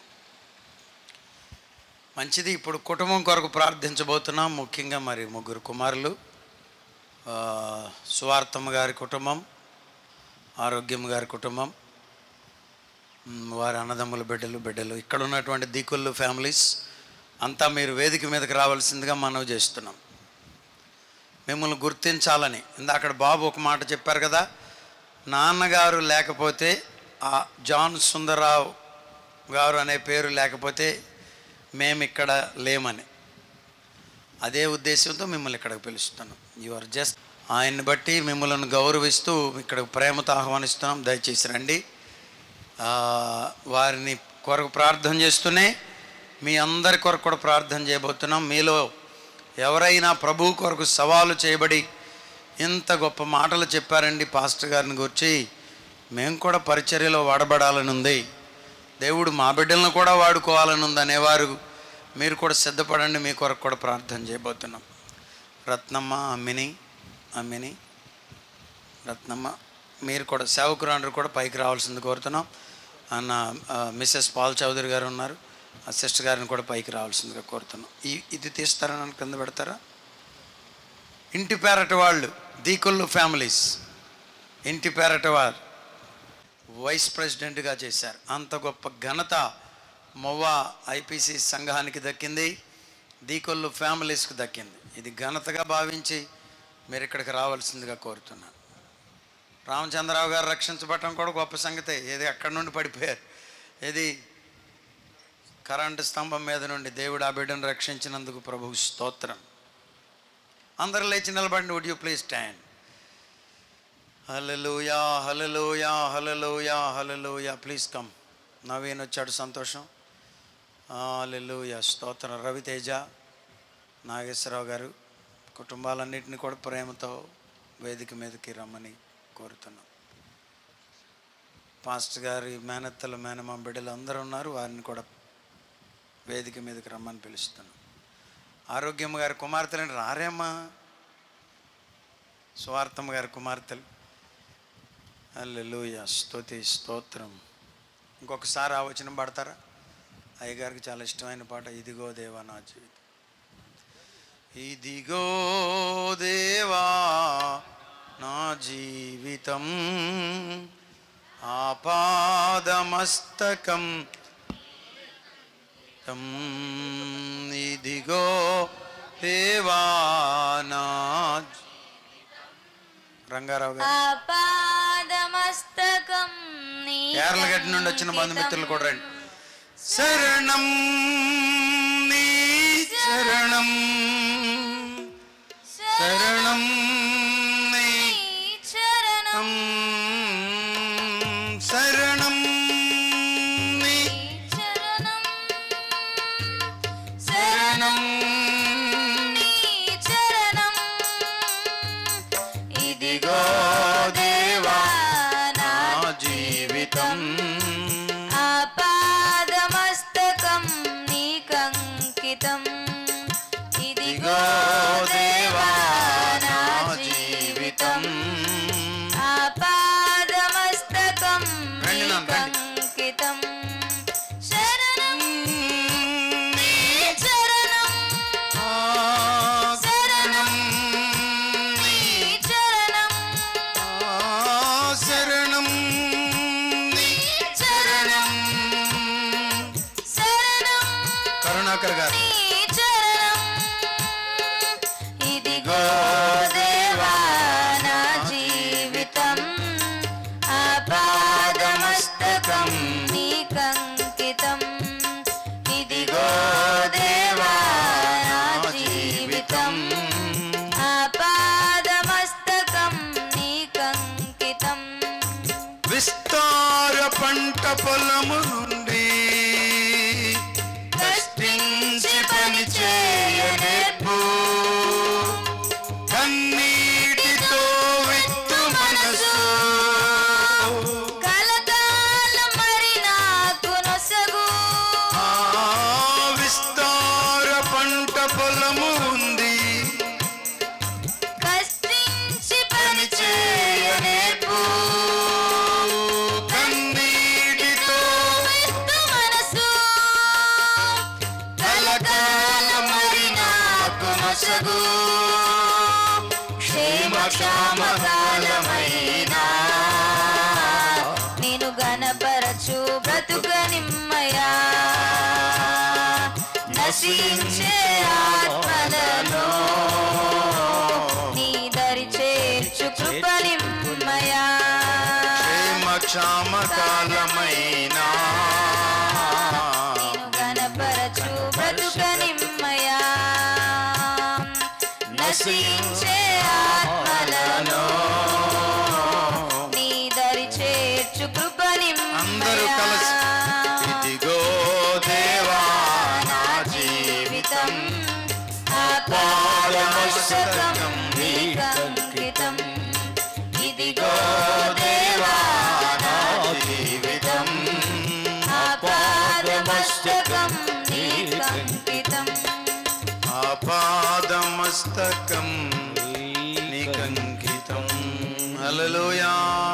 [SPEAKER 7] మంచిది ఇప్పుడు కుటుంబం కొరకు ప్రార్థించబోతున్నాం ముఖ్యంగా మరి ముగ్గురు కుమారులు ఆ, సువార్తమ్మ గారి కుటుంబం ఆరోగ్యం గారి కుటుంబం మ్, వారి అన్నదమ్ముల బిడ్డలు బిడ్డలు ఇక్కడ ఉన్నటువంటి దీకుళ్ళు ఫ్యామిలీస్ అంతా మీరు వేదిక మీదకి రావాల్సిందిగా మనవి చేస్తున్నాం మిమ్మల్ని గుర్తించాలని ఇందా అక్కడ బాబు ఒక మాట చెప్పారు కదా నాన్నగారు లేకపోతే ఆ జాన్ సుందరరావు గారు అనే పేరు లేకపోతే మేము ఇక్కడ లేమని అదే ఉద్దేశంతో మిమ్మల్ని ఇక్కడికి పిలుస్తున్నాం యు ఆర్ జస్ట్ ఆయన్ని బట్టి మిమ్మల్ని గౌరవిస్తూ ఇక్కడ ప్రేమతో ఆహ్వానిస్తున్నాం దయచేసి రండి ఆ, వారిని కొరకు ప్రార్థన చేస్తూనే మీ అందరి కొరకు కూడా ప్రార్థన చేయబోతున్నాం మీలో ఎవరైనా ప్రభు కొరకు సవాలు చేయబడి ఇంత గొప్ప మాటలు చెప్పారండి పాస్టర్ గారిని గురించి మేము కూడా పరిచర్యలో వాడబడాలని ఉంది దేవుడు మా బిడ్డలను కూడా వాడుకోవాలని ఉంది అనేవారు మీరు కూడా సిద్ధపడండి మీ కొరకు కూడా ప్రార్థన చేయబోతున్నాం రత్నమ్మ అమ్మిని అమ్మిని రత్నమ్మ మీరు కూడా సేవకురాండ్రు కూడా పైకి రావాల్సింది కోరుతున్నాం అన్న ఆ, మిస్సెస్ పాల్ చౌదరి గారు ఉన్నారు ఆ సిస్టర్ గారిని కూడా పైకి రావాల్సిందిగా కోరుతున్నాం ఈ ఇది తీస్తారా నన్ను కింద పెడతారా ఇంటి పేరట వాళ్ళు దీకుళ్ళు ఫ్యామిలీస్ ఇంటి పేరట వారు వైస్ ప్రెసిడెంట్గా చేశారు అంత గొప్ప ఘనత మొవ్వా ఐపీసీ సంఘానికి దక్కింది దీకొల్లు ఫ్యామిలీస్కి దక్కింది ఇది ఘనతగా భావించి మీరు ఇక్కడికి రావాల్సిందిగా కోరుతున్నాను రామచంద్రరావు గారు రక్షించబడటం కూడా గొప్ప సంగతే ఏది అక్కడి నుండి పడిపోయారు ఏది కరెంటు స్తంభం మీద నుండి దేవుడు ఆ బిడ్డను రక్షించినందుకు ప్రభు స్తోత్రం అందరూ లేచి నిలబడండి వుడ్ యూ ప్లీజ్ స్టాండ్ హలలుయా హలలుయా హలలుయా హలలుయా ప్లీజ్ కమ్ నవీన్ వచ్చాడు సంతోషం హలలుయా స్తోత్రం రవితేజ నాగేశ్వరరావు గారు కుటుంబాలన్నింటినీ కూడా ప్రేమతో వేదిక మీదకి రమ్మని కోరుతున్నాం పాస్టర్ గారి మేనత్తలు మేనమా బిడ్డలు అందరూ ఉన్నారు వారిని కూడా వేదిక మీదకి రమ్మని పిలుస్తున్నాం ఆరోగ్యం గారి కుమార్తెలు రారేమ్మా స్వార్థమ్మ గారి కుమార్తెలు అల్లెలుయ స్తుతి స్తోత్రం ఇంకొకసారి ఆ వచనం పాడతారా అయ్యగారికి చాలా ఇష్టమైన పాట ఇదిగో దేవా నా జీవితం ఇదిగో దేవా నా జీవితం ఆపాదమస్తకం తం ఇదిగో దేవా నా జీ- రంగారావు గారు
[SPEAKER 17] ఆపాదమస్తకం నీ
[SPEAKER 7] కేరళగడ్డ నుండి వచ్చిన బంధుమిత్రులు కూడా రండి శరణం నీ శరణం శరణం నీ
[SPEAKER 17] చరణం
[SPEAKER 7] శరణం నీ
[SPEAKER 17] శరణం నీ చరణం ఇదిగో దేవా నా
[SPEAKER 7] జీవితం
[SPEAKER 17] ఆపాదమస్తకం నీకంకితం ఇదిగో దేవా నా జీవితం ఆపాదమస్తకం నీకంకితం శరణం నీ చరణం శరణం నీ చరణం
[SPEAKER 7] శరణం
[SPEAKER 17] నీ చరణం శరణం
[SPEAKER 7] కరుణాకర్ గారు
[SPEAKER 17] నీ చరణం ఇదిగో దేవా నా జీవితం ఆపాదమస్తకం నీకంకితం ఇదిగో దేవా నా జీవితం ఆపాదమస్తకం నీకంకితం
[SPEAKER 7] విస్తార పంట పొలము నుండి కష్టించి
[SPEAKER 14] పొలము ఉంది
[SPEAKER 17] కష్టించి పని చేయనేర్పు
[SPEAKER 14] కన్నీటితో
[SPEAKER 17] మెత్తు మనసు కలకాలమరి నాకు నొసగు క్షేమ క్షామ కాలమైనా నేను గణపరచు బ్రతుక నిమ్మయా నశించే ఆత్మలను నీ దరి చేర్చు కృప నిమ్మయా
[SPEAKER 14] క్షేమ క్షామ కాలమైనా
[SPEAKER 17] గణపరచు బ్రతుక నిమ్మయా నశించే ఆత్మలను నీ దరి చేర్చు కృప
[SPEAKER 14] అందరూ కలిసి ఇదిగో దేవా నా జీవితం
[SPEAKER 17] పాదమస్తకం నీకంకితం ఇదిగో దేవా నా జీవితం పాదమస్తకం నీకంకితం
[SPEAKER 14] ఆపాదమస్తకం నీకంకితం హల్లెలూయా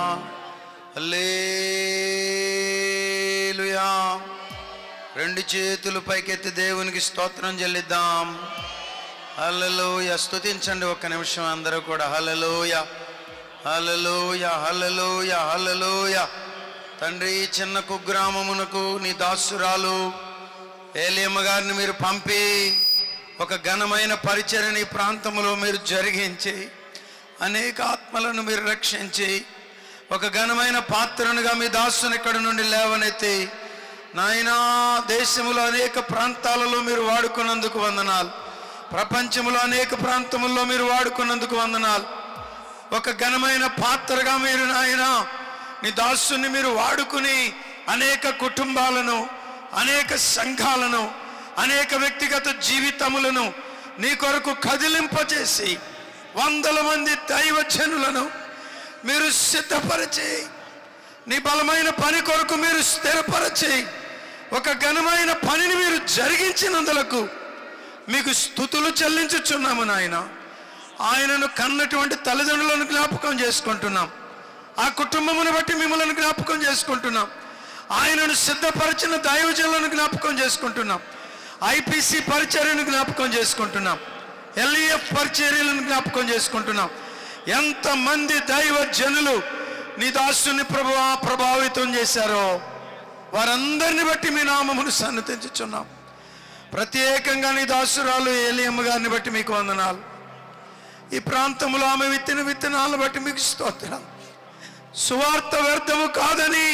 [SPEAKER 14] హల్లెలూయా రెండు చేతులు పైకెత్తి దేవునికి స్తోత్రం చెల్లిద్దాం హల్లెలూయ స్తుతించండి ఒక్క నిమిషం అందరూ కూడా హల్లెలూయ హల్లెలూయ హల్లెలూయ హల్లెలూయ తండ్రి ఈ చిన్న కుగ్రామమునకు నీ దాసురాలు ఏలియమ్మ గారిని మీరు పంపి ఒక ఘనమైన పరిచయని ఈ ప్రాంతంలో మీరు జరిగించి అనేక ఆత్మలను మీరు రక్షించి ఒక ఘనమైన పాత్రనుగా మీ దాసుని ఇక్కడ నుండి లేవనెత్తి నాయనా దేశంలో అనేక ప్రాంతాలలో మీరు వాడుకున్నందుకు వందనాలు ప్రపంచంలో అనేక ప్రాంతముల్లో మీరు వాడుకున్నందుకు వందనాలు ఒక ఘనమైన పాత్రగా మీరు నాయన నీ దాసుని మీరు వాడుకుని అనేక కుటుంబాలను అనేక సంఘాలను అనేక వ్యక్తిగత జీవితములను నీ కొరకు కదిలింపచేసి వందల మంది దైవజనులను మీరు సిద్ధపరిచి నీ బలమైన పని కొరకు మీరు స్థిరపరచి ఒక ఘనమైన పనిని మీరు జరిగించినందులకు మీకు స్థుతులు చెల్లించుచున్నాము నాయన ఆయనను కన్నటువంటి తల్లిదండ్రులను జ్ఞాపకం చేసుకుంటున్నాం ఆ కుటుంబమును బట్టి మిమ్మల్ని జ్ఞాపకం చేసుకుంటున్నాం ఆయనను సిద్ధపరిచిన దైవజనులను జ్ఞాపకం చేసుకుంటున్నాం ఐపీసీ పరిచర్యను జ్ఞాపకం చేసుకుంటున్నాం ఎల్ఈఎఫ్ పరిచర్యలను జ్ఞాపకం చేసుకుంటున్నాం ఎంతమంది దైవ జనులు నీ దాసుని ప్రభు ప్రభావితం చేశారో వారందరిని బట్టి మీ నామమును సన్నతించుచున్నాం ప్రత్యేకంగా నీ దాసురాలు ఏలియమ్మ గారిని బట్టి మీకు వందనాలు ఈ ప్రాంతంలో ఆమె విత్తిన విత్తనాలను బట్టి మీకు స్తోత్రం సువార్త వ్యర్థము కాదని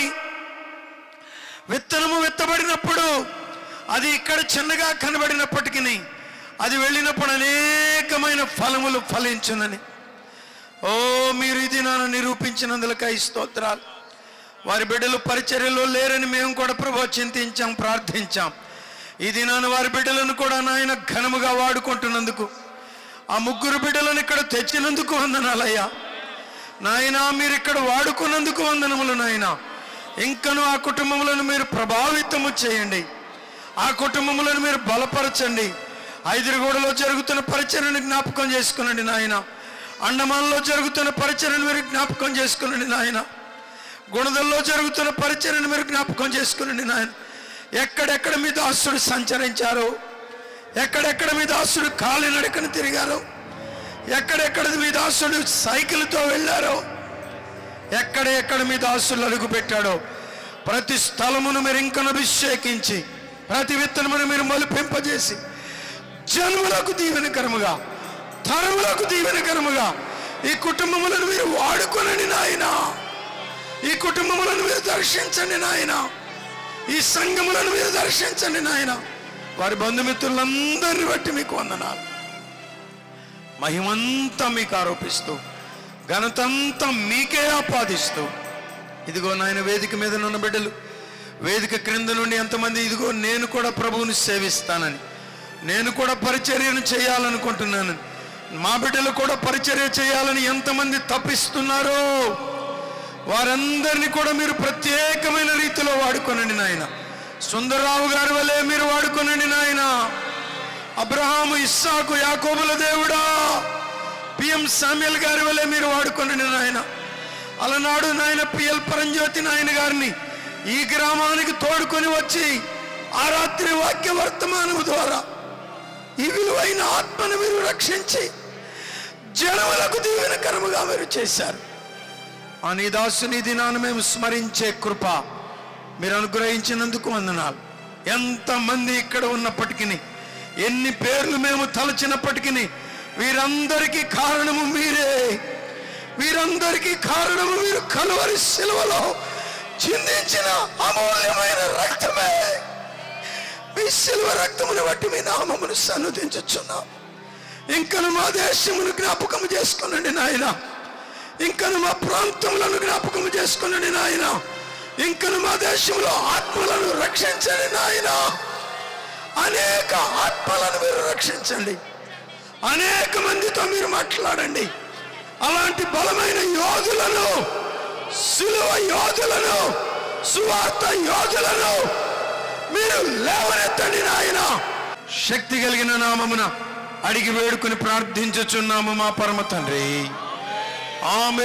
[SPEAKER 14] విత్తనము విత్తబడినప్పుడు అది ఇక్కడ చిన్నగా కనబడినప్పటికీ అది వెళ్ళినప్పుడు అనేకమైన ఫలములు ఫలించునని ఓ మీరు ఇది నన్ను నిరూపించినందులకై స్తోత్రాలు వారి బిడ్డలు పరిచర్యలో లేరని మేము కూడా ప్రభు చింతించాం ప్రార్థించాం ఇది నన్ను వారి బిడ్డలను కూడా నాయన ఘనముగా వాడుకుంటున్నందుకు ఆ ముగ్గురు బిడ్డలను ఇక్కడ తెచ్చినందుకు వందనాలయ్యా నాయన మీరు ఇక్కడ వాడుకున్నందుకు వందనములు నాయన ఇంకను ఆ కుటుంబములను మీరు ప్రభావితము చేయండి ఆ కుటుంబములను మీరు బలపరచండి హైదరాబాద్లో జరుగుతున్న పరిచయను జ్ఞాపకం చేసుకునండి నాయన అండమాన్లో జరుగుతున్న పరిచయను మీరు జ్ఞాపకం చేసుకునండి నాయన గుణదల్లో జరుగుతున్న పరిచయను మీరు జ్ఞాపకం చేసుకునండి నాయన ఎక్కడెక్కడ మీ దాసుడు సంచరించారో ఎక్కడెక్కడ మీ దాసుడు కాలినడకను తిరిగారో ఎక్కడెక్కడ మీ దాసుడు సైకిల్తో వెళ్ళారో ఎక్కడ ఎక్కడ మీ దాసులు అడుగు పెట్టాడో ప్రతి స్థలమును మీరు ఇంకను అభిషేకించి ప్రతి విత్తనమును మీరు మొలిపింపజేసి జన్ములకు దీవెనకరముగా తరములకు దీవెనకరముగా ఈ కుటుంబములను మీరు వాడుకొనండి నాయన ఈ కుటుంబములను మీరు దర్శించండి నాయన ఈ సంఘములను మీరు దర్శించండి నాయన వారి బంధుమిత్రులందరిని బట్టి మీకు వందనాలు మహిమంతా మీకు ఆరోపిస్తూ ఘనతంతా మీకే ఆపాదిస్తూ ఇదిగో నాయన వేదిక మీద ఉన్న బిడ్డలు వేదిక క్రింద నుండి ఎంతమంది ఇదిగో నేను కూడా ప్రభువుని సేవిస్తానని నేను కూడా పరిచర్యను చేయాలనుకుంటున్నాను మా బిడ్డలు కూడా పరిచర్య చేయాలని ఎంతమంది తప్పిస్తున్నారో వారందరినీ కూడా మీరు ప్రత్యేకమైన రీతిలో వాడుకోనండి నాయన సుందరరావు గారి వలె మీరు వాడుకోనండి నాయన అబ్రహాము ఇస్సాకు యాకోబుల దేవుడా పిఎం సామ్యుల్ గారి వల్లే మీరు వాడుకోండి నాయన అలనాడు నాయన పిఎల్ పరంజ్యోతి నాయన గారిని ఈ గ్రామానికి తోడుకొని వచ్చి ఆ రాత్రి వాక్య వర్తమానము ద్వారా ఈ విలువైన ఆత్మను మీరు రక్షించి జనములకు దీవెనకరముగా మీరు చేశారు ఆ నీ దాసుని దినాన్ని మేము స్మరించే కృప మీరు అనుగ్రహించినందుకు వందనాలు ఎంతమంది ఇక్కడ ఉన్నప్పటికీ ఎన్ని పేర్లు మేము తలచినప్పటికీ వీరందరికీ కారణము మీరే వీరందరికీ కారణము మీరు కలువరి శిలువలో చిందించిన అమూల్యమైన రక్తమే మీ శిలువ రక్తమును బట్టి మీ నామమును సన్నుదించుచున్నాం ఇంకను మా దేశమును జ్ఞాపకం చేసుకునండి నాయన ఇంకను మా ప్రాంతములను జ్ఞాపకం చేసుకునండి నాయన ఇంకను మా దేశంలో ఆత్మలను రక్షించండి నాయన అనేక ఆత్మలను మీరు రక్షించండి అనేక మందితో మీరు మాట్లాడండి అలాంటి బలమైన యోధులను సులువ యోధులను సువార్త యోధులను మీరు లేవనెత్తండి నాయన శక్తి కలిగిన నామమున అడిగి వేడుకుని ప్రార్థించుచున్నాము మా పరమ తండ్రి ఆమె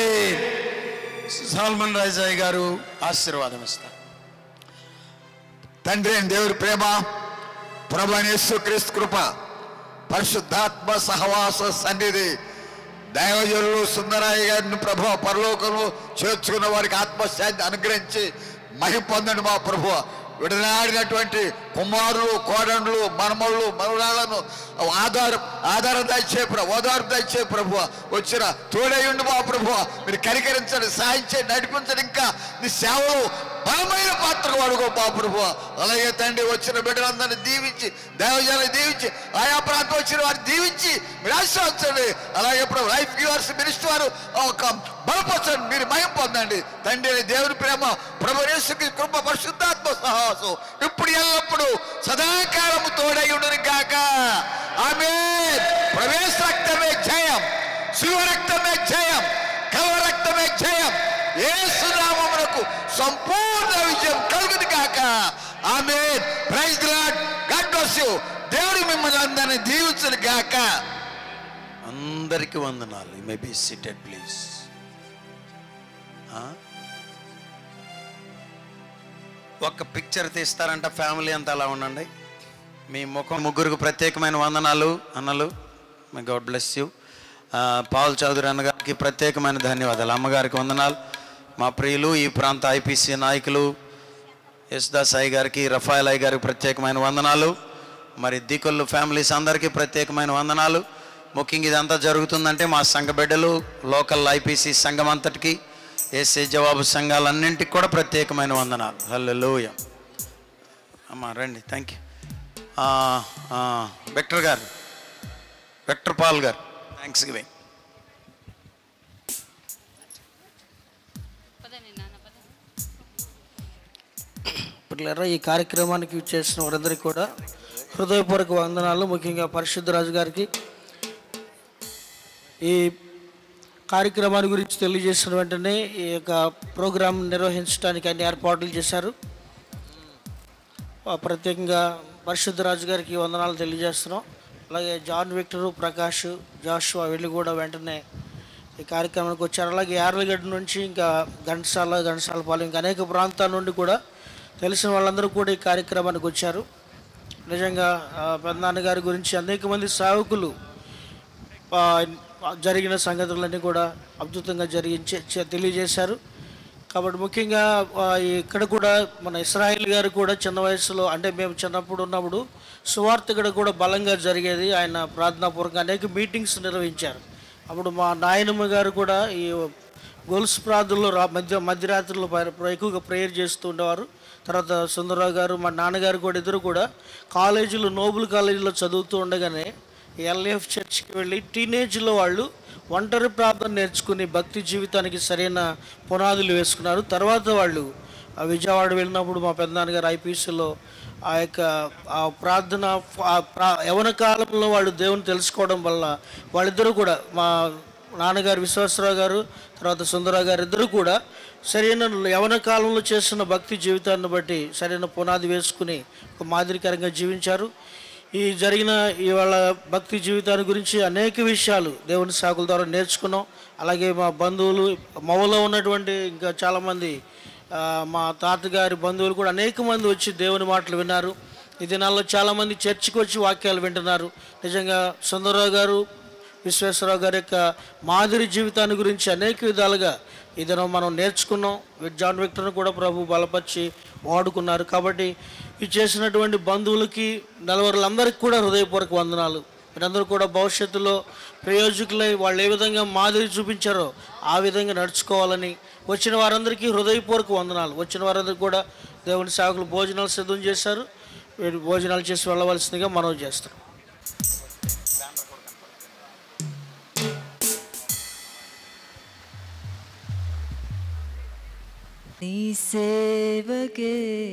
[SPEAKER 14] సాల్మన్ రాజాయ్ గారు ఆశీర్వాదం ఇస్తారు
[SPEAKER 5] తండ్రి అయిన దేవుడి ప్రేమ ప్రభు అయిన యేసుక్రీస్తు కృప పరిశుద్ధాత్మ సహవాస సన్నిధి దైవజనులు సుందరాయ గారిని ప్రభు పరలోకంలో చేర్చుకున్న వారికి ఆత్మశాంతి అనుగ్రహించి మహి పొందండి మా ప్రభు విడనాడినటువంటి కుమారులు కోడండ్లు మనమళ్ళు మనవరాలను ఆధార ఆధారం దయచే ప్రభు ఓదార్పు దయచే ప్రభు వచ్చిన తోడేయుండి మా ప్రభు మీరు కరికరించండి సాయం చేయండి నడిపించండి ఇంకా నీ సేవలు బలమైన పాత్ర వాడుకో మా ప్రభు అలాగే తండ్రి వచ్చిన బిడ్డలందరినీ దీవించి దైవజాలను దీవించి ఆయా ప్రాంతం వచ్చిన వారిని దీవించి మీరు ఆశీర్వదించండి అలాగే ప్రభు లైఫ్ గివర్స్ మినిస్టర్ వారు ఒక బలపరచండి మీరు మయం పొందండి తండ్రి అయిన దేవుని ప్రేమ ప్రభు యేసుకి కృప పరిశుద్ధాత్మ సహాసం ఇప్పుడు ఎల్లప్పుడు సదాకాలము తోడయుడును గాక ఆమె ప్రవేశ రక్తమే జయం శివ రక్తమే జయం కవ రక్తమే జయం ఏసునామమునకు సంపూర్ణ విజయం కలుగును కాక ఆమె praise lord god bless you దేవుడు మిమ్మల్ని అందరిని దీవించును గాక
[SPEAKER 7] అందరికీ వందనాలు మే బి సిటెడ్ ప్లీజ్ ఒక్క పిక్చర్ తీస్తారంట ఫ్యామిలీ అంతా అలా ఉండండి మీ ముఖం ముగ్గురికి ప్రత్యేకమైన వందనాలు అన్నలు my god bless you Paul Chowdary అన్న గారికి ప్రత్యేకమైన ధన్యవాదాలు అమ్మగారికి వందనాలు మా ప్రియులు ఈ ప్రాంత ఐపీసీ నాయకులు యశ్దాస్ సాయి గారికి రఫాయల్ అయ్య గారికి ప్రత్యేకమైన వందనాలు మరి దికొల్లు ఫ్యామిలీస్ అందరికీ ప్రత్యేకమైన వందనాలు ముఖ్యంగా ఇదంతా జరుగుతుందంటే మా సంఘ బిడ్డలు లోకల్ ఐపీసీ సంఘం అంతటికి ఏసే జవాబు సంఘాలన్నింటికి కూడా ప్రత్యేకమైన వందనాలు హల్లెలూయ అమ్మా రండి థ్యాంక్ యూ వెక్టర్ గారు వెక్టర్ పాల్ గారు థ్యాంక్స్ గివింగ్
[SPEAKER 18] పిల్లరా ఈ కార్యక్రమానికి చేసిన వారందరికీ కూడా హృదయపూర్వక వందనాలు ముఖ్యంగా పరిశుద్ధ రాజు గారికి ఈ కార్యక్రమాన్ని గురించి తెలియజేసిన వెంటనే ఈ యొక్క ప్రోగ్రాం నిర్వహించడానికి అన్ని ఏర్పాట్లు చేశారు ఆ ప్రత్యేకంగా పరిశుద్ధ రాజు గారికి వందనాలు తెలియజేస్తున్నాం అలాగే జాన్ విక్టరు ప్రకాష్ జాషువా వెళ్ళి కూడా వెంటనే ఈ కార్యక్రమానికి వచ్చారు అలాగే యార్లగడ్డ నుంచి ఇంకా ఘంటసాల ఘంటసాలపాలెం ఇంకా అనేక ప్రాంతాల నుండి కూడా తెలిసిన వాళ్ళందరూ కూడా ఈ కార్యక్రమానికి వచ్చారు నిజంగా ఆ, పెద్దనాన్న గారి గురించి అనేక మంది సేవకులు ఆ, జరిగిన సంగతులన్నీ కూడా అద్భుతంగా జరిగించే చే- తెలియజేశారు కాబట్టి ముఖ్యంగా ఆ, ఇక్కడ కూడా మన ఇస్రాయిల్ గారు కూడా చిన్న వయసులో అంటే మేము చిన్నప్పుడు ఉన్నప్పుడు సువార్త ఇక్కడ కూడా బలంగా జరిగేది ఆయన ప్రార్థనాపూర్వకంగా అనేక మీటింగ్స్ నిర్వహించారు అప్పుడు మా నాయనమ్మ గారు కూడా ఈ గొలుసు ప్రార్థనలో రా మధ్య మధ్యరాత్రిలో ప్ర- ప్ర- ఎక్కువగా ప్రేయర్ చేస్తూ ఉండేవారు తర్వాత సుందరరావు గారు మా నాన్నగారు కూడా ఇద్దరు కూడా కాలేజీలో నోబుల్ కాలేజీలో చదువుతూ ఉండగానే ఎల్ఏఎఫ్ చర్చ్కి వెళ్ళి టీనేజ్లో వాళ్ళు ఒంటరి ప్రార్థన నేర్చుకుని భక్తి జీవితానికి సరైన పునాదులు వేసుకున్నారు తర్వాత వాళ్ళు ఆ విజయవాడ వెళ్ళినప్పుడు మా పెద్దనాన్నగారు ఐపీసీలో ఆ యొక్క ఆ ప్రార్థన ఆ ప్రా యవన కాలంలో వాళ్ళు దేవుని తెలుసుకోవడం వల్ల వాళ్ళిద్దరూ కూడా మా నాన్నగారు విశ్వాసరావు గారు తర్వాత సుందరరావు గారు ఇద్దరు కూడా సరైన యవన కాలంలో చేస్తున్న భక్తి జీవితాన్ని బట్టి సరైన పునాది వేసుకుని ఒక మాదిరికరంగా జీవించారు ఈ జరిగిన ఇవాళ భక్తి జీవితాన్ని గురించి అనేక విషయాలు దేవుని సాకుల ద్వారా నేర్చుకున్నాం అలాగే మా బంధువులు మవలో ఉన్నటువంటి ఇంకా చాలామంది ఆ, మా తాతగారి బంధువులు కూడా అనేక మంది వచ్చి దేవుని మాటలు విన్నారు ఈ దినాల్లో చాలామంది చర్చికి వచ్చి వాక్యాలు వింటున్నారు నిజంగా సుందరరావు గారు విశ్వేశ్వరరావు గారి యొక్క మాదిరి జీవితాన్ని గురించి అనేక విధాలుగా ఈ దినం మనం నేర్చుకున్నాం జాన్ విక్టర్ను కూడా ప్రభు బలపరిచి వాడుకున్నారు కాబట్టి ఇది చేసినటువంటి బంధువులకి నలువరులందరికీ కూడా హృదయపూర్వక వందనాలు మీరందరూ కూడా భవిష్యత్తులో ప్రయోజకులై వాళ్ళు ఏ విధంగా మాదిరి చూపించారో ఆ విధంగా నడుచుకోవాలని వచ్చిన వారందరికీ హృదయపూర్వక వందనాలు వచ్చిన వారందరికీ కూడా దేవుని సేవకులు భోజనాలు సిద్ధం చేశారు వీరు భోజనాలు చేసి వెళ్ళవలసిందిగా మనవి చేస్తాం
[SPEAKER 17] నీ సేవకే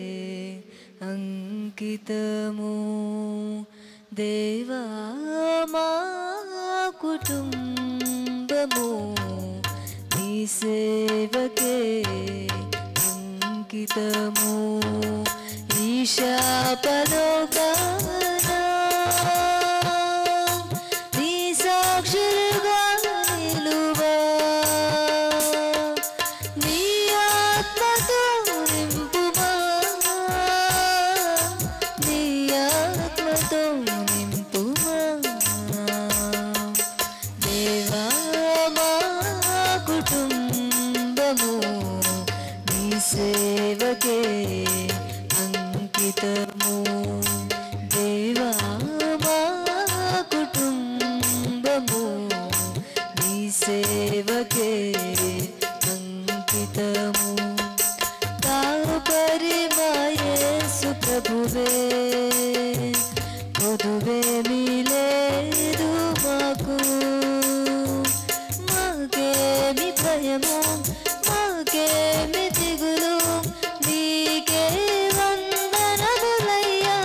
[SPEAKER 17] అంకితము దేవా మా కుటుంబము నీ సేవకే అంకితము ఈశాపలోకనా నీ సాక్షులుగా నిలువా నీ ఆత్మతో నింపుమా నీ ఆత్మతో నింపుమా దేవా మా కుటుంబము నీ సేవకే అంకితము దేవా మా కుటుంబము నీ సేవకే అంకితము కాపరి మాయేసు ప్రభువే పొదువేమీ లేదు మాకు మాకేమి భయము మాకేమి దిగులు నీకే వందనములయ్యా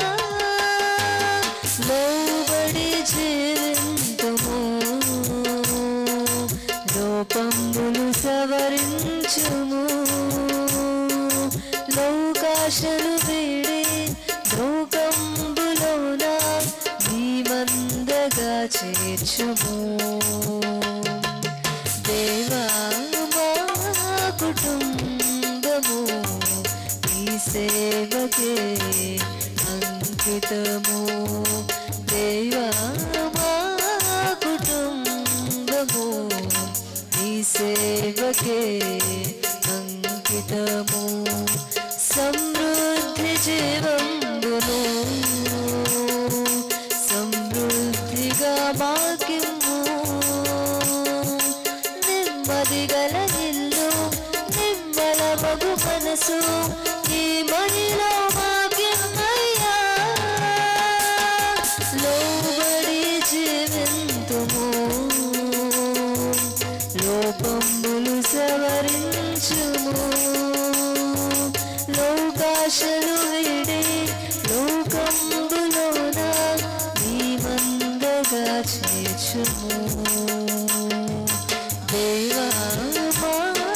[SPEAKER 17] లోబడి జీవింతుము లోపంబులు సవరించుము లోకాశలు వీడి లోకంబులోన నీ మందగా చేర్చుము దేవా మా కుటుంబము నీ సేవకే అంకితము దేవా మా కుటుంబము నీ సేవకే అంకితము సమృద్ధి జీవంబును సమృద్ధిగా మాకిమ్ము నెమ్మది గల ఇల్లు నిమ్మల మగు మనసు ఈ మహిలో మాకిమ్మయ్యా లోబడి జీవింతుము లోపంబులు సవరించుము లోకాశలు విడి లోకంబులోన నీ మందగా చేర్చుము దేవా మా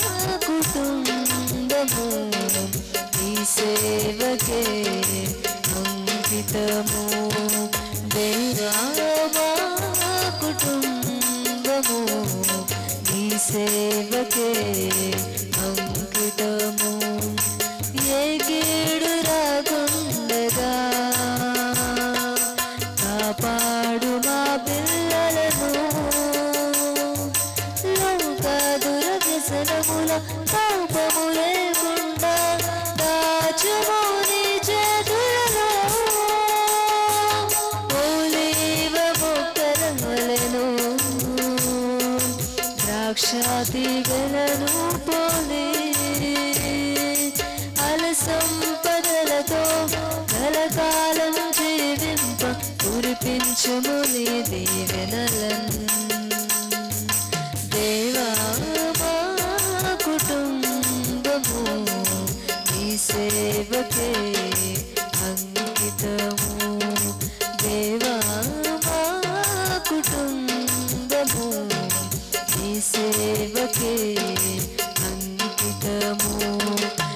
[SPEAKER 17] కుటుంబము నీ సేవకే అంకితము దేవా మా కుటుంబము నీ సేవకే అంకితము ఏ కీడు రాకుండగా కాపాడు మా పిల్లలను లోక దురవ్యసనముల పాపము లేకుండా దాచుము నీ చేతులలో ఓలీవ మొక్కల వలెను ద్రాక్షాతిగలను పోలే అలసంపదలతో కలకాలం జీవింప కురిపించుము నీ దీవెనలన్ దేవా మా కుటుంబము నీ సేవకే అంకితము దేవా మా కుటుంబము నీ సేవకే అంకితము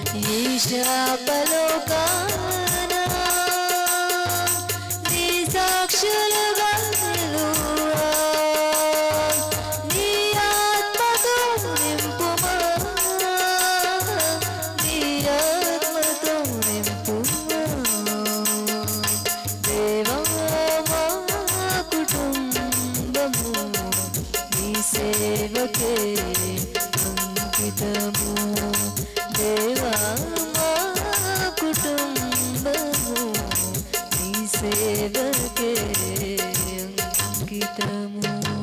[SPEAKER 17] ఈశాపలోకాన నీ సా స్తోత్రము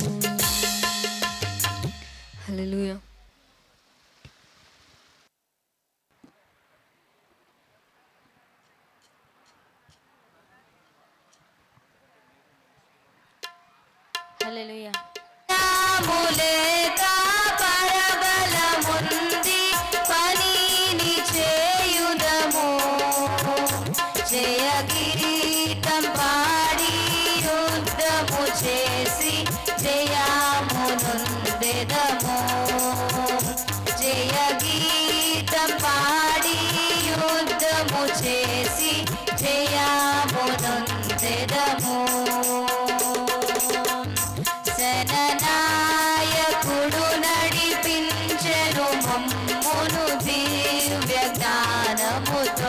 [SPEAKER 17] హల్లెలూయా
[SPEAKER 4] హల్లెలూయా
[SPEAKER 17] ములేక పరబలముంది పనిని చేయుదము జయ గీతం పాడి యుద్ధము చేసి జయమునుందెదము జయ గీతం పాడి యుద్ధము చేసి జయమునుందెదము శననాయకుడు నడిపించెను మమ్మును దివ్య జ్ఞానముతో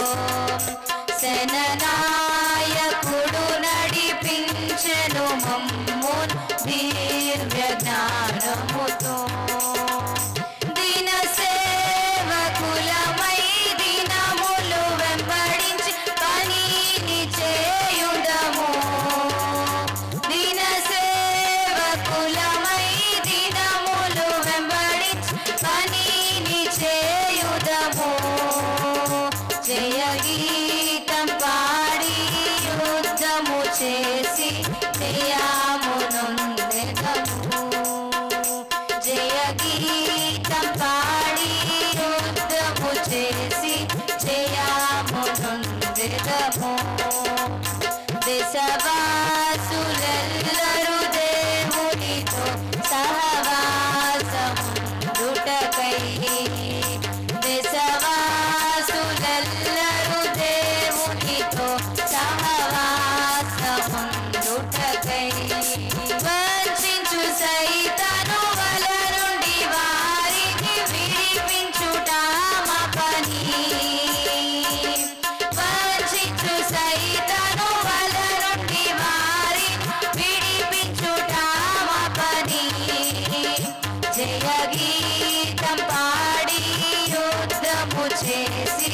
[SPEAKER 17] శననాయకుడు నడిపించెను మమ్మును దివ్య జ్ఞానముతో దిన సేవకులమై దినములు వెంబడించి పనిని చేయుదము దిన సేవకులమై దినములు వెంబడించి పనిని చేయుదము జయ గీతం పాడి యుద్ధము చేసి జయమునొందెదము జయ గీతం పాడి యుద్ధము చేసి జయమునొందెదము దేశవాసులెల్లరూ దేవునితో సహవాసముందుటకై దేశవాసులెల్లరూ దేవునితో సహవాసముందుటకై వంచించు సైతను వల నుండి వారిని విడిపించుట మా పని వంచించు సైతను వల నుండి వారి విడిపించుట మా పని జయ గీతం పాడి యుద్ధము చేసి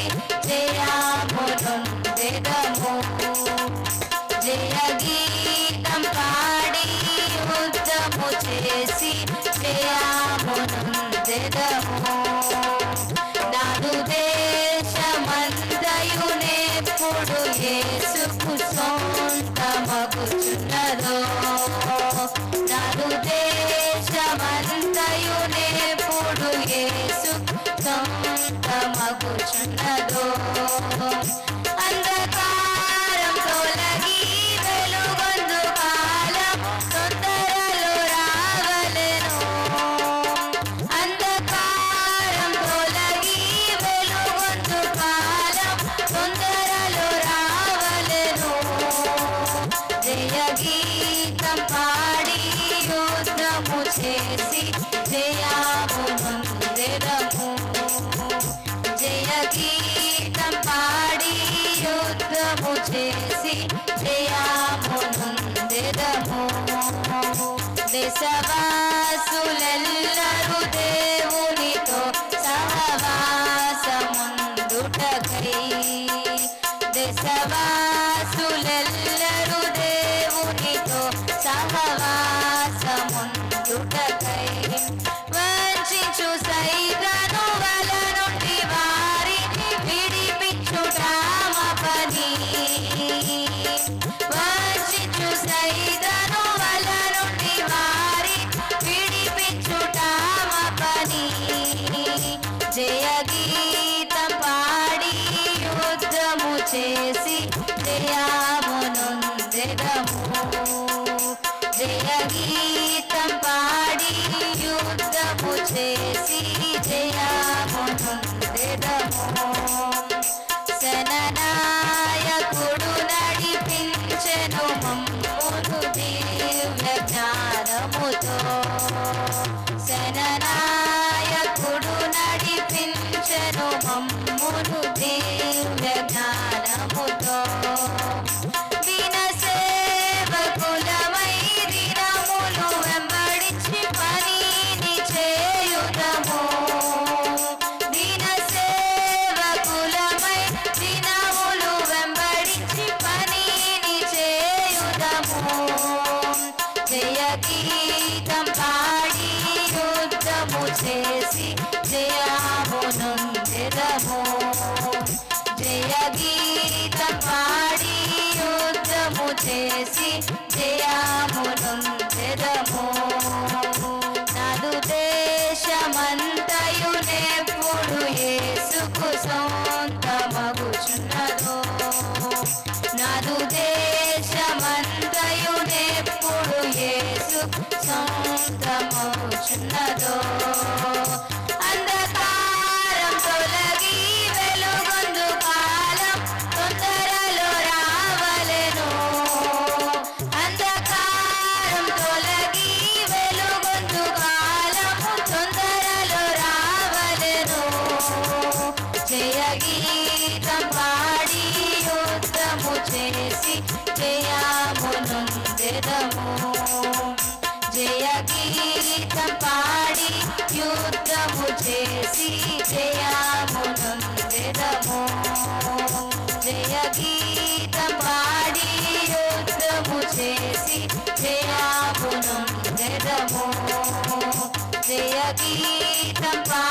[SPEAKER 17] జయమునొందెదము జయ గీతం పాడి యుద్ధము చేసి జయమునొందెదము నాడు దేశమంతయునెప్పుడు యేసుకు సొంతమగుచున్నదో నాడు దేశమంతయునెప్పుడు యేసు సొంతమగుచున్నదో అంధకారం తొలగి వెలుగొందు కాలం తొందరలో రావలెను అంధకారం తొలగి వెలుగొందు కాలం తొందరలో రావలెను జయ గీతం పాడి యుద్ధము చేసి జయమునొందెదము జయ గీతం పాడి యుద్ధము చేసి జయమునొందెదము దేశవాసులెల్లరూ దేవునితో సహవాసముందుటకై దేశవాసులెల్లరూ దేవునితో సహవాసముందుటకై వంచించు సైతను వల నుండి వారిని విడిపించుట మా పని వంచించు సైతను వల నుండి వారి విడిపించుట మా పని జయ గీతం పాడి యుద్ధము చేసి జయమునొందెదము జయ గీతం పాడి యుద్ధము చేసి జయమునొందెదము శననాయకుడు నడిపించెను మమ్మును దివ్య జ్ఞానముతో శననాయకుడు నడిపించెను మమ్మును దివ్య జ్ఞానముతో దిన సేవకులమై దినములు వెంబడించి పనిని చేయుదము దిన సేవకులమై దినములు వెంబడించి పనిని చేయుదము గీతం పాడి యుద్ధము చేసి జయమునందెదము జయ గీతం పాడి యుద్ధము చేసి జయమునందెదము నాదు దేశమంతయు నెప్పుడు యేసుకు సొంతమగుచున్నదో నాదు దేశమంతయు నెప్పుడు యేసు సొంతమగుచున్నదో అంధకారం తొలగి వెలుగొందు కాలం తొందరలో రావలెను అంధకారం తొలగి వెలుగొందు కాలము తొందరలో రావలెను జయ గీతం పాడి యుద్ధము చేసి జయమునందెదము జయ గీతం పాడి యుద్ధము చేసి జయమునందెదము జయ గీతం పాడి యుద్ధము చేసి జయమునందెదము జయ గీతం పాడి